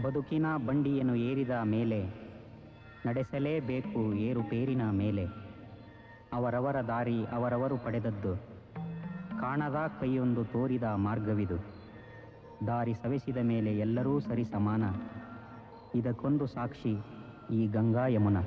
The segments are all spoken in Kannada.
ಬದುಕಿನ ಬಂಡಿಯನ್ನು ಏರಿದ ಮೇಲೆ ನಡೆಸಲೇಬೇಕು ಏರುಪೇರಿನ ಮೇಲೆ ಅವರವರ ದಾರಿ ಅವರವರು ಪಡೆದದ್ದು ಕಾಣದ ಕೈಯೊಂದು ತೋರಿದ ಮಾರ್ಗವಿದು ದಾರಿ ಸವೆಸಿದ ಮೇಲೆ ಎಲ್ಲರೂ ಸರಿ ಸಮಾನ ಇದಕ್ಕೊಂದು ಸಾಕ್ಷಿ ಈ ಗಂಗಾ ಯಮುನಾ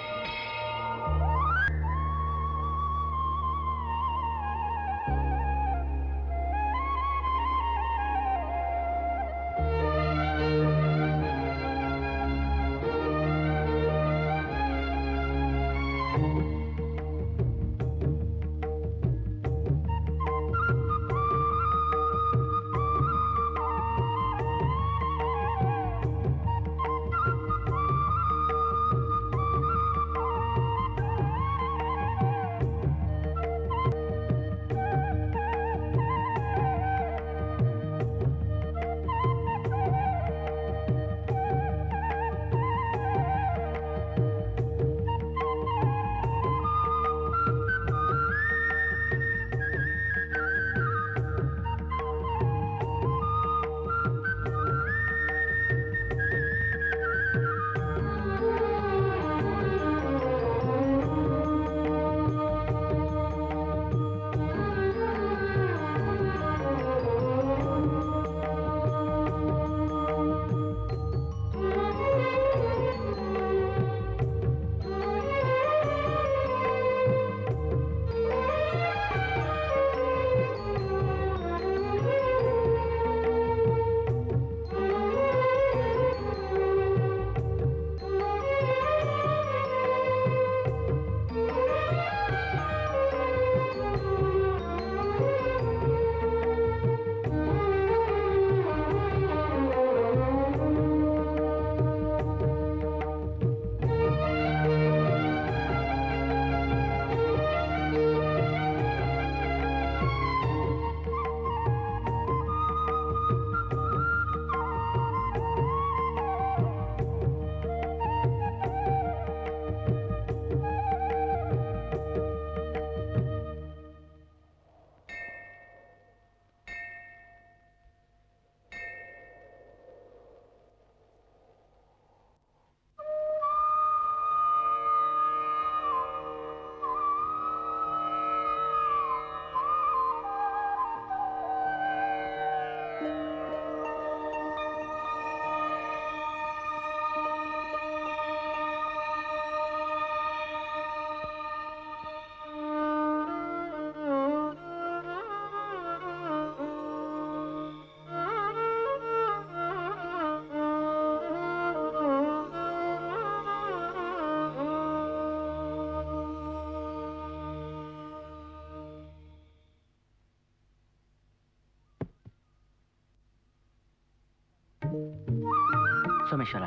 ಸೋಮೇಶ್ವರ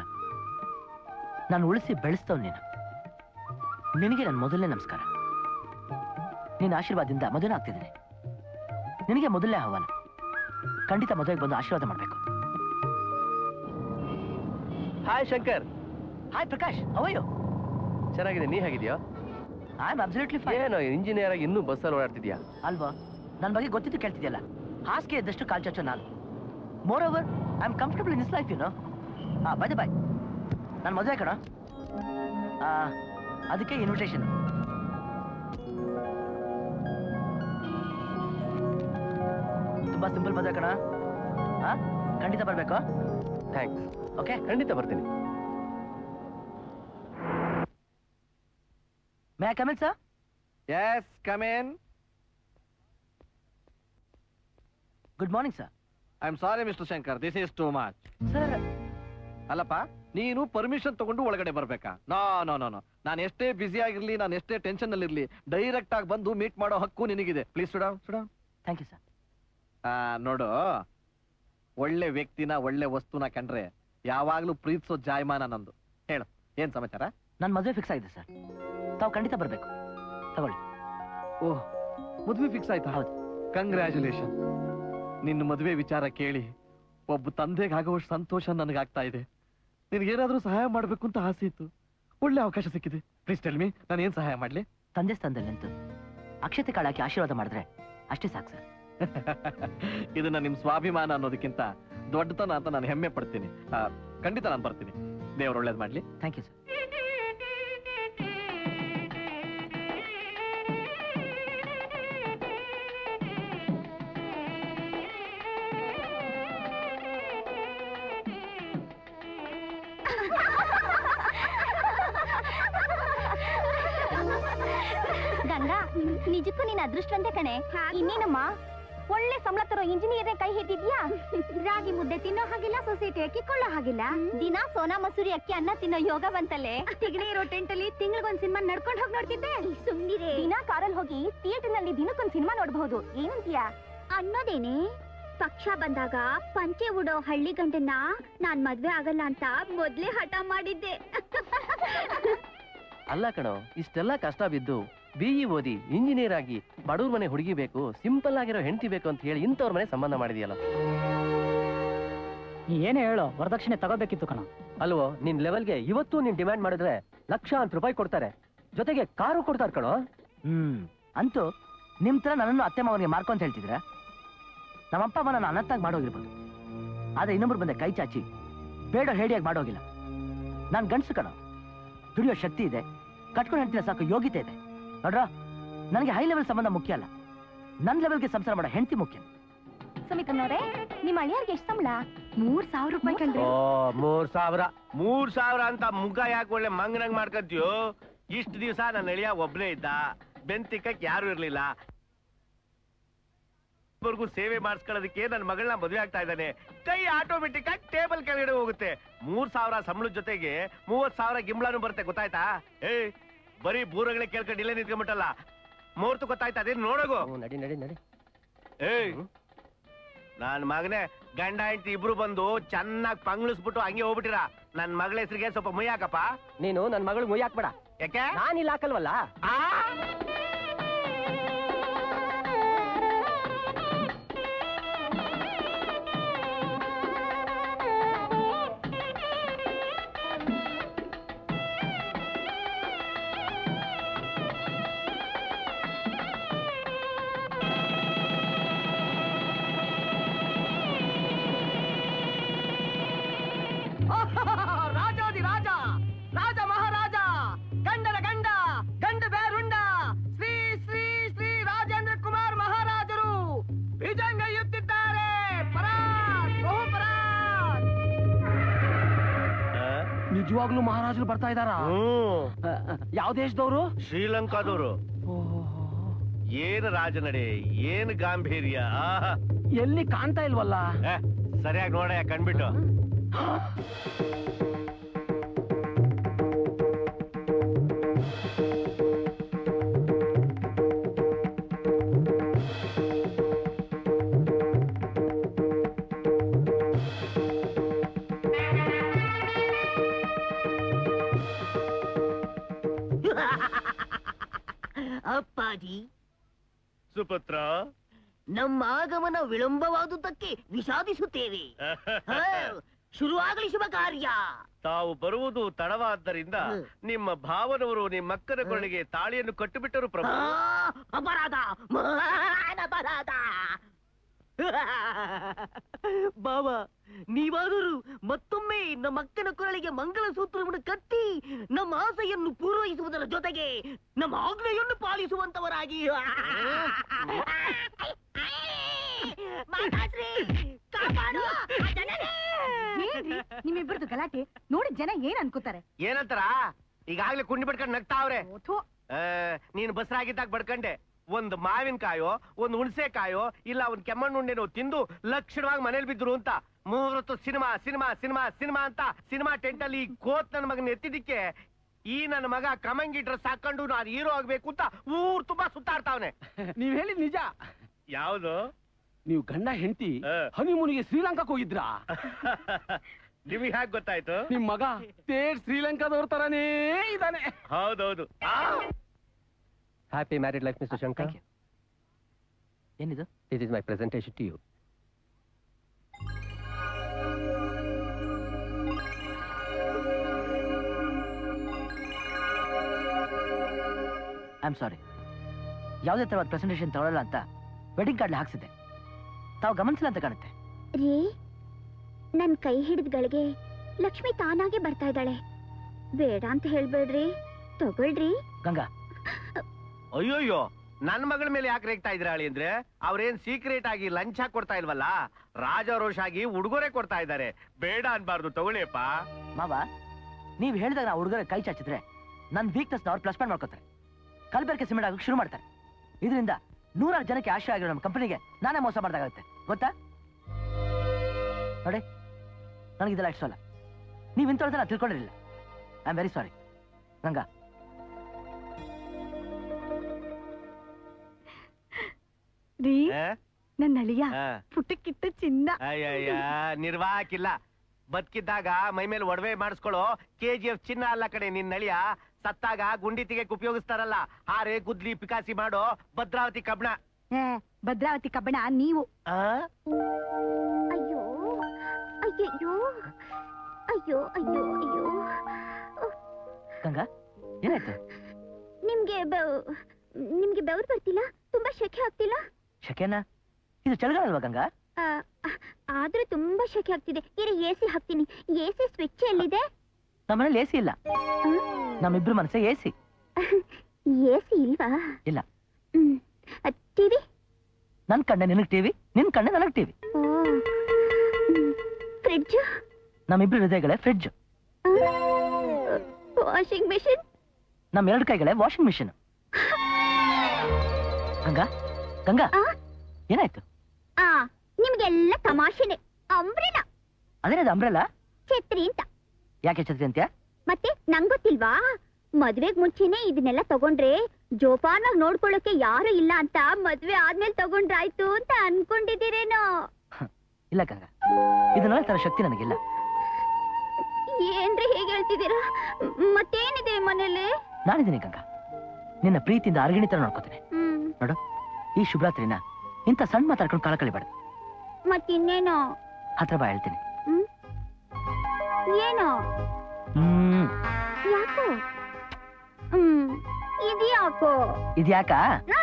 ನಾನು ಉಳಿಸಿ ಬೆಳೆಸ್ತವ್ ನೀನು ನಿನಗೆ ನನ್ನ ಮೊದಲನೇ ನಮಸ್ಕಾರ ನಿನ್ನ ಆಶೀರ್ವಾದದಿಂದ ಮದುವೆ ಆಗ್ತಿದ್ದೀನಿ ನಿನಗೆ ಮೊದಲನೇ ಆಹ್ವಾನ ಖಂಡಿತ ಮದುವೆಗೆ ಬಂದು ಆಶೀರ್ವಾದ ಮಾಡಬೇಕು ಹಾಯ್ ಶಂಕರ್ ಹಾಯ್ ಪ್ರಕಾಶ್ ಅವಯ್ಯೋ ಚೆನ್ನಾಗಿದೆ ನೀ ಹೇಗಿದ್ಯಾ ಐ ಆಮ್ ಅಬ್ಸಲ್ಯೂಟ್ಲಿ ಫೈನ್ ಏನೋ ಇಂಜಿನಿಯರ್ ಆಗಿ ಇನ್ನೂ ಬಸ್ಸಲ್ಲಿ ಓಡಾಡ್ತಿದ್ಯಾ ಅಲ್ವಾ ನನ್ನ ಬಗ್ಗೆ ಗೊತ್ತಿದ್ದು ಕೇಳ್ತಿದ್ಯಲ್ಲ ಹಾಸಿಗೆ ಇದ್ದಷ್ಟು ಕಾಲ್ ಚಾಚೋ ನಾನು moreover I am comfortable in is life you know ಹಾ ಬಾಯ್ ಬಾಯ್ ನಾನು ಮದುವೆ ಕಣ ಅದಕ್ಕೆ ಇನ್ವಿಟೇಷನ್ ತುಂಬಾ ಸಿಂಪಲ್ ಮದುವೆ ಕಣ ಹಾ ಖಂಡಿತ ಬರಬೇಕು ಥ್ಯಾಂಕ್ಸ್ ಓಕೆ ಖಂಡಿತ ಬರ್ತೀನಿ may I come in sir yes come in good morning sir I am sorry mister Shankar this is too much sir ಅಲ್ಲಪ್ಪ ನೀನು ಪರ್ಮಿಷನ್ ತಗೊಂಡು ಒಳಗಡೆ ಬರ್ಬೇಕಾ ನೋ ನೋ ನೋ ನೋ ನಾನು ಎಷ್ಟೇ ಬ್ಯುಸಿ ಆಗಿರ್ಲಿ ನಾನು ಎಷ್ಟೇ ಟೆನ್ಷನ್ ಅಲ್ಲಿ ಇರ್ಲಿ ಡೈರೆಕ್ಟ್ ಆಗಿ ಬಂದು ಮೀಟ್ ಮಾಡೋ ಹಕ್ಕು ನಿನಗಿದೆ ಪ್ಲೀಸ್ ಸುಡಾವ್ ಸುಡಾವ್ ಥ್ಯಾಂಕ್ ಯು ಸರ್ ನೋಡು ಒಳ್ಳೆ ವ್ಯಕ್ತಿನ ಒಳ್ಳೆ ವಸ್ತುನ ಕಂಡ್ರೆ ಯಾವಾಗ್ಲೂ ಪ್ರೀತಿಸೋ ಜಾಯಮಾನ ನಂದು ಹೇಳು ಏನ್ ಸಮಾಚಾರ ನನ್ನ ಮದುವೆ ಫಿಕ್ಸ್ ಆಗಿದೆ ಸರ್ ತಾವು ಖಂಡಿತ ಬರಬೇಕು ತಗೊಳ್ಳಿ ಓಹ್ ಮದುವೆ ಫಿಕ್ಸ್ ಆಯ್ತಾ ಹೌದು. ಕಂಗ್ರ್ಯಾಚುಲೇಷನ್ ನಿನ್ನ ಮದುವೆ ವಿಚಾರ ಕೇಳಿ ಒಬ್ಬ ತಂದೆಗೆ ಆಗುವಷ್ಟು ಸಂತೋಷ ನನಗಾಗ್ತಾ ಇದೆ ನಿನಗೇನಾದ್ರೂ ಸಹಾಯ ಮಾಡ್ಬೇಕು ಅಂತ ಆಸೆ ಇತ್ತು ಒಳ್ಳೆ ಅವಕಾಶ ಸಿಕ್ಕಿದೆ ಪ್ಲೀಸ್ ಟೆಲ್ ಮಿ ನಾನು ಏನ್ ಸಹಾಯ ಮಾಡ್ಲಿ ತಂದೆ ಸ್ಥಾನದಲ್ಲಿ ನಿಂತು ಅಕ್ಷತೆ ಕಾಳಾಕಿ ಆಶೀರ್ವಾದ ಮಾಡಿದ್ರೆ ಅಷ್ಟೇ ಸಾಕು ಸರ್ ಇದನ್ನ ನಿಮ್ ಸ್ವಾಭಿಮಾನ ಅನ್ನೋದಕ್ಕಿಂತ ದೊಡ್ಡತನ ಅಂತ ನಾನು ಹೆಮ್ಮೆ ಪಡ್ತೀನಿ ಖಂಡಿತ ನಾನು ಬರ್ತೀನಿ ದೇವ್ರು ಒಳ್ಳೇದ್ ಮಾಡ್ಲಿ ಥ್ಯಾಂಕ್ ಯು ಸರ್ ಗಂಗಾ ನಿಜಕ್ಕೂ ನೀನ್ ಅದೃಷ್ಟವಂತೆ ಕಣೆ ಇನ್ನೇನಮ್ಮ ಒಳ್ಳೆ ಸಂಬಳ ತರೋ ಇಂಜಿನಿಯರ್ ಕೈ ಹಿಡಿದ್ಯಾ ರಾಗಿ ಮುದ್ದೆ ತಿನ್ನೋ ಹಾಗಿಲ್ಲ ಸೊಸೈಟಿ ಅಕ್ಕಿ ಕೊಳ್ಳೋ ಹಾಗಿಲ್ಲ ದಿನ ಸೋನಾ ಮಸೂರಿ ಅಕ್ಕಿ ಅನ್ನ ತಿನ್ನೋ ಯೋಗ ಬಂತಲ್ಲೇ ತಿಗಣೆ ಇರೋ ಟೆಂಟ್ ಅಲ್ಲಿ ತಿಂಗಳಿಗೊಂದ್ ಸಿನಿಮಾ ನಡ್ಕೊಂಡ್ ಹೋಗಿ ನೋಡ್ತಿದ್ದೆ ಸುಮ್ನಿರೆ ದಿನ ಕಾರಲ್ಲಿ ಹೋಗಿ ಥಿಯೇಟರ್ ನಲ್ಲಿ ದಿನಕ್ಕೊಂದ್ ಸಿನಿಮಾ ನೋಡ್ಬಹುದು ಏನಂತೀಯಾ ಅನ್ನೋದೇನೆ ಪಕ್ಷ ಬಂದಾಗ ಪಂಚೆ ಉಡೋ ಹಳ್ಳಿ ಗಂಡನ್ನ ನಾನ್ ಮದ್ವೆ ಆಗಲ್ಲ ಅಂತ ಮೊದ್ಲೇ ಹಠ ಮಾಡಿದ್ದೆ ಅಲ್ಲ ಕಣೋ ಇಷ್ಟೆಲ್ಲ ಕಷ್ಟ ಬಿದ್ದು ಬಿಇ ಓದಿ ಇಂಜಿನಿಯರ್ ಆಗಿ ಬಡವ್ರ ಮನೆ ಹುಡುಗಿ ಬೇಕು ಸಿಂಪಲ್ ಆಗಿರೋ ಹೆಂಡತಿ ಬೇಕು ಅಂತ ಹೇಳಿ ಇಂಥವ್ರ ಮನೆ ಸಂಬಂಧ ಮಾಡಿದ್ಯಲ್ಲ ನೀ ಏನೇ ಹೇಳೋ ವರದಕ್ಷಿಣೆ ತಗೋಬೇಕಿತ್ತು ಕಣ ಅಲ್ವೋ ನಿನ್ ಲೆವೆಲ್ಗೆ ಇವತ್ತು ನೀನ್ ಡಿಮ್ಯಾಂಡ್ ಮಾಡಿದ್ರೆ ಲಕ್ಷಾಂತರ ರೂಪಾಯಿ ಕೊಡ್ತಾರೆ ಜೊತೆಗೆ ಕಾರು ಕೊಡ್ತಾರೆ ಕಣೋ ಹ್ಮ್ ಅಂತೂ ನಿಮ್ ತರ ನನ್ನನ್ನು ಅತ್ತೆ ಮಾವನಿಗೆ ಮಾರ್ಕೊಂತ ಹೇಳ್ತಿದ್ರ ನಮ್ಮಪ್ಪ ಅಮ್ಮ ನನ್ನ ಅನತ್ತಾಗಿ ಮಾಡೋಗಿರ್ಬೋದು ಆದ್ರೆ ಇನ್ನೊಬ್ರು ಬಂದೆ ಕೈ ಚಾಚಿ ಬೇಡ ಹೇಡಿಯಾಗಿ ಮಾಡೋಗಿಲ್ಲ ನಾನ್ ಗಂಡ್ಸು ಕಣ ದುಡಿಯೋ ಶಕ್ತಿ ಇದೆ ಕಟ್ಕೊಂಡು ಹೇಳ್ತಿಲ್ಲ ಸಾಕು ಯೋಗ್ಯತೆ ಇದೆ ನೋಡ್ರ ನನಗೆ ಹೈ ಲೆವೆಲ್ ಸಂಬಂಧ ಮುಖ್ಯ ಅಲ್ಲ ನನ್ ಲೆವೆಲ್ಗೆ ಸಂಸಾರ ಮಾಡೋ ಹೆಂಡತಿ ಮುಖ್ಯ ಸುಮಿತನವ್ರೆ ನಿಮ್ಮ ಅಳಿಯರ್ಗೆ ಎಷ್ಟು ಸಂಬಳ ಮೂರ್ ಸಾವಿರ ರೂಪಾಯಿ ಕಂಡ್ರಿ ಓ ಮೂರ್ ಸಾವಿರ ಮೂರ್ ಸಾವಿರ ಅಂತ ಮುಖ ಯಾಕೆ ಒಳ್ಳೆ ಮಂಗನಂಗ್ ಮಾಡ್ಕಂತೀಯೋ ಇಷ್ಟು ದಿವಸ ನನ್ನ ಎಳಿಯ ಒಬ್ನೇ ಇದ್ದ ಬೆಂತಿಕ್ಕಕ್ ಯಾರು ಇರ್ಲಿಲ್ಲ ವರ್ಗು ಸೇವೆ ಮಾಡಿಸ್ಕೊಳ್ಳೋದಕ್ಕೆ ನನ್ನ ಮಗಳನ್ನ ಮದುವೆ ಆಗ್ತಾ ಇದ್ದಾನೆ ಕೈ ಆಟೋಮೆಟಿಕ್ ಆಗಿ ಟೇಬಲ್ ಕೆಳಗಡೆ ಹೋಗುತ್ತೆ ಮೂರ್ ಸಾವಿರ ಸಂಬಳದ ಜೊತೆಗೆ ಮೂವತ್ ಸಾವಿರ ಗಿಂಬಳನು ಬರುತ್ತೆ ಗೊತ್ತಾಯ್ತಾ ಏ ಬರೀ ಬೂರಗಳೇ ಕೇಳ್ಕೊಂಡು ಇಲ್ಲೇ ನಿಂತ್ಕೊಂಡ್ಬಿಟ್ಟಲ್ಲ ಮುಹೂರ್ತ ಗೊತ್ತಾಯ್ತಾ ಅದೇನ್ ನೋಡಗು ಹ್ಞೂ, ನಡಿ ನಡಿ ನಡಿ ಏಯ್ ನನ್ ಮಗನೇ ಗಂಡ ಹೆಂಡತಿ ಇಬ್ರು ಬಂದು ಚೆನ್ನಾಗಿ ಪಂಗ್ಳಿಸ್ಬಿಟ್ಟು ಹಂಗೆ ಹೋಗ್ಬಿಟ್ಟಿರ ನನ್ ಮಗಳ ಹೆಸರಿಗೆ ಸ್ವಲ್ಪ ಮುಯ್ ಹಾಕಪ್ಪ ನೀನು ನನ್ ಮಗಳು ಮುಯ್ ಹಾಕ್ಬೇಡ ಯಾಕೆ ನಾನ್ ಇಲ್ಲಿ ಹಾಕಲ್ವಲ್ಲ ಆ? ರಾಜಾದಿ ರಾಜ ರಾಜ ಮಹಾರಾಜ ಗಂಡನ ಗಂಡ ಗಂಡ ಬೇರುಂಡ ಶ್ರೀ ಶ್ರೀ ಶ್ರೀ ರಾಜೇಂದ್ರ ಕುಮಾರ್ ಮಹಾರಾಜರು ಬಿಜಂಗೈಯುತ್ತಿದ್ದಾರೆ ಪರಾಕ್ ಬಹು ಪರಾಕ್ ಆ? ನಿಜವಾಗ್ಲೂ ಮಹಾರಾಜರು ಬರ್ತಾ ಇದಾರಾ ಹ್ಮ್ ಯಾವ ದೇಶದವರು ಶ್ರೀಲಂಕಾದವರು ಏನ್ ರಾಜನಡೆ ಏನ್ ಗಾಂಭೀರ್ಯ ಆಹಾ. ಎಲ್ಲಿ ಕಾಣ್ತಾ ಇಲ್ವಲ್ಲ ಏ, ಸರಿಯಾಗಿ ನೋಡ ಕಣ್ಬಿಟ್ಟು ಅಪ್ಪಾಜಿ ಸುಪುತ್ರ ನಮ್ಮ ಆಗಮನ ವಿಳಂಬವಾದುದಕ್ಕೆ ವಿಷಾದಿಸುತ್ತೇವೆ ಹ, ಶುರುವಾಗಲಿ ಶುಭ ಕಾರ್ಯ ತಾವು ಬರುವುದು ತಡವಾದ್ದರಿಂದ ಹ್ಮ್. ನಿಮ್ಮ ಭಾವನವರು ನಿಮ್ಮ ಅಕ್ಕನ ಕೊರಳಿಗೆ ತಾಳಿಯನ್ನು ಕಟ್ಟುಬಿಟ್ಟರು ಪ್ರಭು ಆ, ಅಪರಾಧ ಮಹಾನ್ ಅಪರಾಧ ಬಾವ ನೀವಾದರೂ ಮತ್ತೊಮ್ಮೆ ನಮ್ಮ ಅಕ್ಕನ ಕೊರಳಿಗೆ ಮಂಗಲ ಸೂತ್ರವನ್ನು ಕಟ್ಟಿ ನಮ್ಮ ಆಸೆಯನ್ನು ಪೂರೈಸುವುದರ ಜೊತೆಗೆ ನಮ್ಮ ಆಜ್ಞೆಯನ್ನು ಪಾಲಿಸುವಂತವರಾಗಿ ಮಾತಾಡ್ರಿ ಕಾಪಾಡು ಆ ಜನನೇ! ನಿಮ್ಮಿಬ್ಬರದು ಗಲಾಟೆ ನೋಡಿ ಜನ ಏನ್ ಅನ್ಕೋತಾರೆ ಏನಂತಾರ ಈಗಾಗ್ಲೇ ಕುಂಡಿ ಬಿಡ್ಕೊಂಡು ನಗ್ತಾವ್ರೆ ಥು. ಆ, ನೀನು ಬಸರಾಗಿದ್ದಾಗ ಬಡ್ಕಂಡೆ ಒಂದು ಮಾವಿನಕಾಯೋ ಒಂದು ಹುಣಸೆಕಾಯೋ ಇಲ್ಲ ಒಂದ್ ಕೆಮ್ಮಣ್ಣುಂಡೆನೋ ತಿಂದು ಲಕ್ಷಣವಾಗಿ ಮನೇಲಿ ಬಿದ್ರು ಅಂತ ಮೂವತ್ತು ಸಿನಿಮಾ ಸಿನಿಮಾ ಸಿನಿಮಾ ಸಿನಿಮಾ ಅಂತ ಸಿನಿಮಾ ಟೆಂಟ್ ಅಲ್ಲಿ ಈ ಕೋತ್ ನನ್ನ ಮಗನ ಎತ್ತಿದ್ದಕ್ಕೆ ಈ ನನ್ನ ಮಗ ಕಮಂಗಿ ಡ್ರೆಸ್ ಹಾಕೊಂಡು ನಾನು ಹೀರೋ ಆಗ್ಬೇಕು ಅಂತ ಊರ್ ತುಂಬಾ ಸುತ್ತಾಡ್ತಾವ್ನೆ ನೀವ್ ಹೇಳಿದ್ ನಿಜ ಯಾವ್ದು ನೀವು ಗಂಡ ಹೆಂಡತಿ ಆ. ಹನಿಮೂನಿಗೆ ಶ್ರೀಲಂಕಾಕ್ ಹೋಗಿದ್ರಾ ನಿಮಗೆ ಹ್ಯಾಕ್ ಗೊತ್ತಾಯ್ತು ನಿಮ್ ಮಗ ತೇರ್ ಶ್ರೀಲಂಕಾದವ್ರ ತರಾನೇ ಇದಾನೆ ಹೌದೌದು ಆ, happy married life mister Shankar Thank you. ಏನಿದು this is my presentation to you I am sorry ಯಾವುದೇ ತರವಾದ ಪ್ರೆಸೆಂಟೇಷನ್ ತಗೊಳ್ಳಲ್ಲ ಅಂತ ವೆಡ್ಡಿಂಗ್ ಕಾರ್ಡ್ಲಿ ಹಾಕ್ಸಿದ್ದೆ ತಾವು ಗಮನಿಸಿಲ್ಲ ಅಂತ ಕಾಣುತ್ತೆ ರೀ ನನ್ ಕೈ ಹಿಡಿದ ಗಳಿಗೆ ಲಕ್ಷ್ಮಿ ತಾನಾಗೆ ಬರ್ತಾ ಇದ್ದಾಳೆ ಬೇಡ ಅಂತ ಹೇಳ್ಬೇಡ್ರಿ ತಗೊಳ್ರಿ ಗಂಗಾ ಅಯ್ಯೋಯ್ಯೋ ನನ್ ಮಗಳ ಮೇಲೆ ಯಾಕೆ ರೇಗ್ತಾ ಇದ್ರ ಹೇಳಿ ಅಂದ್ರೆ ಅವ್ರೇನ್ ಸೀಕ್ರೆಟ್ ಆಗಿ ಲಂಚ ಕೊಡ್ತಾ ಇಲ್ವಲ್ಲ ರಾಜಾರೋಷ್ ಆಗಿ ಉಡುಗೊರೆ ಕೊಡ್ತಾ ಇದ್ದಾರೆ ಬೇಡ ಅನ್ಬಾರ್ದು ತಗೊಳ್ಳಿಯಪ್ಪ ಮಾವ ನೀವ್ ಹೇಳಿದಾಗ ನಾ ಹುಡುಗರ ಕೈ ಚಾಚಿದ್ರೆ ನನ್ನ ವೀಕ್ನೆಸ್ ಅವ್ರು ಪ್ಲಸ್ ಪಾಯಿಂಟ್ ಮಾಡ್ಕೋತಾರೆ ಕಲ್ಬೆರಕೆ ಸಿಮೆಂಟ್ ಆಗೋಕೆ ಶುರು ಮಾಡ್ತಾರೆ ಇದರಿಂದ ನೂರಾರು ಜನಕ್ಕೆ ಆಶ್ರಯ ಆಗಿರೋ ನಮ್ಮ ಕಂಪನಿಗೆ ನಾನೇ ಮೋಸ ಮಾಡ್ದಾಗುತ್ತೆ ಗೊತ್ತಾ ನೋಡಿ ನನಗಿದೆಲ್ಲ ಇಷ್ಟಲ್ಲ ನೀವು ಇಂಥವ್ರದ್ದು ನಾ ತಿಳ್ಕೊಂಡಿರಲಿಲ್ಲ I am very sorry Ganga ರೀ ಆ? ನನ್ನ ಅಳಿಯ ಆ. ಪುಟಕ್ಕಿಟ್ಟ ಚಿನ್ನ ಅಯ್ಯಯ್ಯ ನಿರ್ವಾಹಕಿಲ್ಲ ಬದುಕಿದ್ದಾಗ ಮೈ ಮೇಲೆ ಒಡವೆ ಮಾಡಿಸ್ಕೊಳ್ಳೋ ಕೆ ಜಿ ಎಫ್ ಚಿನ್ನ ಅಲ್ಲ ಕಡೆ ನಿನ್ ನಳಿಯ ಸತ್ತಾಗ ಗುಂಡಿ ತೆಗೆಕ್ ಉಪಯೋಗಿಸ್ತಾರಲ್ಲ ಹಾರೆ ಗುದ್ಲಿ ಪಿಕಾಸಿ ಮಾಡೋ ಭದ್ರಾವತಿ ಕಬ್ಣ ಭದ್ರಾವತಿ ಕಬ್ಬಣ ನೀವು ಆ? ಅಯ್ಯೋ ಅಯ್ಯಯ್ಯೋ ಅಯ್ಯೋ ಅಯ್ಯೋ ಅಯ್ಯೋ ಗಂಗಾ ಏನಾಯ್ತು ನಿಮ್ಗೆ ಬೆವ್ ನಿಮ್ಗೆ ಬೆವರು ಬರ್ತಿಲ್ಲ ತುಂಬಾ ಶೆಕೆ ಆಗ್ತಿಲ್ಲ ಶಕೆನಾ ಇದು ಚಳಿಗಾಲ ಅಲ್ವಾ ಗಂಗಾ ಆ, ಆದ್ರೂ ತುಂಬಾ ಶೆಕೆ ಆಗ್ತಿದೆ ಇರಿ ಎ ಸಿ ಹಾಕ್ತೀನಿ ಎ ಸಿ ಸ್ವಿಚ್ ಎಲ್ಲಿದೆ ನಮ್ಮ ಮನೇಲಿ ಎ ಸಿ ಇಲ್ಲ ನಮ್ಮಿಬ್ರು ಮನಸ್ಸಿಗೆ ಎ ಸಿ ಎ ಸಿ ಇಲ್ವಾ ಇಲ್ಲ. ಹ್ಮ್ ಟಿವಿ ನನ್ ಕಣ್ಣೆ ನಿನಗ್ ಟಿವಿ ನಿನ್ ಕಣ್ಣೆ ನನಗ್ ಟಿವಿ ಫ್ರಿಡ್ಜ್ ನಮ್ಮಿಬ್ರು ಹೃದಯಗಳೇ ಫ್ರಿಡ್ಜ್ ವಾಷಿಂಗ್ ಮೆಷಿನ್ ನಮ್ಮ ಎರಡು ಕೈಗಳೇ ವಾಷಿಂಗ್ ಮಿಷಿನ್ ಗಂಗಾ ಗಂಗಾ ಆ? ಏನಾಯ್ತು ಆ ನಿಮ್ಗೆಲ್ಲ ತಮಾಷೆನೆ ಅಂಬ್ರೆಲ ಅದೇನದು ಅಂಬ್ರೆಲ್ಲ ಛತ್ರಿ ಅಂತ ಯಾಕೆ ಛತ್ರಿ ಅಂತ್ಯ ಮತ್ತೆ ನಂಗ್ ಗೊತ್ತಿಲ್ವಾ ಮದ್ವೆಗ್ ಮುಂಚೆನೆ ಇದನ್ನೆಲ್ಲ ತಗೊಂಡ್ರೆ ಜೋಪಾನಾಗ್ ನೋಡ್ಕೊಳ್ಳೋಕೆ ಯಾರು ಇಲ್ಲ ಅಂತ ಮದ್ವೆ ಆದ್ಮೇಲೆ ತಗೊಂಡ್ರಾಯ್ತು ಅಂತ ಅನ್ಕೊಂಡಿದ್ದೀರೇನೋ ಇಲ್ಲ ಗಂಗಾ ಇದನ್ನೆಲ್ಲ ತರ ಶಕ್ತಿ ನನಗಿಲ್ಲ ಏನ್ರಿ ಹೇಗೆ ಹೇಳ್ತಿದ್ದೀರಾ ಮ್- ಮತ್ತೇನಿದೆ ಮನೇಲಿ ನಾನಿದ್ದೀನಿ ಗಂಗಾ ನಿನ್ನ ಪ್ರೀತಿಯಿಂದ ಅರ್ಗಿಣಿ ತರ ನೋಡ್ಕೋತೀನಿ ಹ್ಮ್ ನೋಡು ಈ ಶುಭರಾತ್ರಿನ ಇಂಥ ಸಣ್ಣ ಮಾತಾಡ್ಕೊಂಡು ಕಾಲ ಕಳಿಬೇಡ ಮತ್ತಿನ್ನೇನೋ ಹತ್ರ ಬಾ ಹೇಳ್ತೀನಿ ಹ್ಮ್ ಏನೋ ಹ್ಮ್ ಯಾಕೋ ಹ್ಮ್ ಇದ್ಯಾಕೋ ಇದ್ಯಾಕಾ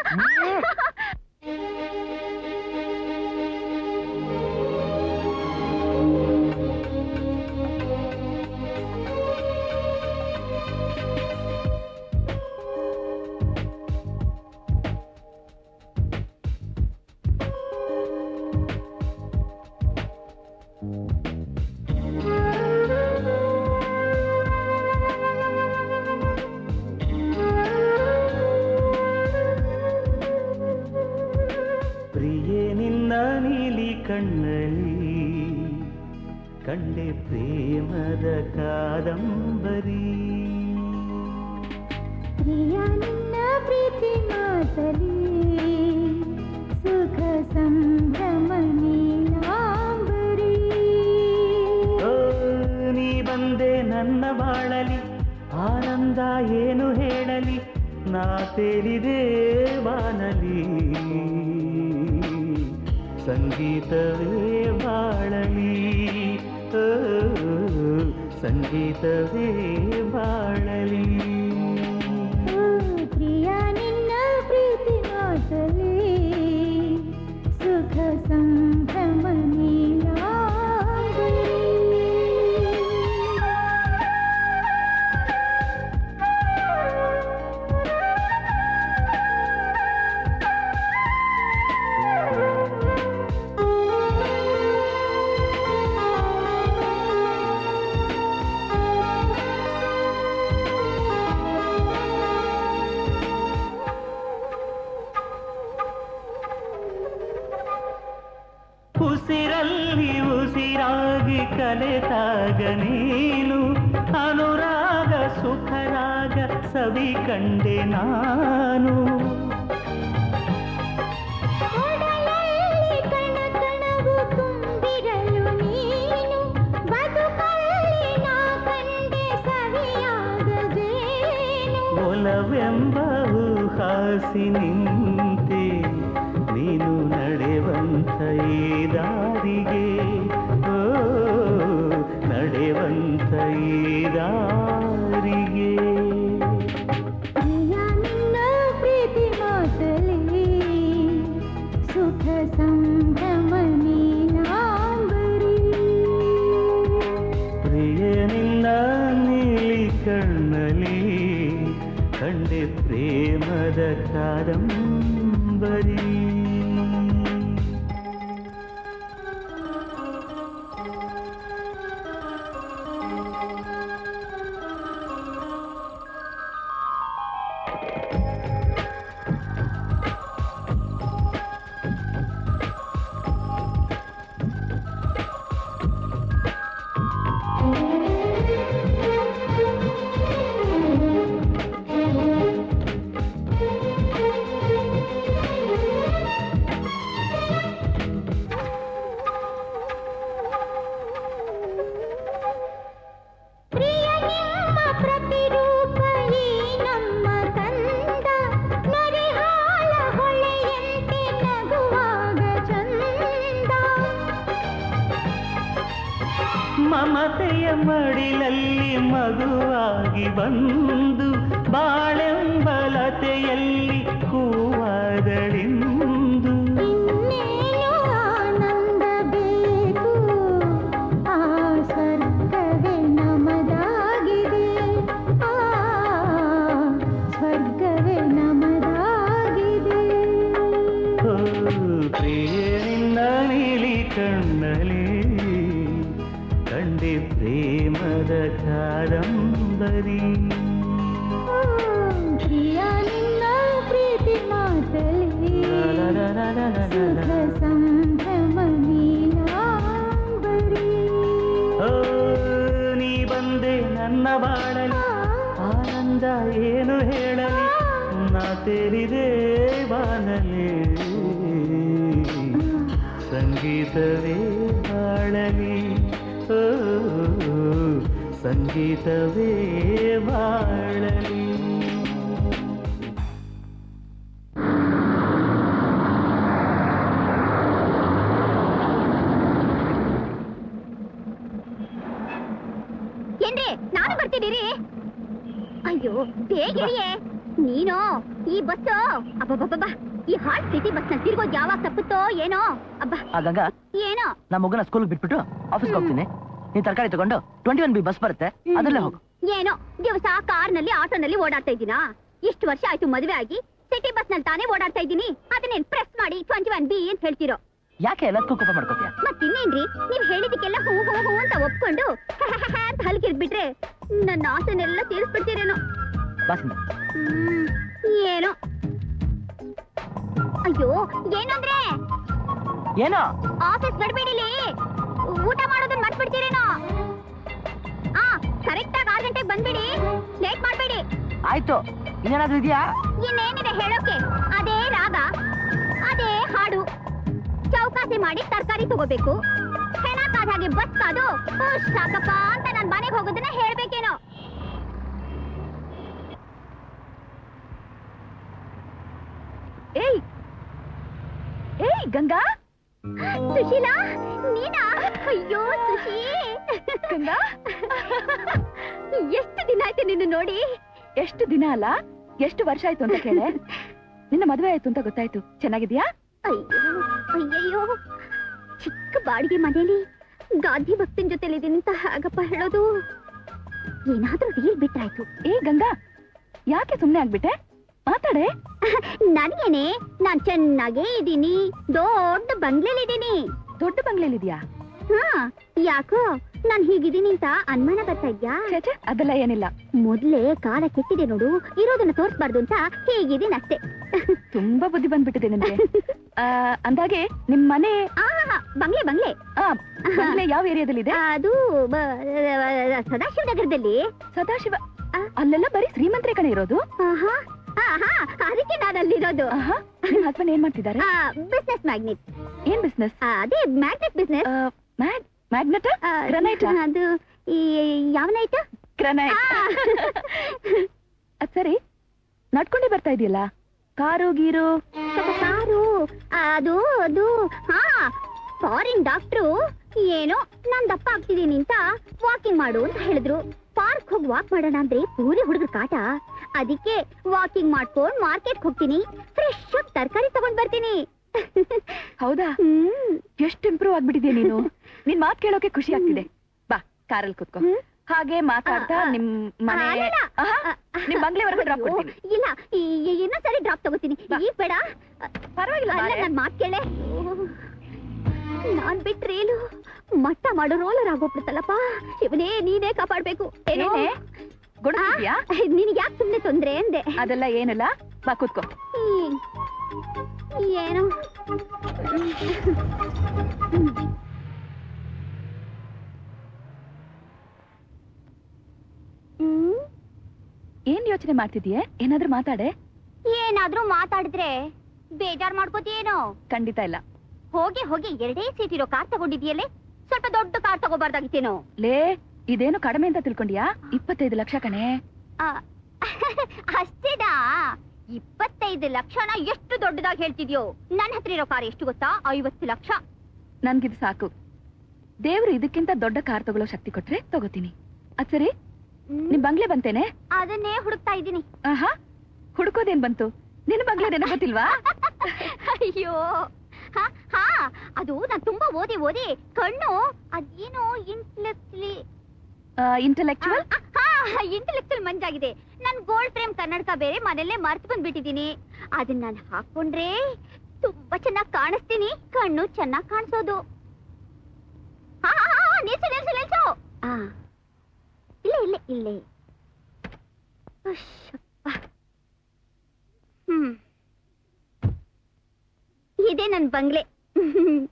ಪ್ರಿಯೆ ನಿನ್ನ ನೀಲಿ ಕಣ್ಣಲ್ಲಿ ಕಂಡೆ ಪ್ರೇಮದ ಕಾದಂಬರಿ ಪ್ರಿಯ ನಿನ್ನ ಪ್ರೀತಿ ಮಾತಲಿ ಸುಖ ಸಂಭ್ರಮ ನೀಲಾಂಬರಿ ಓ, ನೀ ಬಂದೆ ನನ್ನ ಬಾಳಲಿ ಆನಂದ ಏನು ಹೇಳಲಿ ನಾ ತೇಲಿದೆ ಬಾನಲಿ ಸಂಗೀತವೇ ಬಾಳಲಿ ಓ, ಸಂಗೀತವೇ ಬಾಳಲಿ ಪ್ರಿಯ ನಿನ್ನ ಪ್ರೀತಿ ಮಾತಲಿ ಸುಖ ಸಂಭ್ರಮ ಉಸಿರಲ್ಲಿ ಉಸಿರಾಗಿ ಕಲೆತಾಗ ನೀನು ಅನುರಾಗ ಸುಖರಾಗ ಸವಿ ಕಂಡೆ ನಾನು ಒಡಲಲ್ಲಿ ಕಣ ಕಣವು ತುಂಬಿರಲು ನೀನು ಬದುಕಲ್ಲಿ ನಾ ಕಂಡೆ ಸವಿಯಾಗದೇನು ಒಲವೆಂಬ ಹಾಸಿ ನಿಂತೆ ನೀನು ನಡೆವಂತ ಈ ದಾರಿಗೆ ಓ ನಡೆವಂತ ಈ ದಾರಿಗೆ ಪ್ರಿಯ ನಿನ್ನ ಪ್ರೀತಿ ಮಾತಲಿ ಸುಖ ಸಂಭ್ರಮ ನೀಲಾಂಬರಿ ಪ್ರಿಯ ಕಂಡೆ ಪ್ರೇಮದ ಕಾದಂಬರಿ ಪ್ರಿಯ ನಿಮ್ಮ ಪ್ರತಿರೂಪ ಈ ನಮ್ಮ ಕಂದ ನರಿಹಾಳ ಹೊಳೆಯಂತೆ ನಗುವಾಗ ಚಂದ ಮಮತೆಯ ಮಡಿಲಲ್ಲಿ ಮಗುವಾಗಿ ಬಂದು ಬಾಳೆಂಬಲತೆಯಲ್ಲಿ ಹೂವಾದಳಿಂದು ಇನ್ನೇನು ಆನಂದ ಬೇಕು ಆ ಸ್ವರ್ಗವೇ ನಮದಾಗಿದೆ ಆ ಸ್ವರ್ಗವೇ ನಮದಾಗಿದೆ ಓ, ಪ್ರಿಯೆ ನಿನ್ನ ನೀಲಿ ಕಣ್ಣಲಿ ಕಂಡೆ ಪ್ರೇಮದ ಕಾದಂಬರಿ ಪ್ರಿಯ ನಿನ್ನ ಪ್ರೀತಿ ಮಾತಲಿ ಸುಖ ಸಂಭ್ರಮ ನೀಲಾಂಬರಿ ಓ, ನೀ ಬಂದೆ ನನ್ನ ಬಾಳಲಿ ಆನಂದ ಏನು ಹೇಳಲಿ ನಾ ತೇರಿದೆ ಬಾನಲಿ ಸಂಗೀತವೇ ಬಾಳಲಿ ಓ, ಸಂಗೀತವೇ ಬಾಳಲಿ ಏನ್ರಿ ನಾನು ಬರ್ತಿದ್ದೀರಿ ಅಯ್ಯೋ ಬೇಗ ಇಳಿಯೇ ನೀನು ಈ ಬಸ್ ಅಬ್ಬಬ್ಬಬ್ಬ ಈ ಹಾಟ್ ಸಿಟಿ ಬಸ್ ನಲ್ಲಿ ತಿರ್ಗೋದ್ ಯಾವಾಗ ತಪ್ಪುತ್ತೋ ಏನೋ ಅಬ್ಬ ಆ ಗಂಗಾ ಏನೋ ನಾ ಮಗನ ಸ್ಕೂಲ್ ಬಿಟ್ಬಿಟ್ಟು ಆಫೀಸ್ಗೆ ಹೋಗ್ತೀನಿ ನೀನ್ ತರಕಾರಿ ತಗೊಂಡು ಟ್ವೆಂಟಿ ಒನ್ ಬಿ ಬಸ್ ಬರುತ್ತೆ ಅದರಲ್ಲೇ ಹೋಗು ಏನೋ ದಿವಸ ಕಾರ್ನಲ್ಲಿ ಆಟೋನಲ್ಲಿ ಓಡಾಡ್ತಾ ಇದ್ದೀನಾ ಇಷ್ಟು ವರ್ಷ ಆಯ್ತು ಮದುವೆ ಆಗಿ ಸಿಟಿ ಬಸ್ ನಲ್ಲಿ ತಾನೇ ಓಡಾಡ್ತಾ ಇದ್ದೀನಿ ಅದನ್ನೇನ್ ಪ್ರೆಸ್ ಮಾಡಿ ಟ್ವೆಂಟಿ ಒನ್ ಬಿ ಅಂತ ಹೇಳ್ತಿರೋ ಯಾಕೆ ಎಲ್ಲದಕ್ಕೂ ಕೋಪ ಮಾಡ್ಕೋತೀಯ ಮತ್ತಿನ್ನೇನ್ರಿ ನೀವ್ ಹೇಳಿದಕ್ಕೆಲ್ಲ ಹೂ ಹೂ ಹೂ ಅಂತ ಒಪ್ಕೊಂಡು ಅಂತ ಹಲ್ಕಿರ್ಬಿಟ್ರೆ ನನ್ನ ಆಸೆನೆಲ್ಲ ತೀರಿಸ್ಬಿಡ್ತೀರೇನೋ ಬಾಸಿಂದ ಹ್ಮ್, ಏನೋ ಅಯ್ಯೋ ಏನಂದ್ರೆ ಏನೋ ಆಫೀಸ್ ಗಡ್ಬಿಡಿಲಿ ಊಟ ಮಾಡೋದನ್ನ ಮರ್ತ್ಬಿಡ್ತೀರೇನೋ ಆ ಕರೆಕ್ಟ್ ಆಗಿ ಆರು ಗಂಟೆಗೆ ಬಂದ್ಬಿಡಿ ಲೇಟ್ ಮಾಡ್ಬೇಡಿ ಆಯ್ತು ಇನ್ನೇನಾದ್ರೂ ಇದೆಯಾ ಇನ್ನೇನಿದೆ ಹೇಳೋಕೆ ಅದೇ ರಾಗ ಅದೇ ಹಾಡು ಚೌಕಾಸಿ ಮಾಡಿ ತರಕಾರಿ ತಗೋಬೇಕು ಹೆಣ ಕಾದ ಹಾಗೆ ಬಸ್ ಕಾದು ಉಶ್, ಸಾಕಪ್ಪ ಅಂತ ನಾನ್ ಮನೆಗೆ ಹೋಗೋದನ್ನ ಹೇಳ್ಬೇಕೇನೋ ಏಯ್ ಏಯ್ ಗಂಗಾ ಸುಶೀಲಾ ನೀನಾ ಅಯ್ಯೋ ಸುಶಿ ಗಂಗಾ ಎಷ್ಟು ದಿನ ಆಯ್ತು ನಿನ್ನ ನೋಡಿ ಎಷ್ಟು ದಿನ ಅಲ್ಲ ಎಷ್ಟು ವರ್ಷ ಆಯ್ತು ಅಂತ ಕೇಳೆ ನಿನ್ನ ಮದುವೆ ಆಯ್ತು ಅಂತ ಗೊತ್ತಾಯ್ತು ಚೆನ್ನಾಗಿದ್ಯಾ ಅಯ್ಯೋ ಅಯ್ಯಯ್ಯೋ ಚಿಕ್ಕ ಬಾಡಿಗೆ ಮನೇಲಿ ಗಾಂಧಿ ಭಕ್ತನ ಜೊತೆಲಿದ್ದೀನಿ ಅಂತ ಹಾಗಪ್ಪ ಹೇಳೋದು ಏನಾದ್ರೂ ರೀಲ್ ಬಿಟ್ರಾಯ್ತು ಏ ಗಂಗಾ ಯಾಕೆ ಸುಮ್ನೆ ಆಗ್ಬಿಟ್ಟೆ ಮಾತಾಡೆ ನನಗೇನೆ ನಾನ್ ಚೆನ್ನಾಗೇ ಇದ್ದೀನಿ ದೊಡ್ಡ ಬಂಗ್ಲೆಲಿದ್ದೀನಿ ದೊಡ್ಡ ಬಂಗ್ಲೆಲಿದ್ಯಾ ಹಾ ಯಾಕೋ ನಾನ್ ಹೀಗಿದ್ದೀನಿ ಅಂತ ಅನುಮಾನ ಬರ್ತಾ ಇದ್ಯಾ ಛೇ ಅದೆಲ್ಲ ಏನಿಲ್ಲ ಮೊದ್ಲೇ ಕಾಲ ಕೆಟ್ಟಿದೆ ನೋಡು ಇರೋದನ್ನ ತೋರಿಸ್ಬಾರ್ದು ಅಂತ ಹೀಗಿದ್ದೀನಿ ಅಷ್ಟೇ ತುಂಬಾ ಬುದ್ಧಿ ಬಂದ್ಬಿಟ್ಟಿದೆ ನಿನ್ಗೆ ಆ, ಅಂದಾಗೆ ನಿಮ್ ಮನೆ ಆ ಬಂಗ್ಲೆ ಬಂಗ್ಲೆ ಆ, ಬಂಗ್ಲೆ ಯಾವ ಏರಿಯಾದಲ್ಲಿದೆ ಅದು ಬ- ಸದಾಶಿವ ನಗರದಲ್ಲಿ ಸದಾಶಿವ ಅಲ್ಲೆಲ್ಲ ಬರೀ ಶ್ರೀಮಂತರೇ ಕಣೆ ಇರೋದು ಆಹಾ, ಆಹಾ, ಅದಕ್ಕೆ ನಾನು ಅಲ್ಲಿರೋದು ಆಹಾ ನಿಮ್ ಹಸ್ಬೆಂಡ್ ಏನ್ ಮಾಡ್ತಿದ್ದಾರೆ ಬಿಸ್ನೆಸ್ ಮ್ಯಾಗ್ನೆಟ್ ಏನ್ ಬಿಸ್ನೆಸ್ ಅದೇ ಮ್ಯಾಗ್ನೆಟ್ ಬಿಸ್ನೆಸ್ ಮ್ಯಾಗ್ನೆಟ್ ಗ್ರನೈಟ್ ಅದು ಈ ಯಾವ ನೈಟ್ ಗ್ರನೈಟ್ ಅದ್ ಸರಿ ನಡ್ಕೊಂಡೇ ಬರ್ತಾ ಇದೆಯಲ್ಲ ಕಾರು ಗೀರು ಕಾರು ಅದು ಅದು ಹಾ ಫಾರಿನ್ ಡಾಕ್ಟ್ರು ಏನೋ ನಾನ್ ದಪ್ಪ ಆಗ್ತಿದ್ದೀನಿ ಅಂತ ವಾಕಿಂಗ್ ಮಾಡು ಅಂತ ಹೇಳಿದ್ರು ಪಾರ್ಕ್ ಹೋಗಿ ವಾಕ್ ಮಾಡೋಣ ಅಂದ್ರೆ ಪೂರಿ ಹುಡುಗರ ಕಾಟ ಅದಕ್ಕೆ ವಾಕಿಂಗ್ ಮಾಡ್ಕೊಂಡ್ ಮಾರ್ಕೆಟ್ ಹೋಗ್ತೀನಿ ಫ್ರೆಶ್ ಆಗಿ ತರಕಾರಿ ತಗೊಂಡ್ ಬರ್ತೀನಿ ಹೌದಾ ಹ್ಮ್ ಎಷ್ಟು ಇಂಪ್ರೂವ್ ಆಗ್ಬಿಟ್ಟಿದ್ಯಾ ನೀನು ನಿನ್ ಮಾತ್ ಕೇಳೋಕೆ ಖುಷಿ ಆಗ್ತಿದೆ ಬಾ ಕಾರಲ್ಲಿ ಕುತ್ಕೋ ಹಾಗೆ ಮಾತಾಡ್ತಾ ಆ, ಆ. ನಿಮ್ ಮನೆ ಅಲ್ಲಲ್ಲ. ಆಹಾ, ನಿಮ್ ಬಂಗ್ಲೆವರೆಗೂ ಡ್ರಾಪ್ ಕೊಡ್ತೀನಿ ಇಲ್ಲ ಈ- ಈ- ಇನ್ನೊಂದ್ಸರಿ ಡ್ರಾಪ್ ತಗೋತೀನಿ ಈಗ ಬೇಡ ಪರವಾಗಿಲ್ಲ ಅಲ್ಲ ಬಾರೆ. ನನ್ ಮಾತ್ ಕೇಳೆ ನಾನ್ ಬಿಟ್ ರೇಲು ಮಟ್ಟ ಮಾಡೋ ರೋಲರ್ ಆಗೋಗ್ಬಿಡ್ತಲ್ಲಪ್ಪ ಶಿವನೇ ನೀನೇ ಕಾಪಾಡ್ಬೇಕು ಏನೋ ಏನೇ? ಗುಣಗ್ತಿದ್ಯಾ? ನಿನಗೆ ಯಾಕೆ ಸುಮ್ನೆ ತೊಂದ್ರೆ ಅಂದೆ ಅದೆಲ್ಲ ಏನಿಲ್ಲ ಬಾ ಕೂತ್ಕೋ ಹ್ಮ್. ಏನೋ ಹ್ಮ್ ಏನ್ ಯೋಚನೆ ಮಾಡ್ತಿದ್ಯೆ ಏನಾದ್ರೂ ಮಾತಾಡೆ ಏನಾದ್ರೂ ಮಾತಾಡಿದ್ರೆ ಬೇಜಾರ್ ಮಾಡ್ಕೋತೀಯೇನೋ ಖಂಡಿತ ಇಲ್ಲ ಹೋಗಿ ಹೋಗಿ ಎರಡೇ ಸೀಟ್ ಇರೋ ಕಾರ್ ತಗೊಂಡಿದ್ಯಲ್ಲೇ ಸ್ವಲ್ಪ ದೊಡ್ಡ ಕಾರ್ ತಗೋಬಾರ್ದಾಗಿತ್ತೇನೋ ಲೇ ಇದೇನು ಕಡಿಮೆ ಅಂತ ತಿಳ್ಕೊಂಡ್ಯಾ ಇಪ್ಪತ್ತೈದು ಲಕ್ಷ ಕಣೆ ಆ, ಅಷ್ಟೇನಾ ಇಪ್ಪತ್ತೈದು ಲಕ್ಷನ ಎಷ್ಟು ದೊಡ್ಡದಾಗಿ ಹೇಳ್ತಿದ್ಯೋ ನನ್ನ ಹತ್ರ ಇರೋ ಕಾರ್ ಎಷ್ಟು ಗೊತ್ತಾ ಐವತ್ತು ಲಕ್ಷ ನನ್ಗಿದು ಸಾಕು ದೇವ್ರು ಇದಕ್ಕಿಂತ ದೊಡ್ಡ ಕಾರ್ ತಗೊಳ್ಳೋ ಶಕ್ತಿ ಕೊಟ್ರೆ ತಗೋತೀನಿ ಅದ್ ಸರಿ ಹ್ಮ್, ನಿಮ್ ಬಂಗ್ಲೆ ಬಂತೇನೆ ಅದನ್ನೇ ಹುಡುಕ್ತಾ ಇದ್ದೀನಿ ಆಹಾ ಹುಡ್ಕೋದೇನ್ ಬಂತು ನಿನ್ ಬಂಗ್ಲೆ ನೆನಪ್ ಗೊತ್ತಿಲ್ವಾ ಅಯ್ಯೋ ಹಾ ಹಾ ಅದು ನಾನ್ ತುಂಬಾ ಓದಿ ಓದಿ ಕಣ್ಣು ಅದೇನೋ ಇಂಟೆಲೆಕ್ಚುಲಿ ಇಂಟೆಲೆಕ್ಚುವಲ್ ಇಂಟೆಲೆಕ್ಚುಯಲ್ ಮಂಜಾಗಿದೆ ನನ್ ಗೋಲ್ಡ್ ಫ್ರೇಮ್ ಕನ್ನಡಕ ಬೇರೆ ಮನೆಯಲ್ಲೇ ಮರ್ತು ಬಂದ್ಬಿಟ್ಟಿದೀನಿ ಅದನ್ನ ನಾನು ಹಾಕೊಂಡ್ರೆ ತುಂಬಾ ಚೆನ್ನಾಗಿ ಕಾಣಿಸ್ತೀನಿ ಕಣ್ಣು ಚೆನ್ನಾಗಿ ಕಾಣಿಸೋದು ಹಾ ಹಾ, ಹಾ, ನಿಲ್ಸು ನಿಲ್ಸು ನಿಲ್ಸು ಆ, ಇಲ್ಲೇ ಇಲ್ಲೇ ಇಲ್ಲೇ ಅಶ್ಶಪ್ಪ. ಹ್ಮ್ ಇದೇ ನನ್ ಬಂಗ್ಲೆ ಹ್ಮ್.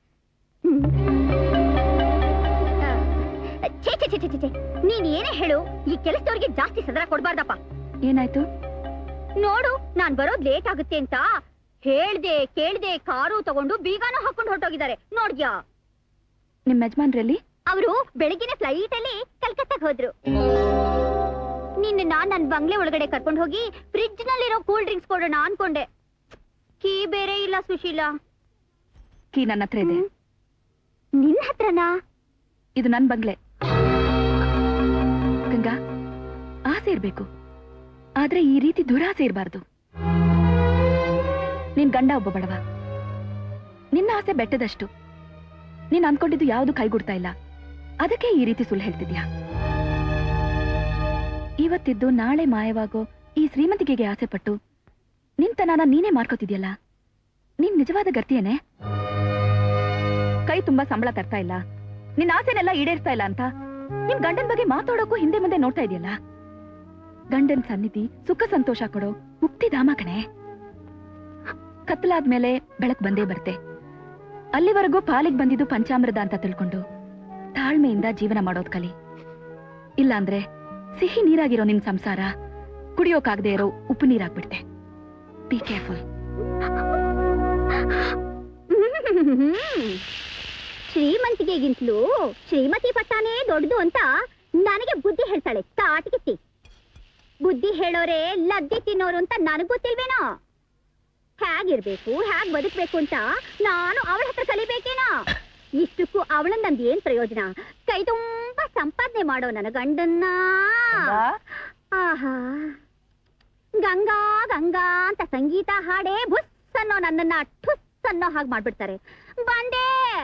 ಆ, ಛೇ ಛೇ ಛೇ ಛೇ, ಛೇ ಛೇ. ನೀನ್ ಏನೇ ಹೇಳು ಈ ಕೆಲಸದವ್ರಿಗೆ ಜಾಸ್ತಿ ಸದರ ಕೊಡ್ಬಾರ್ದಪ್ಪ ಏನಾಯ್ತು ನೋಡು ನಾನ್ ಬರೋದ್ ಲೇಟ್ ಆಗುತ್ತೆ ಅಂತ ಹೇಳ್ದೆ ಕೇಳ್ದೆ ಕಾರು ತಗೊಂಡು ಬೀಗಾನು ಹಾಕೊಂಡು ಹೊರಟೋಗಿದ್ದಾರೆ ನೋಡ್ದ್ಯಾ ನಿಮ್ ಯಜಮಾನ್ರಲ್ಲಿ ಅವರು ಬೆಳಗಿನ ಫ್ಲೈಟ್ ಅಲ್ಲಿ ಕಲ್ಕತ್ತಾಗ ಹೋದ್ರು ನಿನ್ನ ನಾನ್ ನನ್ ಬಂಗ್ಲೆ ಒಳಗಡೆ ಕರ್ಕೊಂಡು ಹೋಗಿ ಫ್ರಿಡ್ಜ್ ನಲ್ಲಿರೋ ಕೂಲ್ ಡ್ರಿಂಕ್ಸ್ ಕೊಡೋಣ ಅನ್ಕೊಂಡೆ ಕೀ ಬೇರೆ ಇಲ್ಲ ಸುಶೀಲಾ ಕೀ ನನ್ನ ಹತ್ರ ಇದೆ ನಿನ್ನ ಹತ್ರನಾ ಇದು ನನ್ ಬಂಗ್ಲೆ ಗಂಗಾ ಆಸೆ ಇರ್ಬೇಕು ಆದ್ರೆ ಈ ರೀತಿ ದುರಾಸೆ ಇರಬಾರ್ದು ನಿನ್ ಗಂಡ ಒಬ್ಬ ಬಡವ ನಿನ್ನ ಆಸೆ ಬೆಟ್ಟದಷ್ಟು ನೀನ್ ಅನ್ಕೊಂಡಿದ್ದು ಯಾವುದು ಕೈಗೂಡ್ತಾ ಇಲ್ಲ ಅದಕ್ಕೆ ಈ ರೀತಿ ಸುಳ್ಳು ಹೇಳ್ತಿದ್ಯಾ ಇವತ್ತಿದ್ದು ನಾಳೆ ಮಾಯವಾಗೋ ಈ ಶ್ರೀಮಂತಿಕೆಗೆ ಆಸೆ ಪಟ್ಟು ನಿಂತನಾನ ನೀನೇ ಮಾರ್ಕೋತಿದ್ಯಲ್ಲ ನೀನ್ ನಿಜವಾದ ಗರ್ತಿಯೇನೆ ಕೈ ತುಂಬಾ ಸಂಬಳ ತರ್ತಾ ಇಲ್ಲ ನಿನ್ನ ಆಸೆನೆಲ್ಲ ಈಡೇರ್ತಾ ಇಲ್ಲ ಅಂತ ನಿಮ್ ಗಂಡನ್ ಬಗ್ಗೆ ಮಾತಾಡೋಕು ಹಿಂದೆ ಮುಂದೆ ನೋಡ್ತಾ ಇದೆಯಲ್ಲ ಗಂಡನ್ ಸನ್ನಿಧಿ ಸುಖ ಸಂತೋಷ ಕೊಡೋ ಮುಕ್ತಿಧಾಮ ಕಣೆ ಕತ್ತಲಾದ್ಮೇಲೆ ಬೆಳಕ್ ಬಂದೇ ಬರ್ತೆ ಅಲ್ಲಿವರೆಗೂ ಪಾಲಿಗೆ ಬಂದಿದ್ದು ಪಂಚಾಮೃತ ಅಂತ ತಿಳ್ಕೊಂಡು ತಾಳ್ಮೆಯಿಂದ ಜೀವನ ಮಾಡೋದ್ ಕಲಿ ಇಲ್ಲಾಂದ್ರೆ ಸಿಹಿ ನೀರಾಗಿರೋ ನಿನ್ ಸಂಸಾರ ಕುಡಿಯೋಕಾಗದೆ ಇರೋ ಉಪ್ಪು ನೀರಾಗ್ಬಿಡ್ತೆ ಬಿ ಕೇರ್ಫುಲ್ ಶ್ರೀಮಂತಿಗೆಗಿಂತಲೂ ಶ್ರೀಮತಿ ಪಟ್ಟಾನೇ ದೊಡ್ಡದು ಅಂತ ನನಗೆ ಬುದ್ಧಿ ಹೇಳ್ತಾಳೆ ತಾಟಿಗಿತ್ತಿ ಬುದ್ಧಿ ಹೇಳೋರೆ ಲದ್ದಿ ತಿನ್ನೋರು ಅಂತ ನನಗ್ ಗೊತ್ತಿಲ್ವೇನೋ ಹೇಗಿರ್ಬೇಕು ಹೇಗ್ ಬದುಕ್ಬೇಕು ಅಂತ ನಾನು ಅವಳ ಹತ್ರ ಕಲಿಬೇಕೇನೋ ಇಷ್ಟಕ್ಕೂ ಅವಳನ್ನ ನಂದು ಏನ್ ಪ್ರಯೋಜನ ಕೈ ತುಂಬಾ ಸಂಪಾದನೆ ಮಾಡೋ ನನ್ನ ಗಂಡನ್ನ ಆಹಾ ಗಂಗಾ ಗಂಗಾ ಅಂತ ಸಂಗೀತ ಹಾಡೇ ಬುಸ್ ಅನ್ನೋ ನನ್ನನ್ನ ಠುಸ್ ಅನ್ನೋ ಹಾಗೆ ಮಾಡ್ಬಿಡ್ತಾರೆ ಬಂದೆ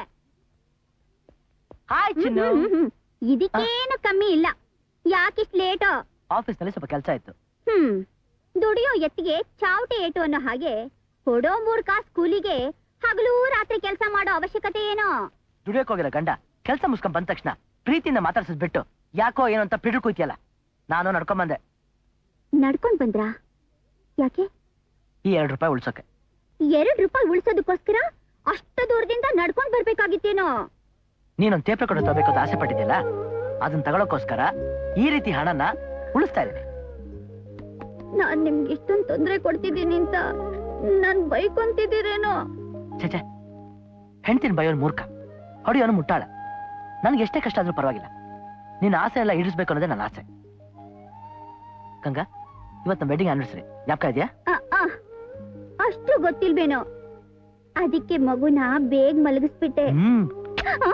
ಹಾಯ್ ಚಿನ್ನು ಹ್ಮ್, ಹ್ಮ್, ಹ್ಮ್. ಇದಕ್ಕೇನು ಕಮ್ಮಿ ಇಲ್ಲ ಯಾಕಿಷ್ಟು ಲೇಟು ಆಫೀಸ್ ನಲ್ಲಿ ಸ್ವಲ್ಪ ಕೆಲಸ ಇತ್ತು ಹ್ಮ್ ದುಡಿಯೋ ಎತ್ತಿಗೆ ಚಾವಟಿ ಏಟು ಅನ್ನೋ ಹಾಗೆ ಕೊಡೋ ಮೂರ್ ಕಾಸ್ ಕೂಲಿಗೆ ಹಗಲು ರಾತ್ರಿ ಕೆಲಸ ಮಾಡೋ ಅವಶ್ಯಕತೆ ಏನೋ ದುಡಿಯೋಕ್ ಹೋಗಿರೋ ಗಂಡ ಕೆಲಸ ಮುಸ್ಕೊಂಡ್ ಬಂದ ತಕ್ಷಣ ಪ್ರೀತಿಯಿಂದ ಮಾತಾಡ್ಸದ್ ಬಿಟ್ಟು ಯಾಕೋ ಏನೋ ಅಂತ ಪಿಡುಕುಯ್ತಿಯಲ್ಲ ನಾನು ನಡ್ಕೊಂಡ್ ಬಂದೆ ನಡ್ಕೊಂಡ್ ಬಂದ್ರಾ ಯಾಕೆ ಈ ಎರಡು ರೂಪಾಯಿ ಉಳ್ಸೋಕೆ ಎರಡ್ ರೂಪಾಯಿ ಉಳಿಸೋದಕ್ಕೋಸ್ಕರ ಅಷ್ಟು ದೂರದಿಂದ ನಡ್ಕೊಂಡ್ ಬರ್ಬೇಕಾಗಿತ್ತೇನೋ ನೀನೊಂದ್ ಟೇಪ್ ರೆಕಾರ್ಡ್ ತಗೋಬೇಕು ಅಂತ ಆಸೆ ಪಟ್ಟಿದ್ಯಲ್ಲ ಅದನ್ನ ತಗೊಳಕೋಸ್ಕರ ಈ ರೀತಿ ಹಣನ ಉಳಿಸ್ತಾ ಇದ್ದೀನಿ ನಾನ್ ನಿಮ್ಗೆ ಇಷ್ಟೊಂದು ತೊಂದ್ರೆ ಕೊಡ್ತಿದ್ದೀನಿ ಅಂತ ನನ್ ಬೈಕೊಂತಿದ್ದೀರೇನೋ ಛೆ ಹೆಂಡ್ತಿನ ಬಯೋನ್ ಮೂರ್ಖ ಹೊಡಿಯೋನು ಮುಟ್ಟಾಳ ನನ್ಗೆ ಎಷ್ಟೇ ಕಷ್ಟ ಆದ್ರೂ ಪರವಾಗಿಲ್ಲ ನಿನ್ನ ಆಸೆ ಎಲ್ಲ ಈಡಿಸ್ಬೇಕು ಅನ್ನೋದೇ ನನ್ನ ಆಸೆ ಗಂಗಾ ಇವತ್ತು ನಮ್ಮ ವೆಡ್ಡಿಂಗ್ ಆನಿವರ್ಸರಿ ಜ್ಞಾಪಕ ಇದೆಯಾ ಆ, ಆ, ಅಷ್ಟು ಗೊತ್ತಿಲ್ವೇನೋ ಅದಕ್ಕೆ ಮಗುನ ಬೇಗ ಮಲಗಿಸ್ಬಿಟ್ಟೆ ಹ್ಮ್ ಆ?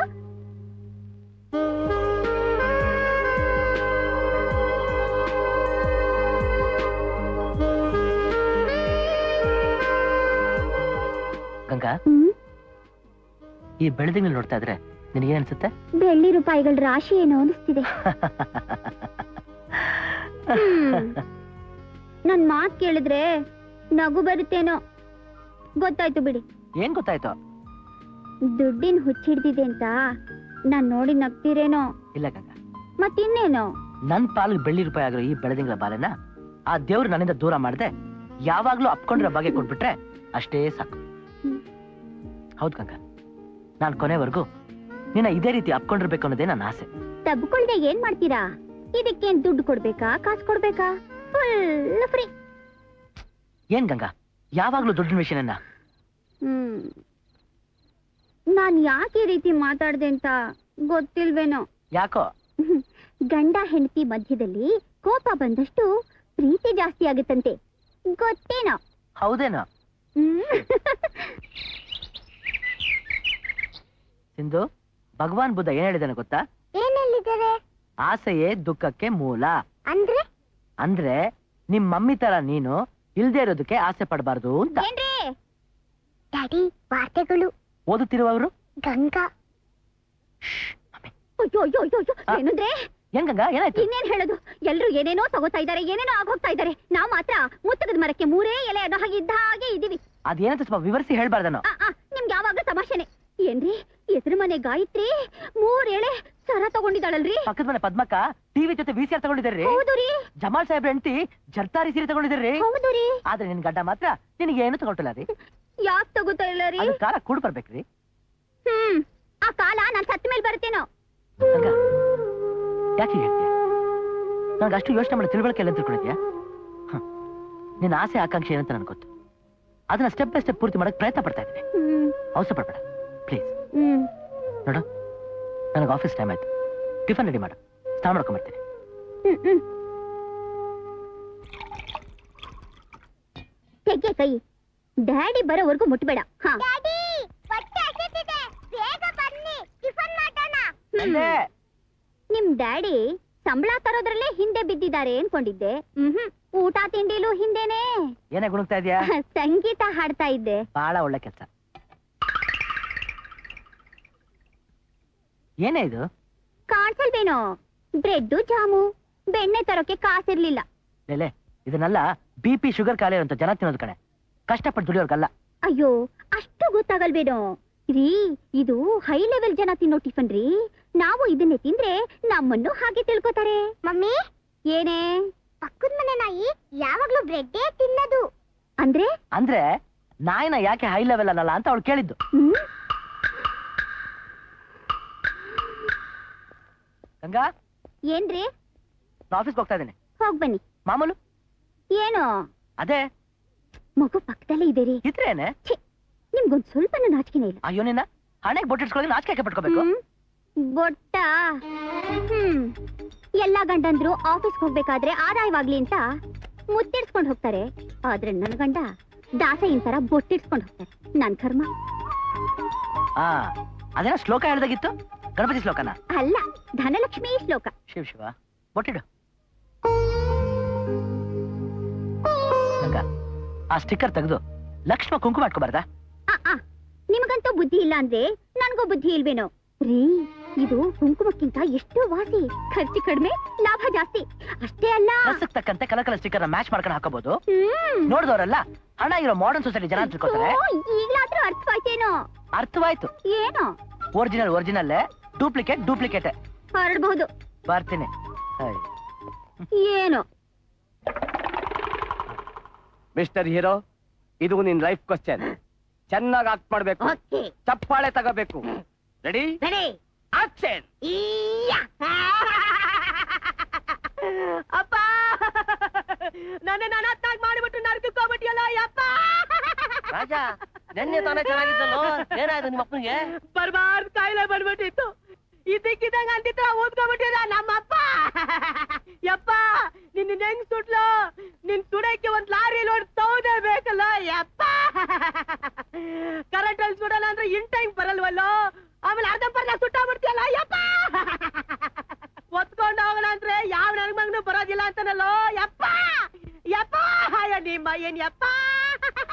ಗಂಗಾ ಹ್ಮ್ ಈ ಬೆಳದಿಂಗಳು ನೋಡ್ತಾ ಇದ್ರೆ ನಿನಗೇನ್ ಅನ್ಸುತ್ತೆ ಬೆಳ್ಳಿ ರೂಪಾಯಿಗಳ ರಾಶಿ ಏನೋ ಅನಿಸ್ತಿದೆ ಹ್ಮ್. ನನ್ ಮಾತ್ ಕೇಳಿದ್ರೆ ನಗು ಬರುತ್ತೇನೋ ಗೊತ್ತಾಯ್ತು ಬಿಡಿ ಏನ್ ಗೊತ್ತಾಯ್ತು ದುಡ್ಡಿನ ಹುಚ್ಚಿಡ್ದಿದೆ ಅಂತ ನಾನ್ ನೋಡಿ ನಗ್ತೀರೇನೋ ಇಲ್ಲ ಗಂಗಾ ಮತ್ತಿನ್ನೇನೋ ನನ್ ಪಾಲಿಗೆ ಬೆಳ್ಳಿ ರೂಪಾಯಿ ಆಗಿರೋ ಈ ಬೆಳದಿಂಗಳ ಬಾಲನ ಆ ದೇವ್ರು ನನ್ನಿಂದ ದೂರ ಮಾಡದೆ ಯಾವಾಗ್ಲೂ ಅಪ್ಕೊಂಡಿರೋ ಬಗ್ಗೆ ಕೊಟ್ಬಿಟ್ರೆ ಅಷ್ಟೇ ಸಾಕು ಹ್ಮ್. ಹೌದ್ ಗಂಗಾ ನಾನ್ ಕೊನೆವರೆಗೂ ನಿನ್ನ ಇದೇ ರೀತಿ ಅಪ್ಕೊಂಡಿರ್ಬೇಕು ಅನ್ನೋದೇ ನನ್ನ ಆಸೆ ತಬ್ಕೊಳ್ದೆ ಏನ್ ಮಾಡ್ತೀರಾ ಇದಕ್ಕೇನ್ ದುಡ್ಡು ಕೊಡ್ಬೇಕಾ ಕಾಸು ಕೊಡ್ಬೇಕಾ ಫುಲ್ ಫ್ರೀ ಏನ್ ಗಂಗಾ ಯಾವಾಗ್ಲೂ ದುಡ್ಡಿನ ವಿಷಯನ ಹ್ಮ್ ನಾನ್ ಯಾಕೆ ಈ ರೀತಿ ಮಾತಾಡ್ದೆ ಅಂತ ಗೊತ್ತಿಲ್ವೇನೋ ಯಾಕೋ ಗಂಡ ಹೆಂಡತಿ ಮಧ್ಯದಲ್ಲಿ ಕೋಪ ಬಂದಷ್ಟು ಪ್ರೀತಿ ಜಾಸ್ತಿ ಆಗುತ್ತಂತೆ ಗೊತ್ತೇನೋ ಹೌದೇನೋ ಹ್ಮ್. ಸಿಂಧು ಭಗವಾನ್ ಬುದ್ಧ ಏನ್ ಹೇಳಿದಾನೆ ಗೊತ್ತಾ ಏನ್ ಹೇಳಿದ್ದಾರೆ ಆಸೆಯೇ ದುಃಖಕ್ಕೆ ಮೂಲ ಅಂದ್ರೆ ಅಂದ್ರೆ ನಿಮ್ ಮಮ್ಮಿ ತರ ನೀನು ಇಲ್ದೇ ಇರೋದಕ್ಕೆ ಆಸೆ ಪಡಬಾರ್ದು ಅಂತ ಏನ್ರಿ ಡ್ಯಾಡಿ ವಾರ್ತೆಗಳು ಓದುತ್ತಿರುವವರು ಗಂಗಾ ಅಯ್ಯೋ ಅಯ್ಯೋ ಅಯ್ಯೋ ಅಯ್ಯೋ ಆ. ಏನಂದ್ರೆ ಏನ್ ಗಂಗಾ ಏನಾಯ್ತು ಇನ್ನೇನ್ ಹೇಳೋದು ಎಲ್ರು ಏನೇನೋ ತಗೋತಾ ಇದಾರೆ ಏನೇನೋ ಆಗೋಗ್ತಾ ಇದಾರೆ ನಾವ್ ಮಾತ್ರ ಮುತ್ತಗದ ಮರಕ್ಕೆ ಮೂರೇ ಎಲೆ ಅನ್ನೋ ಹಾಗೆ ಇದ್ದ ಹಾಗೆ ಇದೀವಿ ಅದೇನಂತ ಸ್ವಲ್ಪ ವಿವರಿಸಿ ಹೇಳ್ಬಾರ್ದನೋ ಆ, ಆ, ನಿಮ್ಗೆ ಯಾವಾಗ್ಲೂ ತಮಾಷೆನೆ ಏನ್ರಿ ಎದುರು ಮನೆ ಗಾಯತ್ರಿ ಮೂರ್ ಎಳೆ ಸರ ತಗೊಂಡಿದ್ದಾಳಲ್ರಿ ಪಕ್ಕದ ಮನೆ ಪದ್ಮಕ್ಕ ಟಿವಿ ಜೊತೆ ವಿ ಸಿ ಆರ್ ತಗೊಂಡಿದ್ದಾರ್ರಿ ಹೌದು ರೀ ಜಮಾಲ್ ಸಾಹೇಬ್ರ ಹೆಂಡತಿ ಜರ್ತಾರಿ ಸೀರೆ ತಗೊಂಡಿದ್ದಾರ್ರಿ ಹೌದು ರೀ ಆದ್ರೆ ನಿನ್ ಗಡ್ಡ ಮಾತ್ರ ನಿನಗೆ ಏನು ತಗೊಳ್ತಿಲ್ಲ ರೀ ಯಾಕ್ ತಗೋತಾ ಇಲ್ಲ ರೀ ಅದು ಕಾಲ ಕೂಡ್ ಬರ್ಬೇಕ್ರಿ ಹ್ಮ್ ಆ ಕಾಲ ನಾನ್ ಸತ್ತ ಮೇಲೆ ಬರುತ್ತೇನೋ ಗಂಗಾ ಯಾಕೆ ಹೀಗ್ ಹೇಳ್ತೀಯ ನನಗೆ ಅಷ್ಟು ಯೋಚನೆ ಮಾಡಿ ತಿಳುವಳಿಕೆ ಎಲ್ಲ ತಿಳ್ಕೊಂಡಿದ್ಯಾ ಹ. ನಿನ್ನ ಆಸೆ ಆಕಾಂಕ್ಷೆ ಏನಂತ ನನ್ಗೆ ಗೊತ್ತು ಅದನ್ನ ಸ್ಟೆಪ್ ಬೈ ಸ್ಟೆಪ್ ಪೂರ್ತಿ ಮಾಡಕ್ ಪ್ರಯತ್ನ ಪಡ್ತಾ ಇದ್ದೀನಿ ಹ್ಮ್ ಅವಸರ ಪಡ್ಬೇಡ ಪ್ಲೀಸ್ ಹ್ಮ್ ನೋಡು ನನಗೆ ಆಫೀಸ್ ಟೈಮ್ ಆಯ್ತು ಟಿಫನ್ ರೆಡಿ ಮಾಡು ಸ್ನಾನ ಮಾಡ್ಕೊಂಡ್ಬರ್ತೀನಿ ಹ್ಮ್ ಹ್ಮ್ ತೆಗೆ ಕೈ ಡ್ಯಾಡಿ ಬರೋವರೆಗೂ ಮುಟ್ಬೇಡ ಹಾ ಹ್ಮ್. ನಿಮ್ ಡ್ಯಾಡಿ ಸಂಬಳ ತರೋದ್ರಲ್ಲೇ ಹಿಂದೆ ಬಿದ್ದಿದ್ದಾರೆ ಅನ್ಕೊಂಡಿದ್ದೆ ಹ್ಮ್ ಊಟ ತಿಂಡಿಲೂ ಹಿಂದೆನೆ ಏನೇ ಗುಣಗ್ತಾ ಇದೆಯಾ ಸಂಗೀತ ಹಾಡ್ತಾ ಇದ್ದೆ ಬಹಳ ಒಳ್ಳೆ ಕೆಲಸ ಏನೇ ಇದು ಕಾಣಿಸಲ್ವೇನೋ ಬ್ರೆಡ್ ಜಾಮು ಬೆಣ್ಣೆ ತರೋಕೆ ಕಾಸಿರ್ಲಿಲ್ಲ ಲೇಲೆ ಇದನ್ನೆಲ್ಲ ಬಿ ಪಿ ಶುಗರ್ ಕಾಲೇ ಅಂತ ಜನ ತಿನ್ನೋದು ಕಣೆ ಕಷ್ಟಪಟ್ಟು ದುಡಿಯೋರ್ಗಲ್ಲ ಅಯ್ಯೋ ಅಷ್ಟು ಗೊತ್ತಾಗಲ್ವೇನೋ ರೀ ಇದು ಹೈ ಲೆವೆಲ್ ಜನ ತಿನ್ನೋ ಟಿಫನ್ ರೀ ನಾವು ಇದನ್ನೇ ತಿಂದ್ರೆ ನಮ್ಮನ್ನು ಹಾಗೆ ತಿಳ್ಕೊತಾರೆ ಮಮ್ಮಿ ಏನೇ ಪಕ್ಕದ ಮನೆ ನಾಯಿ ಯಾವಾಗ್ಲೂ ಬ್ರೆಡ್ಡೇ ತಿನ್ನದು ಅಂದ್ರೆ ಅಂದ್ರೆ ನಾಯಿನ ಯಾಕೆ ಹೈ ಲೆವೆಲ್ ಅನ್ನಲ್ಲ ಅಂತ ಅವಳು ಕೇಳಿದ್ದು ಹ್ಮ್ ಗಂಗಾ ಏನ್ರಿ ನಾನು ಆಫೀಸ್ಗೆ ಹೋಗ್ತಾ ಇದ್ದೀನಿ ಹೋಗ್ ಬನ್ನಿ ಮಾಮೂಲು ಏನೋ ಅದೇ ಮಗು ಪಕ್ಕದಲ್ಲೇ ಇದೆ ರೀ ಇದ್ರೇನೆ ನಿಮ್ಗೊಂದ್ ಸ್ವಲ್ಪನೂ ನಾಚಿಕೆನೇ ಇಲ್ಲ ಅಯ್ಯೋ ನಿನ್ನ ಹಣೆಗೆ ಬೊಟ್ಟಿಡ್ಸ್ಕೊಳ್ಳೋಕೆ ನಾಚಿಕೆ ಪಟ್ಕೋಬೇಕು ಹ್ಮ್. ಬೊಟ್ಟ ಹ್ಮ್ ಎಲ್ಲಾ ಗಂಡಂದ್ರು ಆಫೀಸ್ಗೆ ಹೋಗ್ಬೇಕಾದ್ರೆ ಆದಾಯವಾಗ್ಲಿ ಅಂತ ಮುತ್ತಿಡ್ಸ್ಕೊಂಡ್ ಹೋಗ್ತಾರೆ ಆದ್ರೆ ನನ್ ಗಂಡ ದಾಸೆಯಿನ ತರ ಬೊಟ್ಟಿಡ್ಸ್ಕೊಂಡ್ ಹೋಗ್ತಾರೆ ನನ್ ಕರ್ಮ ಆ ಅದೇನೋ ಶ್ಲೋಕ ಹೇಳ್ದಾಗಿತ್ತು ಗಣಪತಿ ಶ್ಲೋಕನ ಅಲ್ಲ ಧನಲಕ್ಷ್ಮಿ ಶ್ಲೋಕ ಶಿವ ಶಿವ ಬೊಟ್ಟಿಡು ಗಂಗಾ ಆ ಸ್ಟಿಕ್ಕರ್ ತೆಗೆದು ಲಕ್ಷ್ಮ ಕುಂಕುಮ ಇಟ್ಕೋಬಾರ್ದಾ ಆ, ಆ, ನಿಮಗಂತೂ ಬುದ್ಧಿ ಇಲ್ಲ ಅಂದ್ರೆ ನನ್ಗೂ ಬುದ್ಧಿ ಇಲ್ವೇನೋ ರೀ ಇದು ಕುಂಕುಮಕ್ಕಿಂತ ಎಷ್ಟೋ ವಾಸಿ ಖರ್ಚು ಕಡಿಮೆ ಲಾಭ ಜಾಸ್ತಿ ಅಷ್ಟೇ ಅಲ್ಲ ಡ್ರೆಸ್ಗೆ ತಕ್ಕಂತೆ ಕಲರ್ ಕಲರ್ ಸ್ಟಿಕ್ಕರ್ ಮ್ಯಾಚ್ ಮಾಡ್ಕೊಂಡು ಹಾಕೋಬಹುದು ಹ್ಮ್ ನೋಡಿದವರೆಲ್ಲ ಹಣ ಇರೋ ಮಾಡರ್ನ್ ಸೊಸೈಟಿ ಜನ ಅಂತ ತಿಳ್ಕೊತಾರೆ ಓ, ಈಗ್ಲಾದ್ರೂ ಅರ್ಥವಾಯ್ತೇನೋ ಅರ್ಥವಾಯ್ತು ಏನೋ ಒರಿಜಿನಲ್ ಒರಿಜಿನಲ್ ಡೂಪ್ಲಿಕೇಟ್ ಡೂಪ್ಲಿಕೇಟ್ ಹರಡ್ಬಹುದು ಬರ್ತೀನಿ ಹೈ. ಏನೋ ಮಿಸ್ಟರ್ ಹೀರೋ ಇದು ನಿನ್ ಲೈಫ್ ಕ್ವಶನ್ ಚೆನ್ನಾಗಿ ಆಕ್ಟ್ ಮಾಡ್ಬೇಕು ಓಕೆ ಚಪ್ಪಾಳೆ ತಗೋಬೇಕು ರೆಡಿ ರೆಡಿ ಆಕ್ಷನ್ ಅಪ್ಪ ನನ್ನ ನನ್ನತ್ತಾಗಿ ಮಾಡಿಬಿಟ್ಟು ನರ್ಕೋಗ್ಬಿಟ್ಟಿಯಲ್ಲ ಯಪ್ಪ ರಾಜ ನೆನ್ನೆ ತಾನೇ ಚೆನ್ನಾಗಿದ್ದಲ್ಲೋ ಏನಾಯ್ತು ನಿಮ್ಮ ಅಪ್ಪನಿಗೆ ಬರ್ಬಾರ್ದು ಕಾಯಿಲೆ ಬಂದ್ಬಿಟ್ಟಿತ್ತು ಇದಕ್ಕಿದಂಗ ಅಂತಿತ್ರ ಓದ್ಕೊಂಡ್ಬಿಟ್ಟಿದ ನಮ್ಮಪ್ಪ ಯಪ್ಪ ನಿನ್ನ ಹೆಂಗ್ ಸುಟ್ಲು ನಿನ್ ಸುಡಕ್ಕೆ ಒಂದ್ ಲಾರಿ ಲೋಡ್ ಸೌದೆ ಬೇಕಲ್ಲ ಯಪ್ಪ ಕರೆಂಟ್ ಅಲ್ಲಿ ಸುಡಲ್ಲ ಅಂದ್ರೆ ಇನ್ ಟೈಮ್ ಬರಲ್ವಲ್ಲೋ ಆಮೇಲೆ ಅರ್ಧಂಬರ್ಧ ಸುಟ್ಟಾಗ್ಬಿಡ್ತೀಯಲ್ಲ ಯಪ್ಪ ಒತ್ಕೊಂಡು ಹೋಗೋಣ ಅಂದ್ರೆ ಯಾವ ನನ್ ಮಗನು ಬರೋದಿಲ್ಲ ಅಂತಾನಲ್ಲೋ ಯಪ್ಪ ಯಪ್ಪ ಅಯ್ಯೋ ನಿಮ್ಮ ಏನ್ ಯಪ್ಪ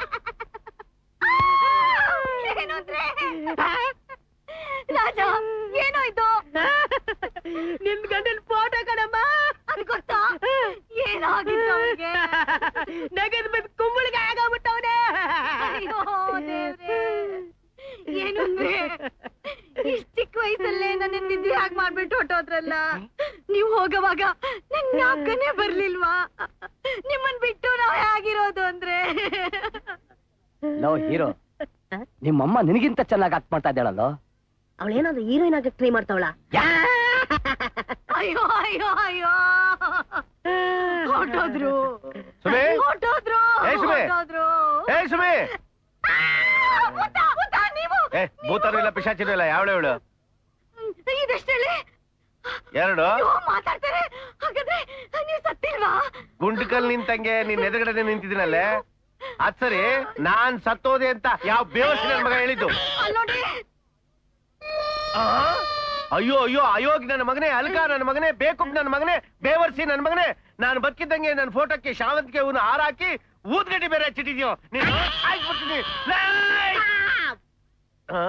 ಏನು ಅಂದ್ರೆ ರಾಜ ಇದು ನಿನ್ ಗಂಡನ್ ಫೋಟೋ ಕಣಮ್ಮ ಅದ್ ಗೊತ್ತಾ ಏನಾಗಿತ್ತು ಅವ್ರಿಗೆ ನಗದ್ ಬಂದ್ ಕುಂಬಳಿಗೆ ಆಗೋಗ್ಬಿಟ್ಟವನೆ ಅಯ್ಯೋ ದೇವ್ರೇ ಏನು ಅಂದ್ರೆ ಇಷ್ಟ್ ಚಿಕ್ಕ ವಯಸ್ಸಲ್ಲೇ ನನ್ನ ನಿದ್ದೆ ಹಾಗೆ ಮಾಡ್ಬಿಟ್ಟು ಹೊಟ್ಟೋದ್ರಲ್ಲ ನೀವ್ ಹೋಗೋವಾಗ ನನ್ ಜ್ಞಾಪಕನೇ ಬರ್ಲಿಲ್ವಾ ನಿಮ್ಮನ್ ಬಿಟ್ಟು ನಾವ್ ಹೇಗಿರೋದು ಅಂದ್ರೆ ಲೋ ಹೀರೋ ನಿಮ್ಮಮ್ಮ ನಿನಗಿಂತ ಚೆನ್ನಾಗಿ ಆಕ್ಟ್ ಮಾಡ್ತಾ ಇದ್ದಾಳಲ್ಲೋ ಅವಳೇನಾದ್ರು ಹೀರೋಯಿನ್ ಆಗಿ ಟ್ರೈ ಮಾಡ್ತಾವಳ ಅಯ್ಯೋ ಅಯ್ಯೋ ಅಯ್ಯೋ ಹೊಟ್ಟೋದ್ರು ಸುಮೆ ಹೊಟ್ಟೋದ್ರು ಏ, ಸುಮೆ. ಹೊಟ್ಟೋದ್ರು ಏ ಸುಮಿ ಆ, ಭೂತ, ಭೂತ, ನೀವು ಏ ಭೂತನೂ ಇಲ್ಲ ಪಿಶಾಚಿನೂ ಇಲ್ಲ ಯಾವಳು ಇವಳು ಇದೆಷ್ಟೇಳಿ ಎರಡು ಅಯ್ಯೋ, ಮಾತಾಡ್ತಾರೆ ಹಾಗಾದ್ರೆ ನೀವು ಸತ್ತಿಲ್ವಾ ಗುಂಡ್ಕಲ್ ನಿಂತಂಗೆ ನಿನ್ ಎದುರುಗಡೆ ನಿಂತಿದ್ದೀನಲ್ಲೇ ಅದ್ ಸರಿ ನಾನ್ ಸತ್ತೋದೆ ಅಂತ ಯಾವ ಬೇವಸಿ ನನ್ ಮಗ ಹೇಳಿದ್ದು ಅಲ್ಲ್ ನೋಡಿ ಆ? ಅಯ್ಯೋ ಅಯ್ಯೋ ಅಯೋಗ್ ನನ್ನ ಮಗನೇ ಅಲ್ಕ ನನ್ನ ಮಗನೇ ಬೇಕು ನನ್ನ ಮಗನೇ ಬೇವರ್ಸಿ ನನ್ನ ಮಗನೇ ನಾನು ಬದುಕಿದ್ದಂಗೆ ನನ್ನ ಫೋಟೋಕ್ಕೆ ಶಾವಂತಿಗೆ ಹೂನ ಹಾರ ಹಾಕಿ ಊದ್ಗಡ್ಡಿ ಬೇರೆ ಹಚ್ಚಿಟ್ಟಿದ್ಯೋ ನೀನು ಸಾಯ್ಸ್ಬಿಡ್ತೀನಿ. ಲೇ! ಆ?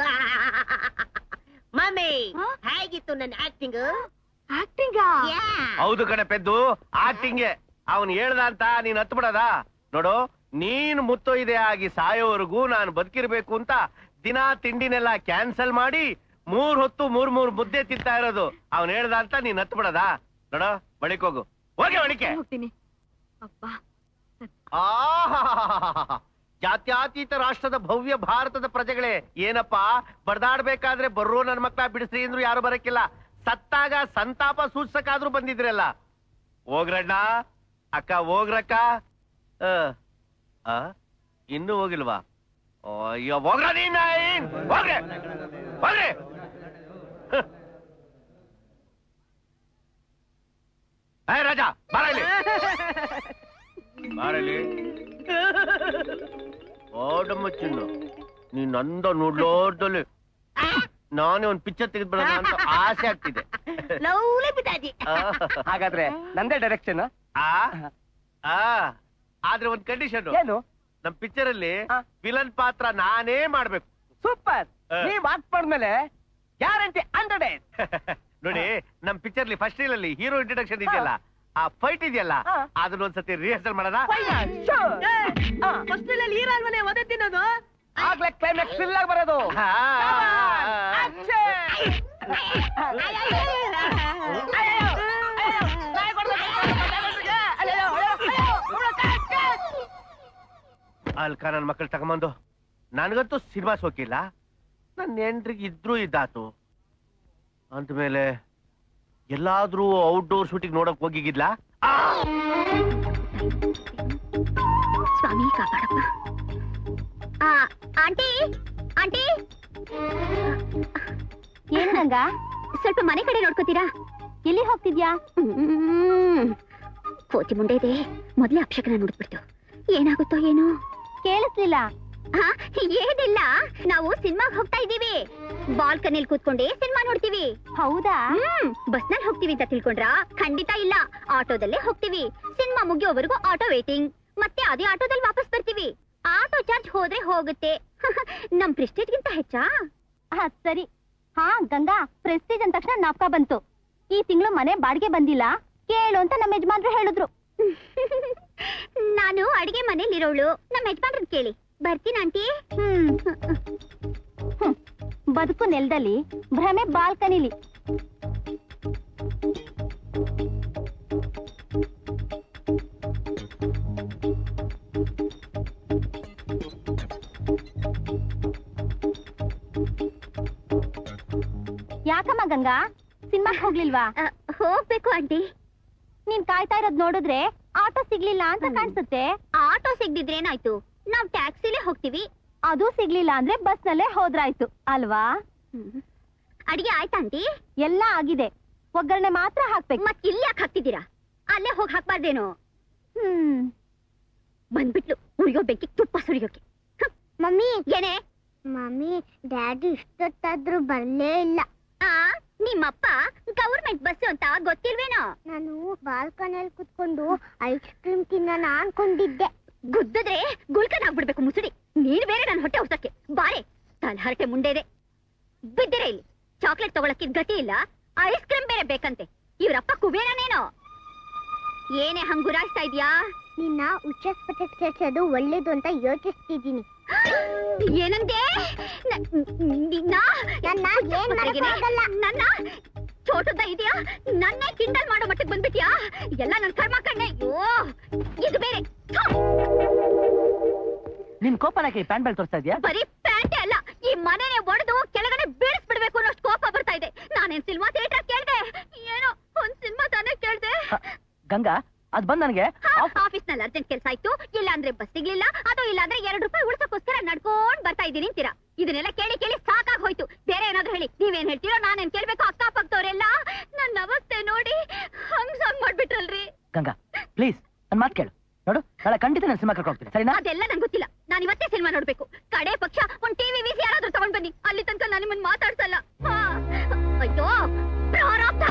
ಮಮ್ಮಿ ಹ? ಹೇಗಿತ್ತು ನನ್ನ ಆಕ್ಟಿಂಗ್ ಆಕ್ಟಿಂಗಾ ಹೌದು ಕಣೆ ಪೆದ್ದು ಆಕ್ಟಿಂಗೆ ಅವನು ಹೇಳ್ದ ಅಂತ ನೀನ್ ಹತ್ತು ಬಿಡದ ನೋಡು ನೀನ್ ಮುತ್ತೊಯ್ದೆ ಆಗಿ ಸಾಯೋವರೆಗೂ ನಾನು ಬದುಕಿರ್ಬೇಕು ಅಂತ ದಿನಾ ತಿಂಡಿನೆಲ್ಲ ಕ್ಯಾನ್ಸಲ್ ಮಾಡಿ ಮೂರ್ ಹೊತ್ತು ಮೂರ್ ಮೂರ್ ಮುದ್ದೆ ತಿಂತಾ ಇರೋದು ಅವನ್ ಹೇಳ್ದ ಅಂತ ನೀನ್ ಹತ್ತು ಬಿಡದ ನೋಡು ಬಳಿಕ್ ಹೋಗು ಹೋಗಿ ಬಳಿಕೆ ಹೋಗ್ತೀನಿ ಅಪ್ಪ ಆಹಾಹಾಹಾಹಾ. ಜಾತ್ಯತೀತ ರಾಷ್ಟ್ರದ ಭವ್ಯ ಭಾರತದ ಪ್ರಜೆಗಳೇ ಏನಪ್ಪಾ ಬಡ್ದಾಡ್ಬೇಕಾದ್ರೆ ಬರ್ರೋ ನನ್ ಮಕ್ಳ ಬಿಡಿಸ್ರಿ ಅಂದ್ರು ಯಾರು ಬರಕ್ಕಿಲ್ಲ ಸತ್ತಾಗ ಸಂತಾಪ ಸೂಚಕಾದ್ರೂ ಬಂದಿದ್ರಲ್ಲ ಹೋಗ್ರಣ್ಣ ಅಕ್ಕ ಹೋಗ್ರಕ್ಕ ಆ, ಆ? ಇನ್ನೂ ಹೋಗಿಲ್ವಾ ಅಯ್ಯೋ ಹೋಗ್ರ ನೀನ್ ನಾಯಿನ್. ಹೋಗ್ರೆ ಹೋಗ್ರೆ ಹ. ಏ ರಾಜ ಬಾರ ಇಲ್ಲಿ ಬಾರಲ್ಲಿ ಓಡಮ್ಮ ಚಿನ್ನು ನೀನ್ ಅಂದ ನೋಡ್ಲೋಡ್ದಲ್ಲಿ ನಾನೇ ಒಂದ್ ಪಿಕ್ಚರ್ ತೆಗೆದ್ಬಿಡೋಣ ಅಂತ ಆಸೆ ಆಗ್ತಿದೆ ಲವ್ಲಿ ಬಿದ್ದಾಜಿ ಆ, ಹಾಗಾದ್ರೆ ನಂದೇ ಡೈರೆಕ್ಷನ್ ಆ, ಆ, ಆದ್ರೆ ಒಂದ್ ಕಂಡೀಷನ್ ಏನು ನಮ್ ಪಿಕ್ಚರ್ ಅಲ್ಲಿ ಆ. ವಿಲನ್ ಪಾತ್ರ ನಾನೇ ಮಾಡ್ಬೇಕು ಸೂಪರ್ ಆ. ನೀವ್ ಆಕ್ಟ್ ಮಾಡಿದ್ಮೇಲೆ ಗ್ಯಾರಂಟಿ ಹಂಡ್ರೆಡ್ ನೋಡಿ ನಮ್ ಪಿಕ್ಚರ್ ಅಲ್ಲಿ ಫಸ್ಟ್ ರೀಲ್ ಅಲ್ಲಿ ಹೀರೋ ಇಂಟ್ರಡಕ್ಷನ್ ಇದೆಯಲ್ಲ ಆ ಫೈಟ್ ಇದೆಯಲ್ಲ ಆ. ಅದನ್ನ ಒಂದ್ಸತಿ ರಿಹರ್ಸಲ್ ಮಾಡೋಣ ಫಸ್ಟ್ ಅಲ್ಲಿ ಹೀರೋ ಅಲ್ವನೇ ಒದೆ ತಿನ್ನೋದು ಆಗ್ಲೇ ಕ್ಲೈಮ್ಯಾಕ್ಸ್ ಫಿಲ್ ಆಗಿ ಬರೋದು ಆ, ಅಲ್ಕ ನನ್ ಮಕ್ಕಳು ತಗೊಂಬಂದು ನನ್ಗಂತೂ ಸಿನಿಮಾ ಸೋಕಿಲ್ಲ ನನ್ನ ಹೆಂಡ್ರಿಗೆ ಇದ್ರೂ ಇದ್ದಾತು ಅಂದ್ಮೇಲೆ ಎಲ್ಲಾದ್ರೂ ಔಟ್ಡೋರ್ ಶೂಟಿಂಗ್ ನೋಡಕ್ ಹೋಗಿಗಿದ್ಲಾ ಸ್ವಾಮಿ ಕಾಪಾಡಪ್ಪ ಆ, ಆಂಟಿ ಆಂಟಿ ಏನ್ ಗಂಗ ಸ್ವಲ್ಪ ಮನೆ ಕಡೆ ನೋಡ್ಕೋತೀರಾ ಎಲ್ಲಿ ಹೋಗ್ತಿದ್ಯಾ ಕೋತಿ ಮುಂಡೆ ಇದೆ ಮೊದ್ಲೇ ಅಕ್ಷಕನ ನೋಡ್ಬಿಡ್ತು ಏನಾಗುತ್ತೋ ಏನೋ ಕೇಳಿಸ್ಲಿಲ್ಲ ಏನಿಲ್ಲ ನಾವು ಸಿನಿಮಾಗ್ ಹೋಗ್ತಾ ಇದೀವಿ ಬಾಲ್ಕನಿಲ್ ಕೂತ್ಕೊಂಡೆ ಸಿನಿಮಾ ನೋಡ್ತೀವಿ ಹೌದಾ ಹ್ಮ್ ಬಸ್ನಲ್ಲಿ ಹೋಗ್ತೀವಿ ಅಂತ ತಿಳ್ಕೊಂಡ್ರಾ ಖಂಡಿತ ಇಲ್ಲ ಆಟೋದಲ್ಲೇ ಹೋಗ್ತೀವಿ ಸಿನಿಮಾ ಮುಗಿಯೋವರೆಗೂ ಆಟೋ ವೇಟಿಂಗ್ ಮತ್ತೆ ಅದೇ ಆಟೋದಲ್ಲಿ ವಾಪಸ್ ಬರ್ತೀವಿ ಆಟೋ ಚಾರ್ಜ್ ಹೋದ್ರೆ ಹೋಗುತ್ತೆ ನಮ್ ಪ್ರೆಸ್ಟೇಜ್ಗಿಂತ ಹೆಚ್ಚಾ ಸರಿ ಹಾ ಗಂಗಾ ಪ್ರೆಸ್ಟೇಜ್ ಅಂದ ತಕ್ಷಣ ನಾಪ್ಕ ಬಂತು ಈ ತಿಂಗಳು ಮನೆ ಬಾಡಿಗೆ ಬಂದಿಲ್ಲ ಕೇಳು ಅಂತ ನಮ್ಮ ಯಜಮಾನ್ರು ಹೇಳಿದ್ರು ನಾನು ಅಡಿಗೆ ಮನೇಲಿರೋಳು ನಮ್ಮ ಯಜಮಾನ್ರನ್ ಕೇಳಿ ಬರ್ತೀನಿ ಆಂಟಿ ಹ್ಮ್ ಬದುಕು ನೆಲದಲ್ಲಿ ಭ್ರಮೆ ಬಾಲ್ಕನಿಲಿ ಯಾಕಮ್ಮ ಗಂಗಾ ಸಿನಿಮಾಕ್ ಹೋಗ್ಲಿಲ್ವಾ ಹೋಗ್ಬೇಕು ಆಂಟಿ ನೀನ್ ಕಾಯ್ತಾ ಇರೋದ್ ನೋಡಿದ್ರೆ ಆಟೋ ಸಿಗ್ಲಿಲ್ಲ ಅಂತ ಕಾಣಿಸುತ್ತೆ ಆಟೋ ಸಿಗ್ದಿದ್ರೆ ಏನಾಯ್ತು ನಾವ್ ಟ್ಯಾಕ್ಸಿಲೇ ಹೋಗ್ತೀವಿ ಅದು ಸಿಗ್ಲಿಲ್ಲ ಅಂದ್ರೆ ಬಸ್ ನಲ್ಲೇ ಹೋದ್ರಾಯ್ತು ಅಲ್ವಾ ಅಡಿಗೆ ಆಯ್ತಾ ಆಂಟಿ ಎಲ್ಲ ಆಗಿದೆ ಒಗ್ಗರಣೆ ಮಾತ್ರ ಹಾಕ್ಬೇಕು ಮತ್ ಇಲ್ಲಿ ಯಾಕೆ ಹಾಕ್ತಿದ್ದೀರಾ ಅಲ್ಲೇ ಹೋಗಿ ಹಾಕ್ಬಾರ್ದೇನೋ ಹ್ಮ್ ಬಂದ್ಬಿಟ್ಲು ಉರಿಯೋ ಬೆಂಕಿ ತುಪ್ಪ ಸುರಿಯೋಕೆ ಮಮ್ಮಿ ಏನೇ ಮಮ್ಮಿ ಡ್ಯಾಡಿ ಇಷ್ಟೊತ್ತಾದ್ರೂ ಬರ್ಲೇ ಇಲ್ಲ ಆ ನಿಮ್ಮಪ್ಪ ಗವರ್ಮೆಂಟ್ ಬಸ್ ಅಂತ ಗೊತ್ತಿಲ್ವೇನೋ ನಾನು ಬಾಲ್ಕನಿಯಲ್ಲಿ ಕುತ್ಕೊಂಡು ಐಸ್ ಕ್ರೀಮ್ ತಿನ್ನೋಣ ಅನ್ಕೊಂಡಿದ್ದೆ ಗುದ್ದಿದ್ರೆ ಗುಲ್ಕನ್ ಆಗ್ಬಿಡ್ಬೇಕು ಮುಸುಡಿ ನೀನ್ ಬೇರೆ ನನ್ನ ಹೊಟ್ಟೆ ಹೊಸಕ್ಕೆ ಬಾರೆ ತಲೆ ಹರಟೆ ಮುಂದೆ ಇದೆ ಬಿದ್ದಿರ ಇಲ್ಲಿ ಚಾಕ್ಲೇಟ್ ತಗೊಳಕ್ಕೆ ಗತಿ ಇಲ್ಲ ಐಸ್ ಕ್ರೀಮ್ ಬೇರೆ ಬೇಕಂತೆ ಇವ್ರಪ್ಪ ಕುಬೇರನೇನೋ ಏನೇ ಹಂಗುರಾಯಿಸ್ತಾ ಇದ್ಯಾ ನಿನ್ನ ಉಚ್ಚಾಸ್ಪಟಕ್ಕೆ ಸೇರ್ಸೋದು ಒಳ್ಳೇದು ಅಂತ ಯೋಚಿಸ್ತಿದ್ದೀನಿ ಏನಂದೆ ನ- ನಿನ್ನ ನನ್ನ ಏನ್ ಮಾಡಕ್ಕಾಗಲ್ಲ. ನನ್ನ ಚೋಟದ ಇದೆಯಾ ನನ್ನೇ ಕಿಂಡಲ್ ಮಾಡೋ ಮಟ್ಟಕ್ಕೆ ಬಂದ್ಬಿಟ್ಯಾ ಎಲ್ಲ ನನ್ ಕರ್ಮ ಕಣ್ಣೆ ಅಯ್ಯೋ ಇದು ಬೇರೆ ಥು, ನಿನ್ ಕೋಪನಕ್ಕೆ ಪ್ಯಾಂಟ್ ಬೆಲ್ ತೋರಿಸ್ತಾ ಇದೆಯಾ ಬರೀ ಪ್ಯಾಂಟೇ ಅಲ್ಲ ಈ ಮನೆನೇ ಒಡೆದು ಕೆಳಗಡೆ ಬೀಳಿಸ್ಬಿಡ್ಬೇಕು ಅನ್ನೋಷ್ಟು ಕೋಪ ಬರ್ತಾ ಇದೆ ನಾನೇನ್ ಸಿನಿಮಾ ಥಿಯೇಟರ್ ಕೇಳ್ದೆ ಏನೋ ಒಂದ್ ಸಿನಿಮಾ ತಾನೇ ಕೇಳ್ದೆ ಗಂಗಾ ಅದ್ ಬಂದ್ ನನಗೆ ಆಫೀಸ್ ನಲ್ಲಿ ಅರ್ಜೆಂಟ್ ಕೆಲಸ ಆಯ್ತು ಇಲ್ಲ ಅಂದ್ರೆ ಬಸ್ ಸಿಗ್ಲಿಲ್ಲ ಅದು ಇಲ್ಲ ಅಂದ್ರೆ ಎರಡು ರೂಪಾಯಿ ಉಳ್ಸಕ್ಕೋಸ್ಕರ ನಡ್ಕೊಂಡ್ ಬರ್ತಾ ಇದ್ದೀನಿ ಅಂತೀರಾ ಇದನ್ನೆಲ್ಲ ಕೇಳಿ ಕೇಳಿ ಸಾಕಾಗ್ ಹೋಯ್ತು ಬೇರೆ ಏನಾದ್ರು ಹೇಳಿ ನೀವೇನ್ ಹೇಳ್ತೀರೋ ನಾನೇನ್ ಕೇಳ್ಬೇಕು ಅಕ್ಕಪಕ್ಕದವ್ರೆಲ್ಲ ನನ್ನ ಅವಸ್ಥೆ ನೋಡಿ ಹಂಗ್ ಸಾಂಗ್ ಮಾಡ್ಬಿಟ್ರಲ್ರಿ ಗಂಗಾ ಪ್ಲೀಸ್ ನನ್ ಮಾತು ಕೇಳು ನೋಡು ನಾಳೆ ಖಂಡಿತ ನಾನು ಸಿನಿಮಾ ಕರ್ಕೊಂಡು ಹೋಗ್ತೀನಿ ಸರಿನಾ ಅದೆಲ್ಲ ನಂಗೆ ಗೊತ್ತಿಲ್ಲ ನಾನು ಇವತ್ತೇ ಸಿನಿಮಾ ನೋಡ್ಬೇಕು ಕಡೆ ಪಕ್ಷ ಒಂದ್ ಟಿವಿ ವಿಸಿ ಯಾರಾದ್ರೂ ತಗೊಂಡ್ ಬನ್ನಿ ಅಲ್ಲಿ ತನಕ ನಾನು ನಿಮ್ಮನ್ನ ಮಾತಾಡ್ಸಲ್ಲ ಹಾ. ಅಯ್ಯೋ ಪ್ರಾರಬ್ಧ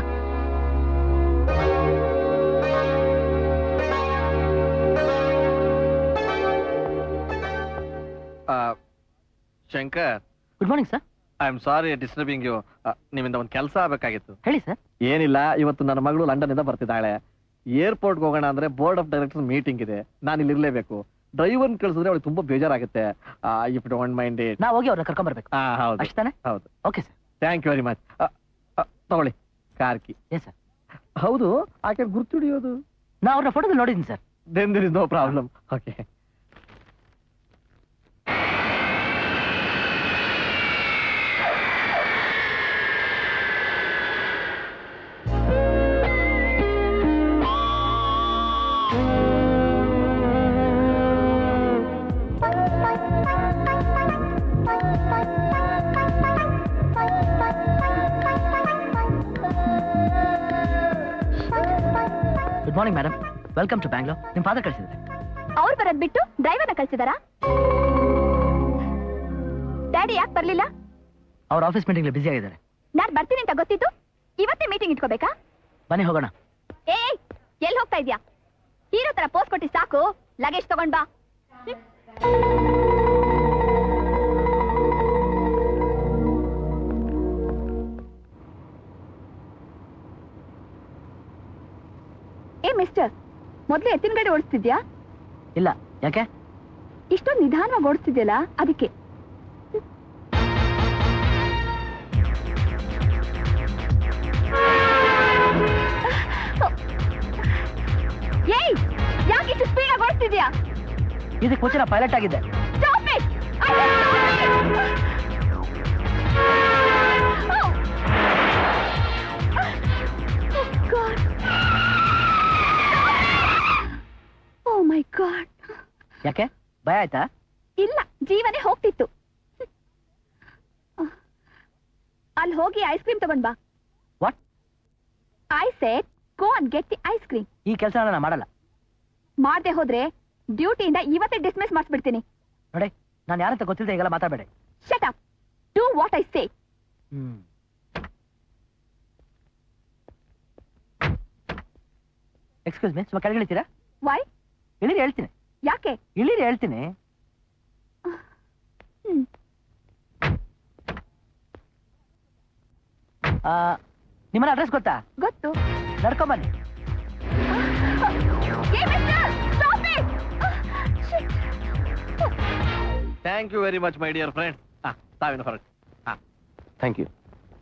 Shankar good morning sir I am sorry disturbing you ನಿಮ್ಮಿಂದ ಒಂದು ಕೆಲಸ ಆಗ್ಬೇಕಾಗಿತ್ತು ಹೇಳಿ ಸರ್ ಏನಿಲ್ಲ ಇವತ್ತು ನನ್ನ ಮಗಳು ಲಂಡನ್ ಇಂದ ಬರ್ತಿದ್ದಾಳೆ ಏರ್ಪೋರ್ಟ್ ಹೋಗೋಣ ಅಂದ್ರೆ ಬೋರ್ಡ್ ಆಫ್ ಡೈರೆಕ್ಟರ್ಸ್ ಮೀಟಿಂಗ್ ಇದೆ ನಾನು ಇಲ್ಲಿ ಇರ್ಲೇಬೇಕು ಡ್ರೈವರ್ ಕಳಿಸಿದ್ರೆ ಅವಳಿಗೆ ತುಂಬಾ ಬೇಜಾರಾಗುತ್ತೆ ಇಫ್ ಡೋಂಟ್ ಮೈಂಡ್ ಇಟ್ ನಾ ಹೋಗಿ ಅವ್ರನ್ನ ಕರ್ಕೊಂಡ್ ಬರ್ಬೇಕು ಹಾ ಹೌದು ಅಷ್ಟೇ ತಾನೆ ಹೌದು okay sir thank you very much ತಗೊಳ್ಳಿ ಕಾರ್ಕಿ ಎಸ್ ಸರ್ ಹೌದು ಆಕೆ ಗುರ್ತು ಹಿಡಿಯೋದು ನಾ ಅವ್ರನ್ನ ಫೋಟೋದಲ್ಲಿ ನೋಡಿದ್ದೀನಿ sir then there is no problem okay good morning madam welcome to Bangalore ನಿಮ್ ಫಾದರ್ ಕಳಿಸಿದ್ರೆ ಅವ್ರು ಬರೋದ್ ಬಿಟ್ಟು ಡ್ರೈವರ್ನ ಕಳ್ಸಿದಾರಾ ಡ್ಯಾಡಿ ಯಾಕೆ ಬರ್ಲಿಲ್ಲ ಅವ್ರ ಆಫೀಸ್ ಮೀಟಿಂಗ್ ಬಿಸಿ ಆಗಿದ್ದಾರೆ ನಾನ್ ಬರ್ತೀನಿ ಅಂತ ಗೊತ್ತಿತ್ತು ಇವತ್ತೇ ಮೀಟಿಂಗ್ ಇಟ್ಕೋಬೇಕಾ ಬನ್ನಿ ಹೋಗೋಣ ಏ ಎಲ್ಲಿ ಹೋಗ್ತಾ ಇದ್ಯಾ ಹೀರೋ ತರ ಪೋಸ್ಟ್ ಕೊಟ್ಟಿ ಸಾಕು ಲಗೇಜ್ ತಗೊಂಡ್ ಬಾ ಏ ಮಿಸ್ಟರ್ ಮೊದ್ಲು ಎತ್ತಿನ ಗಾಡಿ ಓಡಿಸ್ತಿದ್ಯಾ ಇಲ್ಲ ಯಾಕೆ ಇಷ್ಟೊಂದು ನಿಧಾನವಾಗಿ ಓಡಿಸ್ತಿದ್ಯಲ್ಲ ಅದಕ್ಕೆ ಏಯ್ ಯಾಕೆ ಇಷ್ಟು ಸ್ಪೀಡ್ ಆಗಿ ಓಡಿಸ್ತಿದ್ಯಾ ಇದಕ್ಕೆ ಮುಂಚೆ ನಾ ಪೈಲಟ್ ಆಗಿದ್ದೆ Stop it! I said stop it! Oh! Oh, God. Oh, my God. ಯಾಕೆ ಭಯ ಆಯ್ತಾ ಇಲ್ಲ ಜೀವನೇ ಹೋಗ್ತಿತ್ತು ಅಲ್ಲಿ ಹೋಗಿ ಐಸ್ ಕ್ರೀಮ್ ತಗೊಂಡ್ ಬಾ what I said go and get the ice cream ಈ ಕೆಲಸ ನಾನು ಮಾಡಲ್ಲ ಮಾಡದೆ ಹೋದ್ರೆ ಡ್ಯೂಟಿಯಿಂದ ಇವತ್ತೇ ಡಿಸ್ಮಿಸ್ ಮಾಡಿಸ್ಬಿಡ್ತೀನಿ ನೋಡಿ ನಾನು ಯಾರಂತ ಗೊತ್ತಿಲ್ಲದೆ ಈಗೆಲ್ಲ ಮಾತಾಡಬೇಡಿ shut up do what I say hmm excuse me ಸ್ವಲ್ಪ ಕೆಳಗೆ ಇಳಿತೀರಾ ವೈ ಇಳಿರಿ ಹೇಳ್ತೀನಿ ಯಾಕೆ ಇಳಿರಿ ಹೇಳ್ತೀನಿ ಹ್ಮ್. ಆ, ನಿಮ್ಮನ್ನ ಅಡ್ರೆಸ್ ಗೊತ್ತಾ ಗೊತ್ತು ನಡ್ಕೊಂಬನ್ನಿ ಏ mister stop it shit thank you very much my dear friend ಹಾ ತಾವಿನ ಹೊರಟು ಹಾ ಥ್ಯಾಂಕ್ ಯು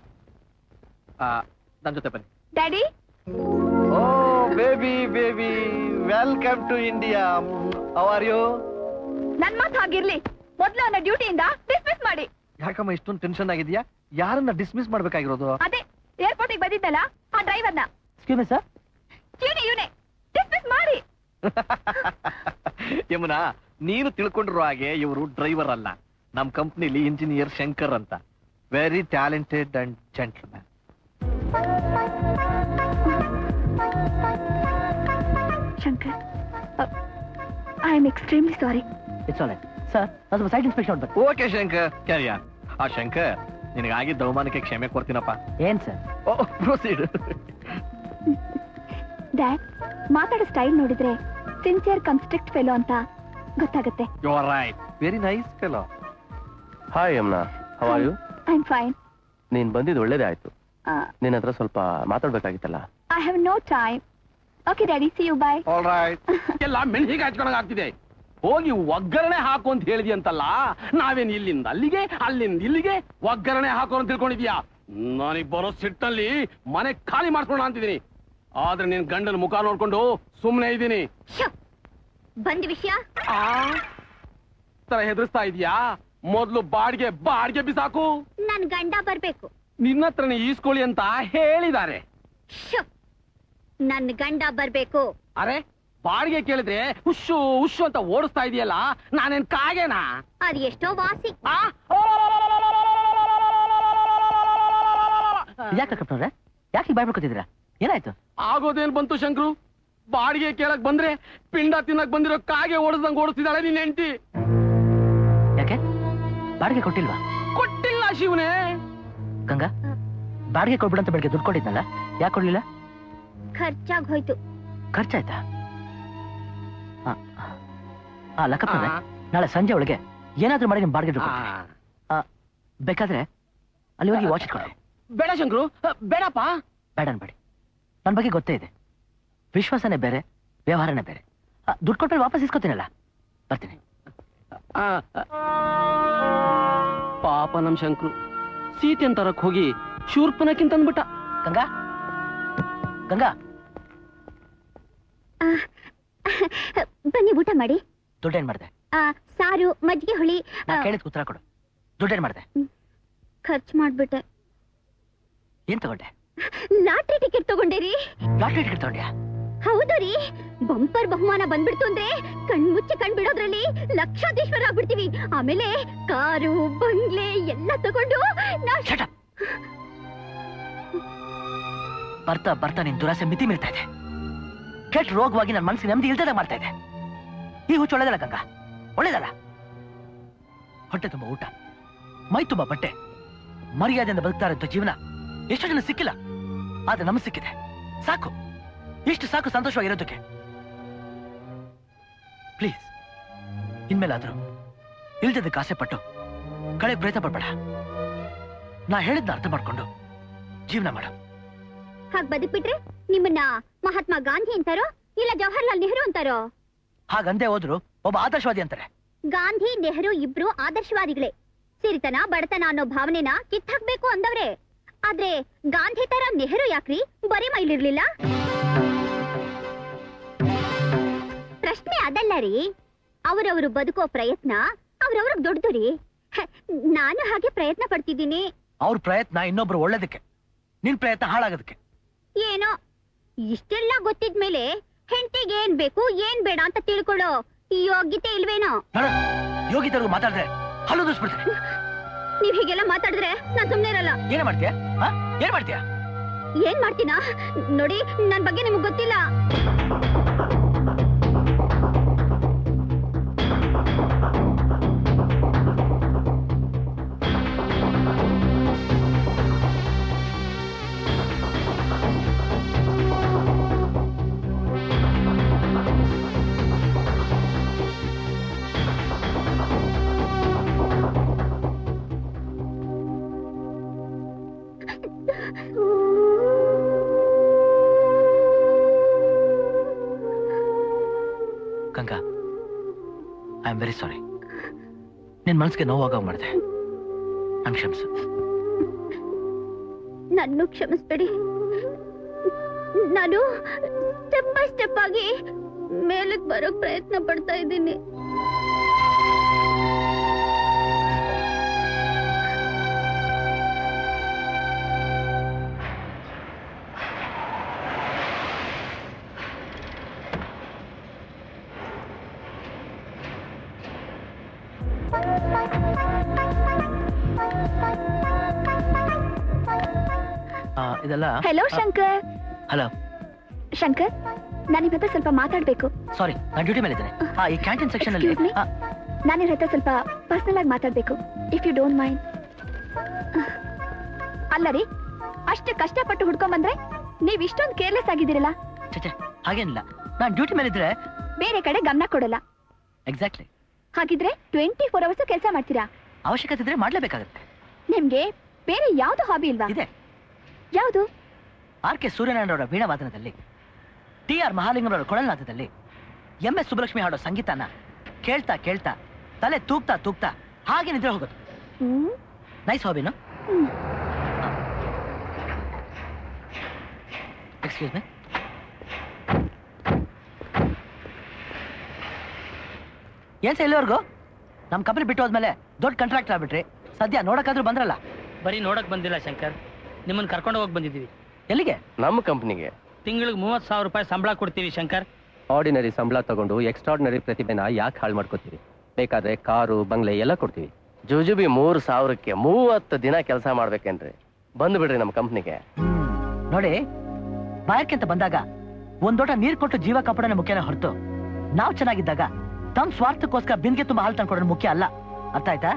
ನನ್ನ ಜೊತೆ ಬನ್ನಿ daddy oh baby baby welcome to India how are you ನನ್ ಮಾತು ಹಾಗಿರ್ಲಿ ಮೊದ್ಲು ಅವನ ಡ್ಯೂಟಿಯಿಂದ ಡಿಸ್ಮಿಸ್ ಮಾಡಿ ಯಾಕಮ್ಮ ಇಷ್ಟೊಂದು ಟೆನ್ಷನ್ ಆಗಿದ್ಯಾ ಯಾರನ್ನ ಡಿಸ್ಮಿಸ್ ಮಾಡ್ಬೇಕಾಗಿರೋದು ಅದೇ ಏರ್ಪೋರ್ಟಿಗೆ ಬಂದಿದ್ದಲ್ಲ ಆ ಡ್ರೈವರ್ನ ಎಕ್ಸ್ಕ್ಯೂಸ್ ಮೀ ಸರ್ ಇವನೇ ಇವನೇ ಡಿಸ್ಮಿಸ್ ಮಾಡಿ ಯಮುನಾ ನೀನು ತಿಳ್ಕೊಂಡಿರೋ ಹಾಗೆ ಇವರು ಡ್ರೈವರ್ ಅಲ್ಲ ನಮ್ ಕಂಪ್ನಿಲಿ ಇಂಜಿನಿಯರ್ ಶಂಕರ್ ಅಂತ very talented and gentleman Shankar I am extremely sorry it's all sir ಅದು ಸೈಟ್ ಇನ್ಸ್ಪೆಕ್ಷನ್ ಮಾಡ್ಬೇಕು ಓಕೆ ಶಂಕರ್ ಕ್ಯಾರಿಯಾ ಆ ಶಂಕರ್ ನಿನಗಾಗಿದ್ದ ಅವಮಾನಕ್ಕೆ ಕ್ಷಮೆ ಕೊಡ್ತೀನಪ್ಪ ಏನ್ ಸರ್ ಓ ಪ್ರೊಸೀಡ್ ಡ್ಯಾಡ್ ಮಾತಾಡೋ ಸ್ಟೈಲ್ ನೋಡಿದ್ರೆ ಸಿನ್ಸಿಯರ್ ಕಮ್ ಸ್ಟ್ರಿಕ್ಟ್ ಫೆಲೋ ಅಂತ ಗೊತ್ತಾಗುತ್ತೆ you are right very nice fellow hi Yamuna how are you I am fine ನೀನ್ ಬಂದಿದ್ದು ಒಳ್ಳೇದೇ ಆಯ್ತು ನಿನ್ನ ಹತ್ರ ಸ್ವಲ್ಪ ಮಾತಾಡ್ಬೇಕಾಗಿತ್ತಲ್ಲ I have no time okay daddy see you bye all right ಎಲ್ಲ ಮೆಣಸಿಗೆ ಹಚ್ಕೊಳಕ್ ಆಗ್ತಿದೆ ಹೋಗಿ ಒಗ್ಗರಣೆ ಹಾಕು ಅಂತ ಹೇಳಿದಿ ಅಂತಲ್ಲ ನಾವೇನ್ ಇಲ್ಲಿಂದ ಅಲ್ಲಿಗೆ ಅಲ್ಲಿಂದ ಇಲ್ಲಿಗೆ ಒಗ್ಗರಣೆ ಹಾಕು ಅಂತ ತಿಳ್ಕೊಂಡಿದ್ಯಾ ನನಗ್ ಬರೋ ಸಿಟ್ಟಲ್ಲಿ ಮನೆ ಖಾಲಿ ಮಾಡ್ಸೋಣ ಅಂತಿದೀನಿ ಆದ್ರೆ ನಿನ್ ಗಂಡನ ಮುಖ ನೋಡ್ಕೊಂಡು ಸುಮ್ನೆ ಇದ್ದೀನಿ ಬಂದ್ ವಿಷಯ ಆ ತರ ಹೆದರ್ಸ್ತಾ ಇದೀಯಾ ಮೊದ್ಲು ಬಾಡಿಗೆ ಬಾಡಿಗೆ ಬಿಸಾಕು ನನ್ ಗಂಡ ಬರ್ಬೇಕು ನಿನ್ನ ಹತ್ರನೇ ಈಸ್ಕೊಳ್ಳಿ ಅಂತ ಹೇಳಿದ್ದಾರೆ ಶ್ಯೋ. ನನ್ ಗಂಡ ಬರ್ಬೇಕು ಅರೆ ಬಾಡಿಗೆ ಕೇಳಿದ್ರೆ ಹುಷು ಹುಷು ಅಂತ ಓಡಿಸ್ತಾ ಇದೆಯಲ್ಲ ನಾನೇನ್ ಕಾಗೇನಾ ಅದ್ ಎಷ್ಟೋ ವಾಸಿ ಯಾಕೆ ಕಪ್ಪನವ್ರೆ ಯಾಕೆ ಬಾಯ್ಬಿಡ್ಕೊತಿದ್ದೀರಾ ಏನಾಯ್ತು ಆಗೋದೇನ್ ಬಂತು ಶಂಕ್ರು ಬಾಡಿಗೆ ಕೇಳಕ್ ಬಂದ್ರೆ ಪಿಂಡ ತಿನ್ನಕ್ ಬಂದಿರೋ ಕಾಗೆ ಓಡಿಸ್ದಂಗ್ ಓಡಿಸ್ತಿದ್ದಾಳೆ ನಿನ್ ಹೆಂಡತಿ ಯಾಕೆ ಬಾಡಿಗೆ ಕೊಟ್ಟಿಲ್ವಾ ಕೊಟ್ಟಿಲ್ಲ ಶಿವನೇ ಗಂಗಾ ಬಾಡಿಗೆ ಕೊಡ್ಬಿಡಂತ ಬೆಳಿಗ್ಗೆ ದುಡ್ಡು ಕೊಟ್ಟಿದ್ನಲ್ಲ ಯಾಕೆ ಕೊಡ್ಲಿಲ್ಲ ಖರ್ಚಾಗ್ ಹೋಯ್ತು ಖರ್ಚಾಯ್ತಾ ಆ, ಆ ಲಕ್ಕಪ್ಪನವ್ರೆ ನಾಳೆ ಸಂಜೆ ಒಳಗೆ ಏನಾದ್ರೂ ಮಾಡಿ ನಿಮ್ ಬಾಡಿಗೆ ದುಡ್ಡು ಕೊಡ್ತೀನಿ. ಆ, ಬೇಕಾದ್ರೆ ಅಲ್ಲಿ ಹೋಗಿ ವಾಚ್ ಇಟ್ಕೊಳ್ಳಿ ಬೇಡ ಶಂಕ್ರು ಬೇಡಪ್ಪ ಬೇಡ ಅನ್ಬೇಡಿ ನನ್ನ ಬಗ್ಗೆ ಗೊತ್ತೇ ಇದೆ ವಿಶ್ವಾಸನೇ ಬೇರೆ ವ್ಯವಹಾರನೇ ಬೇರೆ ಆ, ದುಡ್ಡು ಕೊಟ್ಮೇಲೆ ವಾಪಸ್ ಇಸ್ಕೊತೀನಲ್ಲ ಬರ್ತೀನಿ ಆ, ಆ. ಪಾಪ ನಮ್ ಶಂಕ್ರು ಸೀತೆನ್ ತರಕ್ ಹೋಗಿ ಶೂರ್ಪನಕ್ಕಿಂತ ಅಂದ್ಬಿಟ್ಟ ಗಂಗಾ ಗಂಗಾ ಬನ್ನಿ ಊಟ ಮಾಡಿ ದುಡ್ಡೇನ್ ಮಾಡಿದೆ ಆ, ಸಾರು ಮಜ್ಜಿಗೆ ಹುಳಿ ನಾ ಕೇಳಿದ್ ಉತ್ತರ ಕೊಡು ದುಡ್ಡೇನ್ ಮಾಡಿದೆ ಖರ್ಚು ಮಾಡ್ಬಿಟ್ಟೆ ಏನ್ ತಗೊಂಡೆ ಲಾಟ್ರಿ ಟಿಕೆಟ್ ತಗೊಂಡೇರಿ ಲಾಟ್ರಿ ಟಿಕೆಟ್ ತಗೊಂಡ್ಯಾ ಹೌದು ರೀ ಬಂಪರ್ ಬಹುಮಾನ ಬಂದ್ಬಿಡ್ತು ಅಂದ್ರೆ ಕಣ್ಮುಚ್ಚಿ ಕಣ್ಬಿಡೋದ್ರಲ್ಲಿ ಲಕ್ಷಾಧೀಶ್ವರ ಆಗ್ಬಿಡ್ತೀವಿ ಆಮೇಲೆ ಕಾರು ಬಂಗ್ಲೆ ಎಲ್ಲ ತಗೊಂಡು ನಾವ್ ಬರ್ತಾ ಬರ್ತಾ ನಿನ್ ದುರಾಸೆ ಮಿತಿ ಮೀರ್ತಾ ಇದೆ ಕೆಟ್ಟ ರೋಗವಾಗಿ ನನ್ನ ಮನಸ್ಸಿಗೆ ನೆಮ್ಮದಿ ಇಲ್ದದ ಮಾಡ್ತಾ ಇದೆ ಈ ಹುಚ್ಚು ಒಳ್ಳೇದಲ್ಲ ಗಂಗಾ ಒಳ್ಳೇದಲ್ಲ ಹೊಟ್ಟೆ ತುಂಬ ಊಟ ಮೈ ತುಂಬ ಬಟ್ಟೆ ಮರ್ಯಾದೆಯಿಂದ ಬದುಕ್ತಾ ಇರೋ ಜೀವನ ಎಷ್ಟೋ ಜನ ಸಿಕ್ಕಿಲ್ಲ ಆದ್ರೆ ನಮಗೆ ಸಿಕ್ಕಿದೆ ಸಾಕು ಇಷ್ಟು ಸಾಕು ಸಂತೋಷವಾಗಿರೋದಕ್ಕೆ ಪ್ಲೀಸ್ ಇನ್ಮೇಲಾದ್ರೂ ಇಲ್ದದಕ್ಕೆ ಆಸೆ ಪಟ್ಟು ಕಳೆ ಪ್ರಯತ್ನ ಪಡ್ಬೇಡ ನಾ ಹೇಳಿದ್ನ ಅರ್ಥ ಮಾಡ್ಕೊಂಡು ಜೀವನ ಮಾಡು ಹಾಗ್ ಬದುಕ್ಬಿಟ್ರೆ ನಿಮ್ಮನ್ನ ಮಹಾತ್ಮ ಗಾಂಧಿ ಅಂತಾರೋ ಇಲ್ಲ ಜವಾಹರ್ಲಾಲ್ ನೆಹರು ಅಂತಾರೋ ಹಾಗಂದೇ ಹೋದ್ರು ಒಬ್ಬ ಆದರ್ಶವಾದಿ ಅಂತಾರೆ ಗಾಂಧಿ ನೆಹರು ಇಬ್ರು ಆದರ್ಶವಾದಿಗಳೇ ಸಿರಿತನ ಬಡತನ ಅನ್ನೋ ಭಾವನೆನ ಕಿತ್ತಾಕ್ಬೇಕು ಅಂದವ್ರೆ ಆದ್ರೆ ಗಾಂಧಿ ತರ ನೆಹರು ಯಾಕ್ರಿ ಬರೀ ಮೈಲಿರ್ಲಿಲ್ಲ ಪ್ರಶ್ನೆ ಅದಲ್ಲ ರೀ ಅವರವರು ಬದುಕೋ ಪ್ರಯತ್ನ ಅವ್ರವ್ರಿಗೆ ದೊಡ್ಡದು ರೀ ಹ, ನಾನು ಹಾಗೆ ಪ್ರಯತ್ನ ಪಡ್ತಿದ್ದೀನಿ ಅವ್ರ ಪ್ರಯತ್ನ ಇನ್ನೊಬ್ರು ಒಳ್ಳೇದಕ್ಕೆ ನಿನ್ ಪ್ರಯತ್ನ ಹಾಳಾಗೋದಕ್ಕೆ ಏನೋ ಇಷ್ಟೆಲ್ಲ ಗೊತ್ತಿದ್ಮೇಲೆ ಹೆಂಡತಿಗೆ ಏನ್ ಬೇಕು ಏನ್ ಬೇಡ ಅಂತ ತಿಳ್ಕೊಳ್ಳೋ ಯೋಗ್ಯತೆ ಇಲ್ವೇನೋ ನೋಡ ಯೋಗಿತರ್ಗು ಮಾತಾಡಿದ್ರೆ ಹಲ್ಲು ದೂಸ್ಬಿಡ್ತಾರೆ ನೀವ್ ಹೀಗೆಲ್ಲ ಮಾತಾಡಿದ್ರೆ ನಾನ್ ಸುಮ್ನೆ ಇರಲ್ಲ ಏನ್ ಮಾಡ್ತೀಯ ಆ? ಏನ್ ಮಾಡ್ತೀಯ ಏನ್ ಮಾಡ್ತೀನಾ ನೋಡಿ ನನ್ ಬಗ್ಗೆ ನಿಮ್ಗೆ ಗೊತ್ತಿಲ್ಲ Ganga I am very sorry ನಿನ್ ಮನಸ್ಸಿಗೆ ನೋವಾಗ ಮಾಡಿದೆ ನನ್ ಕ್ಷಮಿಸು ನನ್ನೂ ಕ್ಷಮಿಸ್ಬೇಡಿ ನಾನು ಸ್ಟೆಪ್ ಬೈ ಸ್ಟೆಪ್ ಆಗಿ ಮೇಲಕ್ ಬರೋ ಪ್ರಯತ್ನ ಪಡ್ತಾ ಇದ್ದೀನಿ ಆ, ಇದೆಲ್ಲ ಹೆಲೋ ಶಂಕರ್ ಹಲೋ ಶಂಕರ್ ನಾನು ನಿಮ್ಮ ಹತ್ರ ಸ್ವಲ್ಪ ಮಾತಾಡ್ಬೇಕು ಸಾರಿ ನಾನು ಡ್ಯೂಟಿ ಮೇಲೆ ಇದ್ದೇನೆ ಆ ಈ ಕ್ಯಾಂಟೀನ್ ಸೆಕ್ಷನ್ ಅಲ್ಲಿ Excuse me? ಆ, ನಾನು ಇವ್ರ ಹತ್ರ ಸ್ವಲ್ಪ ಪರ್ಸನಲ್ ಆಗಿ ಮಾತಾಡ್ಬೇಕು ಇಫ್ ಯು ಡೋಂಟ್ ಮೈಂಡ್ ಅಲ್ಲ ರೀ ಅಷ್ಟು ಕಷ್ಟಪಟ್ಟು ಹುಡ್ಕೊಂಡ್ ಬಂದ್ರೆ ನೀವ್ ಇಷ್ಟೊಂದು ಕೇರ್ಲೆಸ್ ಆಗಿದ್ದೀರಲ್ಲ ಛೆ, ಛೆ, ಹಾಗೇನಿಲ್ಲ ನಾನು ಡ್ಯೂಟಿ ಮೇಲೆ ಇದ್ರೆ ಬೇರೆ ಕಡೆ ಗಮನ ಕೊಡಲ್ಲ ಎಕ್ಸಾಕ್ಟ್ಲಿ ಹಾಗಿದ್ರೆ ಟ್ವೆಂಟಿ ಫೋರ್ ಅವರ್ಸ್ ಕೆಲಸ ಮಾಡ್ತೀರಾ ಅವಶ್ಯಕತೆ ಇದ್ರೆ ಮಾಡ್ಲೇಬೇಕಾಗುತ್ತೆ ನಿಮ್ಗೆ ಬೇರೆ ಯಾವ್ದು ಹಾಬಿ ಇಲ್ವಾ ಇದೆ ಯಾವ್ದು ಆರ್ ಕೆ ಸೂರ್ಯನಾರಾಯಣರವರ ವೀಣಾವಾದನದಲ್ಲಿ ಟಿ ಆರ್ ಮಹಾಲಿಂಗರವರ ಕೊಳಲ್ನಾದದಲ್ಲಿ ಎಂ ಎಸ್ ಸುಬ್ಬಲಕ್ಷ್ಮಿ ಹಾಡೋ ಸಂಗೀತನ ಕೇಳ್ತಾ ಕೇಳ್ತಾ ತಲೆ ತೂಗ್ತಾ ತೂಗ್ತಾ ಹಾಗೆ ನಿದ್ರೆ ಹೋಗೋದು ಹ್ಮ್ ನೈಸ್ ಹಾಬಿನು ಹ್ಮ್. ಎಕ್ಸ್ಕ್ಯೂಸ್ ಮೀ ಏನ್ ಸರ್ ಇಲ್ಲಿವರೆಗೂ ನಮ್ಮ ಕಂಪನಿ ಬಿಟ್ಟು ಹೋದ್ಮೇಲೆ ದೊಡ್ಡ ಕಾಂಟ್ರಾಕ್ಟರ್ ಆಗ್ಬಿಟ್ರಿ ಸದ್ಯ ನೋಡಕ್ಕಾದ್ರೂ ಬಂದ್ರಲ್ಲ ಬರೀ ನೋಡಕ್ ಬಂದಿಲ್ಲ ಶಂಕರ್ ನಿಮ್ಮನ್ನ ಕರ್ಕೊಂಡು ಹೋಗಿ ಬಂದಿದ್ದೀವಿ ಎಲ್ಲಿಗೆ ನಮ್ಮ ಕಂಪ್ನಿಗೆ ತಿಂಗಳಿಗೆ ಮೂವತ್ತು ಸಾವಿರ ರೂಪಾಯಿ ಸಂಬಳ ಕೊಡ್ತೀವಿ ಶಂಕರ್ ಆರ್ಡಿನರಿ ಸಂಬಳ ತಗೊಂಡು ಎಕ್ಸ್ಟ್ರಾರ್ಡಿನರಿ ಪ್ರತಿಭೆನ ಯಾಕೆ ಹಾಳು ಮಾಡ್ಕೋತೀವಿ ಬೇಕಾದ್ರೆ ಕಾರು ಬಂಗ್ಲೆ ಎಲ್ಲ ಕೊಡ್ತೀವಿ ಜುಜುಬಿ ಮೂರು ಸಾವಿರಕ್ಕೆ ಮೂವತ್ತು ದಿನ ಕೆಲಸ ಮಾಡ್ಬೇಕೇನ್ರಿ ಬಂದ್ಬಿಡ್ರಿ ನಮ್ಮ ಕಂಪ್ನಿಗೆ ನೋಡಿ ಬಾಯಕ್ಕೆ ಅಂತ ಬಂದಾಗ ಒಂದೋಟ ನೀರ್ ಕೊಟ್ಟು ಜೀವ ಕಾಪಾಡೋಣ ಮುಖ್ಯನೇ ಹೊರತು ನಾವ್ ಚೆನ್ನಾಗಿದ್ದಾಗ ತಮ್ಮ ಸ್ವಾರ್ಥಕ್ಕೋಸ್ಕರ ಬಿಂದಿಗೆ ತುಂಬಾ ಹಾಲು ತಂದ್ಕೊಡೋದು ಮುಖ್ಯ ಅಲ್ಲ ಅರ್ಥ ಆಯ್ತಾ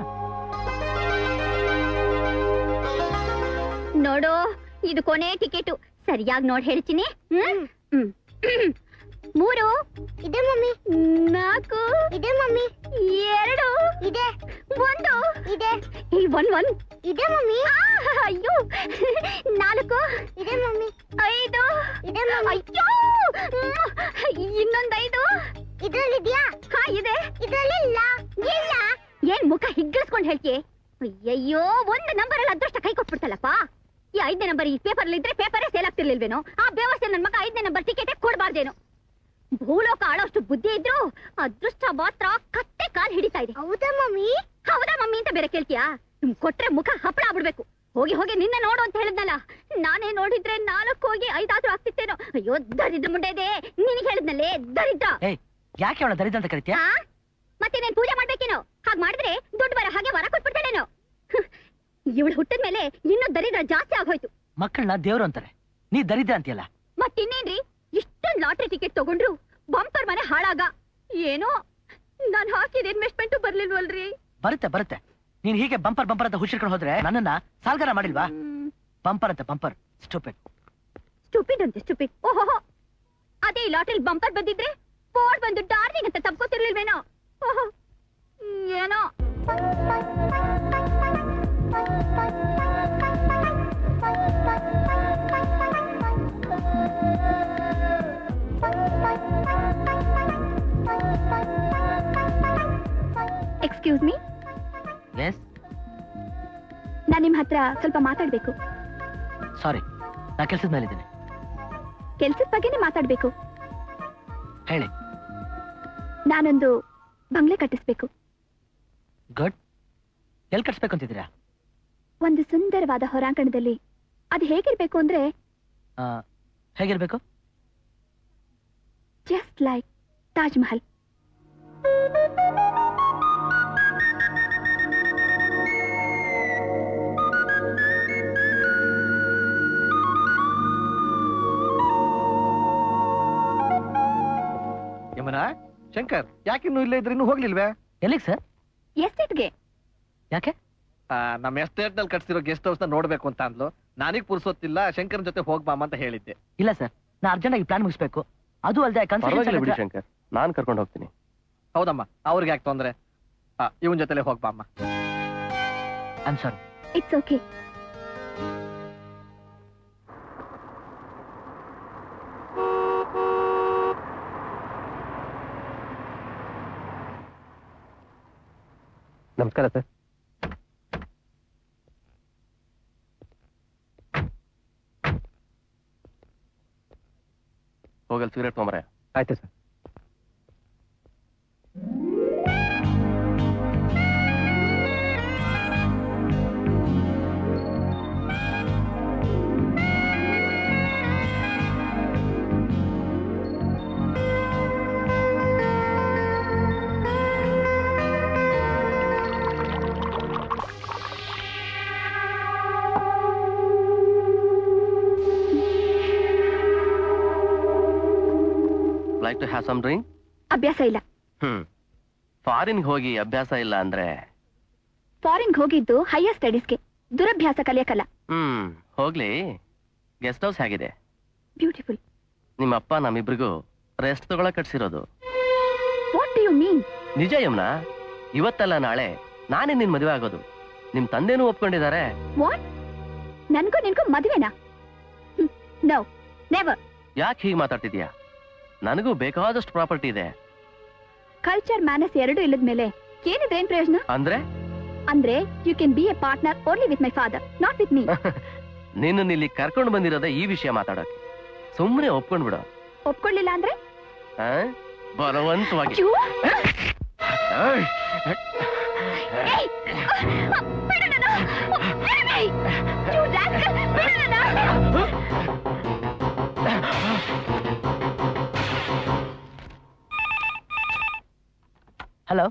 ನೋಡು ಇದು ಕೊನೆ ಟಿಕೆಟು ಸರಿಯಾಗಿ ನೋಡಿ ಹೇಳ್ತೀನಿ ಹ್ಮ್ ಹ್ಮ್. ಮೂರು ಇದೆ ಮಮ್ಮಿ ನಾಲ್ಕು ಇದೆ ಮಮ್ಮಿ ಎರಡು ಇದೆ ಒಂದು ಇದೆ ಈ ಒನ್ ಒನ್ ಇದೆ ಮಮ್ಮಿ ಅಯ್ಯೋ ನಾಲ್ಕು ಇದೆ ಮಮ್ಮಿ ಐದು ಇದೆ ಮಮ್ಮಿ ಅಯ್ಯೋ ಇನ್ನೊಂದು ಐದು ಇದ್ರಲ್ಲಿದ್ಯಾ ಹಾ ಇದೆ ಇದ್ರಲ್ಲಿ ಇಲ್ಲ ಇಲ್ಲ ಏನ್ ಮುಖ ಹಿಗ್ಗಿಸ್ಕೊಂಡು ಹೇಳ್ತೀಯ ಅಯ್ಯಯ್ಯೋ ಒಂದು ನಂಬರ್ ಅಲ್ಲಿ ಅದೃಷ್ಟ ಕೈ ಕೊಟ್ಬಿಡ್ತಲ್ಲಪ್ಪ ಈ ಐದನೇ ನಂಬರ್ ಈ ಪೇಪರ್ ಇದ್ರೆ ಪೇಪರೇ ಸೇಲ್ ಆಗ್ತಿರ್ಲಿಲ್ವೇನೋ ಆ ಬೇವಸ್ಥೆ ನನ್ ಮಗ ಐದನೇ ನಂಬರ್ ಟಿಕೆಟ್ ಕೊಡ್ಬಾರ್ದೇನೋ ಭೂಲೋಕ ಆಳೋಷ್ಟು ಬುದ್ಧಿ ಇದ್ರು ಅದೃಷ್ಟ ಮಾತ್ರ ಕತ್ತೆ ಕಾಲ್ ಹಿಡಿತಾ ಇದೆ ಹೌದಾ ಮಮ್ಮಿ ಹೌದಾ ಮಮ್ಮಿ ಅಂತ ಬೇರೆ ಕೇಳ್ತೀಯಾ ನಿಮ್ ಕೊಟ್ರೆ ಮುಖ ಹಪ್ಪಳ ಆಗ್ಬಿಡ್ಬೇಕು ಹೋಗಿ ಹೋಗಿ ನಿನ್ನೆ ನೋಡು ಅಂತ ಹೇಳಿದ್ನಲ್ಲ ನಾನೇ ನೋಡಿದ್ರೆ ನಾಲ್ಕು ಹೋಗಿ ಐದಾದ್ರೂ ಆಗ್ತಿತ್ತೇನೋ ಅಯ್ಯೋ ದರಿದ್ರ ಮುಂಡೆ ಇದೆ ನಿನಗೆ ಹೇಳಿದ್ನಲ್ಲೇ ದರಿದ್ರ ಏಯ್ ಯಾಕೆ ಅವಳ ದರಿದ್ರ ಅಂತ ಕರಿತೀಯ ಆ? ಮತ್ತೆ ನೀನ್ ಪೂಜೆ ಮಾಡ್ಬೇಕೇನೋ ಹಾಗ್ ಮಾಡಿದ್ರೆ ದುಡ್ಡು ಬರ ಹಾಗೆ ವರ ಕೊಟ್ಬಿಡ್ತಾಳೇನೋ ಇವಳು ಹುಟ್ಟಿದ ಮೇಲೆ ಇನ್ನೂ ದರಿದ್ರ ಜಾಸ್ತಿ ಆಗೋಯ್ತು ಮಕ್ಕಳನ್ನ ದೇವ್ರು ಅಂತಾರೆ ನೀ ದರಿದ್ರ ಅಂತೀಯಲ್ಲ ಮತ್ತಿನ್ನೇನ್ರಿ ಇಷ್ಟೊಂದ್ ಲಾಟ್ರಿ ಟಿಕೆಟ್ ತಗೊಂಡ್ರು ಬಂಪರ್ ಮನೆ ಹಾಳಾಗ ಏನೋ ನಾನ್ ಹಾಕಿದ ಇನ್ವೆಸ್ಟ್ಮೆಂಟ್ ಬರ್ಲಿಲ್ವಲ್ರಿ ಬರುತ್ತೆ ಬರುತ್ತೆ ನೀನ್ ಹೀಗೆ ಬಂಪರ್ ಬಂಪರ್ ಅಂತ ಹುಷಿರ್ಕೊಂಡು ಹೋದ್ರೆ ನನ್ನನ್ನ ಸಾಲ್ಗಾರ ಮಾಡಿಲ್ವಾ ಬಂಪರ್ ಅಂತ ಬಂಪರ್ ಸ್ಟೂಪಿಡ್ ಸ್ಟುಪಿಡ್ ಅಂತೆ ಸ್ಟುಪಿಡ್ ಓಹೋ ಅದೇ ಈ ಲಾಟ್ರಿ ಬಂಪರ್ ಬಂದಿದ್ರೆ ಬೋರ್ಡ್ ಬಂದು ಡಾರ್ಲಿಂಗ್ ಅಂತ ತಪ್ಕೋತಿರ್ಲಿಲ್ವೇನೋ ಓಹೋ ಏನೋ ಎಕ್ಸ್ಕ್ಯೂಸ್ ಮೀ ಎಸ್ ನಾನ್ ನಿಮ್ ಹತ್ರ ಸ್ವಲ್ಪ ಮಾತಾಡ್ಬೇಕು ಸಾರಿ ನಾ ಕೆಲ್ಸದ ಮೇಲಿದ್ದೀನಿ ಕೆಲ್ಸದ ಬಗ್ಗೆನೇ ಮಾತಾಡ್ಬೇಕು ಹೇಳಿ ನಾನೊಂದು ಬಂಗ್ಲೆ ಕಟ್ಟಿಸ್ಬೇಕು ಗುಡ್ ಎಲ್ಲಿ ಕಟ್ಸ್ಬೇಕು ಅಂತಿದ್ದೀರಾ ಒಂದು ಸುಂದರವಾದ ಹೊರಾಂಗಣದಲ್ಲಿ ಅದು ಹೇಗಿರ್ಬೇಕು ಅಂದ್ರೆ ಆ, ಹೇಗಿರ್ಬೇಕು ಜಸ್ಟ್ ಲೈಕ್ ತಾಜ್ ಮಹಲ್ ಯಮನ ಶಂಕರ್ ಯಾಕಿನ್ನು ಇಲ್ಲೇ ಇದ್ರೆ ಇನ್ನೂ ಹೋಗ್ಲಿಲ್ವೇ ಎಲ್ಲಿಗೆ ಸರ್ ಎಸ್ಟೇಟ್ಗೆ ಯಾಕೆ ಆ, ನಮ್ಮ ಎಸ್ಟೇಟ್ ನಲ್ಲಿ ಕಟ್ಸಿರೋ ಗೆಸ್ಟ್ ಹೌಸ್ ನ ನೋಡ್ಬೇಕು ಅಂತ ಅಂದ್ಲು ನನಗ್ ಪುರ್ಸೊತ್ತಿಲ್ಲ ಶಂಕರನ್ ಜೊತೆ ಹೋಗ್ಬಾಮ ಅಂತ ಹೇಳಿದ್ದೆ ಇಲ್ಲ ಸರ್ ನಾ ಅರ್ಜೆಂಟ್ ಆಗಿ ಪ್ಲಾನ್ ಮುಗಿಸ್ಬೇಕು ಅದು ಅಲ್ಲದೆ ಪರವಾಗಿಲ್ಲ ಬಿಡಿ ಕನ್ಸಲ್ಟೇಷನ್ ಶಂಕರ್ ನಾನ್ ಕರ್ಕೊಂಡು ಹೋಗ್ತೀನಿ ಹೌದಮ್ಮ ಅವ್ರಿಗೆ ಯಾಕೆ ತೊಂದ್ರೆ ಇವನ್ ಜೊತೆಲೆ ಹೋಗ್ಬಾಮ್ಮ ಐಮ್ ಸಾರಿ ಇಟ್ಸ್ ಓಕೆ ನಮಸ್ಕಾರ ಸರ್ ಹೋಗಲ್ ಸಿಗರೇಟ್ ತೊಂಬರ ಆಯ್ತು sir like to have some drink ಅಭ್ಯಾಸ ಇಲ್ಲ ಹ್ಮ್ ಫಾರಿನ್ ಹೋಗಿ ಅಭ್ಯಾಸ ಇಲ್ಲ ಅಂದ್ರೆ ಫಾರಿನ್ಗೆ ಹೋಗಿದ್ದು ಹೈಯರ್ ಸ್ಟಡೀಸ್ಗೆ ದುರಭ್ಯಾಸ ಕಲಿಯಕಲ್ಲ ಹ್ಮ್ ಹೋಗ್ಲಿ ಗೆಸ್ಟ್ ಹೌಸ್ ಹೇಗಿದೆ ಬ್ಯೂಟಿಫುಲ್ ನಿಮ್ಮ ಅಪ್ಪ ನಮ್ಮಿಬ್ರಿಗೂ ರೆಸ್ಟ್ ತಗೊಳಕ್ ಕಟ್ಸಿರೋದು ವಾಟ್ ಡು ಯು ಮೀನ್ ನಿಜ ಯಮ್ನಾ ಇವತ್ತಲ್ಲ ನಾಳೆ ನಾನೇ ನಿನ್ ಮದುವೆ ಆಗೋದು ನಿಮ್ ತಂದೆನೂ ಒಪ್ಕೊಂಡಿದ್ದಾರೆ ವಾಟ್ ನನ್ಗೂ ನಿನ್ಗೂ ಮದುವೆನಾ ನೋ ನೆವರ್ ಯಾಕೆ ಹೀಗೆ ಮಾತಾಡ್ತಿದ್ಯಾ ನನಗೂ ಬೇಕಾದಷ್ಟು ಪ್ರಾಪರ್ಟಿ ಇದೆ ಕಲ್ಚರ್ ಮ್ಯಾನಸ್ ಎರಡು ಇಲ್ಲದ ಮೇಲೆ ಏನಿದೆ ಏನ್ ಪ್ರಯೋಜನ ಅಂದ್ರೆ ಅಂದ್ರೆ you can be a partner only with my father not with me ನಿನ್ನ ಇಲ್ಲಿ ಕರ್ಕೊಂಡು ಬಂದಿರೋದೇ ಈ ವಿಷಯ ಮಾತಾಡೋಕೆ ಸುಮ್ಮನೆ ಒಪ್ಕೊಂಡ್ಬಿಡು ಒಪ್ಕೊಳ್ಳಿಲ್ಲ ಅಂದ್ರೆ ಆ? ಬಲವಂತವಾಗಿ ಅಯ್ಯೋ! ಏಯ್! ಏಯ್! ಬಿಡು ನನ್ನ! Leave me! You rascal! ಬಿಡು ನನ್ನ! ಹಲೋ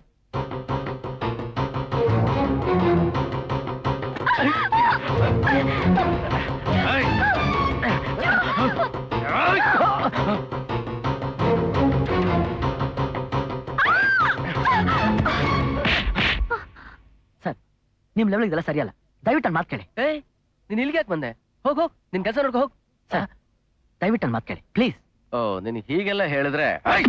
ಸರ್ ನಿಮ್ ಲೆವೆಲ್ ಇದೆಲ್ಲ ಸರಿಯಲ್ಲ ದಯವಿಟ್ಟು ನನ್ನ ಮಾತು ಕೇಳಿ ಏಯ್ ನೀನ್ ಇಲ್ಲಿಗೆ ಯಾಕೆ ಬಂದೆ ಹೋಗ್ ಹೋಗ್ ನಿನ್ ಕೆಲಸ ನೋಡ್ಕೊ ಹೋಗ್ ಸರ್ ದಯವಿಟ್ಟು ನನ್ನ ಮಾತು ಕೇಳಿ ಪ್ಲೀಸ್ ಓ ನಿನ್ ಹೀಗೆಲ್ಲ ಹೇಳಿದ್ರೆ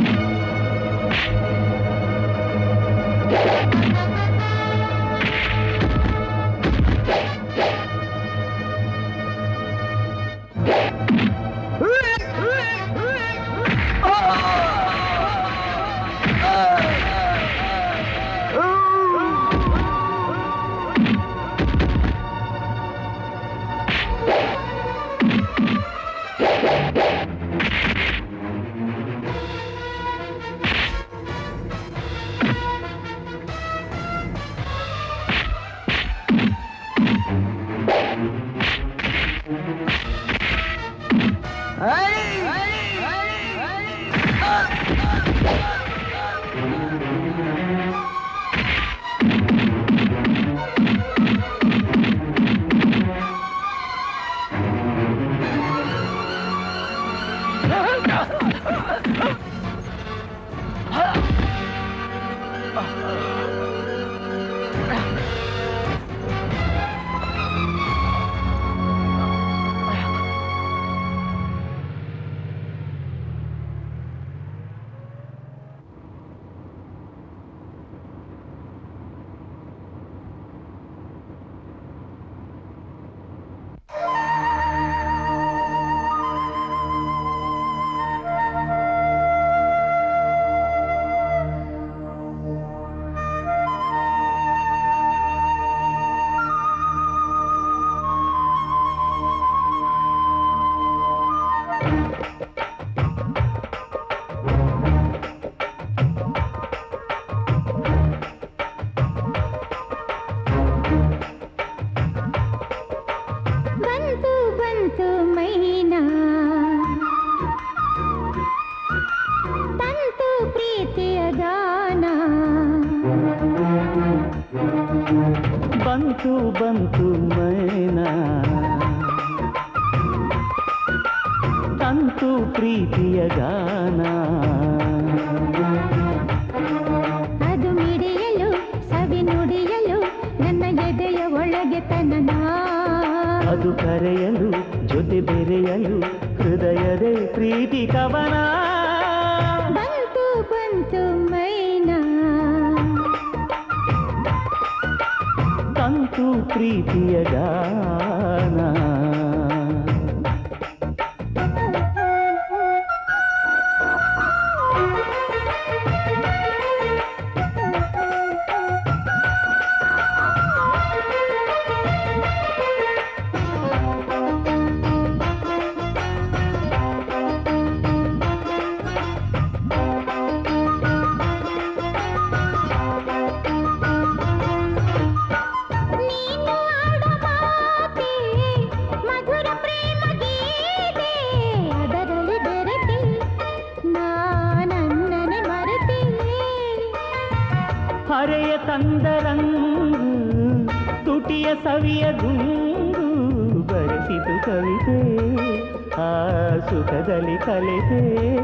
ಬಂತು ಬಂತು ಮೈನಾ ತಂತು ಪ್ರೀತಿಯ ಗಾನ ಬಂತು ಬಂತು ಮೈನಾ ತಂತು ಪ್ರೀತಿಯ ಗಾನ ಅದು ಮಿಡಿಯಲು ಸವಿ ನುಡಿಯಲು ನನ್ನ ಎದೆಯ ಒಳಗೆ ತನ್ನ ಅದು ಕರೆಯಲು ಜೊತೆ ಬೆರೆಯಲು ಹೃದಯದೇ ಪ್ರೀತಿ ಕವನ ಬಂತು ಬಂತು ಮೈನಾ ತಂತು ಪ್ರೀತಿಯ ಗಾನ ನೀನು ಆಡೋ ಮಾತೆ ಮಧುರ ಪ್ರೇಮ ಗೀತೆ ಅದರಲ್ಲಿ ಬೆರೆತೆ ನಾನನ್ನನೆ ಮರೆತೆ ಹರೆಯ ತಂದರಂಗು ತುಟಿಯ ಸವಿಯ ಗುಂಗು ಬರೆಸಿತು ಕವಿತೆ ಆ ಸುಖದಲ್ಲಿ ಕಲಿತೆ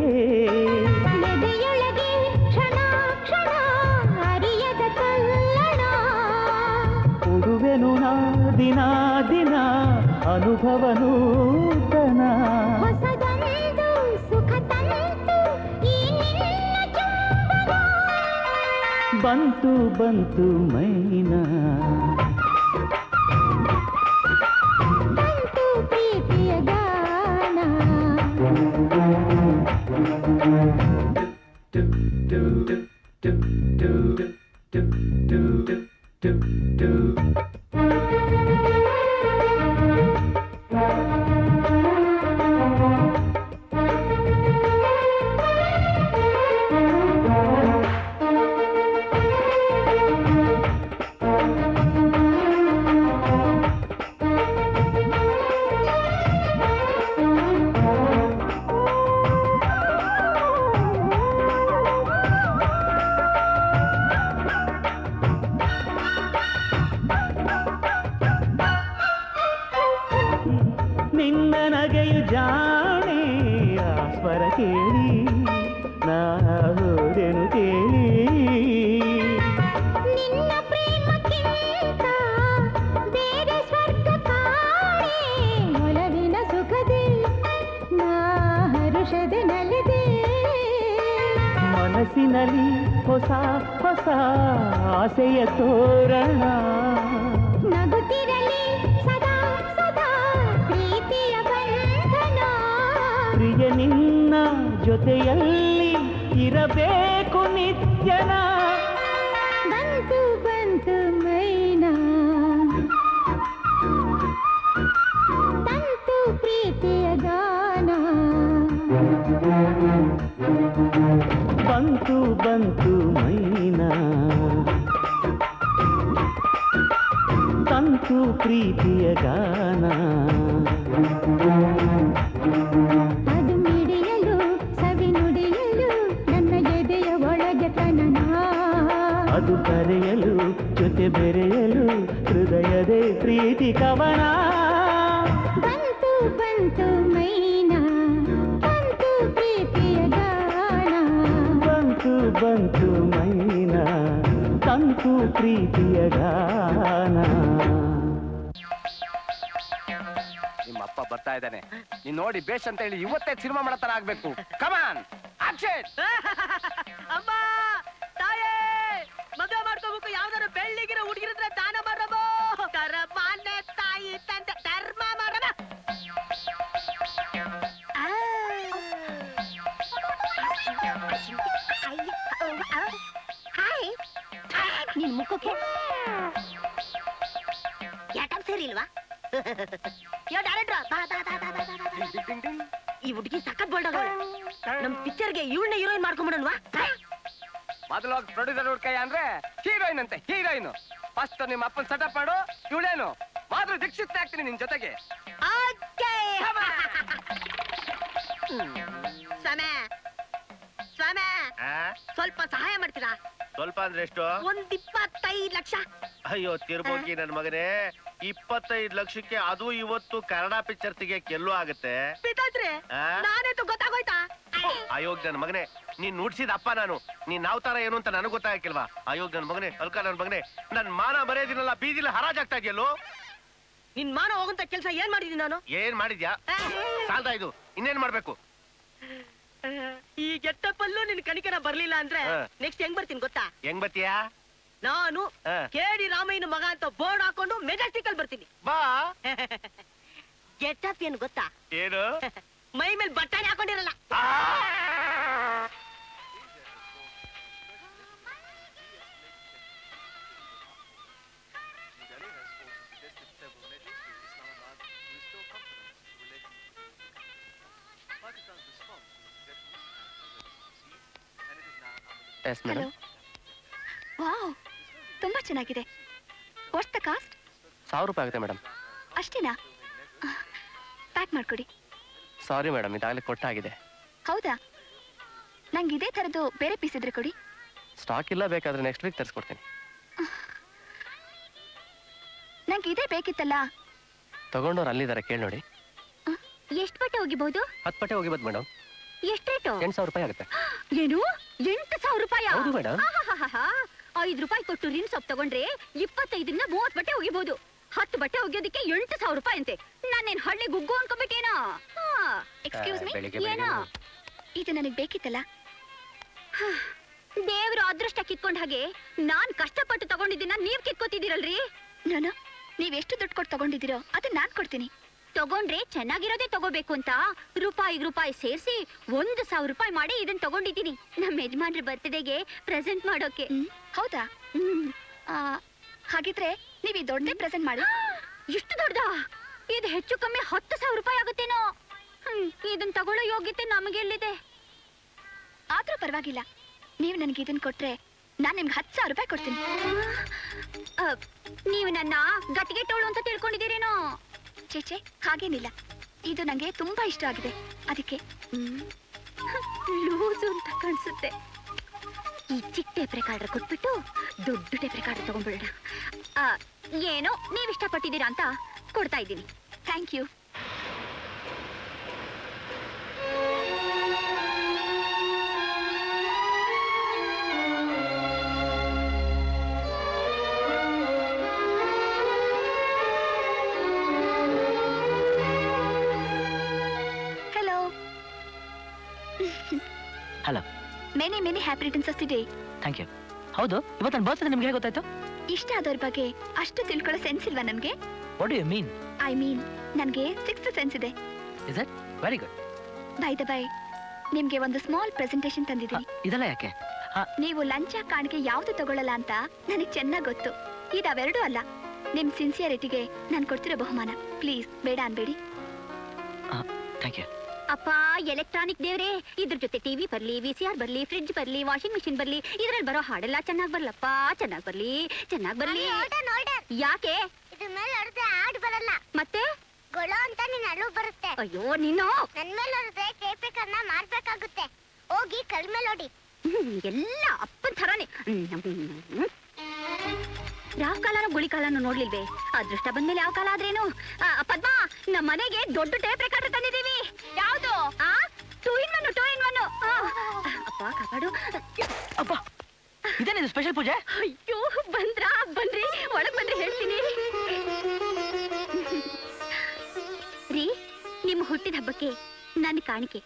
ಎದೆಯೊಳಗೆ ಕ್ಷಣ ಕ್ಷಣ ಅರಿಯದ ಕಲ್ಲಣ ಕೊಡುವೆನು ನಾ ದಿನ ದಿನ ಅನುಭವ ನೂತನ ಹೊಸದೊಂದು ಸುಖ ತಂತು ಈ ನಿನ್ನ ಚುಂಬನ ಬಂತು ಬಂತು ಮೈನಾ ಬಂತು ಪ್ರೀತಿಯ ಗಾನ ನಿನ್ನ ನಗೆಯು ಜಾಣೆ ಆ ಸ್ವರ ಕೇಳಿ ನಾ ಹೋದೆನು ಕೇಳಿ ನಿನ್ನ ಪ್ರೇಮಕ್ಕಿಂತ ಬೇರೆ ಸ್ವರ್ಗ ಕಾಣೆ ಒಲವಿನ ಸುಖದಿ ನಾ ಹರುಷದೆ ನಲಿದೆ ಮನಸ್ಸಿನಲ್ಲಿ ಹೊಸ ಹೊಸ ಆಸೆಯ ತೋರಣ ನಗುತ್ತಿರಲಿ ಸದಾ ಸದಾ ಪ್ರೀತಿಯ ಬಂಧನ ಪ್ರಿಯ ನಿನ್ನ ಜೊತೆಯಲ್ಲಿ ಇರಬೇಕು ನಿತ್ಯನ ಬಂತು ಬಂತು ಮೈನಾ ತಂತು ಪ್ರೀತಿಯ ಗಾನ ಬಂತು ಬಂತು ಮೈನಾ ತಂತು ಪ್ರೀತಿಯ ಗಾನ ಅದು ಮಿಡಿಯಲು ಸವಿ ನುಡಿಯಲು ನನ್ನ ಎದೆಯ ಒಳಗೆ ತನನ ಅದು ಕರೆಯಲು ಜೊತೆ ಬೆರೆಯಲು ಹೃದಯದೇ ಪ್ರೀತಿ ಕವನ ಬಂತು ಬಂತು ಮೈನಾ ತಂತು ಪ್ರೀತಿಯ ಗಾನ ಬಂತು ಬಂತು ಮೈನಾ ತಂತು ಪ್ರೀತಿಯ ಗಾನ ನಿಮ್ಮ ಅಪ್ಪ ಬರ್ತಾ ಇದ್ದಾನೆ ನೀನ್ ನೋಡಿ ಬೇಷ್ ಅಂತ ಹೇಳಿ ಇವತ್ತೇ ಸಿನಿಮಾ ಮಾಡೋ ತರ ಆಗ್ಬೇಕು ಕಮಾನ್ ಆಕ್ಷನ್ ಅಮ್ಮ ತಾಯೇ ಮದುವೆ ಮಾಡ್ಕೋಬೇಕು ಯಾವ್ದಾರು ಬೆಳ್ಳಿಗಿರೋ ಹುಡುಗಿರಿದ್ರೆ ದಾನ ಮಾಡಬೋ ಕರಮಾನೆ ತಾಯಿ ತಂದೆ ಧರ್ಮ ಮಾಡಬ ಹಾಯ್ ನಿನ್ ಮುಖಕ್ಕೆ ಯಾಕಂತ ಸರಿ ಇಲ್ವಾ ಯೋ ಡೈರೆಕ್ಟ್ರ ಬಾ ಬಾ ಬಾ ಬಾ ಬಾ ಬಾ, ಬಾ. ಈ ಹುಡುಗಿ ಸಖತ್ ಬೋಲ್ಡ್ ನಮ್ ಪಿಕ್ಚರ್ಗೆ ಇವಳನ್ನ ಹೀರೋಯಿನ್ ಮಾಡ್ಕೊಂಡ್ಬಿಡೋಣವಾ ಮೊದಲು ಪ್ರೊಡ್ಯೂಸರ್ ಹುಡ್ಕಯ್ಯ ಅಂದ್ರೆ ಹೀರೋಯಿನ್ ಅಂತೆ ಹೀರೋಯಿನ್ ಫಸ್ಟ್ ನಿಮ್ಮ ಅಪ್ಪನ್ ಸೆಟಪ್ ಮಾಡು ಇವಳೇನು ಮಾತ್ರ ದೀಕ್ಷಿತ್ ಆಗ್ತೀನಿ ನಿನ್ ಜೊತೆಗೆ ಸ್ವಾಮಿ ಸ್ವಾಮಿ ಸ್ವಲ್ಪ ಸಹಾಯ ಮಾಡ್ತೀರಾ ಸ್ವಲ್ಪ ಅಂದ್ರೆ ಎಷ್ಟು ಒಂದ್ ಇಪ್ಪತ್ತೈದು ಲಕ್ಷ ಅಯ್ಯೋ ತಿರ್ಬೋಕಿ ನನ್ ಮಗನೇ ಇಪ್ಪತ್ತೈದು ಲಕ್ಷಕ್ಕೆ ಅದು ಇವತ್ತು ಕನ್ನಡ ಪಿಕ್ಚರ್ ತೆಗಿಯಕ್ ಎಲ್ಲೂ ಆಗುತ್ತೆ ಪಿತಾತ್ರಿ ಆ? ನಾನೇತು ಗೊತ್ತಾಗೋಯ್ತಾ ಅಯೋಗ್ ನನ್ ಮಗನೇ ನೀನ್ ನುಡ್ಸಿದ ಅಪ್ಪ ನಾನು ನೀನ್ ನಾವ್ ತರ ಏನು ಅಂತ ನನಗ್ ಗೊತ್ತಾಗಕ್ಕಿಲ್ವಾ ಅಯೋಗ್ ನನ್ ಮಗನೇ ಅಲ್ಕ ನನ್ ಮಗನೇ ನನ್ ಮಾನ ಮರ್ಯಾದಿನಲ್ಲ ಬೀದಿಲ ಹರಾಜಾಗ್ತಾ ಇದೆಯಲ್ಲೋ ನಿನ್ ಮಾನ ಹೋಗಂತ ಕೆಲ್ಸ ಏನ್ ಮಾಡಿದೀನಿ ನಾನು ಏನ್ ಮಾಡಿದ್ಯಾ ಸಾಲ್ದ ಇದು ಇನ್ನೇನ್ ಮಾಡ್ಬೇಕು ಈ ಗೆಟ್ಟಪ್ಪಲ್ಲೂ ನಿನ್ ಕಣಿಕನ ಬರ್ಲಿಲ್ಲ ಅಂದ್ರೆ ಹಾ. ನೆಕ್ಸ್ಟ್ ಹೆಂಗ್ ಬರ್ತೀನಿ ಗೊತ್ತಾ ಹೆಂಗ್ ಬತ್ತೀಯಾ ನಾನು ಹಾ. ಕೇಡಿ ರಾಮಯ್ಯನ ಮಗ ಅಂತ ಬೋರ್ಡ್ ಹಾಕೊಂಡು ಮೆಜೆಸ್ಟಿಕ್ ಅಲ್ಲಿ ಬರ್ತೀನಿ ಬಾ ಗೆಟಪ್ ಏನ್ ಗೊತ್ತಾ ಏನು ಮೈ ಮೇಲೆ ಬಟ್ಟೆ ಹಾಕೊಂಡಿರಲ್ಲ ಎಸ್ ಮೇಡಮ್ ವಾವ್ ತುಂಬಾ ಚೆನ್ನಾಗಿದೆ ವಾಟ್ಸ್ ದ ಕಾಸ್ಟ್ ಸಾವಿರ ರೂಪಾಯಿ ಆಗುತ್ತೆ ಮೇಡಮ್ ಅಷ್ಟೇನಾ ಪ್ಯಾಕ್ ಮಾಡ್ಕೊಡಿ ಸಾರಿ ಮೇಡಮ್ ಇದಾಗಲೇ ಕೊಟ್ಟಾಗಿದೆ ಹೌದಾ ನಂಗೆ ಇದೇ ಥರದ್ದು ಬೇರೆ ಪೀಸ್ ಇದ್ರೆ ಕೊಡಿ ಸ್ಟಾಕ್ ಇಲ್ಲ ಬೇಕಾದ್ರೆ ನೆಕ್ಸ್ಟ್ ವೀಕ್ ತರಿಸ್ಕೊಡ್ತೀನಿ ನಂಗೆ ಇದೇ ಬೇಕಿತ್ತಲ್ಲ ತಗೊಂಡವ್ರು ಅಲ್ಲಿದ್ದಾರೆ ಕೇಳಿ ನೋಡಿ ಎಷ್ಟು ಬಟ್ಟೆ ಹೋಗಿಬಹುದು ಹತ್ತು ಪಟ್ಟೆ ಹೋಗಿಬೋದು ಮೇಡಮ್ ಎಷ್ಟು ರೇಟು ಎಂಟು ಸಾವಿರ ರೂಪಾಯಿ ಆಗುತ್ತೆ ಏನು ಎಂಟು ಸಾವಿರ ರೂಪಾಯಿ ಹೌದು ಮೇಡಮ್ ಐದು ರೂಪಾಯಿ ಕೊಟ್ಟು ರಿನ್ ಸೊಪ್ಪು ತಗೊಂಡ್ರೆ ಇಪ್ಪತ್ತೈದರಿಂದ ಮೂವತ್ ಬಟ್ಟೆ ಒಗಿಬಹುದು ಹತ್ತು ಬಟ್ಟೆ ಒಗೆಯೋದಕ್ಕೆ ಎಂಟು ಸಾವಿರ ರೂಪಾಯಿ ಅಂತೆ ನಾನೇನ್ ಹಳ್ಳಿ ಗುಗ್ಗು ಅನ್ಕೋಬೇಕೇನೋ ಎಕ್ಸ್ಕ್ಯೂಸ್ ಮೀ ಬೆಳಿಗ್ಗೆ ಏನೋ ಇದು ನನಗೆ ಬೇಕಿತ್ತಲ್ಲ ದೇವ್ರ ಅದೃಷ್ಟ ಕಿತ್ಕೊಂಡ್ ಹಾಗೆ ನಾನ್ ಕಷ್ಟಪಟ್ಟು ತಗೊಂಡಿದ್ದೀನ ನೀವ್ ಕಿತ್ಕೋತಿದ್ದೀರಲ್ರಿ ನಾನು ನೀವ್ ಎಷ್ಟು ದುಡ್ಡು ಕೊಟ್ಟು ತಗೊಂಡಿದ್ದೀರೋ ಅದನ್ನ ನಾನ್ ಕೊಡ್ತೀನಿ ತಗೊಂಡ್ರೆ ಚೆನ್ನಾಗಿರೋದೇ ತಗೋಬೇಕು ಅಂತ ರೂಪಾಯಿಗೆ ರೂಪಾಯಿ ಸೇರಿಸಿ ಒಂದು ಸಾವಿರ ರೂಪಾಯಿ ಮಾಡಿ ಇದನ್ನ ತಗೊಂಡಿದ್ದೀನಿ ನಮ್ಮ ಯಜಮಾನ್ರ ಬರ್ತ್ಡೇಗೆ ಪ್ರೆಸೆಂಟ್ ಮಾಡೋಕೆ ಹ್ಮ್ ಹೌದಾ ಹ್ಮ್ ಆ, ಹಾಗಿದ್ರೆ ನೀವ್ ಈ ದೊಡ್ಡದೇ ಪ್ರೆಸೆಂಟ್ ಮಾಡಿ ಎಷ್ಟು ದೊಡ್ಡದ ಇದು ಹೆಚ್ಚು ಕಮ್ಮಿ ಹತ್ತು ಸಾವಿರ ರೂಪಾಯಿ ಆಗುತ್ತೇನೋ ಹ್ಮ್ ಇದನ್ನ ತಗೊಳ್ಳೋ ಯೋಗ್ಯತೆ ನಮಗೆಲ್ಲಿದೆ ಆದ್ರೂ ಪರವಾಗಿಲ್ಲ ನೀವು ನನಗೆ ಇದನ್ನ ಕೊಟ್ರೆ ನಾನ್ ನಿಮ್ಗೆ ಹತ್ತು ಸಾವಿರ ರೂಪಾಯಿ ಕೊಡ್ತೀನಿ ಆ, ನೀವು ನನ್ನ ಗಟ್ಟಿಗೆ ಟೋಳು ಅಂತ ತಿಳ್ಕೊಂಡಿದ್ದೀರೇನೋ ಚೇಚೆ ಹಾಗೇನಿಲ್ಲ ಇದು ನಂಗೆ ತುಂಬಾ ಇಷ್ಟ ಆಗಿದೆ ಅದಕ್ಕೆ ಹ್ಮ್. ಲೂಸು ಅಂತ ಕಾಣಿಸುತ್ತೆ ಈ ಚಿಕ್ಕ ಟೇಪ್ ರೆಕಾರ್ಡರ್ ಕೊಟ್ಬಿಟ್ಟು ದೊಡ್ಡ ಟೇಪ್ ರೆಕಾರ್ಡರ್ ತಗೊಂಡ್ಬಿಡೋಣ ಆ, ಏನೋ ನೀವ್ ಇಷ್ಟಪಟ್ಟಿದ್ದೀರಾ ಅಂತ ಕೊಡ್ತಾ ಇದ್ದೀನಿ thank you hello hello many many happy returns of the day thank you ಹೌದು ಇವತ್ತು ನನ್ನ ಬರ್ತ್ಡೇ ನಿಮ್ಗೆ ಹೇಗೆ ಗೊತ್ತಾಯ್ತು ಇಷ್ಟ ಆದವ್ರ ಬಗ್ಗೆ ಅಷ್ಟು ತಿಳ್ಕೊಳ್ಳೋ ಸೆನ್ಸ್ ಇಲ್ವಾ ನನ್ಗೆ what you mean I mean ನನ್ಗೆ ಸಿಕ್ಸ್ ಸೆನ್ಸ್ ಇದೆ is it very good bye the bye ನಿಮ್ಗೆ ಒಂದು ಸ್ಮಾಲ್ ಪ್ರೆಸೆಂಟೇಶನ್ ತಂದಿದ್ದೀನಿ ಇದೆಲ್ಲ ಯಾಕೆ ಆ, ನೀವು ಲಂಚ ಕಾಣಿಕೆ ಯಾವ್ದು ತಗೊಳ್ಳಲ್ಲ ಅಂತ ನನಗೆ ಚೆನ್ನಾಗ್ ಗೊತ್ತು ಇದಾವೆರಡೂ ಅಲ್ಲ ನಿಮ್ ಸಿನ್ಸಿಯರಿಟಿಗೆ ನಾನು ಕೊಡ್ತಿರೋ ಬಹುಮಾನ ಪ್ಲೀಸ್ ಬೇಡ ಅನ್ಬೇಡಿ ಥ್ಯಾಂಕ್ ಯು ಅಪ್ಪ ಎಲೆಕ್ಟ್ರಾನಿಕ್ ದೇವ್ರೆ ಇದ್ರ ಜೊತೆ ಟಿವಿ ಬರ್ಲಿ ವಿ ಸಿ ಆರ್ ಬರ್ಲಿ ಫ್ರಿಡ್ಜ್ ಬರ್ಲಿ ವಾಷಿಂಗ್ ಮಿಷಿನ್ ಬರ್ಲಿ ಇದ್ರಲ್ಲಿ ಬರೋ ಹಾಡೆಲ್ಲ ಚೆನ್ನಾಗ್ ಬರ್ಲಪ್ಪ ಚೆನ್ನಾಗ್ ಬರ್ಲಿ ಚೆನ್ನಾಗ್ ಬರ್ಲಿ ಯಾಕೆ ಇದ್ರ ಮೇಲೆ ಹೊಡೆದ್ರೆ ಹಾಡ್ ಬರಲ್ಲ ಮತ್ತೆ ಗೊಳ ಅಂತ ನಿನ್ ಅಳು ಬರುತ್ತೆ ಅಯ್ಯೋ ನೀನು ನನ್ ಮೇಲೆ ಹೊಡೆದ್ರೆ ಟೇಪಿಕನ್ನ ಮಾಡ್ಬೇಕಾಗುತ್ತೆ ಹೋಗಿ ಕಲ್ ಮೇಲೆ ಹೊಡಿ ಹ್ಮ್, ಎಲ್ಲ ಅಪ್ಪನ್ ಥರಾನೇ ಹ್ಮ್. ಯಾವ ಕಾಲನೋ ಗುಳಿ ಕಾಲನೋ ನೋಡ್ಲಿಲ್ವೇ ಅದೃಷ್ಟ ಬಂದ್ಮೇಲೆ ಯಾವ ಕಾಲ ಆದ್ರೇನು ಆ, ಪದ್ಮ ನಮ್ಮ ಮನೆಗೆ ದೊಡ್ಡ ಟೇಪ್ ರೆಕಾರ್ಡರ್ ತಂದಿದ್ದೀವಿ ಯಾವ್ದು ಆ two in one two in one ಅಪ್ಪ ಕಾಪಾಡು ಅಪ್ಪ ಇದೇನಿದು ಸ್ಪೆಷಲ್ ಪೂಜೆ ಅಯ್ಯೋ ಬಂದ್ರಾ ಬನ್ರಿ ಒಳಗ್ ಬಂದ್ರೆ ಹೇಳ್ತೀನಿ ರೀ ನಿಮ್ಮ ಹುಟ್ಟಿದ ಹಬ್ಬಕ್ಕೆ ನನ್ನ ಕಾಣಿಕೆ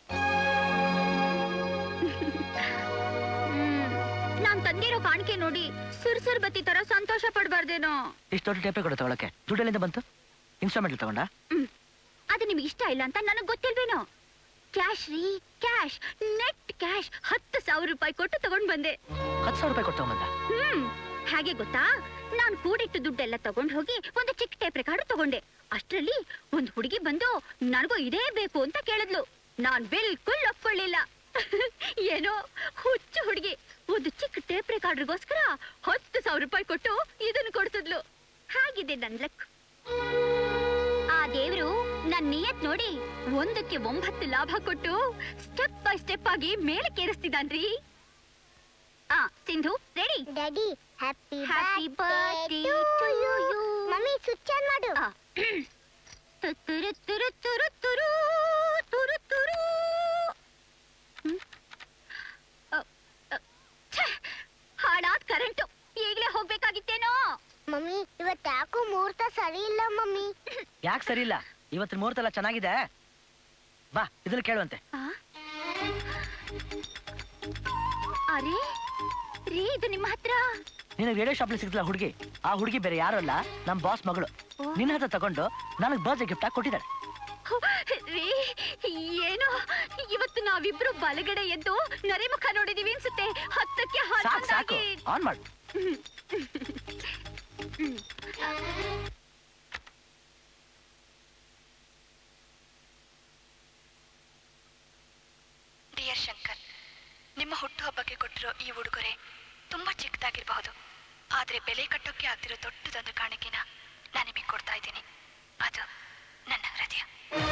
ಹ್ಮ್, ನಾನ್ ತಂದಿರೋ ಕಾಣಿಕೆ ನೋಡಿ ಸುರ್ಸುರ್ ಬತ್ತಿ ತರ ಸಂತೋಷ ಪಡ್ಬಾರ್ದೇನೋ ಇಷ್ಟು ದೊಡ್ಡ ಟೇಪೆ ಕೊಡು ತಗೊಳಕ್ಕೆ ದುಡ್ಡೆಲ್ಲಿಂದ ಬಂತು ಇನ್ಸ್ಟಾಲ್ಮೆಂಟ್ ತಗೊಂಡ ಹ್ಮ್. ಅದು ನಿಮ್ಗೆ ಇಷ್ಟ ಇಲ್ಲ ಅಂತ ನನಗ್ ಗೊತ್ತಿಲ್ವೇನೋ ಕ್ಯಾಶ್ ರೀ ಕ್ಯಾಶ್ ನೆಟ್ ಕ್ಯಾಶ್ ಹತ್ತು ಸಾವಿರ ರೂಪಾಯಿ ಕೊಟ್ಟು ತಗೊಂಡ್ ಬಂದೆ ಹತ್ತು ಸಾವಿರ ರೂಪಾಯಿ ಕೊಟ್ಟು ತಗೊಂಬಂದ ಹ್ಮ್ ಹಾಗೆ ಗೊತ್ತಾ ನಾನ್ ಕೂಡಿಟ್ಟು ದುಡ್ಡೆಲ್ಲ ತಗೊಂಡ್ ಹೋಗಿ ಒಂದು ಚಿಕ್ಕ ಟೇಪ್ ರೆಕಾರ್ಡ್ ತಗೊಂಡೆ ಅಷ್ಟ್ರಲ್ಲಿ ಒಂದ್ ಹುಡುಗಿ ಬಂದು ನನಗೂ ಇದೇ ಬೇಕು ಅಂತ ಕೇಳಿದ್ಲು ನಾನ್ ಬಿಲ್ಕುಲ್ ಒಪ್ಕೊಳ್ಳಿಲ್ಲ ಏನೋ ಹುಚ್ಚು ಹುಡುಗಿ ಒಂದು ಚಿಕ್ಕ ಟೇಪ್ ರೆಕಾರ್ಡರ್ಗೋಸ್ಕರ ಹತ್ತು ಸಾವಿರ ರೂಪಾಯಿ ಕೊಟ್ಟು ಇದನ್ನ ಕೊಡ್ತಿದ್ಲು ಹಾಗಿದೆ ನನ್ ಲಕ್ ಆ ದೇವ್ರು ನನ್ ನಿಯತ್ ನೋಡಿ ಒಂದಕ್ಕೆ ಒಂಬತ್ತು ಲಾಭ ಕೊಟ್ಟು ಸ್ಟೆಪ್ ಬೈ ಸ್ಟೆಪ್ ಆಗಿ ಮೇಲೆ ಕೇರಿಸ್ತಿದ್ದಾನ್ರಿ ಆ Sindhu ready daddy happy Happy birthday to you. Mummy switch on ಮಾಡು ಆ. ತುರು ತುರು ತುರು ತುರು ತುರು ತುರು ಹ್ಮ್? ಅ, ಅ, ಛೆ! ಹಾಳಾದ್ ಕರೆಂಟು ಈಗ್ಲೇ ಹೋಗ್ಬೇಕಾಗಿತ್ತೇನೋ ಮಮ್ಮಿ ಇವತ್ತು ಯಾಕೋ ಮುಹೂರ್ತ ಸರಿ ಇಲ್ಲ ಮಮ್ಮಿ ಯಾಕೆ ಸರಿ ಇಲ್ಲ ಇವತ್ತಿನ ಮುಹೂರ್ತ ಎಲ್ಲ ಚೆನ್ನಾಗಿದೆ ಬಾ ಇದನ್ನ ಕೇಳುವಂತೆ ಆ? ಅರೆ ರೀ ಇದು ನಿಮ್ಮ ಹತ್ರ ನಿನಗೆ ರೇಡಿಯೋ ಶಾಪ್ಲಿ ಸಿಗ್ತಿಲ್ಲ ಹುಡುಗಿ ಆ ಹುಡುಗಿ ಬೇರೆ ಯಾರು ಅಲ್ಲ ನಮ್ಮ ಬಾಸ್ ಮಗಳು ನಿನ್ನ ಹತ್ರ ತಗೊಂಡು ನನಗೆ ಬರ್ತ್ಡೇ ಗಿಫ್ಟ್ ಆಗಿ ಕೊಟ್ಟಿದ್ದಾರೆ ಹೋ, ರೀ ಏನೋ ಇವತ್ತು ನಾವಿಬ್ರು ಬಲಗಡೆ ಎದ್ದು ನರಿಮುಖ ನೋಡಿದೀವಿ ಅನ್ಸುತ್ತೆ ಹತ್ತಕ್ಕೆ ಸಾಕು ಸಾಕು ಹನ್ನೊಂದಾಗಿ ಆನ್ ಮಾಡು ಡಿಯರ್ ಶಂಕರ್ ನಿಮ್ಮ ಹುಟ್ಟುಹಬ್ಬಕ್ಕೆ ಕೊಟ್ಟಿರೋ ಈ ಉಡುಗೊರೆ ತುಂಬಾ ಚಿಕ್ಕದಾಗಿರಬಹುದು ಆದ್ರೆ ಬೆಲೆ ಕಟ್ಟೋಕೆ ಆಗ್ತಿರೋ ದೊಡ್ಡದೊಂದು ಕಾಣಿಕೆನ ನಾನು ನಿಮಗೆ ಕೊಡ್ತಾ ಇದ್ದೀನಿ ಅದು ನನ್ನ ಹೃದಯ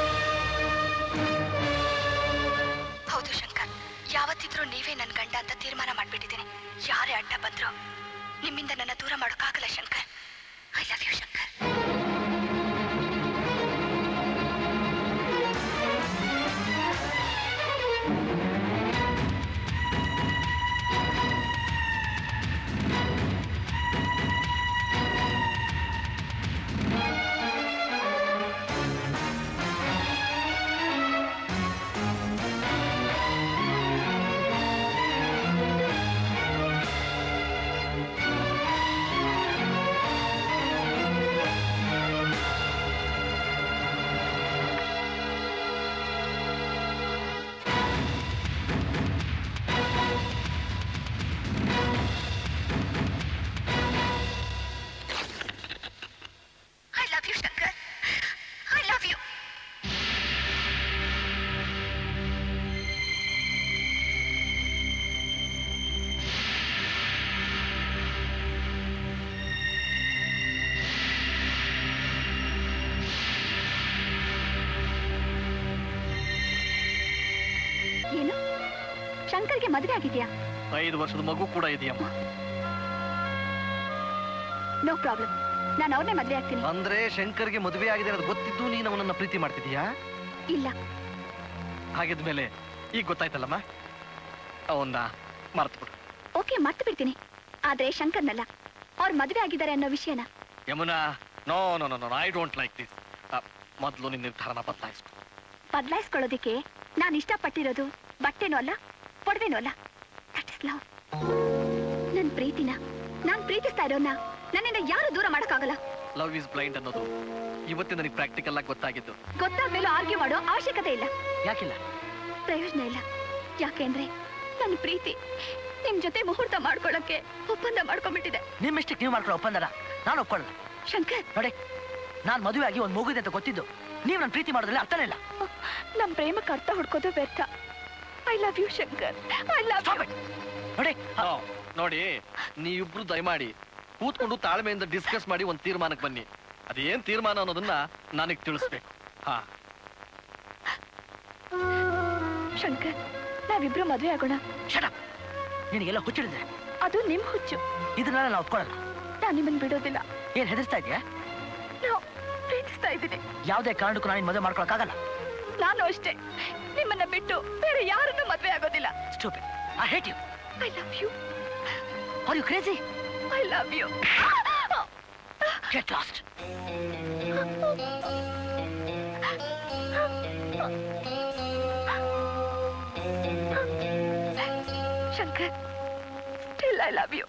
ಹೌದು ಶಂಕರ್ ಯಾವತ್ತಿದ್ರೂ ನೀವೇ ನನ್ನ ಗಂಡ ಅಂತ ತೀರ್ಮಾನ ಮಾಡ್ಬಿಟ್ಟಿದ್ದೀನಿ ಯಾರೇ ಅಡ್ಡ ಬಂದ್ರು ನಿಮ್ಮಿಂದ ನನ್ನ ದೂರ ಮಾಡೋಕ್ಕಾಗಲ್ಲ Shankar I love you Shankar ಆ ಶಂಕರ್ಗೆ ಮದುವೆ ಆಗಿದ್ಯಾ ಐದು ವರ್ಷದ ಮಗು ಕೂಡ ಇದೆಯಮ್ಮ ನೋ ಪ್ರಾಬ್ಲಮ್ ನಾನು ಅವ್ರನ್ನೇ ಮದುವೆ ಆಗ್ತೀನಿ ಅಂದ್ರೆ ಶಂಕರ್ಗೆ ಮದುವೆ ಆಗಿದೆ ಅನ್ನೋದು ಗೊತ್ತಿದ್ದು ನೀನು ಅವನನ್ನ ಪ್ರೀತಿ ಮಾಡ್ತಿದೀಯಾ ಇಲ್ಲ ಹಾಗಿದ್ಮೇಲೆ ಈಗ ಗೊತ್ತಾಯ್ತಲ್ಲಮ್ಮ ಅವನ್ನ ಮರ್ತ್ಬಿಡು ಓಕೆ ಮರ್ತು ಬಿಡ್ತೀನಿ ಆದ್ರೆ ಶಂಕರ್ನಲ್ಲ ಅವ್ರು ಮದುವೆ ಆಗಿದ್ದಾರೆ ಅನ್ನೋ ವಿಷಯನ Yamuna no no no no I don't like this ಮೊದಲು ನಿನ್ನ ನಿರ್ಧಾರನ ಬದಲಾಯಿಸ್ಕೊ ಬದಲಾಯಿಸ್ಕೊಳ್ಳೋದಿಕ್ಕೆ ನಾನು ಇಷ್ಟಪಟ್ಟಿರೋದು ಬಟ್ಟೆನೂ ಅಲ್ಲ ಒಡವೆನೂ ಅಲ್ಲ ದಟ್ ಇಸ್ ಲವ್ ನನ್ ಪ್ರೀತಿನ ನಾನ್ ಪ್ರೀತಿಸ್ತಾ ಇರೋನ್ನ ನನ್ನಿಂದ ಯಾರು ದೂರ ಮಾಡಕ್ಕಾಗಲ್ಲ ಲವ್ ಇಸ್ ಬ್ಲೈಂಡ್ ಅನ್ನೋದು ಇವತ್ತೇ ನನಗೆ ಪ್ರಾಕ್ಟಿಕಲ್ ಆಗಿ ಗೊತ್ತಾಗಿದ್ದು ಗೊತ್ತಾದ್ಮೇಲೂ ಆರ್ಗ್ಯೂ ಮಾಡೋ ಅವಶ್ಯಕತೆ ಇಲ್ಲ ಯಾಕಿಲ್ಲ ಪ್ರಯೋಜನ ಇಲ್ಲ ಯಾಕೆಂದ್ರೆ ನನ್ನ ಪ್ರೀತಿ ನಿಮ್ ಜೊತೆ ಮುಹೂರ್ತ ಮಾಡ್ಕೊಳಕ್ಕೆ ಒಪ್ಪಂದ ಮಾಡ್ಕೊಂಡ್ಬಿಟ್ಟಿದೆ ನಿಮ್ಮಿಷ್ಟಕ್ಕೆ ನೀವು ಮಾಡ್ಕೊಳ್ಳೋ ಒಪ್ಪಂದನ ನಾನು ಒಪ್ಕೊಳ್ಳಲ್ಲ ಶಂಕರ್ ನೋಡಿ ನಾನ್ ಮದುವೆ ಆಗಿ ಒಂದ್ ಮಗುದೆ ಅಂತ ಗೊತ್ತಿದ್ದು ನೀವು ನನ್ನ ಪ್ರೀತಿ ಮಾಡೋದ್ರಲ್ಲಿ ಅರ್ಥನೇ ಇಲ್ಲ ನಮ್ ಪ್ರೇಮಕ್ಕೆ ಅರ್ಥ ಹುಡ್ಕೋದು ವ್ಯರ್ಥ I love you Shankar I love you ನೋಡಿ ನೋ, ನೋಡಿ ನೀವಿಬ್ರು ದಯಮಾಡಿ ಕೂತ್ಕೊಂಡು ತಾಳ್ಮೆಯಿಂದ ಡಿಸ್ಕಸ್ ಮಾಡಿ ಒಂದು ತೀರ್ಮಾನಕ್ಕೆ ಬನ್ನಿ ಅದೇನ್ ತೀರ್ಮಾನ ಅನ್ನೋದನ್ನ ನನಗೆ ತಿಳಿಸ್ಬೇಕು ಹಾ ಶಂಕರ್ ನಾವಿಬ್ರು ಮದ್ವೆ ಆಗೋಣ ನಿನಗೆಲ್ಲ ಹುಚ್ಚಿಡಿದೆ ಅದು ನಿಮ್ ಹುಚ್ಚು ಇದನ್ನೆಲ್ಲ ನಾವು ಒಪ್ಕೊಳ್ಳಲ್ಲ ನಾನು ನಿಮ್ಮನ್ನ ಬಿಡೋದಿಲ್ಲ ಏನ್ ಹೆದರ್ಸ್ತಾ ಇದೆಯಾ ನಾವು ಪ್ರೀತಿಸ್ತಾ ಇದ್ದೀನಿ ಯಾವುದೇ ಕಾರಣಕ್ಕೂ ನಾನು ಮದುವೆ ಮಾಡ್ಕೊಳಕ್ಕಾಗಲ್ಲ ನಾನು ಅಷ್ಟೇ ನಿಮ್ಮನ್ನ ಬಿಟ್ಟು ಬೇರೆ ಯಾರನ್ನೂ ಮದ್ವೆ ಆಗೋದಿಲ್ಲ stupid I hate you I love you are you crazy I love you get lost Shankar still I love you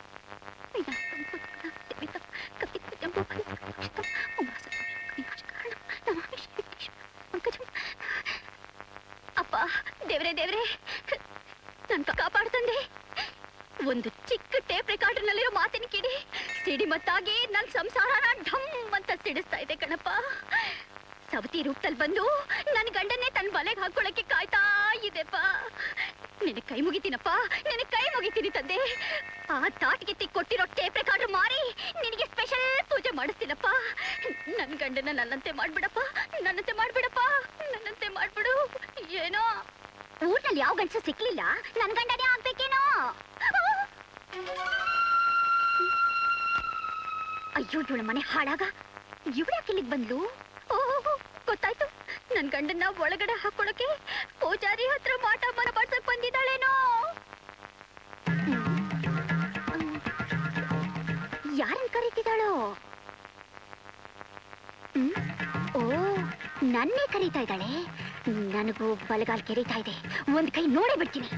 ಅಪ್ಪ ದೇವ್ರೆ ದೇವ್ರೆ ನನ್ ಕಾಪಾಡ್ತಂದೆ ಒಂದು ಚಿಕ್ಕ ಟೇಪ್ ರೆಕಾರ್ಡರ್ನಲ್ಲಿರೋ ಮಾತಿನ ಕಿಡಿ ಸಿಡಿಮತ್ತಾಗಿ ನನ್ ಸಂಸಾರನ ಢಮ್ ಅಂತ ಸಿಡಿಸ್ತಾ ಇದೆ ಕಣಪ್ಪ ಸವತಿ ರೂಪದಲ್ಲಿ ಬಂದು ನನ್ ಗಂಡನ್ನೇ ತನ್ನ ಬಲೆಗೆ ಹಾಕೊಳ್ಳಕ್ಕೆ ಕಾಯ್ತಾ ಇದೆಪ್ಪ ನಿನಗೆ ಕೈ ಮುಗಿತೀನಪ್ಪ ನಿನಗೆ ಕೈ ಮುಗಿತೀನಿ ತಂದೆ ಆ ತಾಟ್ಗೆ ಕೊಟ್ಟಿರೋ ಟೇಪ್ ರೆಕಾರ್ಡರ್ ಮಾರಿ ನಿನಗೆ ಸ್ಪೆಷಲ್ ಪೂಜೆ ಮಾಡಿಸ್ತೀನಪ್ಪ ನನ್ ಗಂಡನ ನನ್ನಂತೆ ಮಾಡ್ಬಿಡಪ್ಪ ನನ್ನಂತೆ ಮಾಡ್ಬಿಡಪ್ಪ ನನ್ನಂತೆ ಮಾಡ್ಬಿಡು ಏನೋ ಊರ್ನಲ್ಲಿ ಯಾವ ಗಂಡಸು ಸಿಕ್ಲಿಲ್ಲ ನನ್ ಗಂಡನೇ ಆಗ್ಬೇಕೇನೋ ಅಯ್ಯೋ ಇವಳ ಮನೆ ಹಾಳಾಗ ಇವಳು ಯಾಕೆ ಇಲ್ಲಿಗೆ ಬಂದ್ಲು ಓ ಗೊತ್ತಾಯ್ತು ನನ್ ಗಂಡನ್ನ ಒಳಗಡೆ ಹಾಕೊಳಕ್ಕೆ ಪೂಜಾರಿ ಹತ್ರ ಮಾಟ ಮನ ಮಾಡ್ಸಕ್ ಬಂದಿದ್ದಾಳೇನೋ ಯಾರನ್ ಕರೀತಿದ್ದಾಳೋ ಹ್ಮ್? ಓ ನನ್ನೇ ಕರೀತಾ ಇದ್ದಾಳೆ ನನಗೂ ಬಲಗಾಲ್ ಕೆರೀತಾ ಇದೆ ಒಂದ್ ಕೈ ನೋಡೇ ಬಿಡ್ತೀನಿ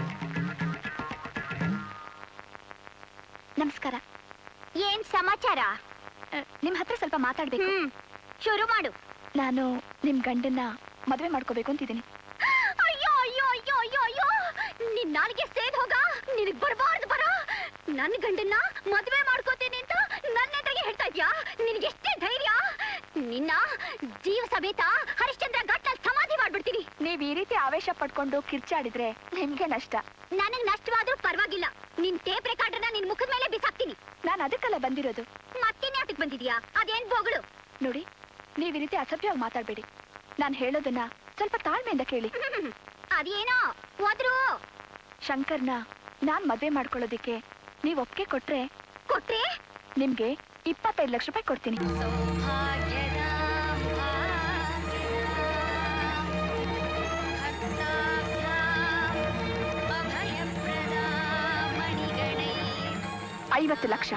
ನಮಸ್ಕಾರ ಏನ್ ಸಮಾಚಾರ ನಿಮ್ ಹತ್ರ ಸ್ವಲ್ಪ ಮಾತಾಡ್ಬೇಕು ಶುರು ಮಾಡು ನಾನು ನಿಮ್ ಗಂಡನ್ನ ಮದ್ವೆ ಮಾಡ್ಕೋಬೇಕು ಅಂತಿದ್ದೀನಿ ಅಯ್ಯೋ ಅಯ್ಯೋ ಅಯ್ಯೋ ಅಯ್ಯೋ ಅಯ್ಯೋ ನಿನ್ ನಾಲ್ಗೆ ಸೇದ್ ಹೋಗ ನಿನಗ್ ಬರ್ಬಾರ್ದು ಬರ ನನ್ ಗಂಡನ್ನ ಮದ್ವೆ ಮಾಡ್ಕೋತೀನಿ ಅಂತ ನನ್ನ ಎದುರಿಗೆ ಹೇಳ್ತಾ ಇದ್ಯಾ ನಿನಗೆ ಎಷ್ಟೇ ಧೈರ್ಯ ನಿನ್ನ ಜೀವ ಸಮೇತ ಹರಿಶ್ಚಂದ್ರ ಘಾಟ್ನಲ್ಲಿ ಸಮಾಧಿ ಮಾಡ್ಬಿಡ್ತೀನಿ ನೀವ್ ಈ ರೀತಿ ಆವೇಶ ಪಡ್ಕೊಂಡು ಕಿರ್ಚಾಡಿದ್ರೆ ನಿಮ್ಗೆ ನಷ್ಟ ನನಗ್ ನಷ್ಟವಾದ್ರೂ ಪರವಾಗಿಲ್ಲ ನಿನ್ ಟೇಪ್ ರೆಕಾರ್ಡರ್ನ ನಿನ್ ಮುಖದ ಮೇಲೆ ಬಿಸಾಕ್ತೀನಿ ನಾನು ಅದಕ್ಕೆಲ್ಲ ಬಂದಿರೋದು ಮತ್ತಿನ್ ಯಾತಕ್ ಬಂದಿದ್ಯಾ ಅದೇನ್ ಬೋಗಳು ನೋಡಿ ನೀವ್ ಈ ರೀತಿ ಅಸಭ್ಯವಾಗಿ ಮಾತಾಡ್ಬೇಡಿ ನಾನು ಹೇಳೋದನ್ನ ಸ್ವಲ್ಪ ತಾಳ್ಮೆಯಿಂದ ಕೇಳಿ ಅದೇನೋ ಹೋದ್ರು ಶಂಕರ್ನ ನಾನ್ ಮದ್ವೆ ಮಾಡ್ಕೊಳ್ಳೋದಿಕ್ಕೆ ನೀವ್ ಒಪ್ಪಿಗೆ ಕೊಟ್ರೆ ಕೊಟ್ರೆ ನಿಮ್ಗೆ ಇಪ್ಪತ್ತೈದು ಲಕ್ಷ ರೂಪಾಯಿ ಕೊಡ್ತೀನಿ ಐವತ್ತು ಲಕ್ಷ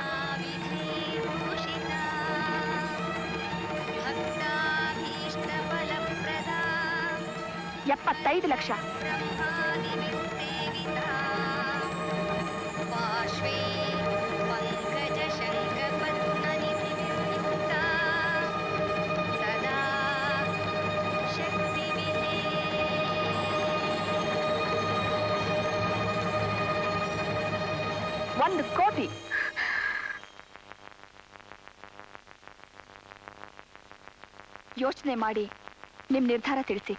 ಎಪ್ಪತ್ತೈದು ಲಕ್ಷ ಒಂದು ಕೋಟಿ ಯೋಚನೆ ಮಾಡಿ ನಿಮ್ ನಿರ್ಧಾರ ತಿಳಿಸಿ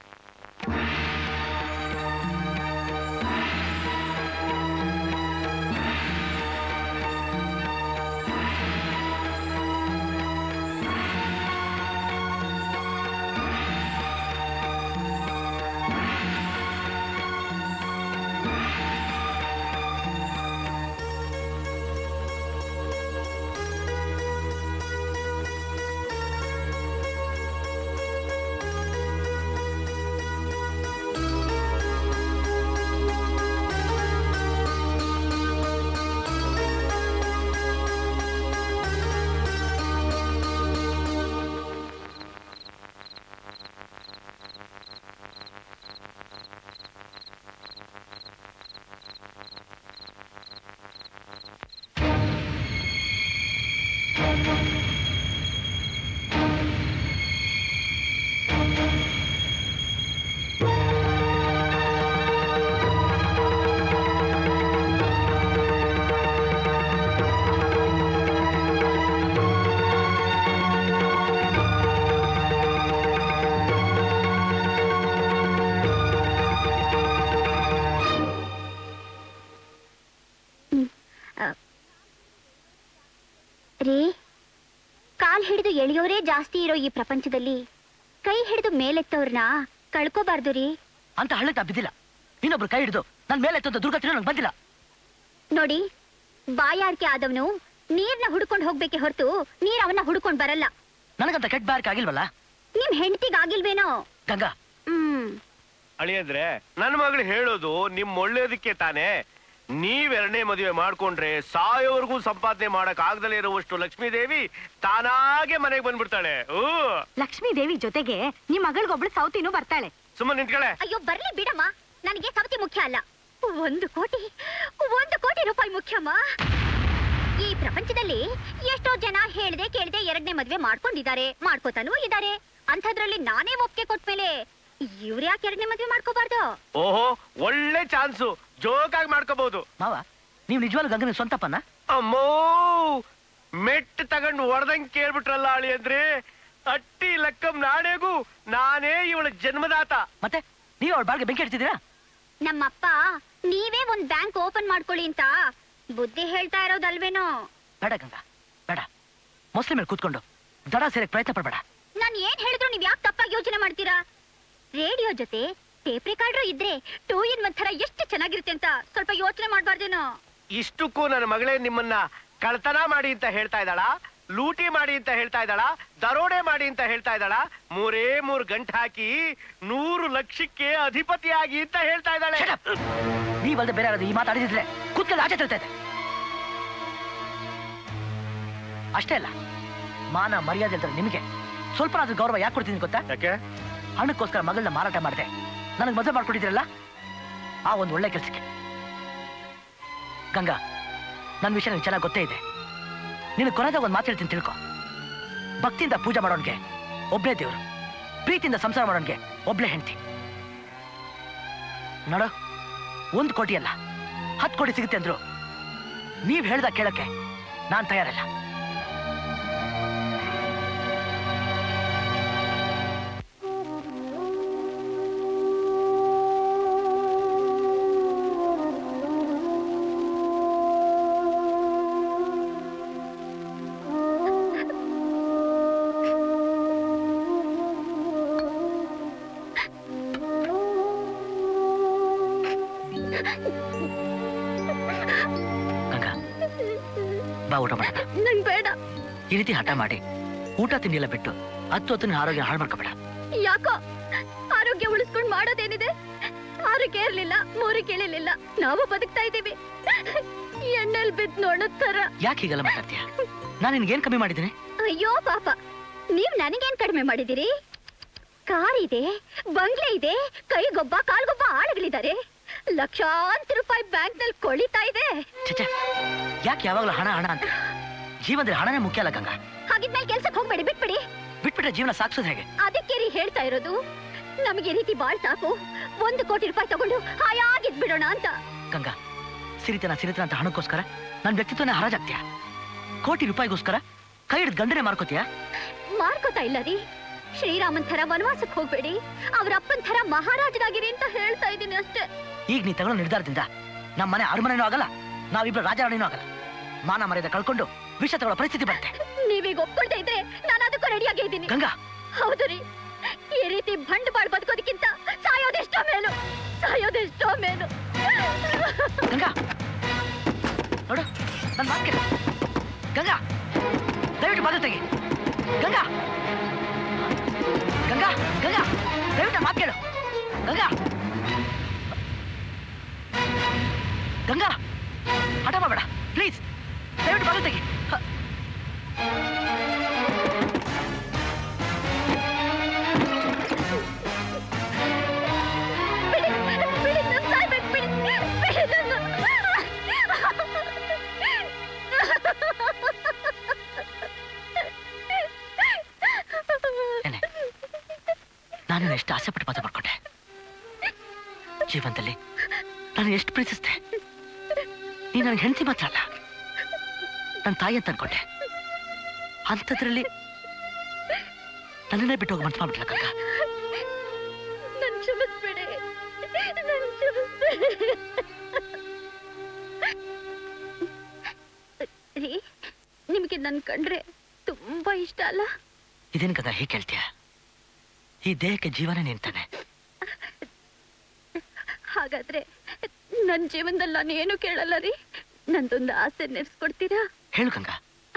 ರೀ ಕಾಲ್ ಹಿಡಿದು ಎಳೆಯೋರೇ ಜಾಸ್ತಿ ಇರೋ ಈ ಪ್ರಪಂಚದಲ್ಲಿ ಕೈ ಹಿಡಿದು ಮೇಲೆತ್ತವ್ರನ್ನ ಕಳ್ಕೋಬಾರ್ದು ರೀ ಅಂತ ಹಳ್ಳ ಬಿದ್ದಿಲ್ಲ ಇನ್ನೊಬ್ರು ಕೈ ಹಿಡಿದು ನನ್ ಮೇಲೆ ಎತ್ತದ ದುರ್ಗತಿ ನಂಗೆ ಬಂದಿಲ್ಲ ನೋಡಿ ಬಾಯಾರಿಕೆ ಆದವನು ನೀರ್ನ ಹುಡ್ಕೊಂಡು ಹೋಗ್ಬೇಕೆ ಹೊರತು ನೀರ್ ಅವನ್ನ ಹುಡ್ಕೊಂಡ್ ಬರಲ್ಲ ನನಗಂತ ಕೆಟ್ಟ ಬಾರಿಕೆ ಆಗಿಲ್ವಲ್ಲ ನಿಮ್ ಹೆಂಡತಿಗಾಗಿಲ್ವೇನೋ ಗಂಗಾ ಹ್ಮ್ ಅಳಿಯಂದ್ರೆ ನನ್ನ ಮಗಳು ಹೇಳೋದು ನಿಮ್ ಒಳ್ಳೇದಕ್ಕೆ ತಾನೇ ನೀವೆರಡನೇ ಮದುವೆ ಮಾಡ್ಕೊಂಡ್ರೆ ಸಾಯೋವರೆಗೂ ಸಂಪಾದನೆ ಮಾಡಕ್ ಆಗದಲ್ಲೇ ಇರುವಷ್ಟು ಲಕ್ಷ್ಮೀ ದೇವಿ ತಾನಾಗೆ ಮನೆಗೆ ಬಂದ್ಬಿಡ್ತಾಳೆ ಹೂ ಲಕ್ಷ್ಮೀ ದೇವಿ ಜೊತೆಗೆ ನಿಮ್ ಮಗಳಿಗೊಬ್ಳು ಸೌತಿನೂ ಬರ್ತಾಳೆ ಸುಮ್ಮನೆ ನಿಂತ್ಕಳೆ ಅಯ್ಯೋ ಬರ್ಲಿ ಬಿಡಮ್ಮ ನನಗೆ ಸವತಿ ಮುಖ್ಯ ಅಲ್ಲ ಒಂದು ಕೋಟಿ ಒಂದು ಕೋಟಿ ರೂಪಾಯಿ ಮುಖ್ಯಮ್ಮ ಈ ಪ್ರಪಂಚದಲ್ಲಿ ಎಷ್ಟೋ ಜನ ಹೇಳ್ದೆ ಕೇಳ್ದೆ ಎರಡನೇ ಮದ್ವೆ ಮಾಡ್ಕೊಂಡಿದ್ದಾರೆ ಮಾಡ್ಕೋತಾನೂ ಇದ್ದಾರೆ ಅಂಥದ್ರಲ್ಲಿ ನಾನೇ ಒಪ್ಪಿಗೆ ಕೊಟ್ಮೇಲೆ ಇವ್ರು ಯಾಕೆ ಎರಡನೇ ಮದ್ವೆ ಮಾಡ್ಕೋಬಾರ್ದು ಓಹೋ ಒಳ್ಳೆ ಚಾನ್ಸು ಜೋಕಾಗಿ ಮಾಡ್ಕೋಬಹುದು ಮಾವ ನೀವು ನಿಜವಾಗ್ಲೂ ಗಂಗನ ಸ್ವಂತಪ್ಪನ ಅಮ್ಮೋ ಮೆಟ್ ತಗೊಂಡು ಹೊಡೆದಂಗ್ ಕೇಳ್ಬಿಟ್ರಲ್ಲ ಅಳಿ ಅಂದ್ರೆ ಅಟ್ಟಿ ಲಕ್ಕಂ ನಾಣೆಗೂ ನಾನೇ ಇವಳ ಜನ್ಮದಾತ ಮತ್ತೆ ನೀವು ಅವಳ ಬಾಳ್ಗೆ ಬೆಂಕಿ ಇಡ್ತಿದ್ದೀರಾ ನಮ್ಮಪ್ಪ ನೀವೇ ಒಂದ್ ಬ್ಯಾಂಕ್ ಓಪನ್ ಮಾಡ್ಕೊಳ್ಳಿ ಅಂತ ಬುದ್ಧಿ ಹೇಳ್ತಾ ಇರೋದಲ್ವೇನೋ ಬೇಡ ಗಂಗಾ ಬೇಡ ಮುಸ್ಲಿಮಲ್ಲಿ ಕೂತ್ಕೊಂಡು ದಡ ಸೇರಕ್ ಪ್ರಯತ್ನ ಪಡ್ಬೇಡ ನಾನ್ ಏನ್ ಹೇಳಿದ್ರು ನೀವ್ ಯಾಕೆ ತಪ್ಪಾಗಿ ಯೋಚನೆ ಮಾಡ್ತೀರಾ ರೇಡಿಯೋ ಜೊತೆ ಟೇಪ್ ರೆಕಾರ್ಡ್ರು ಇದ್ರೆ ಟೂ ಇನ್ ಒನ್ ಥರ ಎಷ್ಟು ಚೆನ್ನಾಗಿರುತ್ತೆ ಅಂತ ಸ್ವಲ್ಪ ಯೋಚನೆ ಮಾಡ್ಬಾರ್ದೇನೋ ಇಷ್ಟಕ್ಕೂ ನನ್ನ ಮಗಳೇ ನಿಮ್ಮನ್ನ ಕಳ್ತನ ಮಾಡಿ ಅಂತ ಹೇಳ್ತಾ ಇದ್ದಾಳ ಲೂಟಿ ಮಾಡಿ ಅಂತ ಹೇಳ್ತಾ ಇದ್ದಾಳ ದರೋಡೆ ಮಾಡಿ ಅಂತ ಹೇಳ್ತಾ ಇದ್ದಾಳ ಮೂರೇ ಮೂರ್ ಗಂಟೆ ಹಾಕಿ ನೂರು ಲಕ್ಷಕ್ಕೆ ಅಧಿಪತಿಯಾಗಿ ಅಂತ ಹೇಳ್ತಾ ಇದ್ದಾಳೆ ನೀವಲ್ದೆ ಬೇರೆ ಯಾರಾದ್ರು ಈ ಮಾತಾಡಿದ್ರೆ ಕೂತ್ಕೊಂಡು ಆಚೆ ತರ್ತಾ ಇದೆ ಅಷ್ಟೇ ಅಲ್ಲ ಮಾನ ಮರ್ಯಾದೆ ಅಂತ ನಿಮಗೆ ಸ್ವಲ್ಪ ಗೌರವ ಯಾಕೆ ಕೊಡ್ತೀನಿ ಗೊತ್ತಾ ಯಾಕೆ ಹಣಕ್ಕೋಸ್ಕರ ಮಗಳನ್ನ ಮಾರಾಟ ಮಾಡಿದೆ ನನಗೆ ಮದುವೆ ಮಾಡ್ಕೊಟ್ಟಿದ್ರಲ್ಲ ಆ ಒಂದು ಒಳ್ಳೆ ಕೆಲಸಕ್ಕೆ ಗಂಗಾ ನನ್ನ ವಿಷಯ ನಿನಗೆ ಚೆನ್ನಾಗಿ ಗೊತ್ತೇ ಇದೆ ನಿನಗೆ ಕೊನೆದಾಗ ಒಂದು ಮಾತು ಹೇಳ್ತೀನಿ ತಿಳ್ಕೊ ಭಕ್ತಿಯಿಂದ ಪೂಜೆ ಮಾಡೋನ್ಗೆ ಒಬ್ಬನೇ ದೇವರು ಪ್ರೀತಿಯಿಂದ ಸಂಸಾರ ಮಾಡೋನ್ಗೆ ಒಬ್ಳೆ ಹೆಂಡತಿ ನೋಡು ಒಂದು ಕೋಟಿ ಅಲ್ಲ ಹತ್ತು ಕೋಟಿ ಸಿಗುತ್ತೆ ಅಂದ್ರು ನೀವ್ ಹೇಳ್ದ ಕೇಳಕ್ಕೆ ನಾನ್ ತಯಾರಲ್ಲ ಗಂಗಾ ಬಾ ಊಟ ಮಾಡೋಣ ನಂಗ್ ಬೇಡ ಈ ರೀತಿ ಹಠ ಮಾಡಿ ಊಟ ತಿಂಡಿ ಎಲ್ಲ ಬಿಟ್ಟು ಹತ್ತು ಹೊತ್ತು ನಿನ್ನ ಆರೋಗ್ಯ ಹಾಳು ಮಾಡ್ಕೋಬೇಡ ಯಾಕೋ ಆರೋಗ್ಯ ಉಳಿಸ್ಕೊಂಡ್ ಮಾಡೋದೇನಿದೆ ಆರೋಗ್ಯ ಇರ್ಲಿಲ್ಲ ಮೂರಿಗೆ ಕೇಳಿರ್ಲಿಲ್ಲ ನಾವು ಬದುಕ್ತಾ ಇದ್ದೀವಿ ಎಣ್ಣೆಲ್ ಬಿದ್ ನೋಡೋ ತರ ಯಾಕೆ ಹೀಗೆಲ್ಲ ಮಾತಾಡ್ತೀಯ ನಾನು ನಿನ್ಗೇನ್ ಕಮ್ಮಿ ಮಾಡಿದ್ದೀನಿ ಅಯ್ಯೋ ಪಾಪ ನೀವ್ ನನಗೇನ್ ಕಡಿಮೆ ಮಾಡಿದಿರಿ ಕಾರ್ ಇದೆ ಬಂಗ್ಲೆ ಇದೆ ಕೈಗೊಬ್ಬ ಕಾಲ್ಗೊಬ್ಬ ಆಳುಗಳಿದ್ದಾರೆ ಲಕ್ಷಾಂತರ ರೂಪಾಯಿ ಬ್ಯಾಂಕ್ ನಲ್ಲಿ ಕೊಳಿತಾ ಇದೆ ಚಚ ಯಾಕೆ ಯಾವಾಗಲೂ ಹಣ ಹಣ ಅಂತ ಜೀವನದಲ್ಲಿ ಹಣನೇ ಮುಖ್ಯ ಅಲ್ಲ ಗಂಗಾ ಹಾಗಿದ್ಮೇಲೆ ಕೆಲ್ಸಕ್ಕೆ ಹೋಗ್ಬೇಡಿ ಬಿಟ್ಬಿಡಿ ಬಿಟ್ಬಿಟ್ರೆ ಜೀವನ ಸಾಕ್ಸೋದು ಹೇಗೆ ಅದಕ್ಕೆ ರೀ ಹೇಳ್ತಾ ಇರೋದು ನಮಗೆ ಈ ರೀತಿ ಬಾಳ್ ಸಾಕು ಒಂದು ಕೋಟಿ ರೂಪಾಯಿ ತಗೊಂಡು ಹಾಯಾಗಿದ್ ಬಿಡೋಣ ಅಂತ ಗಂಗಾ ಸಿರಿತನ ಸಿರಿತನ ಅಂತ ಹಣಕ್ಕೋಸ್ಕರ ನನ್ನ ವ್ಯಕ್ತಿತ್ವನೇ ಹರಾಜಾಗ್ತೀಯ ಕೋಟಿ ರೂಪಾಯಿಗೋಸ್ಕರ ಕೈ ಹಿಡಿದು ಗಂಡನೆ ಮಾರ್ಕೋತೀಯ ಮಾರ್ಕೋತಾ ಇಲ್ಲ ರೀ ಶ್ರೀರಾಮನ್ ಥರ ವನವಾಸಕ್ಕೆ ಹೋಗ್ಬೇಡಿ ಅವ್ರ ಅಪ್ಪನ್ ಥರ ಮಹಾರಾಜರಾಗಿರಿ ಅಂತ ಹೇಳ್ತಾ ಇದ್ದೀನಿ ಅಷ್ಟೇ ಈಗ ನೀ ತಗೊಳ್ಳೋ ನಿರ್ಧಾರದಿಂದ ನಮ್ಮ ಮನೆ ಅರಮನೆನೂ ಆಗಲ್ಲ ನಾವಿಬ್ರು ರಾಜರಾಣಿನೂ ಆಗಲ್ಲ ಮಾನ ಮರ್ಯಾದೆ ಕಳ್ಕೊಂಡು ವಿಷ ತಗೊಳ್ಳೋ ಪರಿಸ್ಥಿತಿ ಬರುತ್ತೆ ನೀವೀಗ ಒಪ್ಕೊಳ್ತಾ ಇದ್ರೆ ನಾನು ಅದಕ್ಕೂ ರೆಡಿಯಾಗಿ ಇದ್ದೀನಿ ಗಂಗಾ ಹೌದು ರೀ ಈ ರೀತಿ ಬಂಡವಾಳ ಬದುಕೋದಕ್ಕಿಂತ ಸಾಯೋದೆಷ್ಟೋ ಮೇಲು ಸಾಯೋದೆಷ್ಟೋ ಮೇಲು ಗಂಗಾ ನೋಡು ನನ್ನ ಮಾತು ಕೇಳು ಗಂಗಾ ದಯವಿಟ್ಟು ಬಾಗಿಲು ತೆಗಿ ಗಂಗಾ ಗಂಗಾ ಗಂಗಾ ದಯವಿಟ್ಟು ಮಾತು ಕೇಳು ಗಂಗಾ ಗಂಗಾ ಹಠ ಮಾಡಬೇಡ ಪ್ಲೀಸ್ ದಯವಿಟ್ಟು ಬಾಗಿಲು ತೆಗಿ ಹ. ಬಿಡಿ ಬಿಡಿ ನಾನು ಸಾಯ್ಬೇಕು ಬಿಡಿ ಬಿಡಿ ನನ್ನ ನಾನು ಎಷ್ಟು ಆಸೆ ಪಟ್ಟು ಮದುವೆ ಮಾಡ್ಕೊಂಡೆ ಜೀವನದಲ್ಲಿ ನಾನು ಎಷ್ಟು ಪ್ರೀತಿಸಿದೆ ನೀ ನನಗೆ ಹೆಂಡತಿ ಮಾತ್ರ ಅಲ್ಲ ನನ್ನ ತಾಯಿ ಅಂತ ಅನ್ಕೊಂಡೆ ಅಂಥದ್ರಲ್ಲಿ ನನ್ನನ್ನೇ ಬಿಟ್ಟು ಹೋಗಿ ಮನ್ಸು ಮಾಡ್ಬಿಟ್ಲ ಕಕ್ಕ ನನ್ ಕ್ಷಮಿಸ್ಬೇಡಿ ನನ್ ಕ್ಷಮಿಸ್ಬೇಡಿ ರೀ ನಿಮಗೆ ನನ್ ಕಂಡ್ರೆ ತುಂಬಾ ಇಷ್ಟ ಅಲ್ಲ ಇದೇನು ಗಂಗ ಹೇಗೆ ಕೇಳ್ತೀಯ ಈ ದೇಹಕ್ಕೆ ಜೀವನ ನಿಂತಾನೆ ಹಾಗಾದ್ರೆ ನನ್ ಜೀವನದಲ್ಲಿ ನಾನು ಏನು ಕೇಳಲ್ಲ ರೀ ನಂದೊಂದು ಆಸೆ ನೆರ್ಸ್ಕೊಡ್ತೀರಾ ಹೇಳು ಗಂಗ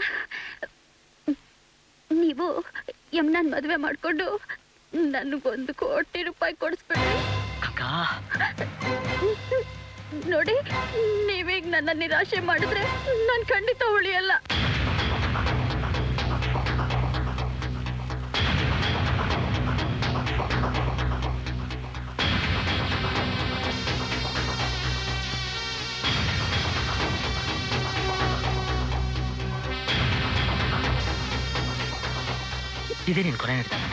ನೀವು ಯಮ್ನನ್ ಮದುವೆ ಮಾಡ್ಕೊಂಡು ನನಗೊಂದು ಕೋಟಿ ರೂಪಾಯಿ ಕೊಡಿಸ್ಬಿಡ್ರಿ ಗಂಗಾ ನೋಡಿ ನೀವೀಗ ನನ್ನ ನಿರಾಶೆ ಮಾಡಿದ್ರೆ ನಾನು ಖಂಡಿತ ಉಳಿಯಲ್ಲ ಇದೇ ನೀನು ಕೊನೆ ನಿರ್ಧಾರ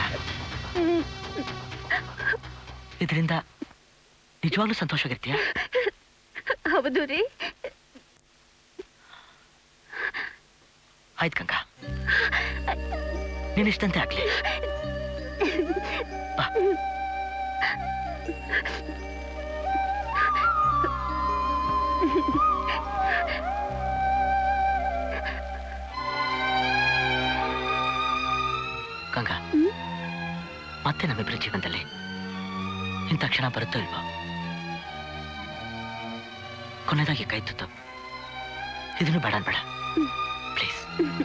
ಇದರಿಂದ ನಿಜವಾಗ್ಲೂ ಸಂತೋಷವಾಗಿರ್ತೀಯ ಹೌದು ರೀ ಆಯ್ತು ಗಂಗಾ ನೀನ್ ಇಷ್ಟಂತೆ ಆಗ್ಲಿ ಗಂಗಾ ಮತ್ತೆ ನಮ್ಮಿಬ್ಬರ ಜೀವನದಲ್ಲಿ ಇಂಥ ಕ್ಷಣ ಬರುತ್ತೋ ಇಲ್ವೋ ಕೊನೆದಾಗಿ ಕೈ ತುತ್ತು ಇದನ್ನು ಬೇಡ ಅನ್ಬೇಡ ಪ್ಲೀಸ್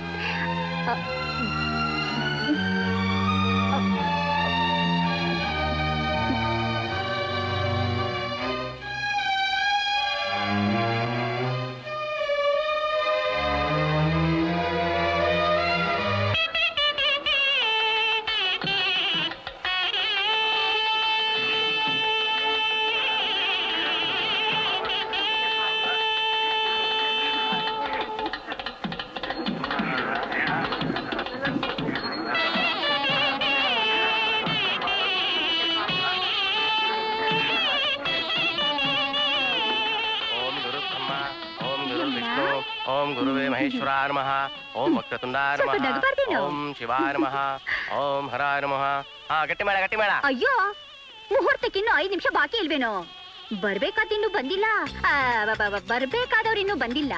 ಓಂ ಗುರು ಬ್ರಹ್ಮ ಓಂ ಗುರು ವಿಷ್ಣು ಓಂ ಗುರುವೇ ಮಹೇಶ್ವರಾಯ ನಮಃ ಓಂ ವಕ್ರತುಂಡಾಯ ಸ್ವಲ್ಪ ನಮಃ ನಗಬಾರ್ದೇನೋ? ಓಂ ಶಿವಾಯ ನಮಃ ಓಂ ಹರಾಯ ನಮಃ ಹಾ ಗಟ್ಟಿ ಮೇಳ ಗಟ್ಟಿ ಮೇಳ ಅಯ್ಯೋ ಮುಹೂರ್ತಕ್ಕೆ ಇನ್ನು ಐದು ನಿಮಿಷ ಬಾಕಿ ಇಲ್ವೇನೋ ಬರ್ಬೇಕಾದ ಇನ್ನು ಬಂದಿಲ್ಲ ಆ, ಬ- ಬ- ಬ- ಬರ್ಬೇಕಾದವ್ರು ಇನ್ನು ಬಂದಿಲ್ಲ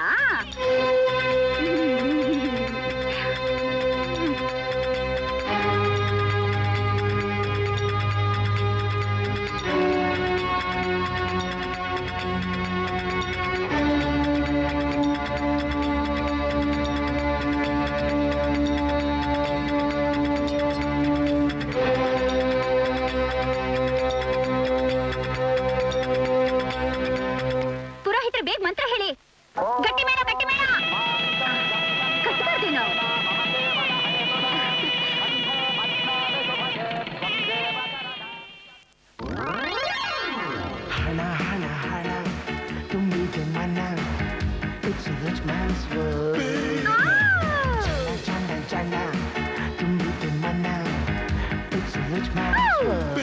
ಪುರೋಹಿತರು ಬೇಗ ಮಂತ್ರ ಹೇಳಿ ಗಟ್ಟಿ ಮೇಳ ಗಟ್ಟಿ ಮೇಳ ಕಟ್ಬಾರ್ದೇನೋ ಹಣ ಹಣ ಹಣ ತುಂಬಿದೆ ಮನ It's a rich man's world ಚಂದ ಚಂದ ಚಂದ ತುಂಬಿದೆ ಮನ It's a rich man's world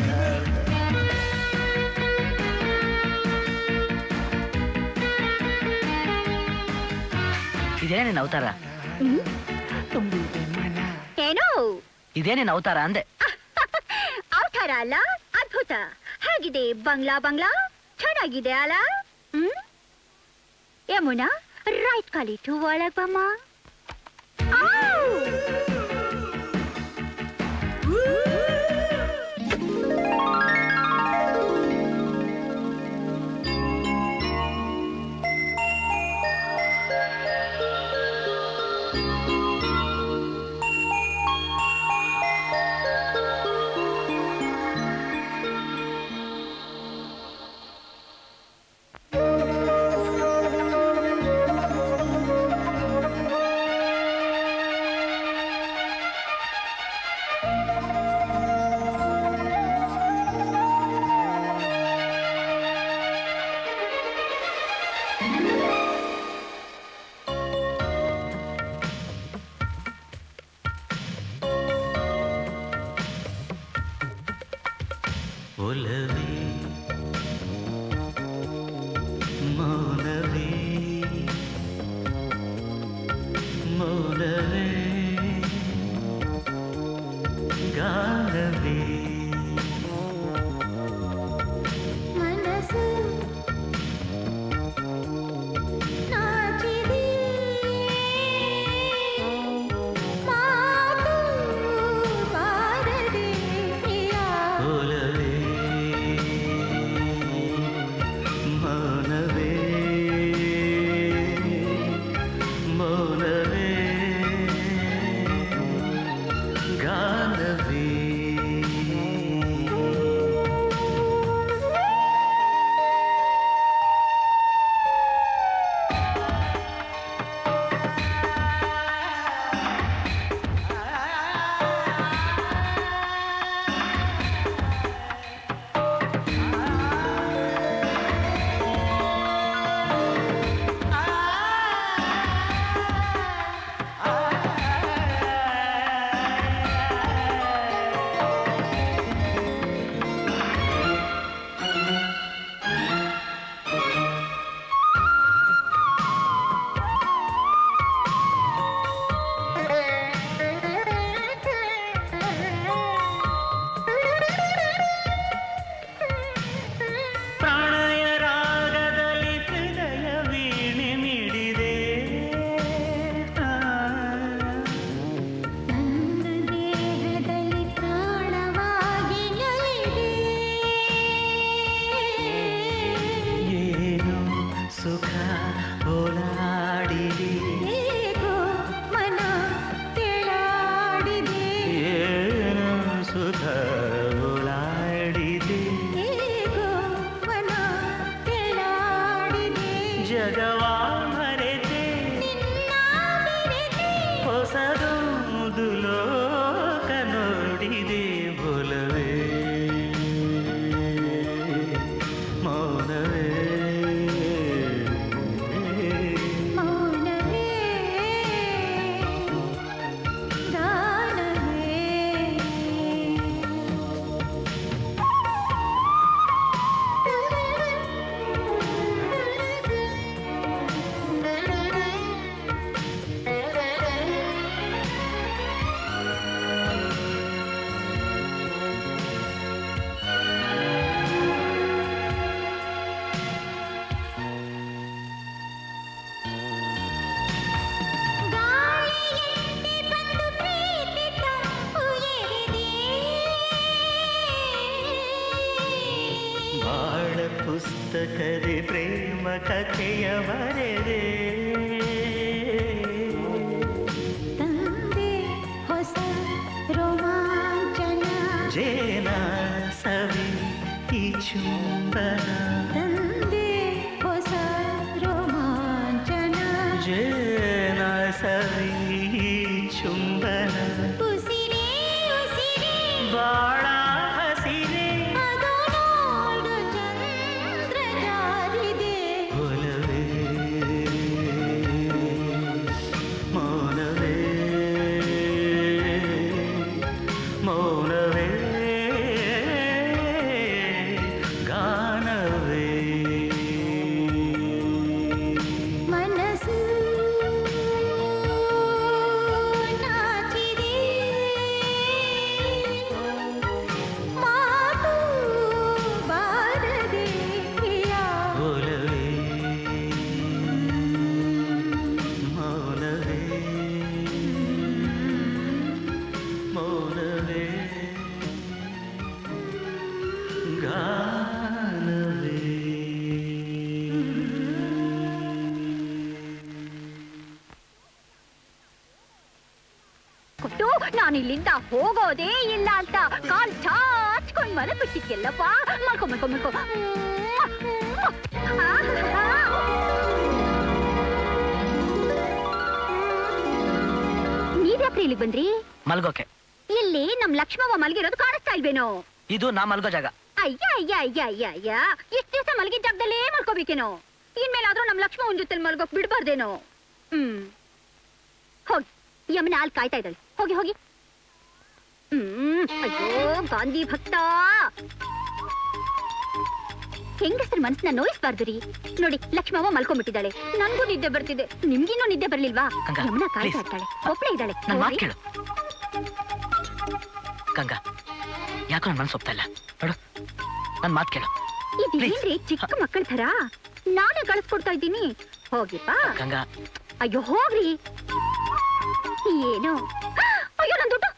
ಇದೇ ನಿನ್ನ ಅವತಾರ ತುಂಬಿದೆ ಮನ ಏನೋ ಇದೇ ನಿನ್ನ ಅವತಾರ ಅಂದೆ ಅವತಾರ ಅಲ್ಲ ಅದ್ಭುತ ಹೇಗಿದೆ ಬಂಗ್ಲಾ ಬಂಗ್ಲಾ ಚೆನ್ನಾಗಿದೆ ಅಲ್ಲ ಹ್ಮ್ ಯಮುನಾ ರೈಟ್ ಕಾಲಿಟ್ಟು ಒಳಗ್ ಬಮ್ಮ ಆವ್! ಒಲವೇ ಮೌನವೇ ಮೌನವೇ ಗಾನವೇ ಮನಸ್ಸು ನಾಚಿದೆ ಮಾತು ಬಾರದೆ ಪ್ರಿಯ ಒಲವೇ ಮೌನವೇ ಮೌನವೇ ಗಾನವೇ ಪ್ರಾಣಯ ರಾಗದಲ್ಲಿ ಹೃದಯ ವೀಣೆ ಮಿಡಿದೆ ನನ್ನ ದೇಹದಲ್ಲಿ ಪ್ರಾಣವಾಗಿ ನಲಿದೆ ಏನು ಸುಖ ಓಲಾಡಿದೆ ಏಕೋ ಮನ ಕೆಳಾಡಿದೆ ಏನು ಸುಖ ಓಲಾಡಿದೆ ಏಕೋ ಮನ ಕೆಳಾಡಿದೆ ಜಗವಾ ಮರೆತೆ ನಿನ್ನ ಬೆರೆತೆ ಹೊಸದೊಂದು ಲೋಕ ನೋಡಿದೆ ಒಲವೇ ಮೌನವೇ ಮೌನವೇ ಗಾನವೇ ಗಾಳಿಯಂತೆ ಬಂದು ಪ್ರೀತಿ ತಂಪು ಎರೆದೆ ಬಾಳ ಪುಸ್ತಕದೆ ಪ್ರೇಮ ಕಥೆಯ ಬರೆದೆ ತಂದೆ ಹೊಸ ರೋಮಾಂಚನ ಜೇನ ಸವಿ ಈ ಚುಂಬನ ತಂದೆ ಹೊಸ ರೋಮಾಂಚನ ಜೇನ ಸವಿ ಈ ಚುಂಬನ ಉಸಿರೇ ಉಸಿರೇ ಬಾಳ ಹಸಿರೆ ಅದು ನೋಡು ಚಂದ್ರ ಜಾರಿದೆ ಒಲವೇ ಮೌನವೇ ಮೌನವೇ ಗಾನವೇ ಮನಸ್ಸು ನಾಚಿದೆ ಮಾತು ಬಾರದೆ ಪ್ರಿಯ ಒಲವೇ ಮೌನವೇ ಮೌನವೇ ಕೊಟ್ಟು ನಾನು ಇಲ್ಲಿಂದ ಹೋಗೋದೇ ಇಲ್ಲ ಅಂತ ಕಾಲ್ ಚಾಚ್ಕೊಂಡ್ ಮನೆ ಬಿಟ್ಟಿದ್ಯಲ್ಲಪ್ಪ ಮಲ್ಕೊ ಮಲ್ಕೊ ಮಲ್ಕೊ ನೀವ್ಯಾಕ್ರಿ ಇಲ್ಲಿಗೆ ಬಂದ್ರಿ ಮಲ್ಗೋಕೆ ಇಲ್ಲಿ ನಮ್ ಲಕ್ಷ್ಮವ್ವ ಮಲಗಿರೋದು ಕಾಣಿಸ್ತಾ ಇಲ್ವೇನೋ ಇದು ನಾ ಮಲ್ಗೋ ಜಾಗ ಅಯ್ಯ ಅಯ್ಯ ಅಯ್ಯ ಅಯ್ಯ ಅಯ್ಯ ಇಷ್ಟ್ ದಿವಸ ಮಲಗಿದ ಜಾಗದಲ್ಲೇ ಮಲ್ಕೋಬೇಕೇನೋ ಇನ್ಮೇಲಾದ್ರೂ ನಮ್ ಲಕ್ಷ್ಮವ್ವನ್ ಜೊತೆ ಮಲ್ಗೋಕ್ ಬಿಡ್ಬಾರ್ದೇನೋ ಹ್ಮ್ ಹೋಗಿ ಯಮನ ಅಲ್ಲಿ ಕಾಯ್ತಾ ಇದ್ದಾಳೆ ಹೋಗಿ ಹೋಗಿ ಹ್ಮ್ ಅಯ್ಯೋ ಗಾಂಧಿ ಭಕ್ತ ಹೆಂಗಸರ ಮನಸ್ಸನ್ನ ನೋಯಿಸ್ಬಾರ್ದು ರೀ ನೋಡಿ ಲಕ್ಷ್ಮವ್ವ ಮಲ್ಕೊಂಡ್ಬಿಟ್ಟಿದ್ದಾಳೆ ನನ್ಗೂ ನಿದ್ದೆ ಬರ್ತಿದೆ ನಿಮ್ಗಿನ್ನೂ ನಿದ್ದೆ ಬರ್ಲಿಲ್ವಾ ಗಂಗಾ, ಯಮುನಾ ಕಾಯ್ತಾ please. ಇರ್ತಾಳೆ ಒಬ್ಳೆ ಇದ್ದಾಳೆ ನನ್ ಮಾತು ಹೋಗ್ರಿ. ಕೇಳು ಗಂಗಾ ಯಾಕೋ ನನ್ ಮನ್ಸು ಒಪ್ತಾ ಇಲ್ಲ ನೋಡು ನನ್ ಮಾತು ಕೇಳು ಇದೇನ್ರಿ ಚಿಕ್ಕ ಮಕ್ಕಳ ತರ ನಾನೇ ಕಳಿಸ್ಕೊಡ್ತಾ ಇದ್ದೀನಿ ಹೋಗಿಪ್ಪ ಗಂಗಾ ಅಯ್ಯೋ ಹೋಗ್ರಿ ಏನು ಅಯ್ಯೋ ನನ್ ದುಡ್ಡು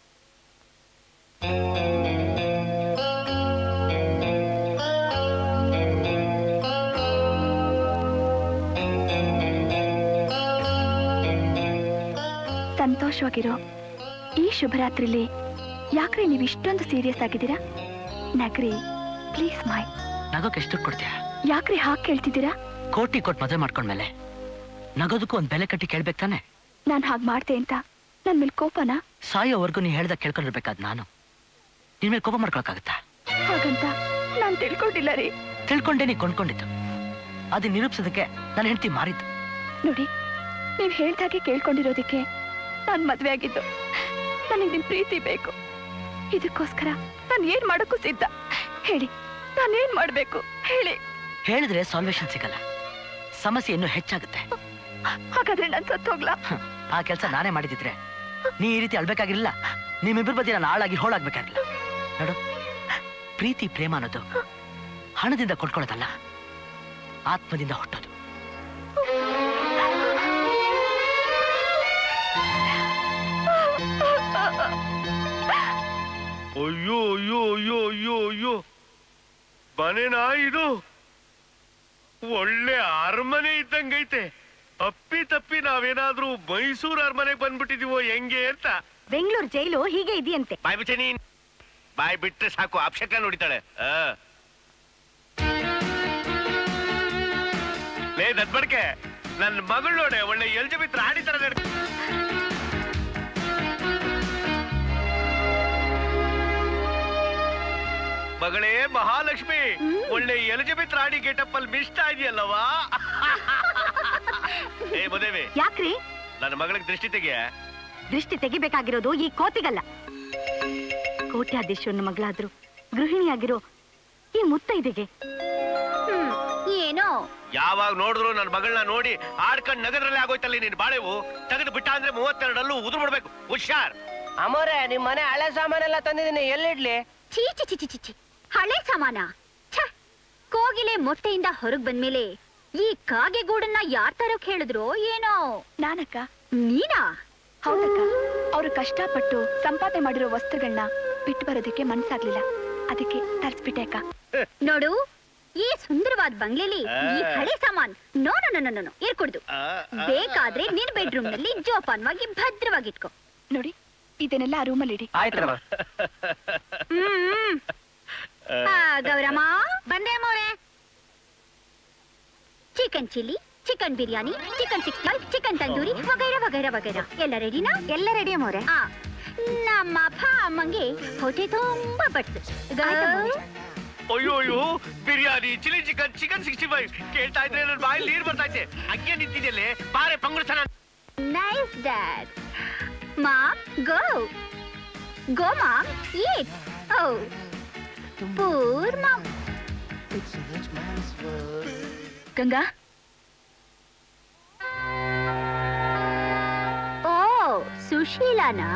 ಸಂತೋಷವಾಗಿರೋ ಈ ಶುಭರಾತ್ರಿಲಿ ಯಾಕ್ರಿ ನೀವು ಇಷ್ಟೊಂದು ಸೀರಿಯಸ್ ಆಗಿದ್ದೀರಾ ನಗ್ರಿ ಪ್ಲೀಸ್ ಮೈ ನಗೋಕೆ ಎಷ್ಟು ದುಡ್ಡು ಕೊಡ್ತೀಯ ಯಾಕ್ರಿ ಹಾಗೆ ಕೇಳ್ತಿದ್ದೀರಾ ಕೋಟಿ ಕೊಟ್ಟು ಮದುವೆ ಮಾಡ್ಕೊಂಡ್ಮೇಲೆ ನಗೋದಕ್ಕೂ ಒಂದ್ ಬೆಲೆ ಕಟ್ಟಿ ಕೇಳ್ಬೇಕು ತಾನೆ ನಾನು ಹಾಗೆ ಮಾಡ್ದೆ ಅಂತ ನನ್ ಮೇಲೆ ಕೋಪನ ಸಾಯೋವರೆಗೂ ನೀ ಹೇಳ್ದಾಗ ಕೇಳ್ಕೊಂಡಿರ್ಬೇಕಾದ್ ನಾನು ನಿನ್ ಮೇಲೆ ಕೋಪ ಮಾಡ್ಕೊಳಕ್ಕಾಗತ್ತಾ ಹಾಗಂತ ನಾನ್ ತಿಳ್ಕೊಂಡಿಲ್ಲ ರೀ ತಿಳ್ಕೊಂಡೆ ನೀ ಕೊಂಡ್ಕೊಂಡಿದ್ದು ಅದು ನಿರೂಪಿಸೋದಕ್ಕೆ ನನ್ನ ಹೆಂಡತಿ ಮಾರಿದ್ದು ನೋಡಿ ನೀವ್ ಹೇಳ್ದಾಗೆ ಕೇಳ್ಕೊಂಡಿರೋದಕ್ಕೆ ನಾನ್ ಮದ್ವೆ ಆಗಿದ್ದು ನನಗೆ ನಿಮ್ ಪ್ರೀತಿ ಬೇಕು ಇದಕ್ಕೋಸ್ಕರ ನಾನ್ ಏನ್ ಮಾಡಕ್ಕೂ ಸಿದ್ಧ ಹೇಳಿ ನಾನ್ ಏನ್ ಮಾಡ್ಬೇಕು ಹೇಳಿ ಹೇಳಿದ್ರೆ ಸಾಲ್ವೇಷನ್ ಸಿಗಲ್ಲ ಸಮಸ್ಯೆ ಇನ್ನೂ ಹೆಚ್ಚಾಗುತ್ತೆ ಹಾಗಾದ್ರೆ ನಾನ್ ಸತ್ತೋಗ್ಲಾ ಹ್ಮ್. ಆ ಕೆಲಸ ನಾನೇ ಮಾಡಿದಿದ್ರೆ ನೀ ಈ ರೀತಿ ಅಳ್ಬೇಕಾಗಿರ್ಲಿಲ್ಲ ನಿಮ್ಮಿಬ್ಬರ ಬಗ್ಗೆ ನಾನು ಹಾಳಾಗಿ ಹೋಳಾಗ್ಬೇಕಾಗಿಲ್ಲ ನೋಡು ಪ್ರೀತಿ ಪ್ರೇಮ ಅನ್ನೋದು ಹಣದಿಂದ ಕೊಡ್ಕೊಳ್ಳೋದಲ್ಲ ಆತ್ಮದಿಂದ ಹುಟ್ಟೋದು ಅಯ್ಯೋ ಅಯ್ಯೋ ಅಯ್ಯೋ ಅಯ್ಯೋ ಅಯ್ಯೋ ಮನೆನಾ ಇದು ಒಳ್ಳೆ ಅರಮನೆ ಇದ್ದಂಗೈತೆ ಅಪ್ಪಿ ತಪ್ಪಿ ನಾವೇನಾದ್ರೂ ಮೈಸೂರು ಅರಮನೆಗೆ ಬಂದ್ಬಿಟ್ಟಿದೀವೋ ಹೆಂಗೆ ಅಂತ ಬೆಂಗಳೂರು ಜೈಲು ಹೀಗೆ ಇದೆಯಂತೆ ಬಾಯ್ ಬಿಟ್ಟೆ ನೀನ್ ಬಾಯ್ ಬಿಟ್ರೆ ಸಾಕು ಅಪ್ಶಕ ನೋಡಿತಾಳೆ ಆ. ಲೇ ದದ್ಬಡ್ಕೆ ನನ್ನ ಮಗಳು ನೋಡೆ ಒಳ್ಳೆ ಎಲ್ಜಬಿತ್ರ ಆಡಿತರ ನಡ್ ಮಗಳೇ ಮಹಾಲಕ್ಷ್ಮಿ ಒಳ್ಳೆ ಎಲಿಜಬೆತ್ ರಾಣಿ ಗೆಟಪ್ ಅಲ್ಲಿ ಮಿಷ್ಟ ಇದೆಯಲ್ಲವಾ ಏ ಮದೇವಿ ಯಾಕ್ರಿ ನನ್ನ ಮಗಳಿಗೆ ದೃಷ್ಟಿ ತೆಗೆಯ ದೃಷ್ಟಿ ತೆಗಿಬೇಕಾಗಿರೋದು ಈ ಕೋತಿಗಲ್ಲ ಕೋಟ್ಯಾಧೀಶ್ವರನ ಮಗಳಾದ್ರು ಗೃಹಿಣಿಯಾಗಿರೋ ಈ ಮುತ್ತೈದೆಗೆ ಏನೋ ಯಾವಾಗ ನೋಡಿದ್ರು ನನ್ನ ಮಗಳನ್ನ ನೋಡಿ ಆಡ್ಕೊಂಡ್ ನಗರಲ್ಲೇ ಆಗೋಯ್ತಲ್ಲಿ ನೀನ್ ಬಾಳೆವು ತೆಗೆದು ಬಿಟ್ಟ ಅಂದ್ರೆ ಮೂವತ್ತೆರಡಲ್ಲೂ ಉದುರು ಬಿಡ್ಬೇಕು ಹುಷಾರ್ ಅಮೋರೆ ನಿಮ್ ಮನೆ ಹಳೆ ಸಾಮಾನೆಲ್ಲ ತಂದಿದ್ದೀನಿ ಎಲ್ಲಿಡ್ಲಿ ಛೀ ಚಿ ಚಿ ಚಿ ಚಿ ಚಿ ಹಳೆ ಸಮಾನ ಛ ಕೋಗಿಲೆ ಮೊಟ್ಟೆಯಿಂದ ಹೊರಗ್ ಬಂದ್ಮೇಲೆ ಈ ಕಾಗೆ ಗೂಡನ್ನ ಯಾರ್ ತರೋಕ್ ಹೇಳಿದ್ರು ಏನೋ ನಾನಕ್ಕ ನೀನಾ ಹೌದಕ್ಕ ಅವ್ರು ಕಷ್ಟಪಟ್ಟು ಸಂಪಾದನೆ ಮಾಡಿರೋ ವಸ್ತುಗಳನ್ನ ಬಿಟ್ಟು ಬರೋದಕ್ಕೆ ಮನ್ಸಾಗ್ಲಿಲ್ಲ ಅದಕ್ಕೆ ತರ್ಸ್ಬಿಟ್ಟೆ ಅಕ್ಕ ನೋಡು ಈ ಸುಂದರವಾದ ಬಂಗ್ಲೆಲಿ ಈ ಹಳೆ ಸಾಮಾನ್ no no no no no ಇರ್ಕೊಡ್ದು ಬೇಕಾದ್ರೆ ನಿನ್ ಬೆಡ್ರೂಮ್ ನಲ್ಲಿ ಜೋಪಾನವಾಗಿ ಭದ್ರವಾಗಿ ಇಟ್ಕೋ ನೋಡಿ ಇದನ್ನೆಲ್ಲ ಆ ರೂಮಲ್ಲಿ ಇಡಿ ಆಯ್ತಮ್ಮ ಹ್ಮ್ ಆ, ಗೌರಮ್ಮ ಬಂದೆ ಮೋರೆ chicken chilli chicken biryani chicken six five chicken tandoori ವಗೈರ ವಗೈರ ವಗೈರ ಎಲ್ಲ ರೆಡಿನಾ ಎಲ್ಲ ರೆಡಿ ಮೋರೆ ಆ ನಮ್ಮ ಅಪ್ಪ ಅಮ್ಮಂಗೆ ಹೊಟ್ಟೆ ತುಂಬಾ ಬಡ್ಸು ಅಯ್ಯೋ ಅಯ್ಯೋ biryani chilli chicken chicken sixty five ಕೇಳ್ತಾ ಇದ್ರೆ ನನ್ನ ಬಾಯಲ್ಲಿ ನೀರ್ ಬರ್ತಾ ಐತೆ ಹಂಗೆ ನಿಂತಿದ್ಯಲ್ಲೇ ಬಾರೆ ಪಂಗುಡ್ಸಣ nice dad mom go go mom eat oh poor mom It's a rich man's world. Ganga ಓ ಸುಶೀಲಾನಾ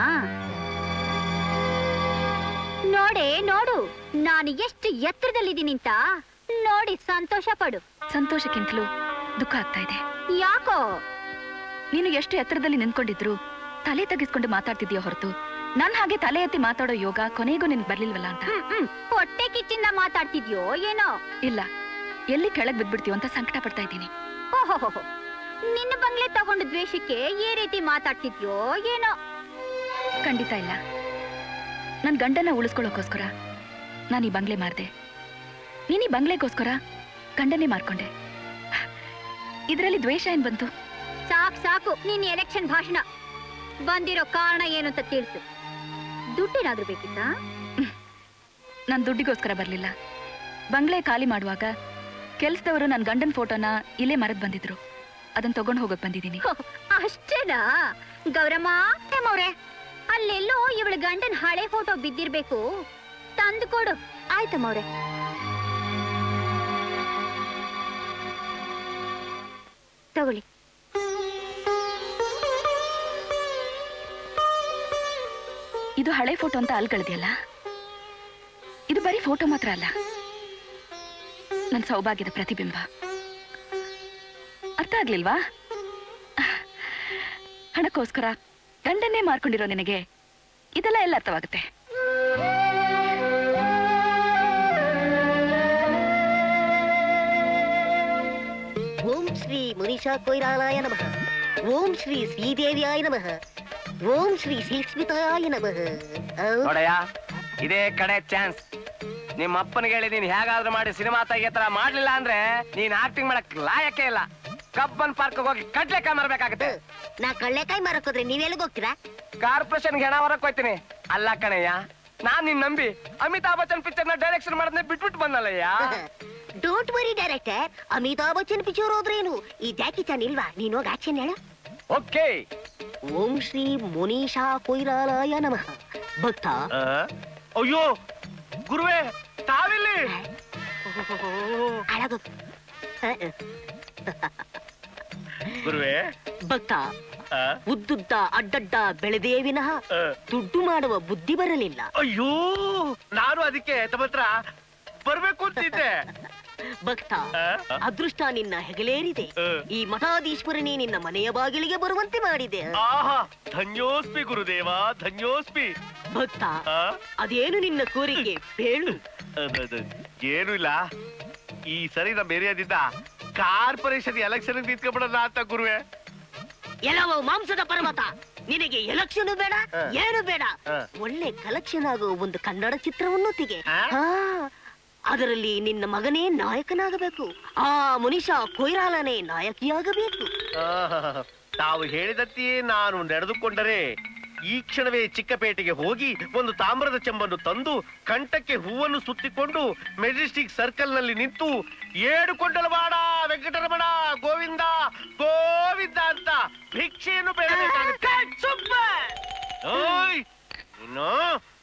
ನೋಡೆ ನೋಡು ನಾನು ಎಷ್ಟು ಎತ್ತರದಲ್ಲಿದ್ದೀನಿ ಅಂತ ನೋಡಿ ಸಂತೋಷ ಪಡು ಸಂತೋಷಕ್ಕಿಂತಲೂ ದುಃಖ ಆಗ್ತಾ ಇದೆ ಯಾಕೋ ನೀನು ಎಷ್ಟು ಎತ್ತರದಲ್ಲಿ ನಿಂತ್ಕೊಂಡಿದ್ರು ತಲೆ ತಗ್ಗಿಸ್ಕೊಂಡು ಮಾತಾಡ್ತಿದ್ಯೋ ಹೊರತು ನನ್ ಹಾಗೆ ತಲೆ ಎತ್ತಿ ಮಾತಾಡೋ ಯೋಗ ಕೊನೆಗೂ ನಿನ್ಗೆ ಬರ್ಲಿಲ್ವಲ್ಲ ಅಂತ ಹ್ಮ್ ಹ್ಮ್ ಹೊಟ್ಟೆ ಕಿಚ್ಚಿಂದ ಮಾತಾಡ್ತಿದ್ಯೋ ಏನೋ ಇಲ್ಲ ಎಲ್ಲಿ ಕೆಳಗ್ ಬಿದ್ಬಿಡ್ತೀಯೋ ಅಂತ ಸಂಕಟ ಪಡ್ತಾ ಇದ್ದೀನಿ ಓಹೋಹೋ ನಿನ್ನ ಬಂಗ್ಲೆ ತಗೊಂಡು ದ್ವೇಷಕ್ಕೆ ಈ ರೀತಿ ಮಾತಾಡ್ತಿದ್ಯೋ ಏನೋ ಖಂಡಿತ ಇಲ್ಲ ನನ್ ಗಂಡನ ಉಳಿಸ್ಕೊಳ್ಳೋಕೋಸ್ಕರ ನಾನು ಈ ಬಂಗ್ಲೆ ಮಾರ್ದೆ ನೀನ್ ಈ ಬಂಗ್ಲೆಗೋಸ್ಕರ ಗಂಡನೇ ಮಾರ್ಕೊಂಡೆ ಇದರಲ್ಲಿ ದ್ವೇಷ ಏನ್ ಬಂತು ಸಾಕ್ ಸಾಕು ನಿನ್ನ ಎಲೆಕ್ಷನ್ ಭಾಷಣ ಬಂದಿರೋ ಕಾರಣ ಏನು ಅಂತ ತಿಳಿಸು ದುಡ್ಡೇನಾದ್ರೂ ಬೇಕಿತ್ತಾ ನಾನ್ ದುಡ್ಡಿಗೋಸ್ಕರ ಬರ್ಲಿಲ್ಲ ಬಂಗ್ಲೆ ಖಾಲಿ ಮಾಡುವಾಗ ಕೆಲ್ಸದವರು ನನ್ ಗಂಡನ್ ಫೋಟೋನ ಇಲ್ಲೇ ಮರದ್ ಬಂದಿದ್ರು ಅದನ್ನ ತಗೊಂಡ್ ಹೋಗಕ್ ಬಂದಿದ್ದೀನಿ ಹೋ, ಅಷ್ಟೇನಾ ಗೌರಮ್ಮ ಅವ್ರೆ ಅಲ್ಲೆಲ್ಲೋ ಇವಳ ಗಂಡನ್ ಹಳೆ ಫೋಟೋ ಬಿದ್ದಿರ್ಬೇಕು ತಂದು ಕೊಡು ಆಯ್ತಮ್ಮವ್ರೆ ತಗೊಳ್ಳಿ ಇದು ಹಳೆ ಫೋಟೋ ಅಂತ ಅಲ್ಗಳಿದೆಯಲ್ಲ ಇದು ಬರೀ ಫೋಟೋ ಮಾತ್ರ ಅಲ್ಲ ನನ್ನ ಸೌಭಾಗ್ಯದ ಪ್ರತಿಬಿಂಬ ಅರ್ಥ ಆಗ್ಲಿಲ್ವಾ ಹಣಕ್ಕೋಸ್ಕರ ಗಂಡನ್ನೇ ಮಾರ್ಕೊಂಡಿರೋ ನಿನಗೆ ಇದೆಲ್ಲ ಎಲ್ಲ ಅರ್ಥವಾಗುತ್ತೆ ಓಂ ಶ್ರೀ ಮುನಿಷಾ ಕೊಯ್ರಾಲಾಯ ನಮಃ ಓಂ ಶ್ರೀ ಶ್ರೀದೇವಿಯಾಯ ನಮಃ ಓಂ ಶ್ರೀ ಶ್ರೀಸ್ಮಿತಾಯ ನಮಃ ಔಂ. ನೋಡಯ್ಯ ಇದೇ ಕಡೆ ಚಾನ್ಸ್ ನಿಮ್ಮ ಅಪ್ಪನಿಗೆ ಹೇಳಿ ನೀನ್ ಹೇಗಾದ್ರೂ ಮಾಡಿ ಸಿನಿಮಾ ತೆಗಿಯ ತರ ಮಾಡ್ಲಿಲ್ಲ ಅಂದ್ರೆ ನೀನ್ ಆಕ್ಟಿಂಗ್ ಮಾಡಕ್ ಲಾಯಕ್ಕೆ ಇಲ್ಲ ಕಬ್ಬನ್ ಪಾರ್ಕ್ ಹೋಗಿ ಕಡ್ಲೆಕಾಯಿ ಮಾರ್ಬೇಕಾಗತ್ತೆ ನಾ ಕಳ್ಳೆಕಾಯಿ ಮಾರಕ್ ಹೋದ್ರೆ ನೀವೆಲ್ಲಿಗೆ ಹೋಗ್ತೀರಾ ಕಾರ್ಪೊರೇಷನ್ ಹೆಣ ಹೊರಕ್ ಹೋಯ್ತೀನಿ ಅಲ್ಲ ಕಣಯ್ಯ ನಾನ್ ನಿನ್ ನಂಬಿ ಅಮಿತಾಬ್ ಬಚ್ಚನ್ ಪಿಕ್ಚರ್ ನ ಡೈರೆಕ್ಷನ್ ಮಾಡೋದನ್ನ ಬಿಟ್ಬಿಟ್ಟು ಬಂದಲ್ಲಯ್ಯ don't worry director Amitabh Bachchan picture ಹೋದ್ರೇನು ಈ ಜಾಕಿ ಚಾನ್ ಇಲ್ವಾ ನೀನ್ ಹೋಗಿ ಆಚೆನ್ ಹೇಳು ಓಕೆ ಓಂ ಶ್ರೀ ಮುನೀಶಾ ಕೊಯ್ರಾಲಾಯ ನಮಃ ಭಕ್ತ ಅಯ್ಯೋ ಗುರುವೇ ತಾವಿಲ್ಲಿ ಅಳಗು ಗುರುವೇ ಭಕ್ತ ಉದ್ದುದ್ದ ಅಡ್ಡಡ್ಡ ಬೆಳೆದೇ ವಿನಃ ದುಡ್ಡು ಮಾಡುವ ಬುದ್ಧಿ ಬರಲಿಲ್ಲ ಅಯ್ಯೋ ನಾನು ಅದಕ್ಕೆ ತಮ್ಮ ಹತ್ರ ಬರ್ಬೇಕು ಅಂತಿದ್ದೆ ಭಕ್ತ ಅದೃಷ್ಟ ನಿನ್ನ ಹೆಗಲೇರಿದೆ ಈ ಮಠಾಧೀಶ್ವರನೇ ನಿನ್ನ ಮನೆಯ ಬಾಗಿಲಿಗೆ ಬರುವಂತೆ ಮಾಡಿದೆ ಆಹಾ ಧನ್ಯೋಸ್ಮಿ ಗುರುದೇವ ಧನ್ಯೋಸ್ಮಿ ಭಕ್ತ ಅದೇನು ನಿನ್ನ ಕೋರಿಕೆ ಹೇಳು ಅದ್- ಏನು ಇಲ್ಲ ಈ ಸರಿ ನಮ್ಮ ಏರಿಯಾದಿಂದ ಕಾರ್ಪೊರೇಷನ್ ಎಲೆಕ್ಷನ್ ನಿಂತ್ಕೊಂಡ್ಬಿಡಲ್ಲ ಅಂತ ಗುರುವೆ ಎಲ್ಲವೋ ಮಾಂಸದ ಪರ್ವತ ನಿನಗೆ ಎಲೆಕ್ಷನ್ ಬೇಡ ಹ. ಏನು ಬೇಡ ಹ. ಒಳ್ಳೆ ಕಲೆಕ್ಷನ್ ಆಗುವ ಒಂದು ಕನ್ನಡ ಚಿತ್ರವನ್ನು ತೆಗೆ ಆ? ಹಾ, ಅದರಲ್ಲಿ ನಿನ್ನ ಮಗನೇ ನಾಯಕನಾಗಬೇಕು ಆ ಮುನಿಷಾ ಕೊಯ್ರಾಲನೇ ನಾಯಕಿಯಾಗಬೇಕು ಆಹ್, ತಾವು ಹೇಳಿದಂತೆಯೇ ನಾನು ನಡೆದುಕೊಂಡರೆ ಈ ಕ್ಷಣವೇ ಚಿಕ್ಕಪೇಟೆಗೆ ಹೋಗಿ ಒಂದು ತಾಮ್ರದ ಚೆಂಬನ್ನು ತಂದು ಕಂಠಕ್ಕೆ ಹೂವನ್ನು ಸುತ್ತಿಕೊಂಡು ಮೆಜೆಸ್ಟಿಕ್ ಸರ್ಕಲ್ ನಲ್ಲಿ ನಿಂತು ಏಡುಕೊಂಡಲವಾಡ ವೆಂಕಟರಮಣ ಗೋವಿಂದ ಗೋವಿಂದ ಅಂತ ಭಿಕ್ಷೆಯನ್ನು ಬೇಡಬೇಕಾಗುತ್ತೆ ಓಯ್ ಇನ್ನು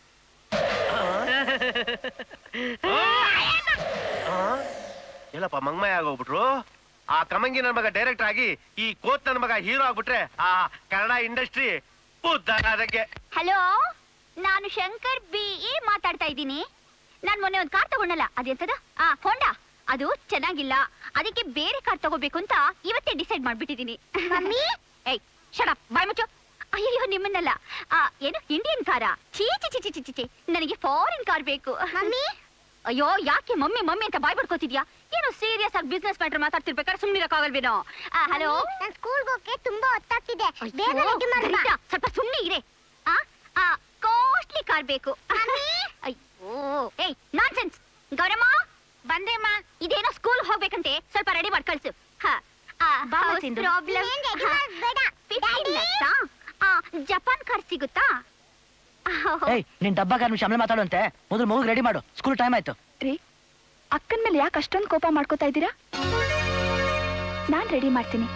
ಎಲ್ಲಪ್ಪ ಮಂಗಮಯ ಆಗೋಗ್ಬಿಟ್ರು ಆ ಕಮಂಗಿ ನನ್ ಮಗ ಡೈರೆಕ್ಟರ್ ಆಗಿ ಈ ಕೋತ್ ನನ್ ಮಗ ಹೀರೋ ಆಗ್ಬಿಟ್ರೆ ಆ ಕನ್ನಡ ಇಂಡಸ್ಟ್ರಿ ಉದ್ದಾರಕ್ಕೆ ಹಲೋ ನಾನು ಶಂಕರ್ ಬಿ ಎ ಮಾತಾಡ್ತಾ ಇದ್ದೀನಿ ನಾನ್ ಮೊನ್ನೆ ಒಂದು ಕಾರ್ ತಗೊಂಡಲ್ಲ ಅದೆಂತದ ಆ ಹೋಂಡಾ ಅದು ಚೆನ್ನಾಗಿಲ್ಲ ಅದಕ್ಕೆ ಬೇರೆ ಕಾರ್ ತಗೋಬೇಕು ಅಂತ ಇವತ್ತೇ ಡಿಸೈಡ್ ಮಾಡ್ಬಿಟ್ಟಿದೀನಿ ಮಮ್ಮಿ ಏಯ್ ಶಡಪ್ ಬಾಯ್ ಮುಚ್ಚು ಅಯ್ಯೋ ನಿಮ್ಮನ್ನಲ್ಲ ಆ ಏನು ಇಂಡಿಯನ್ ಕಾರಾ ಚೀ ಚಿ ಚಿ ಚಿ ಚಿ ಚಿ ಚಿ ನನಗೆ ಫಾರಿನ್ ಕಾರ್ ಬೇಕು ಮಮ್ಮಿ ಅಯ್ಯೋ ಯಾಕೆ ಮಮ್ಮಿ ಮಮ್ಮಿ ಅಂತ ಬಾಯ್ ಬಡ್ಕೋತಿದ್ಯಾ ಏನು ಸೀರಿಯಸ್ ಆಗಿ ಬಿಸ್ನೆಸ್ ಮ್ಯಾಟರ್ ಮಾತಾಡ್ತಿರ್ಬೇಕಾದ್ರೆ ಸುಮ್ಮನಿರಕ್ಕಾಗಲ್ವೇನೋ ಹಲೋ ನಾನು ಸ್ಕೂಲ್ಗೆ ಹೋಗಕ್ಕೆ ತುಂಬಾ ಹೊತ್ತಾಗ್ತಿದೆ ಬೇಗ ಅಯ್ಯೋ, ready ಮಾಡ್ಬಾ. ಗರಿಷ್ಠ, ಸ್ವಲ್ಪ ಸುಮ್ಮನೆ ಇರೆ ಆ ಆ ಕಾಸ್ಟ್ಲಿ ಕಾರ್ ಬೇಕು ಅಯ್ಯೋ ಏಯ್ ನಾನ್ಸೆನ್ಸ್ ಗೌರಮ್ಮ ಬಂದೇಮ್ಮ ಇದೇನೋ ಸ್ಕೂಲ್ ಹೋಗ್ಬೇಕಂತೆ ಸ್ವಲ್ಪ ರೆಡಿ ಮಾಡಿ ಕಳ್ಸು ಹ, ಆ, ಬಾ, house ಸಿಂಧು. problem. ನೀನ್ ready ಹ, ಮಾಡ್ಬೇಡ. 15 lakhs ಆ? ಆ, ಜಪಾನ್ ಕಾರ್ ಸಿಗುತ್ತಾ ಏಯ್ ನಿನ್ ಡಬ್ಬ ಕಾರ್ ನಿಮಿಷ ಆಮೇಲೆ ಮಾತಾಡುವಂತೆ ಮೊದಲು ಮಗುಗೆ ರೆಡಿ ಮಾಡು ಸ್ಕೂಲ್ ಟೈಮ್ ಆಯ್ತು ರೀ ಅಕ್ಕನ ಮೇಲೆ ಯಾಕೆ ಅಷ್ಟೊಂದು ಕೋಪ ಮಾಡ್ಕೋತಾ ಇದ್ದೀರಾ ನಾನ್ ರೆಡಿ ಮಾಡ್ತೀನಿ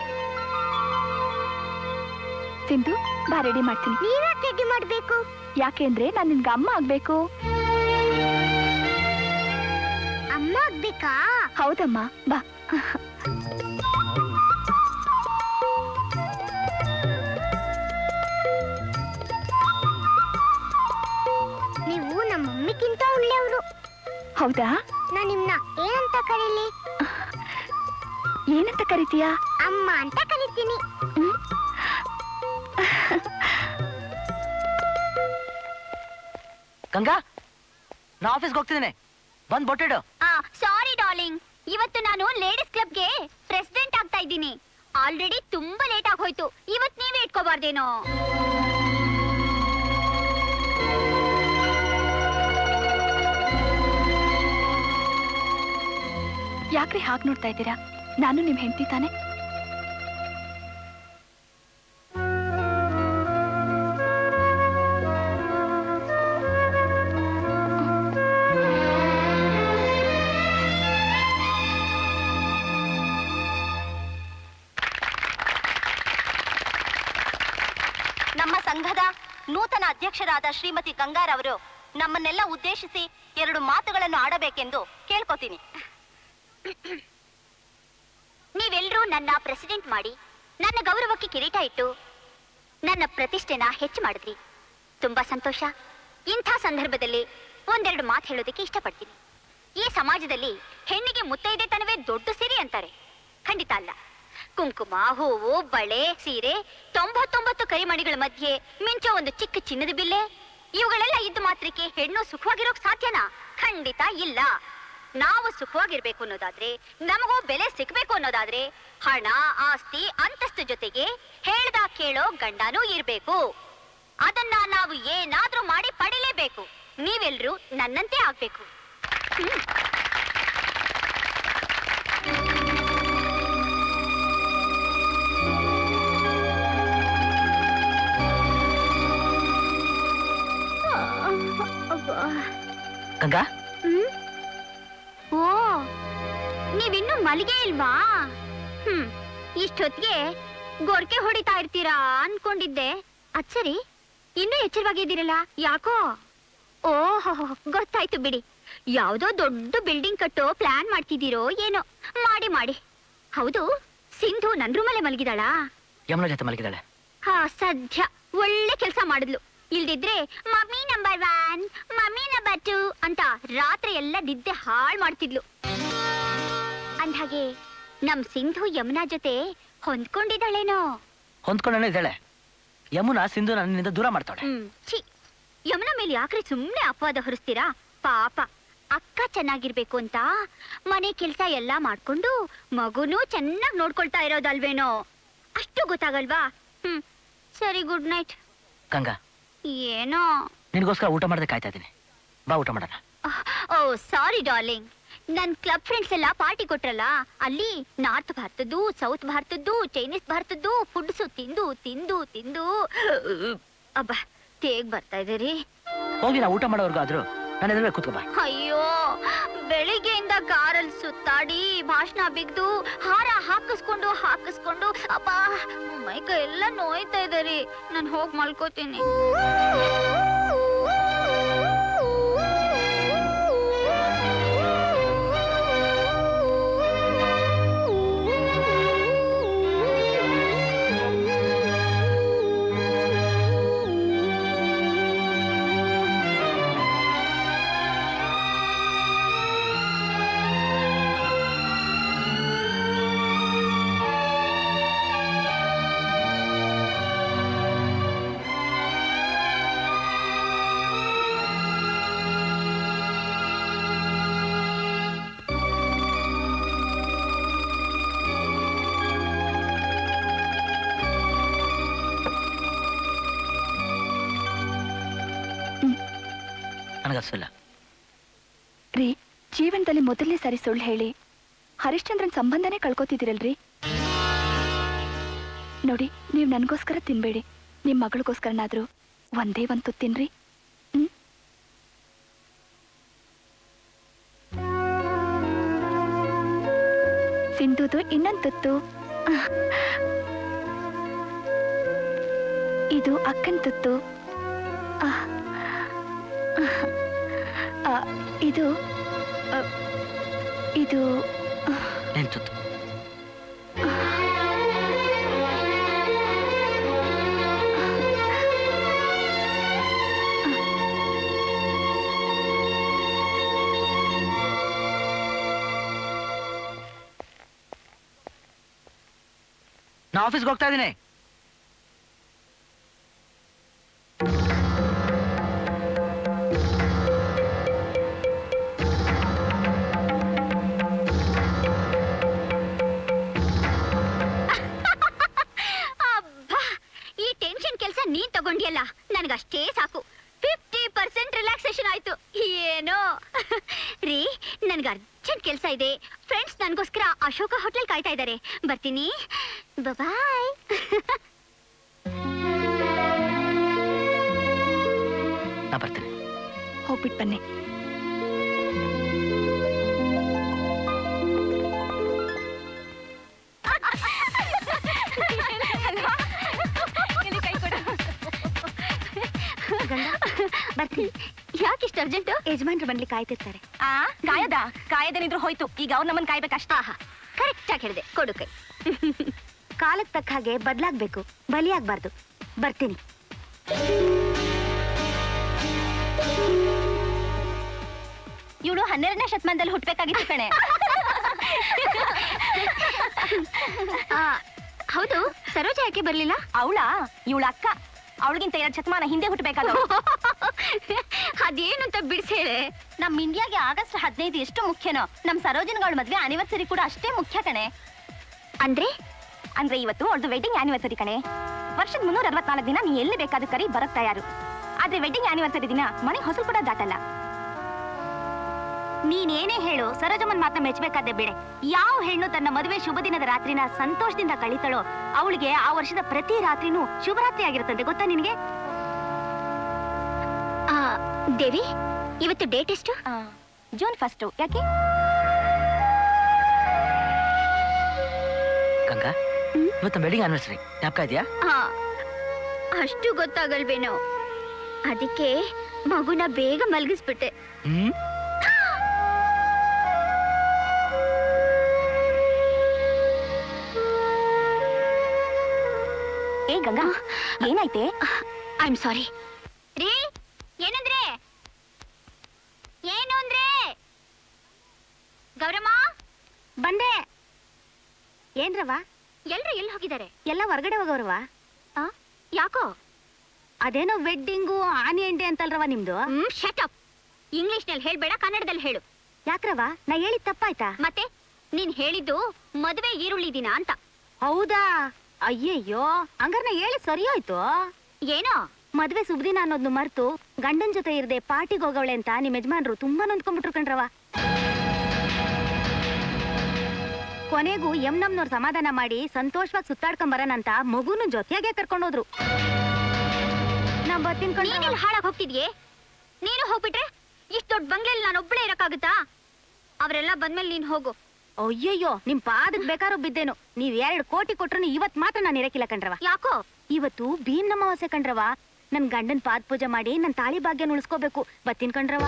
ಸಿಂಧು ಬಾ ರೆಡಿ ಮಾಡ್ತೀನಿ ನೀವ್ಯಾಕ್ ready ಮಾಡ್ಬೇಕು ಯಾಕೆ ಅಂದ್ರೆ ನಾನ್ ನಿನ್ಗೆ ಅಮ್ಮ ಆಗ್ಬೇಕು ಅಮ್ಮ ಆಗ್ಬೇಕಾ ಹೌದಮ್ಮ ಬಾ ನೀವು ನಮ್ಮ ಮಮ್ಮಿಗಿಂತ ಒಳ್ಳೆಯವರು ಹೌದಾ ನಾನ್ ನಿಮ್ನ ಏನಂತ ಕರೀಲಿ ಏನಂತ ಕರಿತೀಯಾ ಅಮ್ಮ ಅಂತ ಕರಿತೀನಿ ಗಂಗಾ ನಾ ಆಫೀಸ್ಗೆ ಹೋಗ್ತಿದ್ದೀನಿ ಬಂದ್ ಬೊಟ್ಟಿಡು ಸಾರಿ ಡಾರ್ಲಿಂಗ್ ಇವತ್ತು ನಾನು ಲೇಡೀಸ್ ಕ್ಲಬ್ಗೆ ಪ್ರೆಸಿಡೆಂಟ್ ಆಗ್ತಾ ಇದ್ದೀನಿ ಆಲ್ರೆಡಿ ತುಂಬಾ ಲೇಟ್ ಆಗಿ ಹೋಯ್ತು ಇವತ್ ನೀವೇ ಇಟ್ಕೋಬಾರ್ದೇನೋ ಯಾಕ್ರಿ ಹಾಗೆ ನೋಡ್ತಾ ಇದ್ದೀರಾ ನಾನು ನಿಮ್ ಹೆಂಡತಿ ತಾನೆ ನಮ್ಮ ಸಂಘದ ನೂತನ ಅಧ್ಯಕ್ಷರಾದ ಶ್ರೀಮತಿ ಗಂಗಾರ್ ಅವರು ನಮ್ಮನ್ನೆಲ್ಲ ಉದ್ದೇಶಿಸಿ ಎರಡು ಮಾತುಗಳನ್ನು ಆಡಬೇಕೆಂದು ಕೇಳ್ಕೊತೀನಿ ನೀವೆಲ್ಲರೂ ನನ್ನ ಪ್ರೆಸಿಡೆಂಟ್ ಮಾಡಿ ನನ್ನ ಗೌರವಕ್ಕೆ ಕಿರೀಟ ಇಟ್ಟು ನನ್ನ ಪ್ರತಿಷ್ಠೆನ ಹೆಚ್ಚು ಮಾಡಿದ್ರಿ ತುಂಬಾ ಸಂತೋಷ ಇಂಥ ಸಂದರ್ಭದಲ್ಲಿ ಒಂದೆರಡು ಮಾತು ಹೇಳೋದಕ್ಕೆ ಇಷ್ಟಪಡ್ತೀನಿ ಈ ಸಮಾಜದಲ್ಲಿ ಹೆಣ್ಣಿಗೆ ಮುತ್ತೈದೆತನವೇ ದೊಡ್ಡ ಸಿರಿ ಅಂತಾರೆ ಖಂಡಿತ ಅಲ್ಲ ಕುಂಕುಮ ಹೂವು ಬಳೆ ಸೀರೆ ತೊಂಬತ್ತೊಂಬತ್ತು ಕರಿಮಣಿಗಳ ಮಧ್ಯೆ ಮಿಂಚೋ ಒಂದು ಚಿಕ್ಕ ಚಿನ್ನದ ಬಿಲ್ಲೆ ಇವುಗಳೆಲ್ಲ ಇದ್ದ ಮಾತ್ರಕ್ಕೆ ಹೆಣ್ಣು ಸುಖವಾಗಿರೋಕ್ ಸಾಧ್ಯನಾ ಖಂಡಿತ ಇಲ್ಲ ನಾವು ಸುಖವಾಗಿರ್ಬೇಕು ಅನ್ನೋದಾದ್ರೆ ನಮಗೂ ಬೆಲೆ ಸಿಗ್ಬೇಕು ಅನ್ನೋದಾದ್ರೆ ಹಣ ಆಸ್ತಿ ಅಂತಸ್ತು ಜೊತೆಗೆ ಹೇಳ್ದ ಕೇಳೋ ಗಂಡನೂ ಇರ್ಬೇಕು ಅದನ್ನ ನಾವು ಏನಾದ್ರೂ ಮಾಡಿ ಪಡಿಲೇಬೇಕು ನೀವೆಲ್ರೂ ನನ್ನಂತೆ ಆಗ್ಬೇಕು ಹ್ಮ್. ಗಂಗಾ ಹ್ಮ್? ಓ ನೀವಿನ್ನೂ ಮಲಿಗೆ ಇಲ್ವಾ ಹ್ಮ್ ಇಷ್ಟೊತ್ತಿಗೆ ಗೊರ್ಕೆ ಹೊಡಿತಾ ಇರ್ತೀರಾ ಅನ್ಕೊಂಡಿದ್ದೆ ಅದ್ ಸರಿ ಇನ್ನೂ ಎಚ್ಚರವಾಗಿದ್ದೀರಲ್ಲ ಯಾಕೋ ಓಹೋ ಗೊತ್ತಾಯ್ತು ಬಿಡಿ ಯಾವ್ದೋ ದೊಡ್ಡ ಬಿಲ್ಡಿಂಗ್ ಕಟ್ಟೋ ಪ್ಲಾನ್ ಮಾಡ್ತಿದ್ದೀರೋ ಏನೋ ಮಾಡಿ ಮಾಡಿ ಹೌದು ಸಿಂಧು ನನ್ ರೂಮಲ್ಲೇ ಮಲಗಿದಾಳಾ ಯಮುನ ಜೊತೆ ಮಲಗಿದ್ದಾಳೆ ಹಾ ಸದ್ಯ ಒಳ್ಳೆ ಕೆಲಸ ಮಾಡಿದ್ಲು ಇಲ್ದಿದ್ರೆ mummy number one mummy number two ಅಂತ ರಾತ್ರಿ ಎಲ್ಲ ನಿದ್ದೆ ಹಾಳ್ ಮಾಡ್ತಿದ್ಲು ಅಂದ್ಹಾಗೆ ನಮ್ ಸಿಂಧು ಯಮುನಾ ಜೊತೆ ಹೊಂದ್ಕೊಂಡಿದ್ದಾಳೇನೋ ಹೊಂದ್ಕೊಂಡೇ ಇದ್ದಾಳೆ ಯಮುನಾ ಸಿಂಧು ನನ್ನಿಂದ ದೂರ ಮಾಡ್ತಾಳೆ ಹ್ಮ್ ಛೀ ಯಮುನಾ ಮೇಲೆ ಯಾಕ್ರಿ ಸುಮ್ನೆ ಅಪವಾದ ಹೊರಿಸ್ತೀರಾ ಪಾಪ ಅಕ್ಕ ಚೆನ್ನಾಗಿರ್ಬೇಕು ಅಂತ ಮನೆ ಕೆಲ್ಸ ಎಲ್ಲ ಮಾಡ್ಕೊಂಡು ಮಗುನೂ ಚೆನ್ನಾಗಿ ನೋಡ್ಕೊಳ್ತಾ ಇರೋದಲ್ವೇನೋ ಅಷ್ಟು ಗೊತ್ತಾಗಲ್ವಾ ಹ್ಮ್ ಸರಿ ಗುಡ್ ನೈಟ್ ಗಂಗಾ ಏನೋ ನಿನಗೋಸ್ಕರ ಊಟ ಮಾಡದೆ ಕಾಯ್ತಾ ಇದ್ದೀನಿ ಬಾ ಊಟ ಮಾಡೋಣ ಓ ಸಾರಿ ಡಾರ್ಲಿಂಗ್ ನನ್ ಕ್ಲಬ್ ಫ್ರೆಂಡ್ಸ್ ಎಲ್ಲ ಪಾರ್ಟಿ ಕೊಟ್ರಲ್ಲ ಅಲ್ಲಿ ನಾರ್ತ್ ಭಾರತದ್ದು ಸೌತ್ ಭಾರತದ್ದು ಚೈನೀಸ್ ಭಾರತದ್ದು ಫುಡ್ಸು ತಿಂದು ತಿಂದು ತಿಂದು ಅಬ್ಬ ತೇಗ್ ಬರ್ತಾ ಇದೆ ರೀ ಹೋಗಿ ನಾ ಊಟ ಮಾಡೋವರೆಗೂ ಆದ್ರೂ ನನ್ನ ಎದುರುವೆ ಕೂತ್ಕೋ ಬಾ ಅಯ್ಯೋ ಬೆಳಿಗ್ಗೆಯಿಂದ ಕಾರಲ್ಲಿ ಸುತ್ತಾಡಿ ಭಾಷಣ ಬಿಗ್ದು ಹಾರ ಹಾಕಿಸ್ಕೊಂಡು ಹಾಕಿಸ್ಕೊಂಡು ಅಪ್ಪ ಮೈಕೈ ಎಲ್ಲ ನೋಯ್ತಾ ಇದೆ ರೀ ನಾನು ಹೋಗಿ ಮಲ್ಕೋತೀನಿ ನನಗಸಿಲ್ಲ ರೀ ಜೀವನದಲ್ಲಿ ಮೊದಲನೇ ಸಾರಿ ಸುಳ್ಳು ಹೇಳಿ ಹರಿಶ್ಚಂದ್ರನ್ ಸಂಬಂಧನೇ ಕಳ್ಕೊತಿದ್ದೀರಲ್ರಿ ನೋಡಿ ನೀವು ನನಗೋಸ್ಕರ ತಿನ್ಬೇಡಿ ನಿಮ್ಮ ಮಗಳಿಗೋಸ್ಕರನಾದ್ರೂ ಒಂದೇ ಒಂದು ತುತ್ತು ತಿನ್ರಿ ಹ್ಮ್? ಸಿಂಧುದು ಇನ್ನೊಂದು ತುತ್ತು ಇದು ಅಕ್ಕನ ತುತ್ತು ಆ, ಆ, ಇದು ಆ, ಇದು ನಿನ್ ತುತ್ತು ನಾ ಆಫೀಸ್ಗೆ ಹೋಗ್ತಾ ಇದ್ದೀನಿ ಅಬ್ಬಾ ಈ ಟೆನ್ಷನ್ ಕೆಲಸ ನೀನ್ ತಗೊಂಡಿಯಲ್ಲ ನನಗಷ್ಟೇ ಸಾಕು ಫಿಫ್ಟಿ ಪರ್ಸೆಂಟ್ ರಿಲ್ಯಾಕ್ಸೇಷನ್ ಆಯ್ತು ಏನೋ ರೀ ನನ್ಗೆ ಅರ್ಜೆಂಟ್ ಕೆಲಸ ಇದೆ ಫ್ರೆಂಡ್ಸ್ ನನಗೋಸ್ಕರ ಅಶೋಕ ಹೋಟೆಲ್ ಕಾಯ್ತಾ ಇದ್ದಾರೆ ಬರ್ತೀನಿ ಬಾಯ್ ನಾ ಬರ್ತೀನಿ ಹೋಗ್ಬಿಟ್ಟು ಬನ್ನಿ ಬರ್ತೀನಿ ಯಾಕಿಷ್ಟು ಅರ್ಜೆಂಟ್ ಯಜಮಾನ್ರು ಬಂದ್ಲಿ ಕಾಯ್ತಿರ್ತಾರೆ ಆ ಕಾಯದ ಕಾಯದೇನಿದ್ರು ಹೋಯ್ತು ಈಗ ಅವ್ರು ನಮ್ಮನ್ ಕಾಯ್ಬೇಕಷ್ಟ ಕರೆಕ್ಟ್ ಆಗಿ ಹೇಳಿದೆ ಕೊಡು ಕೈ ಕಾಲಕ್ಕೆ ತಕ್ಕ ಹಾಗೆ ಬದಲಾಗ್ಬೇಕು ಬಲಿಯಾಗ್ಬಾರ್ದು ಬರ್ತೀನಿ ಇವಳು ಹನ್ನೆರಡನೇ ಶತಮಾನದಲ್ಲಿ ಹುಟ್ಬೇಕಾಗಿತ್ತು ಕಣೆ ಆ, ಹೌದು ಸರೋಜ ಯಾಕೆ ಬರ್ಲಿಲ್ಲ ಅವಳ ಇವಳ ಅಕ್ಕ ಅವಳಿಗಿಂತ ಎರಡು ಶತಮಾನ ಹಿಂದೆ ಹುಟ್ಟಬೇಕಾದ ಅದೇನು ಅಂತ ಬಿಡಿಸಿ ಹೇಳೆ ನಮ್ ಇಂಡಿಯಾಗೆ ಆಗಸ್ಟ್ ಹದಿನೈದು ಎಷ್ಟು ಮುಖ್ಯನೋ ನಮ್ ಸರೋಜನಗಳ ಮದ್ವೆ ಆನಿವರ್ಸರಿ ಕೂಡ ಅಷ್ಟೇ ಮುಖ್ಯ ಕಣೆ ಅಂದ್ರೆ ಅಂದ್ರೆ ಇವತ್ತು ಅವ್ರದ್ದು ವೆಡ್ಡಿಂಗ್ ಆನಿವರ್ಸರಿ ಕಣೆ ವರ್ಷದ ಮುನ್ನೂರ ಅರವತ್ನಾಲ್ಕು ದಿನ ನೀ ಎಲ್ಲಿ ಬೇಕಾದ್ರೂ ಕರಿ ಬರಕ್ ತಯಾರು ಆದ್ರೆ ವೆಡ್ಡಿಂಗ್ ಆನಿವರ್ಸರಿ ದಿನ ಮನೆ ಹೊಸಲು ಕೂಡ ದಾಟಲ್ಲ ನೀನೇನೇ ಹೇಳು ಸರೋಜಮ್ಮನ್ ಮಾತ್ರ ಮೆಚ್ಚಬೇಕಾದ್ರೆ ಬೇಡ ಯಾವ ಹೆಣ್ಣು ತನ್ನ ಮದುವೆ ಶುಭ ದಿನದ ರಾತ್ರಿನ ಸಂತೋಷದಿಂದ ಕಳೀತಾಳೋ ಅವಳಿಗೆ ಆ ವರ್ಷದ ಪ್ರತಿ ರಾತ್ರಿನೂ ಶುಭರಾತ್ರಿ ಆಗಿರುತ್ತಂತೆ ಗೊತ್ತಾ ನಿನಗೆ ಆ, ದೇವಿ ಇವತ್ತು ಡೇಟ್ ಎಷ್ಟು ಜೂನ್ ಫಸ್ಟ್ ಯಾಕೆ ಗಂಗಾ ಇವತ್ತು ವೆಡ್ಡಿಂಗ್ ಆನಿವರ್ಸರಿ ಜ್ಞಾಪಕ ಇದೆಯಾ ಆ, ಅಷ್ಟು ಗೊತ್ತಾಗಲ್ವೇನೋ ಅದಕ್ಕೆ ಮಗುನ ಬೇಗ ಮಲಗಿಸ್ಬಿಟ್ಟೆ ಹ್ಮ್ ಏ ಗಂಗಾ ಏನಾಯ್ತೆ ಐ ಆಮ್ ಸಾರಿ ರೀ ಏನಂದ್ರೆ ಏನು ಅಂದ್ರೆ ಗೌರಮ್ಮ ಬಂದೆ ಏನ್ರವ ಎಲ್ರು ಎಲ್ಲಿ ಹೋಗಿದ್ದಾರೆ ಎಲ್ಲ ಹೊರಗಡೆ ಹೋಗೋರ್ವ ಆ, ಯಾಕೋ ಅದೇನೋ ವೆಡ್ಡಿಂಗು ಆನಿ ಎಂಡೆ ಅಂತಲ್ರವ ನಿಮ್ದು ಹ್ಮ್ ಶಟ್ ಅಪ್ ಇಂಗ್ಲಿಷ್ ನಲ್ಲಿ ಹೇಳ್ಬೇಡ ಕನ್ನಡದಲ್ಲಿ ಹೇಳು ಯಾಕ್ರವ ನಾ ಹೇಳಿದ್ ತಪ್ಪಾಯ್ತಾ ಮತ್ತೆ ನೀನ್ ಹೇಳಿದ್ದು ಮದುವೆ ಈರುಳ್ಳಿ ದಿನ ಅಂತ ಹೌದಾ ಅಯ್ಯಯ್ಯೋ ಹಂಗಾರ ನಾ ಹೇಳಿ ಸರಿ ಹೋಯ್ತು ಏನೋ ಮದ್ವೆ ಸುಬ್ದಿನ ಅನ್ನೋದ್ನು ಮರ್ತು ಗಂಡನ್ ಜೊತೆ ಇರದೆ ಪಾರ್ಟಿಗೆ ಹೋಗವಳೆ ಅಂತ ನಿಮ್ ಯಜಮಾನ್ರು ತುಂಬಾ ನೊಂದ್ಕೊಂಡ್ಬಿಟ್ರು ಕಣ್ರವ ಕೊನೆಗೂ ಯಮ್ನಮ್ನವ್ರ ಸಮಾಧಾನ ಮಾಡಿ ಸಂತೋಷವಾಗಿ ಸುತ್ತಾಡ್ಕೊಂಡ್ ಬರೋಣಂತ ಮಗುನು ಜೊತೆಯಾಗೆ ಕರ್ಕೊಂಡೋದ್ರು ನಾ ಬರ್ತೀನಿ ಕಣ್ರವ್ವ. ನೀನೆಲ್ಲಿ ಹಾಳಾಗ್ ಹೋಗ್ತಿದ್ಯೆ ನೀನು ಹೋಗ್ಬಿಟ್ರೆ ಇಷ್ಟು ದೊಡ್ಡ ಬಂಗ್ಲೆಯಲ್ಲಿ ನಾನು ಒಬ್ಬಳೇ ಇರಕ್ಕಾಗುತ್ತಾ ಅವರೆಲ್ಲ ಬಂದ್ಮೇಲೆ ನೀನ್ ಹೋಗು ಅಯ್ಯಯ್ಯೋ ನಿಮ್ ಪಾದಕ್ ಬೇಕಾದ್ರೂ ಬಿದ್ದೇನು ನೀವ್ ಎರಡ್ ಕೋಟಿ ಕೊಟ್ರು ಇವತ್ ಮಾತ್ರ ನಾನು ಇರಕಿಲ್ಲ ಕಣ್ರವ ಯಾಕೋ ಇವತ್ತು ಭೀಮ್ ಅಮಾವಾಸ್ಯೆ ಕಣ್ರವ ನನ್ ಗಂಡನ್ ಪಾದ ಪೂಜೆ ಮಾಡಿ ನನ್ ತಾಳಿ ಭಾಗ್ಯನ ಉಳಿಸ್ಕೋಬೇಕು ಬತ್ತೀನಿ ಕಣ್ರವ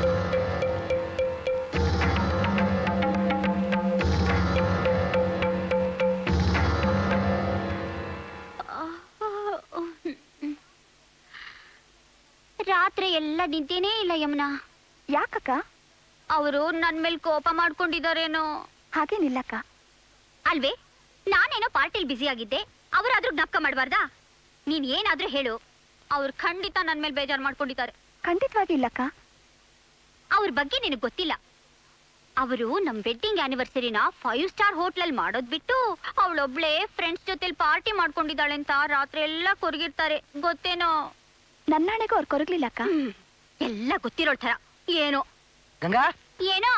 ರಾತ್ರಿ ಎಲ್ಲ ನಿದ್ದೇನೇ ಇಲ್ಲ ಯಮುನಾ ಯಾಕಕ್ಕ ಅವರು ನನ್ ಮೇಲೆ ಕೋಪ ಮಾಡ್ಕೊಂಡಿದಾರೇನೋ ಹಾಗೇನಿಲ್ಲಕ್ಕ ಅಲ್ವೇ ನಾನೇನೋ ಪಾರ್ಟಿಲ್ ಬ್ಯುಸಿ ಆಗಿದ್ದೆ ಅವರಾದ್ರೂ ಜ್ಞಾಪಕ ಮಾಡಬಾರ್ದಾ ನೀನ್ ಏನಾದ್ರೂ ಹೇಳು ಅವ್ರು ಖಂಡಿತ ನನ್ ಮೇಲೆ ಬೇಜಾರ್ ಮಾಡ್ಕೊಂಡಿದ್ದಾರೆ ಖಂಡಿತವಾಗಿ ಇಲ್ಲಕ್ಕ ಅವ್ರ ಬಗ್ಗೆ ನಿನಗ್ ಗೊತ್ತಿಲ್ಲ ಅವರು ನಮ್ ವೆಡ್ಡಿಂಗ್ ಆನಿವರ್ಸರಿನ ಫೈವ್ ಸ್ಟಾರ್ ಹೋಟ್ಲಲ್ಲಿ ಮಾಡೋದ್ ಬಿಟ್ಟು ಅವಳೊಬ್ಳೆ ಫ್ರೆಂಡ್ಸ್ ಜೊತೆಲಿ ಪಾರ್ಟಿ ಮಾಡ್ಕೊಂಡಿದ್ದಾಳೆ ಅಂತ ರಾತ್ರಿ ಎಲ್ಲ ಕೊರಗಿರ್ತಾರೆ ಗೊತ್ತೇನೋ ನನ್ನಾಣೆಗೂ ಅವ್ರು ಕೊರಗ್ಲಿಲ್ಲಕ್ಕ ಹ್ಮ್. ಎಲ್ಲ ಗೊತ್ತಿರೋ ಥರ ಏನೋ ಗಂಗಾ ಏನೋ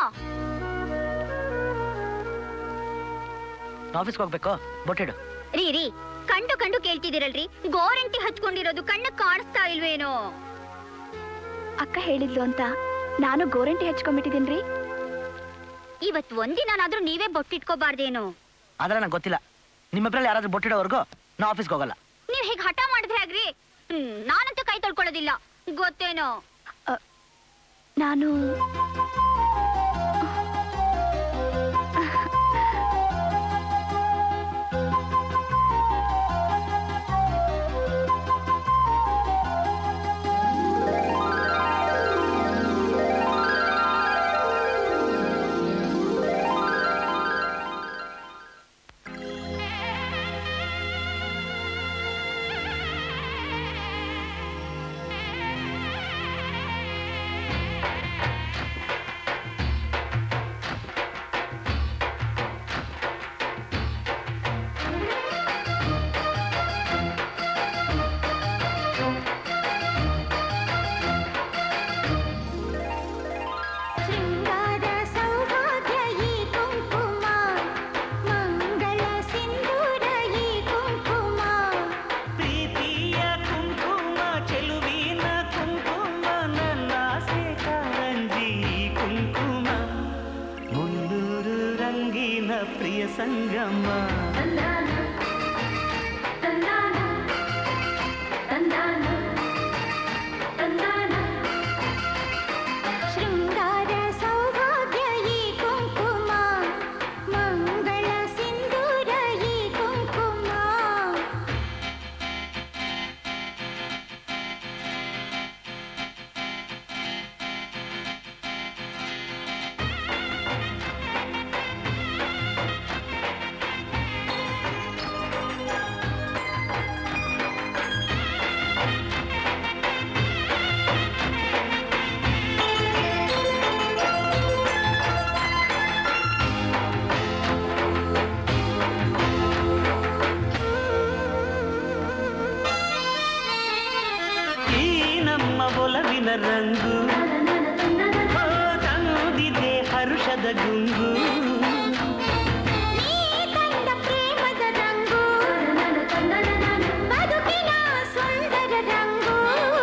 ಆಫೀಸ್ಗೆ ಹೋಗ್ಬೇಕು ಬೊಟ್ಟಿಡು ರೀ ರೀ ಕಂಡು ಕಂಡು ಕೇಳ್ತಿದ್ದೀರಲ್ರಿ ಗೋರಂಟಿ ಹಚ್ಕೊಂಡಿರೋದು ಕಣ್ಣ ಕಾಣಿಸ್ತಾ ಇಲ್ವೇನೋ ಅಕ್ಕ ಹೇಳಿದ್ಲು ಅಂತ ನಾನು ಗೋರಂಟಿ ಹಚ್ಕೊಂಡ್ಬಿಟ್ಟಿದ್ದೀನ್ರಿ ಇವತ್ ಒಂದಿನಾದ್ರೂ ನೀವೇ ಬೊಟ್ಟಿಟ್ಕೋಬಾರ್ದೇನೋ ಆದ್ರೆ ನಂಗೆ ಗೊತ್ತಿಲ್ಲ ನಿಮ್ಮಿಬ್ರಲ್ಲಿ ಯಾರಾದ್ರೂ ಬೊಟ್ಟಿಡೋವರೆಗೂ ನಾ ಆಫೀಸ್ಗೆ ಹೋಗಲ್ಲ ನೀವ್ ಹೇಗ್ ಹಠ ಮಾಡಿದ್ರೆ ಆಗ್ರಿ ಹ್ಮ್, ನಾನಂತೂ ಕೈ ತೊಳ್ಕೊಳ್ಳೋದಿಲ್ಲ ಗೊತ್ತೇನೋ ನಾನು ಶೃಂಗಾರ ಸೌಭಾಗ್ಯ ಈ ಕುಂಕುಮ ಮಂಗಳ ಸಿಂಧೂರ ಈ ಕುಂಕುಮ ಪ್ರೀತಿಯ ಕುಂಕುಮ ಚೆಲುವಿನ ಕುಂಕುಮ ನನ್ನಾಸೆ ಕಾರಂಜಿ ಕುಂಕುಮ ಮುನ್ನೂರು ರಂಗಿನ ಪ್ರಿಯ ಸಂಗಮ ಶೃಂಗಾರ ಸೌಭಾಗ್ಯ ಈ ಕುಂಕುಮ ಮಂಗಳ ಚೆಲುವಿನ ರಂಗು ಓ, ತಂದಿದೆ ಹರುಷದ ಗುಂಗು ನೀ ತಂದ ಪ್ರೇಮದ ರಂಗು ಬದುಕಿನ ಸುಂದರ ರಂಗು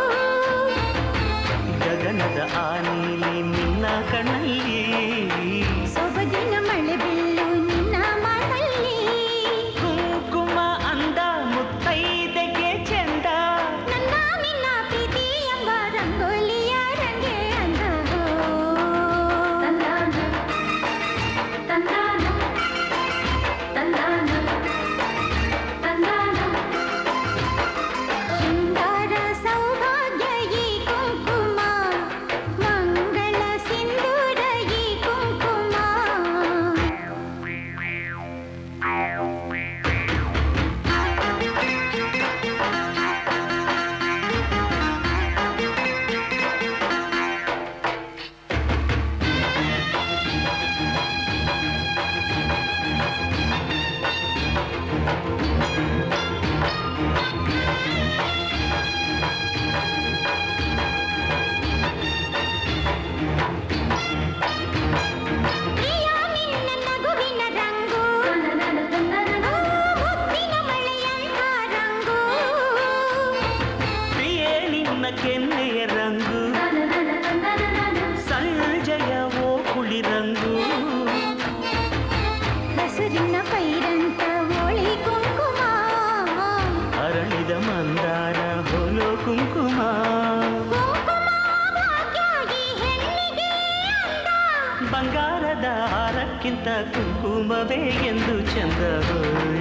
ಗಗನದ ಆ ನೀಲಿ ನಿನ್ನ ಕಣ್ಣಲ್ಲಿ ಸೊಬಗಿನ ಮಳೆ ಬೀಳು ನಿನ್ನ ಮಾತಲ್ಲಿ ಕುಂಕುಮ ಅಂದ ಮುತ್ತೈದೆಗೆ ಚಂದ ನನ್ನ ನಿನ್ನ ಪ್ರೀತಿ ಎಂಬ ರಂಗೋಲಿಯ ರಂಗೆ ಅಂದ ಶೃಂಗಾರ ಸೌಭಾಗ್ಯ ಈ ಕುಂಕುಮ ಮಂಗಳ ಸಿಂಧೂರ ಈ ಕುಂಕುಮ ಪ್ರಿಯ ನಿನ್ನ ನಗುವಿನ ರಂಗು ಮುತ್ತಿನ ಮಳೆಯಂಥ ರಂಗು ಪ್ರಿಯೇ ನಿನ್ನ ಕೆನ್ನೆಯ ರಂಗು ಸಂಜಯ ಓ ಕುಳಿ ರಂಗು ಹಸುರಿನ ಪೈರಂತ ಓಳಿ ಕುಂಕುಮ ಅರಳಿದ ಮಂದಾರ ಹೋಲೋ ಕುಂಕುಮ ಕುಂಕುಮ ಭಾಗ್ಯ ಈ ಹೆಣ್ಣಿಗೆ ಅಂದ ಬಂಗಾರದ ಹಾರಕ್ಕಿಂತ ಕುಂಕುಮವೇ ಎಂದು ಚಂದ ಹೋಯ್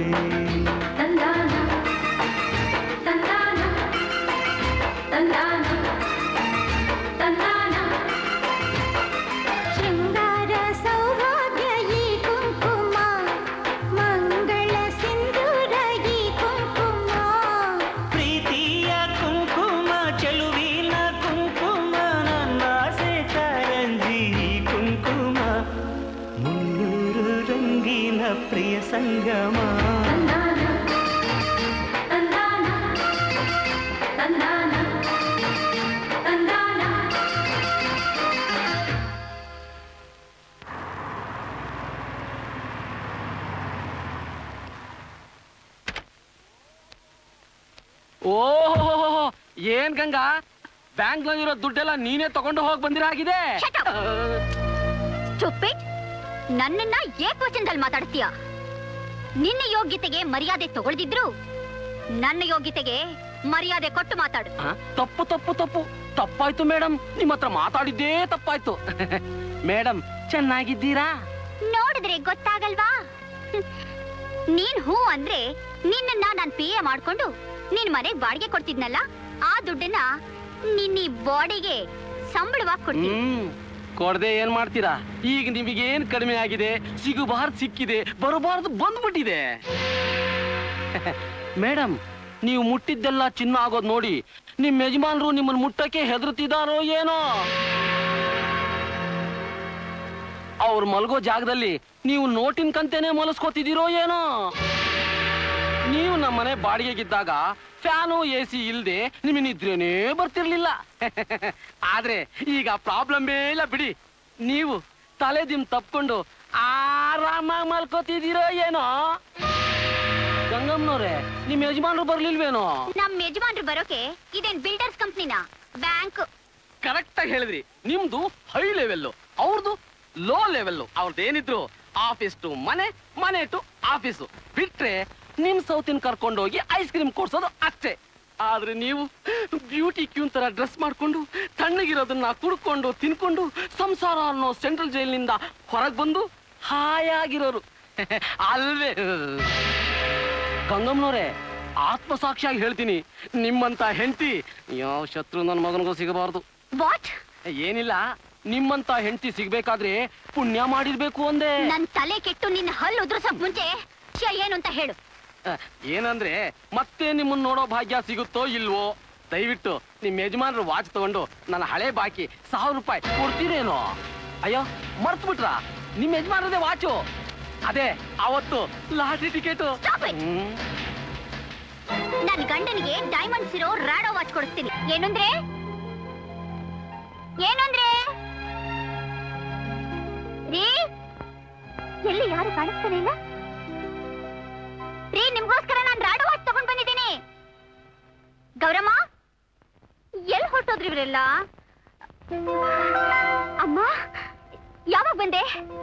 ಶೃಂಗಾರ ಸೌಭಾಗ್ಯ ಈ ಕುಂಕುಮ ಮಂಗಳ ಸಿಂಧೂರ ಈ ಕುಂಕುಮ ಪ್ರೀತಿಯ ಕುಂಕುಮ ಚೆಲುವಿನ ಕುಂಕುಮ ನನ್ನ ಆಸೆ ಕಾರಂಜಿ ಕುಂಕುಮ ಮುನ್ನೂರು ರಂಗಿನ ಪ್ರಿಯ ಸಂಗಮ ಓಹೋ ಏನ್ ಗಂಗಾ ಬ್ಯಾಂಕ್ನಲ್ಲಿರೋ ದುಡ್ಡೆಲ್ಲ ನೀನೇ ತಗೊಂಡು ಹೋಗಿ ಬಂದಿರಾಗಿದೆ ಚುಪ್ಪಿಟ್ ನನ್ನನ್ನ ಏಕವಚನದಲ್ಲಿ ಮಾತಾಡ್ತೀಯ ನಿನ್ನ ಯೋಗ್ಯತೆಗೆ ಮರ್ಯಾದೆ ತಗೊಳ್ದಿದ್ರು ನನ್ನ ಯೋಗ್ಯತೆಗೆ ಮರ್ಯಾದೆ ಕೊಟ್ಟು ಮಾತಾಡು ಆ, ತಪ್ಪು ತಪ್ಪು ತಪ್ಪು ತಪ್ಪಾಯ್ತು ಮೇಡಮ್ ನಿಮ್ಮ ಹತ್ರ ಮಾತಾಡಿದ್ದೇ ತಪ್ಪಾಯ್ತು ಮೇಡಮ್ ಚೆನ್ನಾಗಿದ್ದೀರಾ ನೋಡಿದ್ರೆ ಗೊತ್ತಾಗಲ್ವಾ ಹ್ಮ್. ನೀನ್ ಹೂ ಅಂದ್ರೆ ನಿನ್ನನ್ನ ನಾನ್ ಪಿ ಎ ಮಾಡ್ಕೊಂಡು ನಿನ್ ಮನೆಗ್ ಬಾಡಿಗೆ ಕೊಡ್ತಿದ್ನಲ್ಲ ಆ ದುಡ್ಡನ್ನ ನಿನ್ನ ಈ ಬಾಡಿಗೆ ಸಂಬಳವಾಗಿ ಕೊಡ್ತೀನಿ ಹ್ಮ್ ಕೊಡದೆ ಏನ್ ಮಾಡ್ತೀರಾ ಈಗ ನಿಮಗೇನ್ ಕಡಿಮೆ ಆಗಿದೆ ಸಿಗಬಾರ್ದು ಸಿಕ್ಕಿದೆ ಬರಬಾರ್ದು ಬಂದ್ಬಿಟ್ಟಿದೆ ಮೇಡಮ್ ನೀವು ಮುಟ್ಟಿದ್ದೆಲ್ಲ ಚಿನ್ನ ಆಗೋದ್ ನೋಡಿ ನಿಮ್ ಯಜಮಾನ್ರು ನಿಮ್ಮನ್ನ ಮುಟ್ಟಕ್ಕೆ ಹೆದರ್ತಿದಾರೋ ಏನೋ ಅವ್ರು ಮಲಗೋ ಜಾಗದಲ್ಲಿ ನೀವು ನೋಟಿನ ಕಂತೆನೆ ಮಲಸ್ಕೋತಿದ್ದೀರೋ ಏನೋ ನೀವು ನಮ್ಮನೆ ಬಾಡಿಗೆಗಿದ್ದಾಗ ಫ್ಯಾನು ಎ ಸಿ ಇಲ್ದೆ ನಿಮಗೆ ನಿದ್ರೇನೇ ಬರ್ತಿರ್ಲಿಲ್ಲ ಆದ್ರೆ ಈಗ ಪ್ರಾಬ್ಲಮ್ ಇಲ್ಲ ಬಿಡಿ ನೀವು ತಲೆ ದಿಮ್ ತಪ್ಕೊಂಡು ಆರಾಮಾಗಿ ಮಲ್ಕೋತಿದ್ದೀರೋ ಏನೋ ಗಂಗಮ್ಮನವ್ರೆ ನಿಮ್ ಯಜಮಾನ್ರು ಬರ್ಲಿಲ್ವೇನೋ ನಮ್ ಯಜಮಾನ್ರು ಬರೋಕೆ ಇದೇನ್ ಬಿಲ್ಡರ್ಸ್ ಕಂಪ್ನಿನ ಬ್ಯಾಂಕ್ ಕರೆಕ್ಟ್ ಆಗಿ ಹೇಳಿದ್ರಿ ನಿಮ್ದು ಹೈ ಲೆವೆಲ್ ಅವ್ರದ್ದು ಲೋ ಲೆವೆಲ್ ಅವ್ರದ್ದೇನಿದ್ರು ಆಫೀಸ್ ಟು ಮನೆ ಮನೆ ಟು ಆಫೀಸು ಬಿಟ್ರೆ ನಿಮ್ ಸೌತಿನ ಕರ್ಕೊಂಡೋಗಿ ಐಸ್ ಕ್ರೀಮ್ ಕೊಡ್ಸೋದು ಅಷ್ಟೇ ಆದ್ರೆ ನೀವು ಬ್ಯೂಟಿ ಕ್ಯೂನ್ ತರ ಡ್ರೆಸ್ ಮಾಡ್ಕೊಂಡು ತಣ್ಣಗಿರೋದನ್ನ ಕುಡ್ಕೊಂಡು ತಿನ್ಕೊಂಡು ಸಂಸಾರ ಅನ್ನೋ ಸೆಂಟ್ರಲ್ ಜೈಲಿನಿಂದ ಹೊರಗೆ ಬಂದು ಹಾಯಾಗಿರೋರು ಅಲ್ವೇ ಗಂಗಮ್ಮನವ್ರೆ ಆತ್ಮಸಾಕ್ಷಿಯಾಗಿ ಹೇಳ್ತೀನಿ ನಿಮ್ಮಂತ ಹೆಂಡತಿ ಯಾವ ಶತ್ರು ನನ್ನ ಮಗನಿಗೂ ಸಿಗಬಾರ್ದು ವಾಟ್ ಏನಿಲ್ಲ ನಿಮ್ಮಂತ ಹೆಂಡತಿ ಸಿಗ್ಬೇಕಾದ್ರೆ ಪುಣ್ಯ ಮಾಡಿರ್ಬೇಕು ಅಂದೆ ನನ್ ತಲೆ ಕೆಟ್ಟು ನಿನ್ನ ಹಲ್ಲು ಉದ್ರಸಕ್ ಮುಂಚೆ ಛೆ, ಏನು ಅಂತ ಹೇಳು ಅಹ್, ಏನಂದ್ರೆ ಮತ್ತೆ ನಿಮ್ಮನ್ನ ನೋಡೋ ಭಾಗ್ಯ ಸಿಗುತ್ತೋ ಇಲ್ವೋ ದಯವಿಟ್ಟು ನಿಮ್ ಯಜಮಾನ್ರು ವಾಚ್ ತಗೊಂಡು ನನ್ನ ಹಳೆ ಬಾಕಿ ಸಾವಿರ ರೂಪಾಯಿ ಕೊಡ್ತೀರೇನೋ ಅಯ್ಯೋ ಮರ್ತ್ ಬಿಟ್ರಾ ನಿಮ್ ಯಜಮಾನ್ರದೇ ವಾಚು ಅದೇ ಅವತ್ತು ಲಾಟ್ರಿ ಟಿಕೆಟ್ ನನ್ ಗಂಡನಿಗೆ ಡೈಮಂಡ್ಸ್ ಇರೋ ರಾಡೋ ವಾಚ್ ಕೊಡಿಸ್ತೀನಿ ಏನಂದ್ರೆ ಏನಂದ್ರೆ ರೀ ಎಲ್ಲಿ ಯಾರು ಕಾಣಿಸ್ತಾನೆ ಇಲ್ಲ ರೀ ನಿಮ್ಗೋಸ್ಕರ ನಾನು ರಾಡು ವಾಚ್ ತಗೊಂಡ್ ಬಂದಿದ್ದೀನಿ ಗೌರಮ್ಮ ಎಲ್ಲಿ ಹೊರಟೋದ್ರಿ ಇವರೆಲ್ಲ ಅಮ್ಮ ಯಾವಾಗ ಬಂದೆ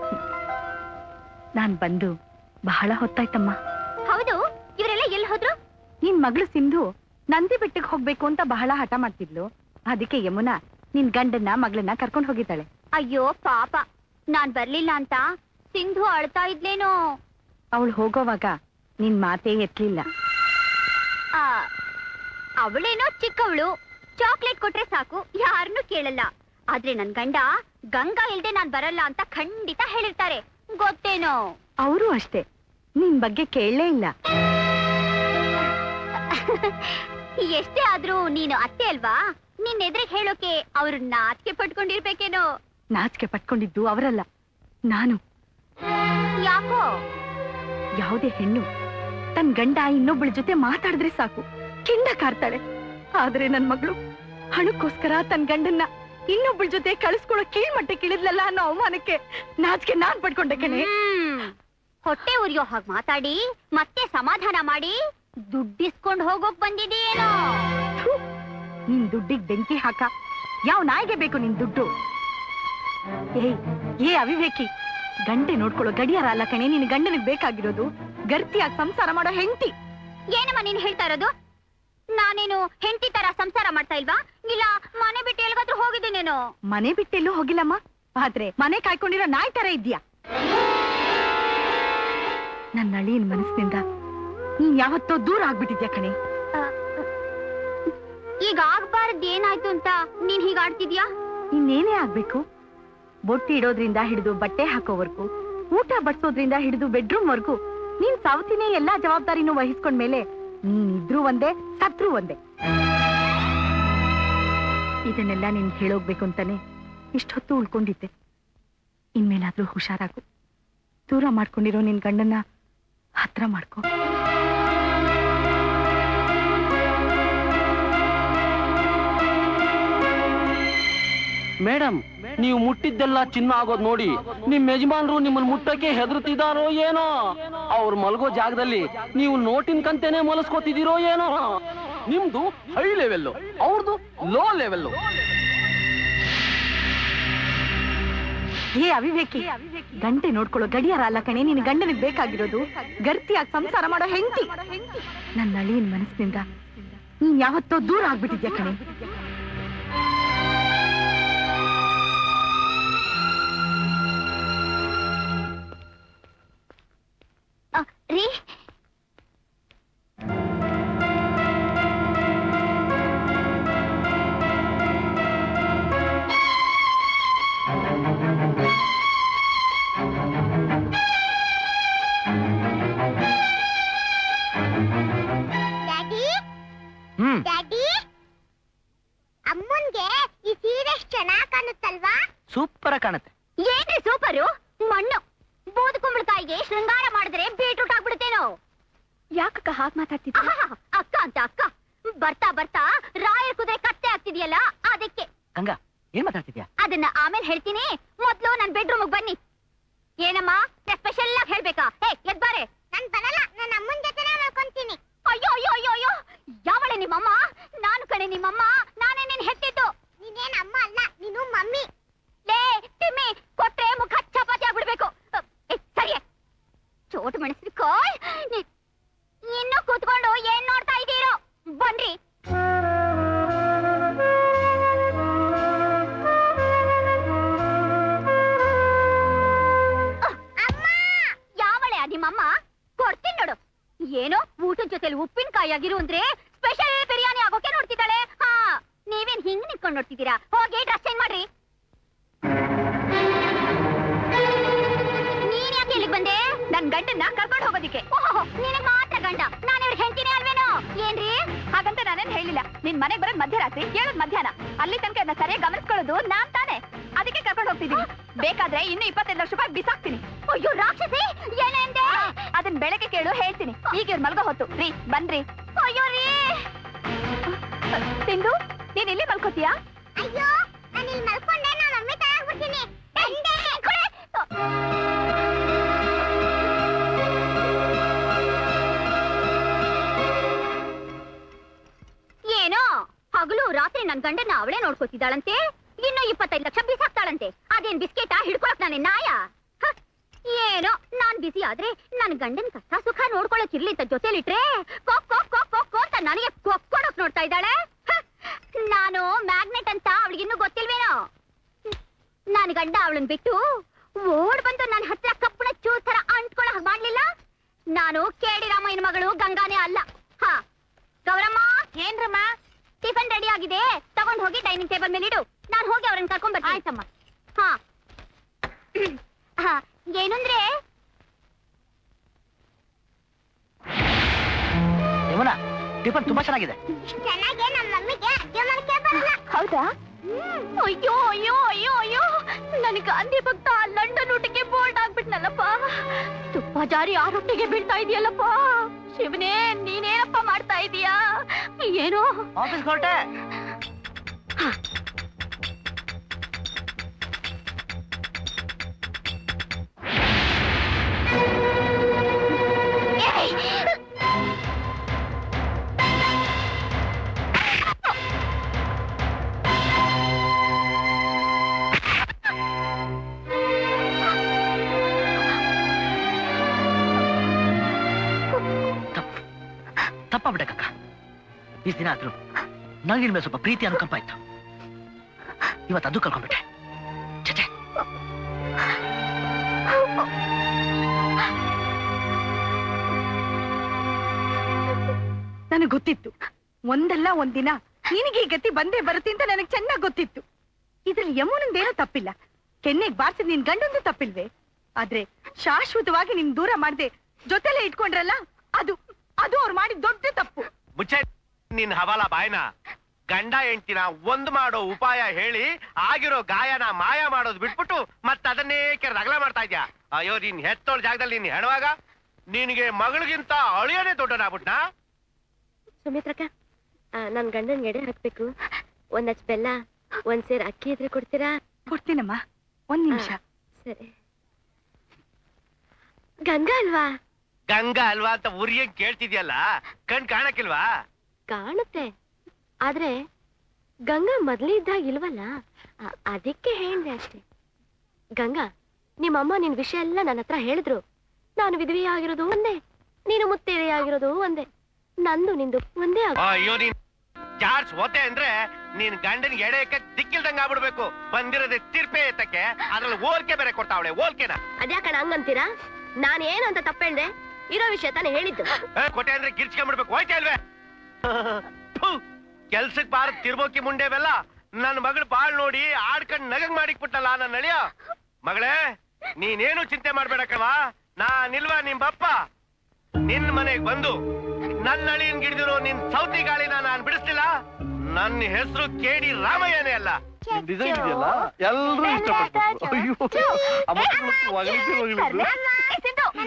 ನಾನ್ ಬಂದು ಬಹಳ ಹೊತ್ತಾಯ್ತಮ್ಮ ಹೌದು ಇವರೆಲ್ಲ ಎಲ್ಲಿ ಹೋದ್ರು ನಿನ್ ಮಗಳು ಸಿಂಧು ನಂದಿ ಬೆಟ್ಟಕ್ಕೆ ಹೋಗ್ಬೇಕು ಅಂತ ಬಹಳ ಹಠ ಮಾಡ್ತಿದ್ಲು ಅದಕ್ಕೆ ಯಮುನಾ ನಿನ್ ಗಂಡನ್ನ ಮಗಳನ್ನ ಕರ್ಕೊಂಡು ಹೋಗಿದ್ದಾಳೆ ಅಯ್ಯೋ ಪಾಪ ನಾನ್ ಬರ್ಲಿಲ್ಲ ಅಂತ ಸಿಂಧು ಅಳ್ತಾ ಇದ್ಲೇನೋ ಅವಳು ಹೋಗೋವಾಗ ನಿನ್ ಮಾತೇ ಎತ್ಲಿಲ್ಲ ಆ, ಅವಳೇನೋ ಚಿಕ್ಕವಳು ಚಾಕ್ಲೇಟ್ ಕೊಟ್ರೆ ಸಾಕು ಯಾರನ್ನೂ ಕೇಳಲ್ಲ ಆದ್ರೆ ನನ್ ಗಂಡ ಗಂಗಾ ಇಲ್ದೆ ನಾನ್ ಬರಲ್ಲ ಅಂತ ಖಂಡಿತ ಹೇಳಿರ್ತಾರೆ ಗೊತ್ತೇನೋ ಅವರು ಅಷ್ಟೇ ನಿನ್ ಬಗ್ಗೆ ಕೇಳಲೇ ಇಲ್ಲ ಎಷ್ಟೇ ಆದ್ರೂ ನೀನು ಅತ್ತೆ ಅಲ್ವಾ ನಿನ್ ಎದುರಿಗೆ ಹೇಳೋಕೆ ಅವ್ರು ನಾಚಿಕೆ ಪಟ್ಕೊಂಡಿರ್ಬೇಕೇನೋ ನಾಚಿಕೆ ಪಟ್ಕೊಂಡಿದ್ದು ಅವರಲ್ಲ ನಾನು ಯಾಕೋ ಯಾವುದೇ ಹೆಣ್ಣು ತನ್ ಗಂಡ ಇನ್ನೊಬ್ಬಳ ಜೊತೆ ಮಾತಾಡಿದ್ರೆ ಸಾಕು ಕಿಂಡ ಕಾರ್ತಾಳೆ ಆದ್ರೆ ನನ್ ಮಗಳು ಹಣಕ್ಕೋಸ್ಕರ ತನ್ ಗಂಡನ್ನ ಇನ್ನೊಬ್ಬಳ ಜೊತೆ ಕಳಿಸ್ಕೊಳ್ಳೋ ಕೀಳ್ಮಟ್ಟಕ್ಕೆ ಇಳಿದ್ಲಲ್ಲ ಅನ್ನೋ ಅವಮಾನಕ್ಕೆ ನಾಚಿಕೆ ನಾನ್ ಪಡ್ಕೊಂಡೆ ಕಣೆ ಹ್ಮ್. ಹೊಟ್ಟೆ ಉರಿಯೋ ಹಾಗೆ ಮಾತಾಡಿ ಮತ್ತೆ ಸಮಾಧಾನ ಮಾಡಿ ದುಡ್ಡಿಸ್ಕೊಂಡ್ ಹೋಗೋಕ್ ಬಂದಿದೀಯೇನೋ ನಿನ್ ದುಡ್ಡಿಗ್ ಬೆಂಕಿ ಹಾಕ ಯಾವ ನಾಯಿಗೆ ಬೇಕು ನಿನ್ ದುಡ್ಡು ಏಯ್ ಏ ಅವಿವೇಕಿ ಗಂಟೆ ನೋಡ್ಕೊಳ್ಳೋ ಗಡಿಯಾರ ಅಲ್ಲ ಕಣೆ ನಿನ್ ಗಂಡನಿಗೆ ಬೇಕಾಗಿರೋದು ಗರ್ತಿಯಾಗಿ ಸಂಸಾರ ಮಾಡೋ ಹೆಂಡತಿ ಏನಮ್ಮ ನೀನ್ ಹೇಳ್ತಾ ಇರೋದು ನಾನೇನು ಹೆಂಡತಿ ತರ ಸಂಸಾರ ಮಾಡ್ತಾ ಇಲ್ವಾ ಇಲ್ಲ ಮನೆ ಬಿಟ್ಟು ಎಲ್ಗಾದ್ರೂ ಹೋಗಿದ್ದೀನೇನೋ ಮನೆ ಬಿಟ್ಟೆಲ್ಲೂ ಹೋಗಿಲ್ಲಮ್ಮ ಆದ್ರೆ ಮನೆ ಕಾಯ್ಕೊಂಡಿರೋ ನಾಯಿ ತರ ಇದ್ಯಾ ನನ್ನ ಅಳಿಯನ್ ಮನಸ್ಸಿನಿಂದ ನೀನ್ ಯಾವತ್ತೋ ದೂರ ಆಗ್ಬಿಟ್ಟಿದ್ಯಾ ಕಣೆ ಈಗ ಆಗ್ಬಾರ್ದು ಏನಾಯ್ತು ಅಂತ ನೀನ್ ಹೀಗ್ ಆಡ್ತಿದ್ಯಾ ಇನ್ನೇನೇ ಆಗ್ಬೇಕು ಬೊಟ್ಟಿ ಇಡೋದ್ರಿಂದ ಹಿಡಿದು ಬಟ್ಟೆ ಹಾಕೋವರ್ಗೂ ಊಟ ಬಡ್ಸೋದ್ರಿಂದ ಹಿಡಿದು ಬೆಡ್ರೂಮ್ ವರ್ಗೂ ನೀನ್ ಸಾವತಿನೇ ಎಲ್ಲಾ ಜವಾಬ್ದಾರಿನೂ ವಹಿಸ್ಕೊಂಡ್ಮೇಲೆ ನೀನ್ ಇದ್ರೂ ಒಂದೇ ಸತ್ರು ಒಂದೇ ಇದನ್ನೆಲ್ಲ ನಿನ್ ಹೇಳೋಗ್ಬೇಕು ಅಂತಾನೆ ಇಷ್ಟೊತ್ತು ಉಳ್ಕೊಂಡಿದ್ದೆ ಇನ್ಮೇಲಾದ್ರೂ ಹುಷಾರಾಗು ದೂರ ಮಾಡ್ಕೊಂಡಿರೋ ನಿನ್ ಗಂಡನ್ನ ಹತ್ರ ಮಾಡ್ಕೋ ಮೇಡಮ್ ನೀವು ಮುಟ್ಟಿದ್ದೆಲ್ಲ ಚಿನ್ನ ಆಗೋದ್ ನೋಡಿ ನಿಮ್ ಯಜಮಾನ್ರು ನಿಮ್ಮನ್ನ ಮುಟ್ಟಕ್ಕೆ ಹೆದರ್ತಿದಾರೋ ಏನೋ ಅವ್ರು ಮಲಗೋ ಜಾಗದಲ್ಲಿ ನೀವು ನೋಟಿನ ಕಂತೆನೆ ಮಲಸ್ಕೋತಿದ್ದೀರೋ ಏನೋ ನಿಮ್ದು ಹೈ ಲೆವೆಲ್ಲು ಅವ್ರದ್ದು ಲೋ ಲೆವೆಲ್ಲು ಏ ಅವಿವೇಕಿ ಗಂಟೆ ನೋಡ್ಕೊಳ್ಳೋ ಗಡಿಯಾರ ಅಲ್ಲ ಕಣೆ ನಿನ್ ಗಂಡನಿಗೆ ಬೇಕಾಗಿರೋದು ಗರ್ತಿಯಾಗಿ ಸಂಸಾರ ಮಾಡೋ ಹೆಂಡತಿ ನನ್ನ ಅಳಿಯನ್ ಮನಸ್ಸಿನಿಂದ ನೀನ್ ಯಾವತ್ತೋ ದೂರ ಆಗ್ಬಿಟ್ಟಿದ್ಯಾ ಕಣೆ ಅ, ರೀ ಡ್ಯಾಡಿ ಹ್ಮ್ ಡ್ಯಾಡಿ ಅಮ್ಮನ್ಗೆ ಈ ಸೀರೆ ಎಷ್ಟ್ ಚೆನ್ನಾಗ್ ಕಾಣುತ್ತಲ್ವಾ ಸೂಪರ್ ಕಾಣುತ್ತೆ ಏನ್ರಿ ಸೂಪರು ಮಣ್ಣು ಬೂದ್ ಕುಂಬಳಕಾಯಿಗೆ ಶೃಂಗಾರ ಮಾಡಿದ್ರೆ ಬೀಟ್ರೂಟ್ ಆಗ್ಬಿಡುತ್ತೇನೋ ಯಾಕಕ್ಕ ಹಾಗೆ ಮಾತಾಡ್ತಿದ್ಯ ಆಹಾ, ಅಕ್ಕ ಅಂತ ಅಕ್ಕ ಬರ್ತಾ ಬರ್ತಾ ರಾಯರ್ ಕುದುರೆ ಕತ್ತೆ ಆಗ್ತಿದ್ಯಲ್ಲ ಅದಕ್ಕೆ ಗಂಗಾ ಏನ್ ಮಾತಾಡ್ತಿದ್ಯಾ ಅದನ್ನ ಆಮೇಲೆ ಹೇಳ್ತೀನಿ ಮೊದ್ಲು ನನ್ ಬೆಡ್ರೂಮ್ ಬನ್ನಿ ಏನಮ್ಮ ಸ್ಪೆಷಲ್ ಆಗಿ ಹೇಳ್ಬೇಕಾ ಹೇ ಎದ್ಬಾರೆ ನಾನ್ ಬರಲ್ಲ ನನ್ನ ಅಮ್ಮನ್ ಜೊತೆನೇ ಮಾಡ್ಕೊಂತೀನಿ ಅಯ್ಯೋ ಅಯ್ಯೋ ಅಯ್ಯೋ ಅಯ್ಯೋ ಯಾವಳೆ ನಿಮ್ಮಮ್ಮ ನಾನು ಕಣೆ ನಿಮ್ಮಮ್ಮ ನಾನೇ ನಿನ್ ಹೆತ್ತಿದ್ದು ನೀನೇನ್ ಅಮ್ಮ ಅಲ್ಲ ನೀನು ಮಮ್ಮಿ ಲೇ ತಿಮ್ಮಿ ಕೊಟ್ರೆ ಮುಖ ಚಪಾತಿ ಆಗ್ಬಿಡ್ಬೇಕು ಅ, ಏ, ಸರಿಯೇ ಚೋಟು ಮೆಣಸಿನಕಾಯ್ ನೀ- ಇನ್ನು ಕೂತ್ಕೊಂಡು ಏನ್ ನೋಡ್ತಾ ಇದ್ದೀರೋ ಬನ್ರಿ ಯಾವಳೆ ನಿಮ್ಮಮ್ಮ ಕೊಡ್ತೀನಿ ನೋಡು ಏನೋ ಊಟದ ಜೊತೆಲಿ ಉಪ್ಪಿನಕಾಯಿ ಆಗಿರು ಅಂದ್ರೆ ಸ್ಪೆಷಲ್ ಬಿರಿಯಾನಿ ಆಗೋಕೆ ನೋಡ್ತಿದ್ದಾಳೆ ಹಾ ನೀವೇನ್ ಹಿಂಗ್ ನಿಂತ್ಕೊಂಡ್ ನೋಡ್ತಿದ್ದೀರಾ ಹೋಗಿ ಡ್ರೆಸ್ ಚೇಂಜ್ ಮಾಡ್ರಿ ನೀನ್ ಯಾಕೆ ಇಲ್ಲಿಗೆ ಬಂದೆ ನನ್ ಗಂಡನ್ನ ಕರ್ಕೊಂಡು ಹೋಗೋದಿಕ್ಕೆ ಓಹೋ ನಿನಗ್ ಮಾತ್ರ ಗಂಡ ನಾನು ಇವ್ರ ಹೆಂಡತಿನೇ ಅಲ್ವೇನೋ ಏನ್ರಿ ಹಾಗಂತ ನಾನೇನ್ ಹೇಳಿಲ್ಲ ನಿನ್ ಮನೆಗ್ ಬರೋದ್ ಮಧ್ಯರಾತ್ರಿ ಕೇಳೋದ್ ಮಧ್ಯಾಹ್ನ ಅಲ್ಲಿ ತನಕ ಇದನ್ನ ಸರಿಯಾಗಿ ಗಮನಿಸ್ಕೊಳ್ಳೋದು ನಾನ್ ತಾನೆ ಅದಕ್ಕೆ ಕರ್ಕೊಂಡು ಹೋಗ್ತಿದೀನಿ ಬೇಕಾದ್ರೆ ಇನ್ನು ಇಪ್ಪತ್ತೈದು ಲಕ್ಷ ರೂಪಾಯಿ ಬಿಸಾಕ್ತೀನಿ ಅಯ್ಯೋ ರಾಕ್ಷಸಿ ಏನೆಂದೆ ಅದನ್ನ ಬೆಳಗ್ಗೆ ಕೇಳು ಹೇಳ್ತೀನಿ ಈಗ ಇವ್ರು ಮಲ್ಗೋ ಹೊತ್ತು ರೀ ಬನ್ರಿ ಅಯ್ಯೋ ರೀ ಸಿಂಧು ನೀನ್ ಇಲ್ಲಿ ಮಲ್ಕೋತೀಯಾ ಅಯ್ಯೋ ನಾನು ಇಲ್ಲಿ ಮಲ್ಕೊಂಡೆ ನಾನು ಮಮ್ಮಿ ತಗೊಂಡ್ಬಿಡ್ತೀನಿ ಬಂದೆ ಏನೋ ಹಗಲು ರಾತ್ರಿ ನನ್ ಗಂಡನ ಅವಳೇ ನೋಡ್ಕೋತಿದ್ದಾಳಂತೆ ಇನ್ನು ಇಪ್ಪತ್ತೈದು ಲಕ್ಷ ಬಿಸಾಕ್ತಾಳಂತೆ ಅದೇನ್ ಬಿಸ್ಕೆಟ ಹಿಡ್ಕೊಳಕ್ ನಾನೇ ನಾಯ ಹ, ಏನೋ ನಾನ್ ಬಿಸಿ ಆದ್ರೆ ನನ್ ಗಂಡನ್ ಕಷ್ಟ ಸುಖ ನೋಡ್ಕೊಳಕ್ ಇರ್ಲಿ ಅಂತ ಜೊತೆಲಿಟ್ರೆ ಕೊಕ್ ಕೊಕ್ ಕೊಕ್ ಕೊಕ್ ಅಂತ ನನಗೆ ಕೊಕ್ಕೊಳಕ್ ನೋಡ್ತಾ ಇದ್ದಾಳೆ ಹ, ನಾನು ಮ್ಯಾಗ್ನೆಟ್ ಅಂತ ಅವಳಿಗಿನ್ನೂ ಗೊತ್ತಿಲ್ವೇನೋ ನನ್ ಗಂಡ ಅವಳನ್ ಬಿಟ್ಟು ಓಡ್ ಬಂದು ನನ್ನ ಹತ್ರ ಕಪ್ಪಣ ಚೂರ್ ತರ ಅಂಟ್ಕೊಳಕ್ ಮಾಡ್ಲಿಲ್ಲ ನಾನು ಕೇಳಿ ರಾಮಯ್ಯನ ಮಗಳು ಗಂಗಾನೇ ಅಲ್ಲ ಹಾ ಗೌರಮ್ಮ ಏನ್ರಮ್ಮ ಟಿಫನ್ ರೆಡಿ ಆಗಿದೆ ತಗೊಂಡ್ ಹೋಗಿ ಡೈನಿಂಗ್ ಟೇಬಲ್ ಮೇಲೆ ಇಡು ನಾನು ಹೋಗಿ ಅವ್ರನ್ನ ಕರ್ಕೊಂಡ್ ಬರ್ತೀನಿ ಆಯ್ತಮ್ಮ ಹಾ ಹಾ ಏನಂದ್ರೆ ಯಮುನಾ ಟಿಫನ್ ತುಂಬಾ ಚೆನ್ನಾಗಿದೆ ಚೆನ್ನಾಗೆ ನಮ್ಮ ಮಮ್ಮಿಗೆ ಅಡ್ಗೆ ಮಾಡಕ್ಕೆ ಬರಲ್ಲ ಹೌದಾ ಅಯ್ಯೋ ಅಯ್ಯೋ ಅಯ್ಯೋ ಅಯ್ಯೋ ನನ್ ಗಾಂಧಿ ಭಕ್ತ ಲಂಡನ್ ಊಟಕ್ಕೆ ಬೋಲ್ಡ್ ಆಗ್ಬಿಟ್ನಲ್ಲಪ್ಪ ತುಪ್ಪ ಜಾರಿ ಆ ರೊಟ್ಟಿಗೆ ಬೀಳ್ತಾ ಇದೆಯಲ್ಲಪ್ಪ ಶಿವನೇ ನೀನೇನಪ್ಪ ಮಾಡ್ತಾ ಇದೀಯಾ ಏನು ಆಫೀಸ್ ಹೊರಟೆ ತಪ್ಪಾಗ್ಬಿಟ್ಟೆ ಕಕ್ಕ ಇಷ್ಟು ದಿನ ಆದ್ರೂ ನನಗಿನ ಮೇಲೆ ಸ್ವಲ್ಪ ಪ್ರೀತಿ ಅನುಕಂಪ ಇತ್ತು ಇವತ್ತು ಅದು ಕಳ್ಕೊಂಡ್ಬಿಟ್ಟೆ ಚಚೆ ನನಗೆ ಗೊತ್ತಿತ್ತು ಒಂದಲ್ಲ ಒಂದಿನ ನಿನಗೆ ಈ ಗತಿ ಬಂದೇ ಬರುತ್ತೆ ಅಂತ ನನಗೆ ಚೆನ್ನಾಗಿ ಗೊತ್ತಿತ್ತು ಇದ್ರಲ್ಲಿ ಯಮುನಂದೇನೂ ತಪ್ಪಿಲ್ಲ ಕೆನ್ನೆಗ್ ಬಾರ್ಸಿದ್ ನಿನ್ ಗಂಡಂದು ತಪ್ಪಿಲ್ವೇ ಆದ್ರೆ ಶಾಶ್ವತವಾಗಿ ನಿನ್ ದೂರ ಮಾಡದೆ ಜೊತೆಲೆ ಇಟ್ಕೊಂಡ್ರಲ್ಲ ಅದು ಅದು ಅವ್ರು ಮಾಡಿದ ದೊಡ್ಡ ತಪ್ಪು ಮುಚ್ಚೆ ನಿನ್ ಹವಾಲ ಬಾಯ್ನ ಗಂಡ ಹೆಂಡ್ತಿನ ಒಂದ್ ಮಾಡೋ ಉಪಾಯ ಹೇಳಿ ಆಗಿರೋ ಗಾಯನ ಮಾಯ ಮಾಡೋದು ಬಿಟ್ಬಿಟ್ಟು ಮತ್ತ ಅದನ್ನೇ ಕೆರೆ ರಗಲ ಮಾಡ್ತಾ ಇದ್ಯಾ ಅಯ್ಯೋ ನೀನ್ ಹೆತ್ತೋಳ್ ಜಾಗದಲ್ಲಿ ನೀನ್ ಹೆಣವಾಗ ನಿನಗೆ ಮಗಳಿಗಿಂತ ಅಳಿಯನೇ ದೊಡ್ಡನಾಗ್ಬಿಟ್ನಾ ಸುಮಿತ್ರಕ್ಕ ನನ್ ಗಂಡನ್ ಎಡೆ ಹಾಕ್ಬೇಕು ಒಂದ್ ಹಚ್ ಬೆಲ್ಲ ಒಂದ್ ಸೇರ್ ಅಕ್ಕಿ ಇದ್ರೆ ಕೊಡ್ತೀರಾ ಕೊಡ್ತೀನಮ್ಮ ಒಂದ್ ನಿಮಿಷ ಸರಿ ಗಂಗಾ ಅಲ್ವಾ ಗಂಗಾ ಅಲ್ವಾ ಅಂತ ಉರಿಯಂಗ್ ಕೇಳ್ತಿದ್ಯಲ್ಲ ಕಣ್ ಕಾಣಕ್ಕಿಲ್ವಾ ಕಾಣುತ್ತೆ ಆದ್ರೆ ಗಂಗಾ ಮೊದ್ಲೇ ಇದ್ದಾಗ ಇಲ್ವಲ್ಲ ಅ- ಅದಕ್ಕೆ ಹೇಳ್ದೆ ಅಷ್ಟೇ ಗಂಗಾ ನಿಮ್ಮಮ್ಮ ನಿನ್ ವಿಷಯ ಎಲ್ಲ ನನ್ನ ಹತ್ರ ಹೇಳಿದ್ರು ನಾನು ವಿಧವೆ ಆಗಿರೋದು ಒಂದೇ ನೀನು ಮುತ್ತೇವೆ ಆಗಿರೋದು ಒಂದೇ ನಂದು ನಿಂದು ಒಂದೇ ಆಗ ಅಯ್ಯೋ ನೀನ್ ಚಾರ್ಜ್ ಓತೆ ಅಂದ್ರೆ ನೀನ್ ಗಂಡನ್ ಎಡೆಯಕ್ಕೆ ದಿಕ್ಕಿಲ್ದಂಗ ಆಗ್ಬಿಡ್ಬೇಕು ಬಂದಿರೋದೇ ತಿರ್ಪೆ ಎತ್ತಕ್ಕೆ ಅದ್ರಲ್ಲಿ ಹೋಲ್ಕೆ ಬೇರೆ ಕೊಡ್ತಾವಳೆ ಹೋಲ್ಕೆನ ಅದ್ಯಾಕಣ ಹಂಗಂತೀರಾ ನಾನೇನು ಅಂತ ತಪ್ಪು ಹೇಳ್ದೆ ಇರೋ ವಿಷಯ ತಾನೇ ಹೇಳಿದ್ದು ಏ, ಕೊಟ್ಟೆ ಅಂದ್ರೆ ಗಿರ್ಚ್ಕೊಂಡ್ಬಿಡ್ಬೇಕು ಹೋಯ್ತಾ ಇಲ್ವೇ ಥು, ಕೆಲ್ಸಕ್ ಬಾರ ತಿರ್ಬೋಕಿ ಮುಂಡೆವೆಲ್ಲ ನನ್ ಮಗಳು ಬಾಳ್ ನೋಡಿ ಆಡ್ಕೊಂಡ್ ನಗಂಗ್ ಮಾಡಿಕ್ಬಿಟ್ಟಲ್ಲ ನನ್ನ ಅಳಿಯ ಮಗಳೇ ನೀನೇನು ಚಿಂತೆ ಮಾಡ್ಬೇಡ ಕಣವಾ ನಾನಿಲ್ವಾ ನಿಮ್ ಬಪ್ಪ ನಿನ್ ಮನೆಗ್ ಬಂದು ನನ್ನ ಅಳಿಯನ್ ಗಿಡಿದಿರೋ ನಿನ್ ಸೌತಿ ಗಾಳಿನ ನಾನ್ ಬಿಡಿಸ್ಲಿಲ್ಲ ನನ್ನ ಹೆಸರು ಕೇಡಿ ರಾಮಯ್ಯನೇ ಅಲ್ಲ ಡಿಸೈನ್ ಇದೆಯಲ್ಲ ಎಲ್ಲರೂ ಇಷ್ಟಪಟ್ಟು ಅಯ್ಯೋ ಆ ಮಕ್ಕಳು ಹೊಗಳಿದ್ದು ಹೊಗಳಿದ್ದು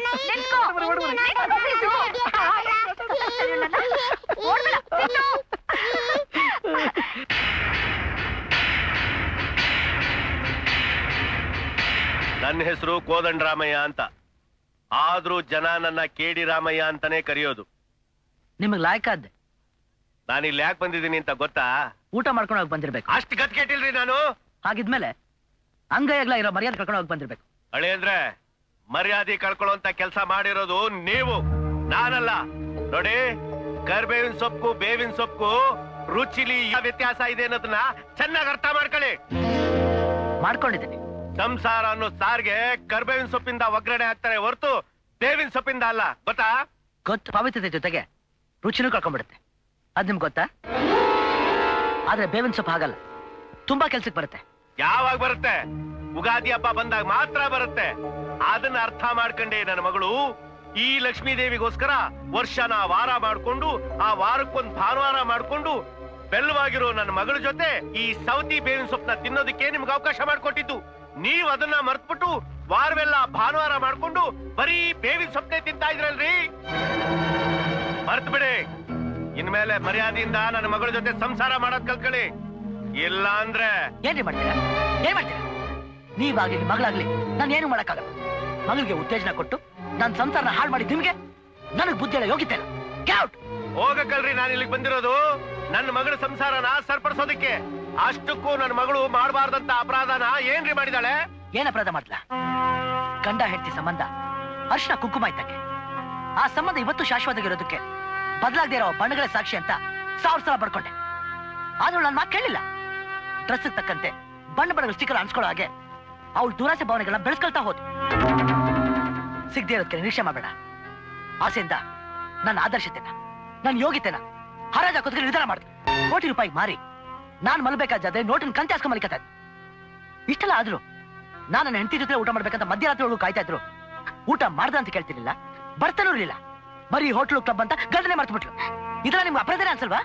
ನನ್ನ ಹೆಸರು ಕೋದಂಡ ರಾಮಯ್ಯ ಅಂತ ಆದ್ರೂ ಜನ ನನ್ನ ಕೇಡಿ ರಾಮಯ್ಯ ಅಂತಾನೆ ಕರೆಯೋದು ನಿಮಗ್ ಲಾಯ್ಕಾದ್ದೆ ನಾನು ಇಲ್ಲಿ ಯಾಕೆ ಬಂದಿದ್ದೀನಿ ಅಂತ ಗೊತ್ತಾ ಊಟ ಮಾಡ್ಕೊಂಡು ಹೋಗಿ ಬಂದಿರ್ಬೇಕು ಅಷ್ಟು ಗತ್ ಕೆಟ್ಟಿಲ್ರಿ ನಾನು ಹಾಗಿದ್ಮೇಲೆ ಅಂಗೈಗ್ಲ ಇರೋ ಮರ್ಯಾದೆ ಕರ್ಕೊಂಡು ಹೋಗಿ ಬಂದಿರ್ಬೇಕು ಅಳೆ ಅಂದ್ರೆ ಮರ್ಯಾದೆ ಕಳ್ಕೊಳ್ಳುವಂತ ಕೆಲಸ ಮಾಡಿರೋದು ನೀವು ನಾನಲ್ಲ ನೋಡಿ ಕರ್ಬೇವಿನ ಸೊಪ್ಪು ಬೇವಿನ ಸೊಪ್ಪು ರುಚಿಲಿ ಯಾವ ವ್ಯತ್ಯಾಸ ಇದೆ ಅನ್ನೋದನ್ನ ಚೆನ್ನಾಗಿ ಅರ್ಥ ಮಾಡ್ಕೊಳ್ಳಿ ಮಾಡ್ಕೊಂಡಿದ್ದೀನಿ ಸಂಸಾರ ಅನ್ನೋ ಸಾರ್ಗೆ ಕರ್ಬೇವಿನ ಸೊಪ್ಪಿಂದ ಒಗ್ಗರಣೆ ಹಾಕ್ತಾರೆ ಹೊರತು ಬೇವಿನ ಸೊಪ್ಪಿಂದ ಅಲ್ಲ ಗೊತ್ತಾ ಗೊತ್ತು ಪವಿತ್ರತೆ ಜೊತೆಗೆ ರುಚಿನೂ ಕಳ್ಕೊಂಡ್ಬಿಡುತ್ತೆ ಅದ್ ನಿಮ್ಗೆ ಗೊತ್ತಾ ಆದ್ರೆ ಬೇವಿನ ಸೊಪ್ಪು ಹಾಗಲ್ಲ ತುಂಬಾ ಕೆಲ್ಸಕ್ಕೆ ಬರುತ್ತೆ ಯಾವಾಗ ಬರುತ್ತೆ ಉಗಾದಿ ಹಬ್ಬ ಬಂದಾಗ ಮಾತ್ರ ಬರುತ್ತೆ ಅದನ್ನ ಅರ್ಥ ಮಾಡ್ಕೊಂಡೆ ನನ್ನ ಮಗಳು ಈ ಲಕ್ಷ್ಮೀ ದೇವಿಗೋಸ್ಕರ ವರ್ಷನ ವಾರ ಮಾಡ್ಕೊಂಡು ಆ ವಾರಕ್ಕೊಂದ್ ಭಾನುವಾರ ಮಾಡ್ಕೊಂಡು ಬೆಲ್ಲವಾಗಿರೋ ನನ್ನ ಮಗಳ ಜೊತೆ ಈ ಸೌತಿ ಬೇವಿನ ಸೊಪ್ಪನ್ನ ತಿನ್ನೋದಕ್ಕೆ ನಿಮ್ಗೆ ಅವಕಾಶ ಮಾಡ್ಕೊಟ್ಟಿದ್ದು ನೀವ್ ಅದನ್ನ ಮರ್ತ್ಬಿಟ್ಟು ವಾರವೆಲ್ಲ ಭಾನುವಾರ ಮಾಡ್ಕೊಂಡು ಬರೀ ಬೇವಿನ ಸೊಪ್ಪನೆ ತಿಂತಾ ಇದ್ರಲ್ರಿ ಮರ್ತ್ ಬಿಡಿ ಇನ್ಮೇಲೆ ಮರ್ಯಾದೆಯಿಂದ ನನ್ನ ಮಗಳ ಜೊತೆ ಸಂಸಾರ ಮಾಡೋದ್ ಕಲ್ತ್ಕೊಳ್ಳಿ ಇಲ್ಲ ಅಂದ್ರೆ ಏನ್ರಿ ಮಾಡ್ತೀರಾ ಏನ್ ಮಾಡ್ತೀರಾ ನೀವಾಗ್ಲಿ ನಿಮ್ ಮಗಳಾಗ್ಲಿ ನಾನು ಏನು ಮಾಡಕ್ಕಾಗಲ್ಲ ಮಗಳಿಗೆ ಉತ್ತೇಜನ ಕೊಟ್ಟು ನನ್ನ ಸಂಸಾರನ ಹಾಳು ಮಾಡಿ ನಿಮ್ಗೆ ನನಗ್ ಬುದ್ಧಿ ಹೇಳೋ ಯೋಗ್ಯತೆ ಇಲ್ಲ Get out! ಹೋಗಕ್ಕಲ್ರಿ ನಾನು ಇಲ್ಲಿಗೆ ಬಂದಿರೋದು ನನ್ನ ಮಗಳ ಸಂಸಾರನ ಸರಿಪಡಿಸೋದಕ್ಕೆ ಅಷ್ಟಕ್ಕೂ ನನ್ನ ಮಗಳು ಮಾಡಬಾರ್ದಂತ ಅಪರಾಧನ ಏನ್ರಿ ಮಾಡಿದಾಳೆ ಏನ್ ಅಪರಾಧ ಮಾಡ್ಲ ಗಂಡ ಹೆಂಡತಿ ಸಂಬಂಧ ಅರ್ಶನ ಕುಂಕುಮ ಇದ್ದಕ್ಕೆ ಆ ಸಂಬಂಧ ಇವತ್ತು ಶಾಶ್ವತವಾಗಿರೋದಕ್ಕೆ ಬದಲಾಗದೆ ಇರೋ ಬಣ್ಣಗಳೇ ಸಾಕ್ಷಿ ಅಂತ ಸಾವಿರ ಸಲ ಪಡ್ಕೊಂಡೆ ಆದ್ರೂ ನನ್ನ ಮಾತು ಕೇಳಿಲ್ಲ ಡ್ರೆಸ್ ತಕ್ಕಂತೆ ಬಣ್ಣ ಬಣ್ಣಗಳ ಸ್ಟಿಕರ್ ಅನ್ಸ್ಕೊಳ್ಳೋ ಹಾಗೆ ಅವಳು ದುರಾಸೆ ಭಾವನೆಗಳನ್ನ ಬೆಳೆಸ್ಕೊಳ್ತಾ ಹೋದ್ ಸಿಗದೆ ಇರೋದಕ್ಕೆ ನಿರೀಕ್ಷೆ ಮಾಡಬೇಡ ಆಸೆಯಿಂದ ನನ್ನ ಆದರ್ಶತೆನ ನನ್ನ ಯೋಗ್ಯತೆನ ಹರಾಜ್ ಹಾಕೋದಕ್ಕೆ ನಿರ್ಧಾರ ಮಾಡಿದೆ ಕೋಟಿ ರೂಪಾಯಿ ಮಾರಿ ನಾನ್ ಮಲ್ಬೇಕಾದ್ರೆ ನೋಟಿನ ಕಂತೆ ಹಾಸ್ಕೊಂಡ್ ಮಲಿಕತ್ತ ಇಷ್ಟೆಲ್ಲ ಆದ್ರು ನಾನು ನನ್ನ ಹೆಂಡತಿ ಜೊತೆ ಊಟ ಮಾಡ್ಬೇಕಂತ ಮಧ್ಯರಾತ್ರಿ ಒಳಗೂ ಕಾಯ್ತಾ ಇದ್ರು ಊಟ ಮಾಡ್ದ ಅಂತ ಕೇಳ್ತಿರ್ಲಿಲ್ಲ ಬರ್ತಾನೂ ಇರ್ಲಿಲ್ಲ ಬರೀ ಹೋಟ್ಲು ಕ್ಲಬ್ ಅಂತ ಗಂಡನೆ ಮರ್ತು ಬಿಟ್ಲು ಇದೆಲ್ಲ ನಿಮ್ಗೆ ಅಪರಾಧನೇ ಅನ್ಸಲ್ವಾ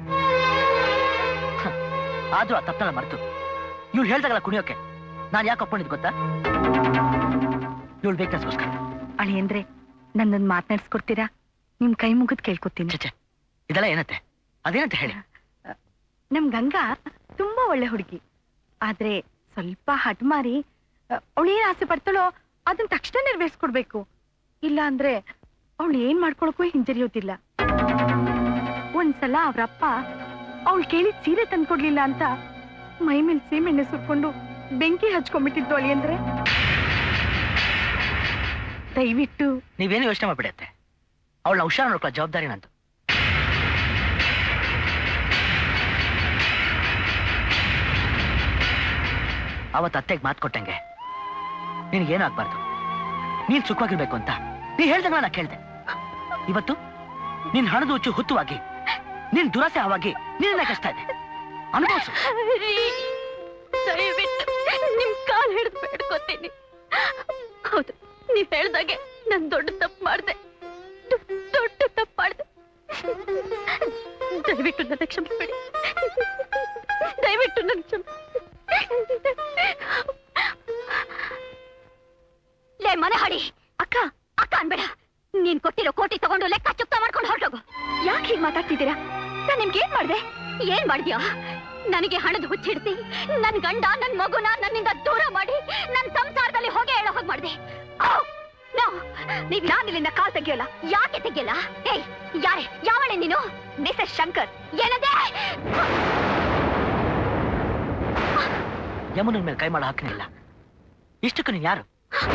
ಹ, ಆದ್ರೂ ಆ ತಪ್ಪನೆಲ್ಲ ಮರೆತು ಇವ್ಳು ಹೇಳ್ದಾಗಲ್ಲ ಕುಣಿಯೋಕೆ ನಾನು ಯಾಕೆ ಒಪ್ಕೊಂಡಿದ್ ಗೊತ್ತಾ ಇವಳು ಬೇಕನ್ಸ್ಗೋಸ್ಕರ ಅಳಿ ಅಂದ್ರೆ ನನ್ನೊಂದು ಮಾತನಾಡ್ಸ್ಕೊಡ್ತೀರಾ ನಿಮ್ ಕೈ ಮುಗಿದ್ ಕೇಳ್ಕೊತೀನಿ ಇದೆಲ್ಲ ಏನತ್ತೆ ಅದೇನಂತ ಹೇಳಿ ನಮ್ ಗಂಗಾ ತುಂಬಾ ಒಳ್ಳೆ ಹುಡುಗಿ ಆದ್ರೆ ಸ್ವಲ್ಪ ಹಠಮಾರಿ ಅವಳು ಏನ್ ಆಸೆ ಪಡ್ತಾಳೋ ಅದನ್ನ ತಕ್ಷಣ ನೆರವೇರಿಸ್ಕೊಡ್ಬೇಕು ಇಲ್ಲ ಅಂದ್ರೆ ಅವಳು ಏನ್ ಮಾಡ್ಕೊಳಕ್ಕೂ ಹಿಂಜರಿಯೋದಿಲ್ಲ ಒಂದ್ಸಲ ಅವ್ರಪ್ಪ ಅವಳು ಕೇಳಿದ್ ಸೀರೆ ತಂದ್ಕೊಡ್ಲಿಲ್ಲ ಅಂತ ಮೈ ಮೇಲ್ ಸೀಮೆಣ್ಣೆ ಸುಟ್ಕೊಂಡು ಬೆಂಕಿ ಹಚ್ಕೊಂಡ್ಬಿಟ್ಟಿದ್ದು ಅಳಿ ಅಂದ್ರೆ ದಯವಿಟ್ಟು ನೀವೇನು ಯೋಚನೆ ಮಾಡ್ಬಿಡತ್ತೆ ಅವಳನ್ನ ಹುಷಾರ ನೋಡ್ಕೊಳ್ಳೋ ಜವಾಬ್ದಾರಿ ನಂದು ಅವತ್ತು ಅತ್ತೆಗೆ ಮಾತು ಕೊಟ್ಟಂಗೆ ನಿನಗೇನು ಆಗ್ಬಾರ್ದು ನೀನ್ ಸುಖವಾಗಿರ್ಬೇಕು ಅಂತ ನೀ ಹೇಳ್ದಂಗ ನಾ ಕೇಳ್ದೆ ಇವತ್ತು ನಿನ್ ಹಣದ ಹುಚ್ಚು ಹುತ್ತುವಾಗಿ ನಿನ್ ದುರಾಸೆ ಆವಾಗಿ ನಿನ್ನ ಕಷ್ಟ ಇದೆ ಅನುಭವಿಸು ದಯವಿಟ್ಟು ನಿಮ್ ಕಾಲ್ ಹಿಡಿದು ಬೇಡ್ಕೋತೀನಿ ಹೌದು ನೀವ್ ಹೇಳ್ದಾಗೆ ನಾನ್ ದೊಡ್ಡ ತಪ್ಪು ಮಾಡ್ದೆ ದೊ- ದೊಡ್ಡ ತಪ್ಪು ಮಾಡ್ದೆ ದಯವಿಟ್ಟು ನನ್ನ ಕ್ಷಮಿಸ್ಬೇಡಿ ದಯವಿಟ್ಟು ನನ್ನ ಕ್ಷಮ ಲೇ ಮನೆ ಹಾಡಿ ಅಕ್ಕ ಅಕ್ಕ ಅನ್ಬೇಡ ನೀನ್ ಕೊಟ್ಟಿರೋ ಕೋಟಿ ತಗೊಂಡು ಲೆಕ್ಕ ಚುಕ್ತ ಮಾಡ್ಕೊಂಡು ಹೊರಟೋಗು ಯಾಕೆ ಹೀಗ್ ಮಾತಾಡ್ತಿದ್ದೀರಾ ನಾನ್ ನಿಮ್ಗೆ ಏನ್ ಮಾಡ್ದೆ ಏನ್ ಮಾಡಿದ್ಯಾ ನನಗೆ ಹಣದ ಹುಚ್ಚಿಡ್ತಿ ನನ್ ಗಂಡ ನನ್ ಮಗುನ ನನ್ನಿಂದ ದೂರ ಮಾಡಿ ನನ್ ಸಂಸಾರದಲ್ಲಿ ಹೊಗೆ ಹೇಳೋ ಹಾಗೆ ಮಾಡಿದೆ ನೀವ್ ನಾನ್ ಇಲ್ಲಿಂದ ಕಾಲ್ ತೆಗಿಯಲ್ಲ ಯಾಕೆ ತೆಗಿಯಲ್ಲ ಏಯ್ ಯಾರೇ ಯಾವಳೆ ನೀನು ಮಿಸಸ್ ಶಂಕರ್ ಏನದೆ ಯಮುನ ಮೇಲೆ ಕೈ ಮಾಡೋ ಹಕ್ಕನಿಲ್ಲ ಇಷ್ಟಕ್ಕೂ ನೀನ್ ಯಾರು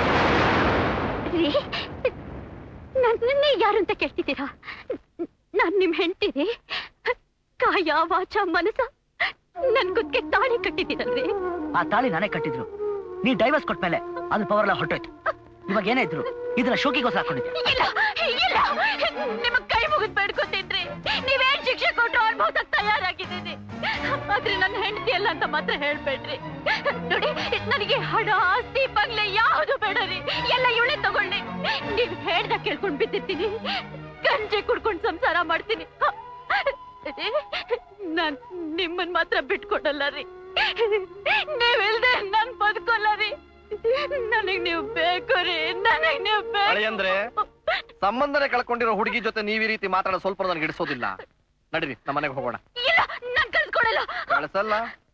ರೀ ನನ್ನನ್ನೇ ಯಾರು ಅಂತ ಕೇಳ್ತಿದ್ದೀರಾ ನಾನ್ ನಿಮ್ ಹೆಂಡ್ತಿರಿ ಕಾಯ ವಾಚ ಮನಸ ನನ್ ಗುದ್ಗೆ ತಾಳಿ ಕಟ್ಟಿದ್ದೀರಲ್ರಿ ಆ ತಾಳಿ ನಾನೇ ಕಟ್ಟಿದ್ರು ನೀ ಡೈವರ್ಸ್ ಕೊಟ್ಮೇಲೆ ಅದ್ರ ಪವರ್ ಎಲ್ಲ ಹೊರಟೋಯ್ತು ಇವಾಗ ಏನೇ ಇದ್ರು ಇದನ್ನ ಶೋಕಿಗೋಸ್ಕರ ಹಾಕೊಂಡಿದ್ದೆ ಇಲ್ಲ ಇಲ್ಲ ನಿಮ್ಮ ಕೈ ಮುಗಿದ್ ಬೇಡ್ಕೊತೀನಿ ನೀವೇನ್ ಶಿಕ್ಷೆ ಕೊಟ್ರು ಅನ್ಭವದಾಗ ತಯಾರಾಗಿದ್ದೀನಿ ಆದ್ರೆ ನನ್ನ ಹೆಂಡತಿ ಅಲ್ಲ ಅಂತ ಮಾತ್ರ ಹೇಳ್ಬೇಡ್ರಿ ನೋಡಿ ನನಗೆ ಹಣ ಆಸ್ತಿ ಬಂಗ್ಲೆ ಯಾವುದು ಬೇಡರಿ ಎಲ್ಲ ಇವಳೆ ತಗೊಳ್ಳಿ ನೀವ್ ಹೇಳ್ದ ಕೇಳ್ಕೊಂಡ್ ಬಿದ್ದಿರ್ತೀನಿ ಗಂಜೆ ಕುಡ್ಕೊಂಡ್ ಸಂಸಾರ ಮಾಡ್ತೀನಿ ರೀ, ನಾನ್ ನಿಮ್ಮನ್ ಮಾತ್ರ ಬಿಟ್ಕೊಡಲ್ಲ ರೀ ನೀವಿಲ್ದೆ ನಾನ್ ಬದುಕೋಲ್ಲ ರೀ ನನಗ್ ನೀವು ಬೇಕು ರೀ ನನಗ್ ನೀವು ಬೇಕು ಅಂದ್ರೆ ಸಂಬಂಧನೇ ಕಳ್ಕೊಂಡಿರೋ ಹುಡುಗಿ ಜೊತೆ ನೀವ್ ಈ ರೀತಿ ಮಾತಾಡೋ ಸ್ವಲ್ಪ ನನಗೆ ಇಡಿಸೋದಿಲ್ಲ ನಡೀರಿ ನಮ್ಮ ಮನೆಗೆ ಹೋಗೋಣ ಇಲ್ಲ ನಾನ್ ಕಳ್ಸ್ಕೊಡಲ್ಲ ಕಳ್ಸಲ್ಲ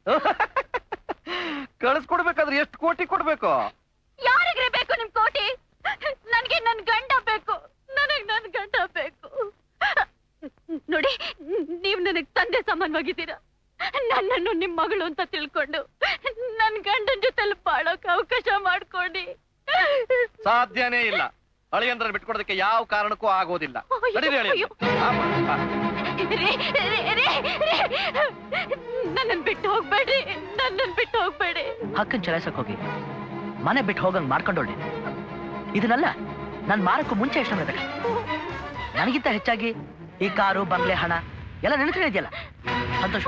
ಕಳ್ಸ್ಕೊಡ್ಬೇಕಾದ್ರೆ ಎಷ್ಟು ಕೋಟಿ ಕೊಡ್ಬೇಕು ಯಾರಿಗ್ರಿ ಬೇಕು ನಿಮ್ ಕೋಟಿ ನನ್ಗೆ ನನ್ ಗಂಡ ಬೇಕು ನನಗ್ ನನ್ ಗಂಡ ಬೇಕು ನೋಡಿ ನೀವ್ ನನಗ್ ತಂದೆ ಸಮಾನವಾಗಿದ್ದೀರಾ ನನ್ನನ್ನು ನಿಮ್ ಮಗಳು ಅಂತ ತಿಳ್ಕೊಂಡು ನನ್ ಗಂಡನ್ ಜೊತೆಲಿ ಬಾಳೋಕ್ ಅವಕಾಶ ಮಾಡ್ಕೊಡಿ ಸಾಧ್ಯನೇ ಇಲ್ಲ ಅಳಿಯಂದ್ರ ಬಿಟ್ಕೊಡೋದಕ್ಕೆ ಯಾವ ಕಾರಣಕ್ಕೂ ಆಗೋದಿಲ್ಲ ನಡೀರಿ ಅಳಿಯ ನನ್ನನ್ ಬಿಟ್ಟು ಹೋಗ್ಬೇಡ್ರಿ ನನ್ನನ್ ಬಿಟ್ಟು ಹೋಗ್ಬೇಡಿ ಹಕ್ಕನ್ ಚಲಾಯಿಸಕ್ ಹೋಗಿ ಮನೆ ಬಿಟ್ಟು ಹೋಗಂಗ್ ಮಾಡ್ಕೊಂಡೋಳ್ಳಿ ಇದನ್ನೆಲ್ಲ ನನ್ ಮಾರಕ್ಕೂ ಮುಂಚೆ ಎಷ್ಟು ಮಾಡ್ಬೇಕು ನನಗಿಂತ ಹೆಚ್ಚಾಗಿ ಈ ಕಾರು ಬಂಗ್ಲೆ ಹಣ ಎಲ್ಲ ನೆನಪಿನ ಇದೆಯಲ್ಲ ಸಂತೋಷ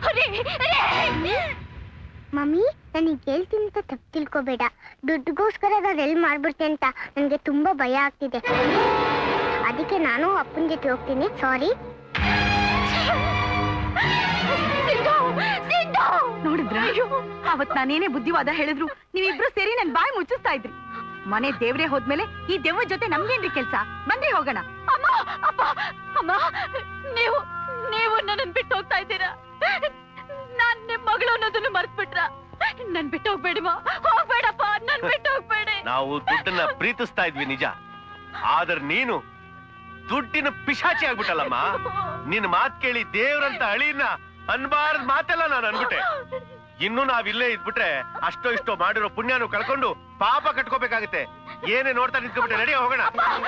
ಮಮ್ಮಿ ನನಗೆ ಹೇಳ್ತೀನಿ ಅಂತ ತಪ್ಪು ತಿಳ್ಕೊಬೇಡ ದುಡ್ಡುಗೋಸ್ಕರ ನಾನು ಎಲ್ಲಿ ಮಾಡ್ಬಿಡ್ತೆ ಅಂತ ನನಗೆ ತುಂಬಾ ಭಯ ಆಗ್ತಿದೆ ಅದಕ್ಕೆ ನಾನು ಅಪ್ಪನ ಜೊತೆ ಹೋಗ್ತೀನಿ ಸಾರಿ ನೋಡಿದ್ರ ಅವತ್ ನಾನೇನೇ ಬುದ್ಧಿವಾದ ಹೇಳಿದ್ರು ನೀವಿಬ್ರು ಸೇರಿ ನನ್ ಬಾಯಿ ಮುಚ್ಚಿಸ್ತಾ ಇದ್ರಿ ಮನೆ ದೇವ್ರೇ ಹೋದ್ಮೇಲೆ ಈ ದೆವ್ವ ಜೊತೆ ನಮ್ಗೇನ್ರಿ ಕೆಲ್ಸ ಬನ್ರಿ ಹೋಗೋಣ ಅಮ್ಮ ಅಪ್ಪ ಅಮ್ಮ ನೀವು ನೀವು ನನ್ನನ್ ಬಿಟ್ಟು ಹೋಗ್ತಾ ಇದ್ದೀರಾ ನಾನ್ ನಿಮ್ ಮಗಳು ಅನ್ನೋದನ್ನು ಮರ್ತ್ಬಿಟ್ರ ನನ್ ಬಿಟ್ಟು ಹೋಗ್ಬೇಡಿವಾ ಹೋಗ್ಬೇಡಪ್ಪ ನನ್ ಬಿಟ್ಟು ಹೋಗ್ಬೇಡಿ ನಾವು ದುಡ್ಡನ್ನ ಪ್ರೀತಿಸ್ತಾ ಇದ್ವಿ ನಿಜ ಆದ್ರೆ ನೀನು ದುಡ್ಡಿನ ಪಿಶಾಚಿ ಆಗ್ಬಿಟ್ಟಲ್ಲಮ್ಮ ನಿನ್ ಮಾತ್ ಕೇಳಿ ದೇವ್ರಂತ ಅಳಿನ ಅನ್ಬಾರ್ದ್ ಮಾತೆಲ್ಲ ನಾನು ಅನ್ಬಿಟ್ಟೆ ಇನ್ನು ನಾವಿಲ್ಲೇ ಇದ್ಬಿಟ್ರೆ ಅಷ್ಟೋ ಇಷ್ಟೋ ಮಾಡಿರೋ ಪುಣ್ಯನು ಕಳ್ಕೊಂಡು ಪಾಪ ಕಟ್ಕೋಬೇಕಾಗತ್ತೆ ಏನೇ ನೋಡ್ತಾ ನಿಂತ್ಕೊಂಡ್ಬಿಟ್ಟೆ ನಡಿ ಹೋಗೋಣ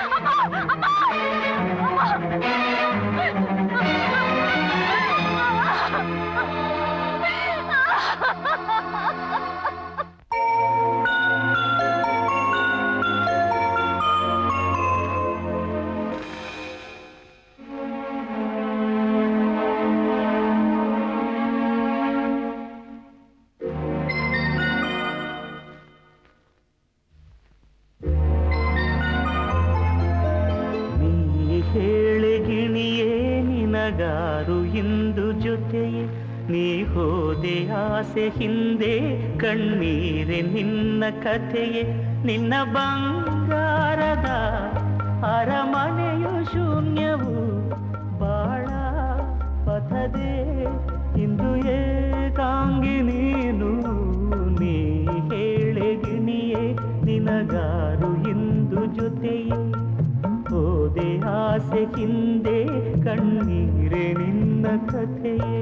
ನೀ ಹೇಳೆ ಗಿಣಿಯೇ ನಿನಗಾರು ಇಂದು ಜೊತೆಯೇ ನೀ ಹೋದೆ ಆಸೆ ಹಿಂದೆ ಕಣ್ಣೀರೆ ನಿನ್ನ ಕಥೆಯೇ ನಿನ್ನ ಬಂಗಾರದ ಅರಮನೆಯು ಶೂನ್ಯವು ಬಾಳ ಪಥದೆ ಇಂದು ಏಕಾಂಗಿ ನೀನು ನೀ ಹೇಳೆ ಗಿಣಿಯೇ ನಿನಗಾರು ಇಂದು ಜೊತೆಯೇ ಹೋದೆ ಆಸೆ ಹಿಂದೆ ಕಣ್ಣೀರೆ ನಿನ್ನ ಕಥೆಯೇ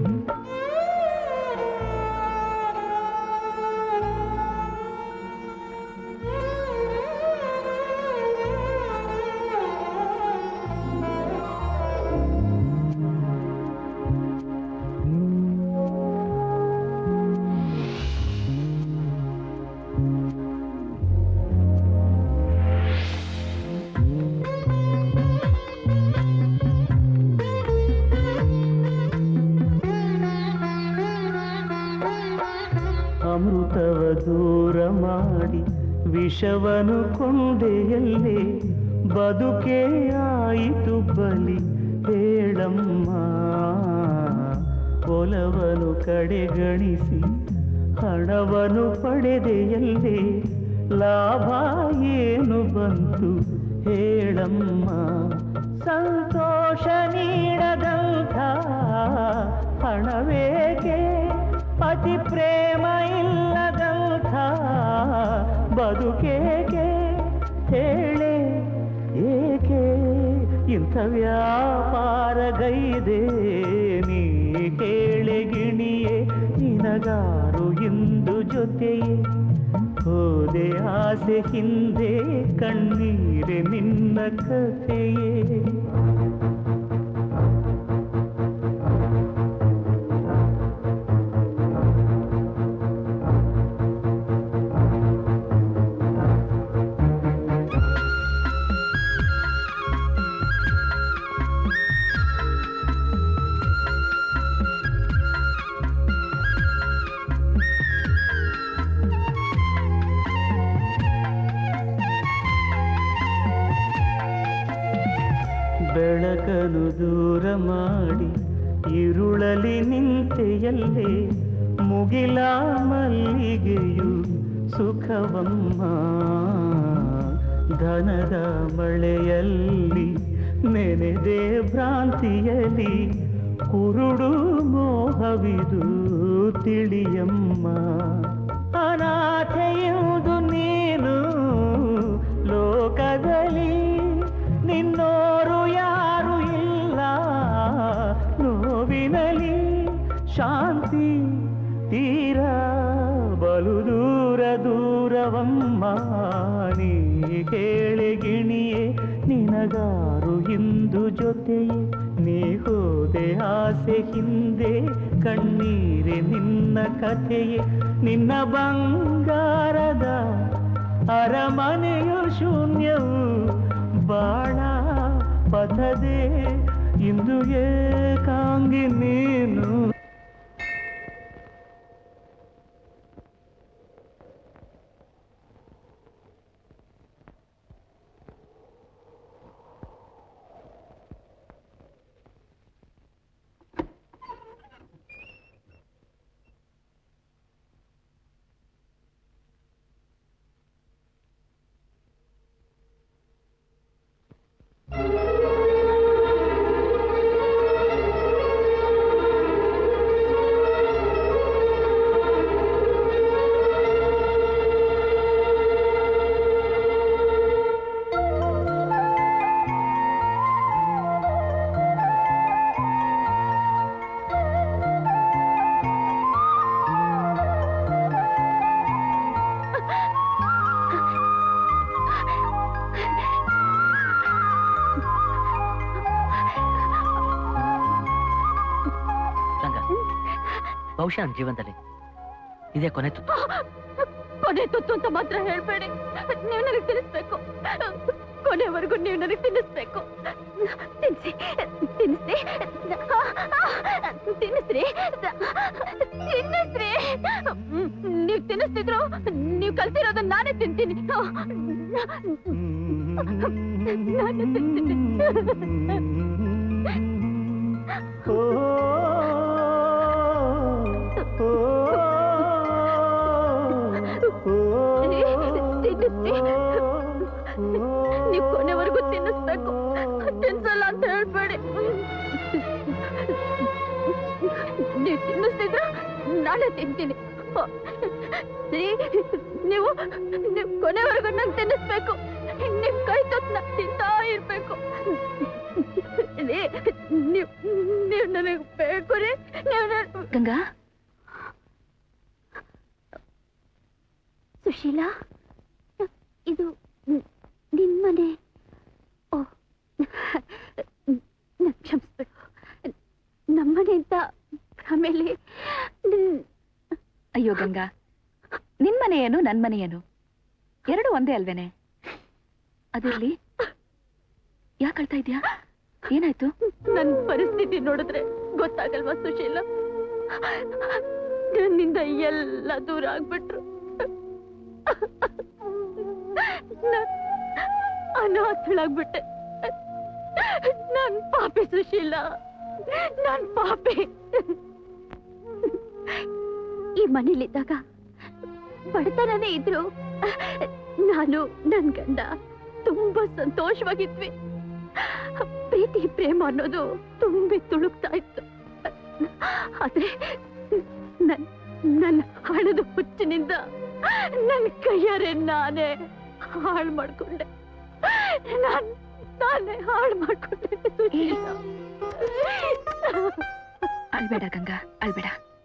ಅಮೃತವ ದೂರ ಮಾಡಿ ವಿಷವನು ಕೊಂಡೆಯಲ್ಲೇ ಬದುಕೇ ಆಯಿತು ಬಲಿ ಹೇಳಮ್ಮ ಒಲವನು ಕಡೆಗಣಿಸಿ ಹಣವನು ಪಡೆದೆಯಲ್ಲೇ ಲಾಭ ಏನು ಬಂತು ಹೇಳಮ್ಮ ಸಂತೋಷ ನೀಡದಂಥ ಹಣವೇಕೆ ಅತಿ ಪ್ರೇಮ ಇಲ್ಲದಂಥ ಬದುಕೇಕೆ ಹೇಳೆ ಏಕೆ ಇಂಥ ವ್ಯಾಪಾರಗೈದೆ ನೀ ಹೇಳೆ ಗಿಣಿಯೇ ನಿನಗಾರು ಇಂದು ಜೊತೆಯೇ ಹೋದೆ ಆಸೆ ಹಿಂದೆ ಕಣ್ಣೀರೆ ನಿನ್ನ ಕಥೆಯೇ ಬೆಳಕನು ದೂರ ಮಾಡಿ ಇರುಳಲಿ ನಿಂತೆಯಲ್ಲೇ ಮುಗಿಲ ಮಲ್ಲಿಗೆಯು ಸುಖವಮ್ಮ ಧನದ ಮಳೆಯಲ್ಲಿ ನೆನೆದೆ ಭ್ರಾಂತಿಯಲಿ ಕುರುಡು ಮೋಹವಿದು ತಿಳಿಯಮ್ಮ ಅನಾಥೆಯುವುದು ನೀನು ಲೋಕದಲ್ಲಿ ನಿನ್ನೋರು ಯಾರು ಇಲ್ಲ ನೋವಿನಲಿ ಶಾಂತಿ ತೀರ ಬಲು ದೂರ ದೂರವಮ್ಮ ನೀ ಕೇಳೆ ಗಿಣಿಯೇ ನಿನಗಾರು ಇಂದು ಜೊತೆಯೇ ನೀ ಹೋದೆ ಆಸೆ ಹಿಂದೆ ಕಣ್ಣೀರೆ ನಿನ್ನ ಕಥೆಯೇ ನಿನ್ನ ಬಂಗಾರದ ಅರಮನೆಯು ಶೂನ್ಯವು ಬಾಳ ಪಥದೆ ಇಂದು ಏಕಾಂಗಿ ನೀನು ಬಹುಶಃ ನನ್ನ ಜೀವನದಲ್ಲಿ ಇದೇ ಕೊನೆ ತುತ್ತು ಕೊನೆ ತುತ್ತು ಅಂತ ಮಾತ್ರ ಹೇಳ್ಬೇಡಿ ನೀವು ನನಗೆ ತಿಳಿಸ್ಬೇಕು ಕೊನೆವರೆಗೂ ನೀವು ನನಗೆ ತಿನ್ನಿಸ್ಬೇಕು ತಿನ್ಸಿ ತಿನ್ನಿಸ್ರಿ ತಿನ್ನಿಸ್ರಿ ತಿನ್ನಿಸ್ರಿ ನೀವು ತಿನ್ನಿಸ್ತಿದ್ರು ನೀವು ಕಲ್ತಿರೋದನ್ನ ನಾನೇ ತಿಂತೀನಿ ನಾನು ತಿಂತೀನಿ ನೀವು ಕೊನೆವರೆಗೂ ತಿನ್ನಿಸ್ಬೇಕು ತಿನ್ಸಲ್ಲ ಅಂತ ಹೇಳ್ಬೇಡಿ ನೀವು ತಿನ್ನಿಸ್ತಿದ್ರ ನಾಳೆ ತಿಂತೀನಿ ನೀ- ನೀವು ನೀವು ಕೊನೆವರೆಗೂ ನಂಗೆ ತಿನ್ನಿಸ್ಬೇಕು ನಿಮ್ ಕೈ ತುತ್ತ ತಿಂತಾ ಇರ್ಬೇಕು ರೀ, ನೀವ್ ನೀವು ನನಗೆ ಬೇಕು ರೀ ನೀವು ನನ್- ಗಂಗಾ ಸುಶೀಲಾ ಇದು ನ್- ನಿನ್ ಮನೆ ಓ ನನ್ ಕ್ಷಮಿಸ್ಬೇಕು ನಮ್ಮನೆ ಅಂತ ಆಮೇಲೆ ಅಯ್ಯೋ ಗಂಗಾ ನಿನ್ ಮನೆ ಏನು ನನ್ ಮನೆ ಏನು ಎರಡು ಒಂದೇ ಅಲ್ವೇನೆ ಅದಿರ್ಲಿ ಯಾಕೆ ಅಳ್ತಾ ಇದ್ಯಾ ಏನಾಯ್ತು ನನ್ ಪರಿಸ್ಥಿತಿ ನೋಡಿದ್ರೆ ಗೊತ್ತಾಗಲ್ವಾ ಸುಶೀಲ ನನ್ನಿಂದ ಎಲ್ಲ ದೂರ ಆಗ್ಬಿಟ್ರು ನಾನ್ ಅನಾಥಳಾಗ್ಬಿಟ್ಟೆ ನಾನ್ ಪಾಪಿ ಸುಶೀಲ ನಾನ್ ಪಾಪಿ ಈ ಮನೇಲಿದ್ದಾಗ ಬಡತನನೇ ಇದ್ರು ನಾನು ನನ್ ಗಂಡ ತುಂಬಾ ಸಂತೋಷವಾಗಿದ್ವಿ ಪ್ರೀತಿ ಪ್ರೇಮ ಅನ್ನೋದು ತುಂಬಿ ತುಳುಕ್ತಾ ಇತ್ತು ಆದ್ರೆ ನನ್ ನನ್ನ ಹಣದ ಹುಚ್ಚಿನಿಂದ ನನ್ನ ಕೈಯಾರೆ ನಾನೇ ಹಾಳು ಮಾಡ್ಕೊಂಡೆ ನಾನ್ ನಾನೇ ಹಾಳು ಮಾಡ್ಕೊಂಡೆ ಸುಶೀಲ. ಅಳ್ಬೇಡ ಗಂಗಾ ಅಳ್ಬೇಡ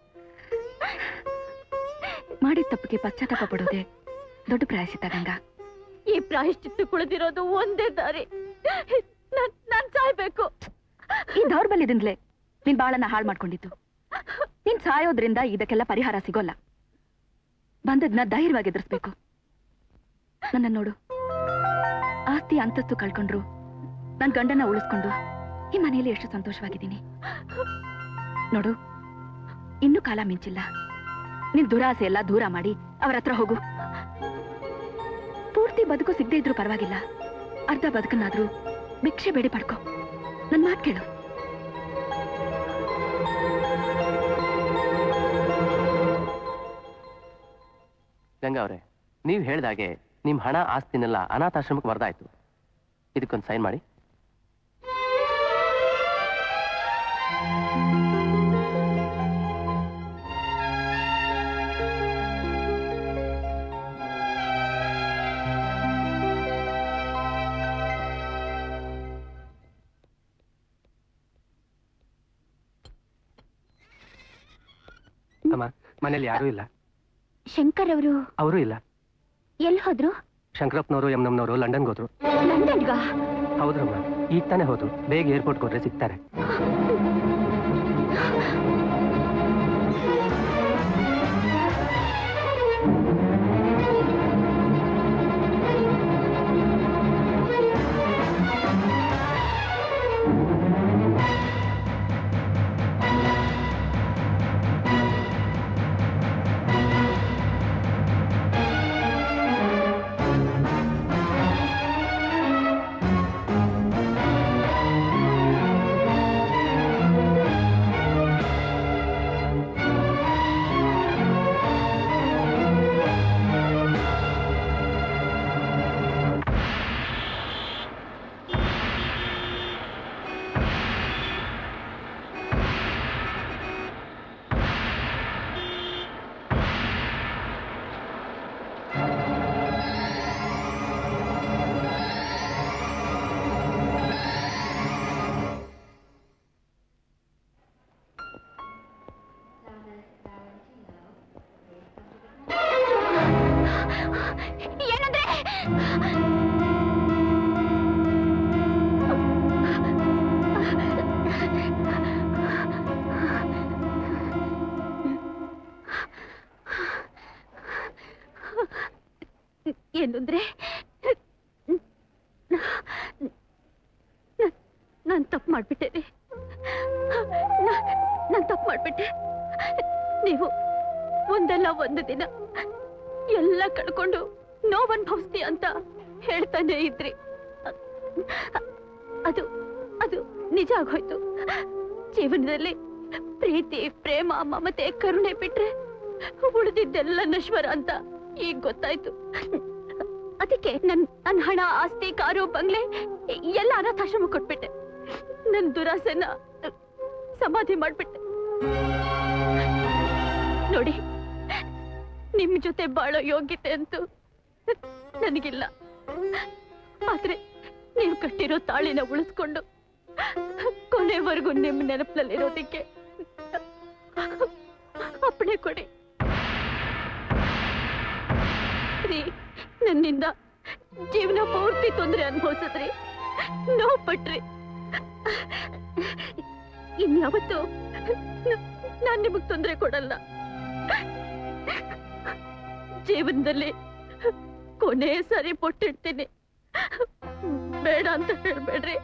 ಮಾಡಿದ ತಪ್ಪಿಗೆ ಪಶ್ಚಾತ್ತಾಪ ಪಡೋದೆ ದೊಡ್ಡ ಪ್ರಾಯಸಿತ ಗಂಗಾ ಈ ಪ್ರಾಯಶ್ಚಿತ್ತ ಕುಳಿದಿರೋದು ಒಂದೇ ದಾರಿ ನಾನ್ ನಾನ್ ಸಾಯ್ಬೇಕು ಈ ದೌರ್ಬಲ್ಯದಿಂದಲೇ ನಿನ್ ಬಾಳನ್ನ ಹಾಳು ಮಾಡ್ಕೊಂಡಿದ್ದು ನೀನ್ ಸಾಯೋದ್ರಿಂದ ಇದಕ್ಕೆಲ್ಲ ಪರಿಹಾರ ಸಿಗೋಲ್ಲ ಬಂದದ್ನ ಧೈರ್ಯವಾಗಿ ಎದುರಿಸ್ಬೇಕು ನನ್ನ ನೋಡು ಆಸ್ತಿ ಅಂತಸ್ತು ಕಳ್ಕೊಂಡ್ರು ನನ್ ಗಂಡನ ಉಳಿಸ್ಕೊಂಡು ಈ ಮನೆಯಲ್ಲಿ ಎಷ್ಟು ಸಂತೋಷವಾಗಿದ್ದೀನಿ ನೋಡು ಇನ್ನೂ ಕಾಲ ಮಿಂಚಿಲ್ಲ ನಿನ್ ದುರಾಸೆ ಎಲ್ಲ ದೂರ ಮಾಡಿ ಅವರ ಹತ್ರ ಹೋಗು ಪೂರ್ತಿ ಬದುಕು ಸಿಗದೆ ಇದ್ರೂ ಪರವಾಗಿಲ್ಲ ಅರ್ಧ ಬದುಕನ್ನಾದ್ರೂ ಭಿಕ್ಷೆ ಬೇಡಿ ಪಡ್ಕೋ ನನ್ ಮಾತ್ ಕೇಳು ಗಂಗಾ ಅವರೇ ನೀವು ಹೇಳ್ದಾಗೆ ನಿಮ್ ಹಣ ಆಸ್ತಿನೆಲ್ಲ ಅನಾಥಾಶ್ರಮಕ್ಕೆ ವರ್ದಾಯ್ತು ಇದಕ್ಕೊಂದು ಸೈನ್ ಮಾಡಿ ಅಮ್ಮ ಮನೇಲಿ ಯಾರೂ ಇಲ್ಲ ಶಂಕರ್ ಅವರು ಅವರು ಇಲ್ಲ ಎಲ್ಲಿ ಹೋದ್ರು ಶಂಕರಪ್ಪನವರು ಯಮ್ನಮ್ನವರು ಲಂಡನ್ಗೆ ಹೋದ್ರು ಲಂಡನ್ಗ ಹೌದ್ರಮ್ಮ ಈಗ ತಾನೇ ಹೋದ್ರು ಬೇಗ ಏರ್ಪೋರ್ಟ್ ಹೋದ್ರೆ ಸಿಗ್ತಾರೆ ಆ ಏನಂದ್ರೆ ನಾನು ತಪ್ಪು ಮಾಡ್ಬಿಟ್ಟೆ ರೀ ನಾನು ತಪ್ಪು ಮಾಡ್ಬಿಟ್ಟೆ ನೀವು ಒಂದಲ್ಲ ಒಂದು ದಿನ ಎಲ್ಲ ಕಳ್ಕೊಂಡು ನೋವು ಅನುಭವಿಸ್ತಿ ಅಂತ ಹೇಳ್ತಾನೆ ಇದ್ರಿ ಅದು ಅದು ನಿಜ ಆಗೋಯ್ತು ಜೀವನದಲ್ಲಿ ಪ್ರೀತಿ ಪ್ರೇಮ ಮಮತೆ ಕರುಣೆ ಬಿಟ್ರೆ ಉಳಿದಿದ್ದೆಲ್ಲ ನಶ್ವರ ಅಂತ ಈಗ ಗೊತ್ತಾಯ್ತು ಅದಕ್ಕೆ ನನ್ ನನ್ ಹಣ ಆಸ್ತಿ ಕಾರು ಬಂಗ್ಲೆ ಎಲ್ಲ ಅನಾಥಾಶ್ರಮ ಕೊಟ್ಬಿಟ್ಟೆ ನನ್ ದುರಾಸೆನ ಸಮಾಧಿ ಮಾಡ್ಬಿಟ್ಟೆ ನೋಡಿ ನಿಮ್ ಜೊತೆ ಬಾಳೋ ಯೋಗ್ಯತೆ ಅಂತೂ ನನಗಿಲ್ಲ ಆದ್ರೆ ನೀವು ಕಟ್ಟಿರೋ ತಾಳಿನ ಉಳಿಸ್ಕೊಂಡು ಕೊನೆವರೆಗೂ ನಿಮ್ ನೆನಪಿನಲ್ಲಿರೋದಕ್ಕೆ ಅಪ್ಪಣೆ ಕೊಡಿ ರೀ ನನ್ನಿಂದ ಜೀವನ ಪೂರ್ತಿ ತೊಂದರೆ ಅನುಭವಿಸಿದ್ರಿ ನೋವು ಪಟ್ರಿ ಇನ್ಯಾವತ್ತು ನಾನ್ ನಿಮಗ್ ತೊಂದರೆ ಕೊಡಲ್ಲ ಜೀವನದಲ್ಲಿ ಕೊನೆ ಸರಿ ಪೊಟ್ಟಿಡ್ತೀನಿ ಬೇಡ ಅಂತ ಹೇಳ್ಬೇಡ್ರಿ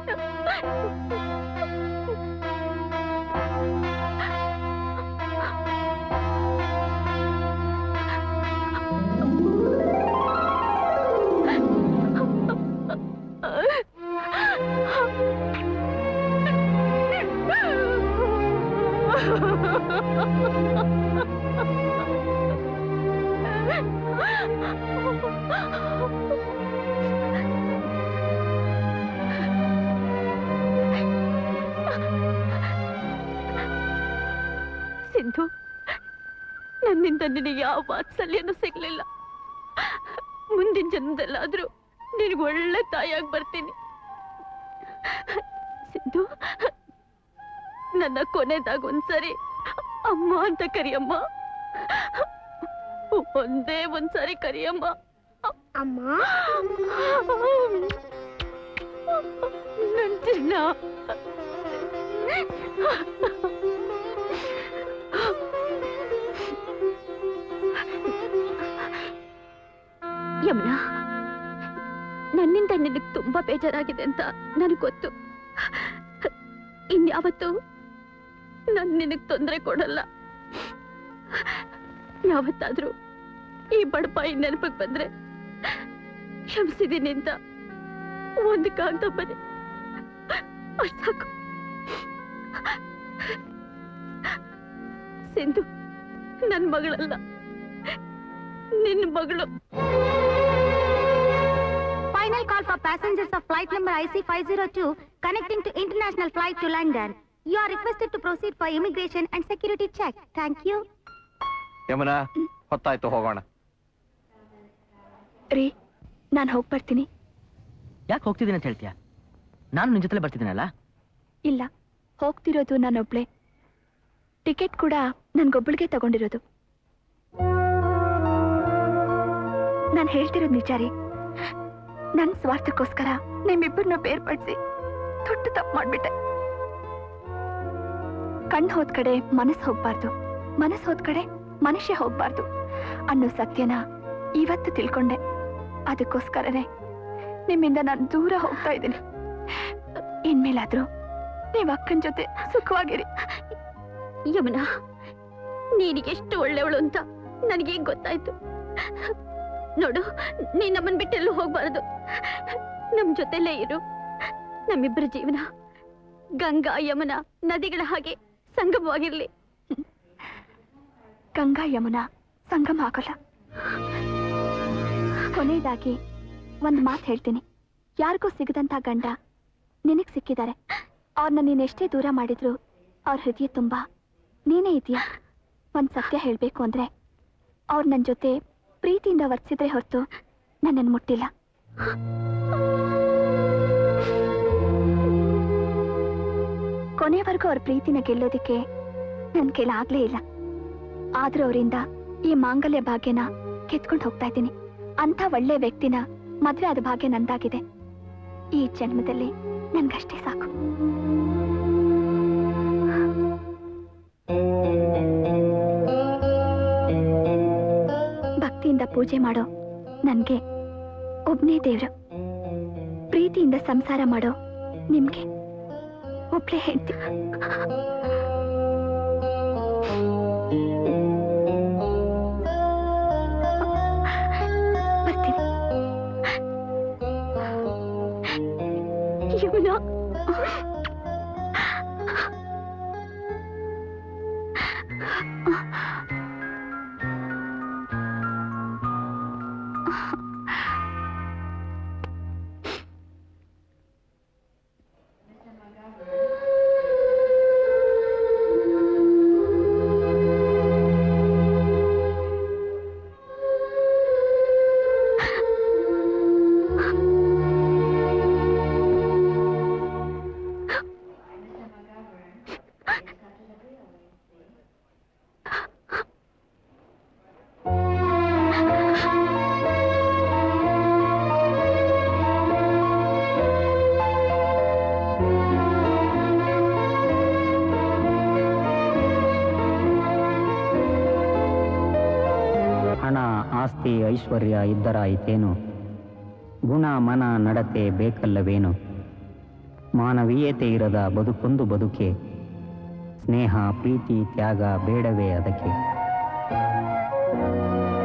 ಸಿಂಧು ನನ್ನಿಂದ ನಿನಗೆ ಯಾವ ವಾತ್ಸಲ್ಯನೂ ಸಿಗ್ಲಿಲ್ಲ ಮುಂದಿನ ಜನ್ಮದಲ್ಲಾದ್ರೂ ನಿನಗೆ ಒಳ್ಳೆ ತಾಯಾಗಿ ಬರ್ತೀನಿ ಸಿಂಧು ನನ್ನ ಕೊನೆದಾಗ ಒಂದ್ಸರಿ ಅಮ್ಮ ಅಂತ ಕರಿಯಮ್ಮ ಒಂದೇ ಒಂದ್ಸರಿ ಕರಿಯಮ್ಮ ಅಮ್ಮ ನನ್ ಚಿನ್ನ ಯಮುನಾ ನನ್ನಿಂದ ನಿನಗೆ ತುಂಬಾ ಬೇಜಾರಾಗಿದೆ ಅಂತ ನನಗೆ ಗೊತ್ತು ಇನ್ಯಾವತ್ತು ನಾನು ನಿನಗೆ ತೊಂದರೆ ಕೊಡಲ್ಲ ಯಾವತ್ತಾದ್ರೂ ಈ ಬಡಪಾಯಿ ನೆನಪಿಗೆ ಬಂದ್ರೆ ಕ್ಷಮಿಸಿದೀನಿ ಅಂತ ಒಂದು ಕಾಗ್ದ ಬನ್ನಿ ಅಷ್ಟ್ ಸಾಕು ಸಿಂಧು ನನ್ ಮಗಳಲ್ಲ ನಿನ್ನ ಮಗಳು Final call for passengers of flight number IC502 connecting to international flight to London. You are requested to proceed for immigration and security check. Thank you. Yamuna ಹೊತ್ತಾಯ್ತು ಹೋಗೋಣ ರೀ ನಾನು ಹೋಗಿ ಬರ್ತೀನಿ ಯಾಕೆ ಹೋಗ್ತಿದ್ದೀನಿ ಅಂತ ಹೇಳ್ತೀಯಾ ನಾನು ನಿನ್ ಜೊತೆಲೆ ಬರ್ತಿದ್ದೀನಲ್ಲ ಇಲ್ಲ ಹೋಗ್ತಿರೋದು ನಾನೊಬ್ಳೆ ಟಿಕೆಟ್ ಕೂಡ ನನ್ಗೊಬ್ಳಿಗೆ ತಗೊಂಡಿರೋದು ನಾನು ಹೇಳ್ತಿರೋದು ನಿಜ ರೀ ನನ್ನ ಸ್ವಾರ್ಥಕ್ಕೋಸ್ಕರ ನಿಮ್ಮಿಬ್ಬರನ್ನ ಬೇರ್ಪಡಿಸಿ ದೊಡ್ಡ ತಪ್ಪು ಮಾಡ್ಬಿಟ್ಟೆ ಕಣ್ಣು ಹೋದ್ ಕಡೆ ಮನಸ್ಸು ಹೋಗ್ಬಾರ್ದು ಮನಸ್ಸು ಹೋದ್ ಕಡೆ ಮನುಷ್ಯ ಹೋಗ್ಬಾರ್ದು ಅನ್ನೋ ಸತ್ಯನ ಇವತ್ತು ತಿಳ್ಕೊಂಡೆ ಅದಕ್ಕೋಸ್ಕರನೇ ನಿಮ್ಮಿಂದ ನಾನು ದೂರ ಹೋಗ್ತಾ ಇದ್ದೀನಿ ಇನ್ಮೇಲಾದ್ರೂ ನೀವ್ ಅಕ್ಕನ ಜೊತೆ ಸುಖವಾಗಿರಿ ಯಮುನಾ ನೀನಿಗೆಷ್ಟು ಒಳ್ಳೆಯವಳು ಅಂತ ನನಗೆ ಗೊತ್ತಾಯ್ತು ನೋಡು ನೀನ್ ನಮ್ಮನ್ ಬಿಟ್ಟೆಲ್ಲೂ ಹೋಗ್ಬಾರದು ನಮ್ ಜೊತೆಲೇ ಇರು ನಮ್ಮಿಬ್ಬರ ಜೀವನ ಗಂಗಾ ಯಮುನಾ ನದಿಗಳ ಹಾಗೆ ಸಂಗಮವಾಗಿರ್ಲಿ ಗಂಗಾ ಯಮುನಾ ಸಂಗಮ ಆಗೋಲ್ಲ ಕೊನೆಯದಾಗಿ ಒಂದ್ ಮಾತು ಹೇಳ್ತೀನಿ ಯಾರಿಗೂ ಸಿಗದಂತ ಗಂಡ ನಿನಗ್ ಸಿಕ್ಕಿದ್ದಾರೆ ಅವ್ರನ್ನ ನೀನ್ ಎಷ್ಟೇ ದೂರ ಮಾಡಿದ್ರು ಅವ್ರ ಹೃದಯ ತುಂಬಾ ನೀನೇ ಇದೆಯಾ ಒಂದ್ ಸತ್ಯ ಹೇಳ್ಬೇಕು ಅಂದ್ರೆ ಅವ್ರು ನನ್ ಜೊತೆ ಪ್ರೀತಿಯಿಂದ ವರ್ತಿಸಿದ್ರೆ ಹೊರತು ನನ್ನನ್ನು ಮುಟ್ಟಿಲ್ಲ ಕೊನೆವರೆಗೂ ಅವ್ರ ಪ್ರೀತಿನ ಗೆಲ್ಲೋದಿಕ್ಕೆ ನನ್ ಕೈಲಾಗ್ಲೇ ಇಲ್ಲ ಆದ್ರೂ ಅವರಿಂದ ಈ ಮಾಂಗಲ್ಯ ಭಾಗ್ಯನ ಕಿತ್ಕೊಂಡು ಹೋಗ್ತಾ ಇದ್ದೀನಿ ಅಂತ ಒಳ್ಳೆ ವ್ಯಕ್ತಿನ ಮದ್ವೆ ಆದ ಭಾಗ್ಯ ನಂದಾಗಿದೆ ಈ ಜನ್ಮದಲ್ಲಿ ನನ್ಗಷ್ಟೇ ಸಾಕು ಭಕ್ತಿಯಿಂದ ಪೂಜೆ ಮಾಡೋ ನನ್ಗೆ ಒಬ್ನೇ ದೇವ್ರು ಪ್ರೀತಿಯಿಂದ ಸಂಸಾರ ಮಾಡೋ ನಿಮ್ಗೆ ಒಬ್ಳೇ ಹೆಂಡ್ತಿ ಬರ್ತೀನಿ ಯಮುನಾ ಹಣ ಆಸ್ತಿ ಐಶ್ವರ್ಯ ಇದ್ದರಾಯಿತೇನು ಗುಣ ಮನ ನಡತೆ ಬೇಕಲ್ಲವೇನು ಮಾನವೀಯತೆ ಇರದ ಬದುಕೊಂದು ಬದುಕೆ ಸ್ನೇಹ ಪ್ರೀತಿ ತ್ಯಾಗ ಬೇಡವೇ ಅದಕ್ಕೆ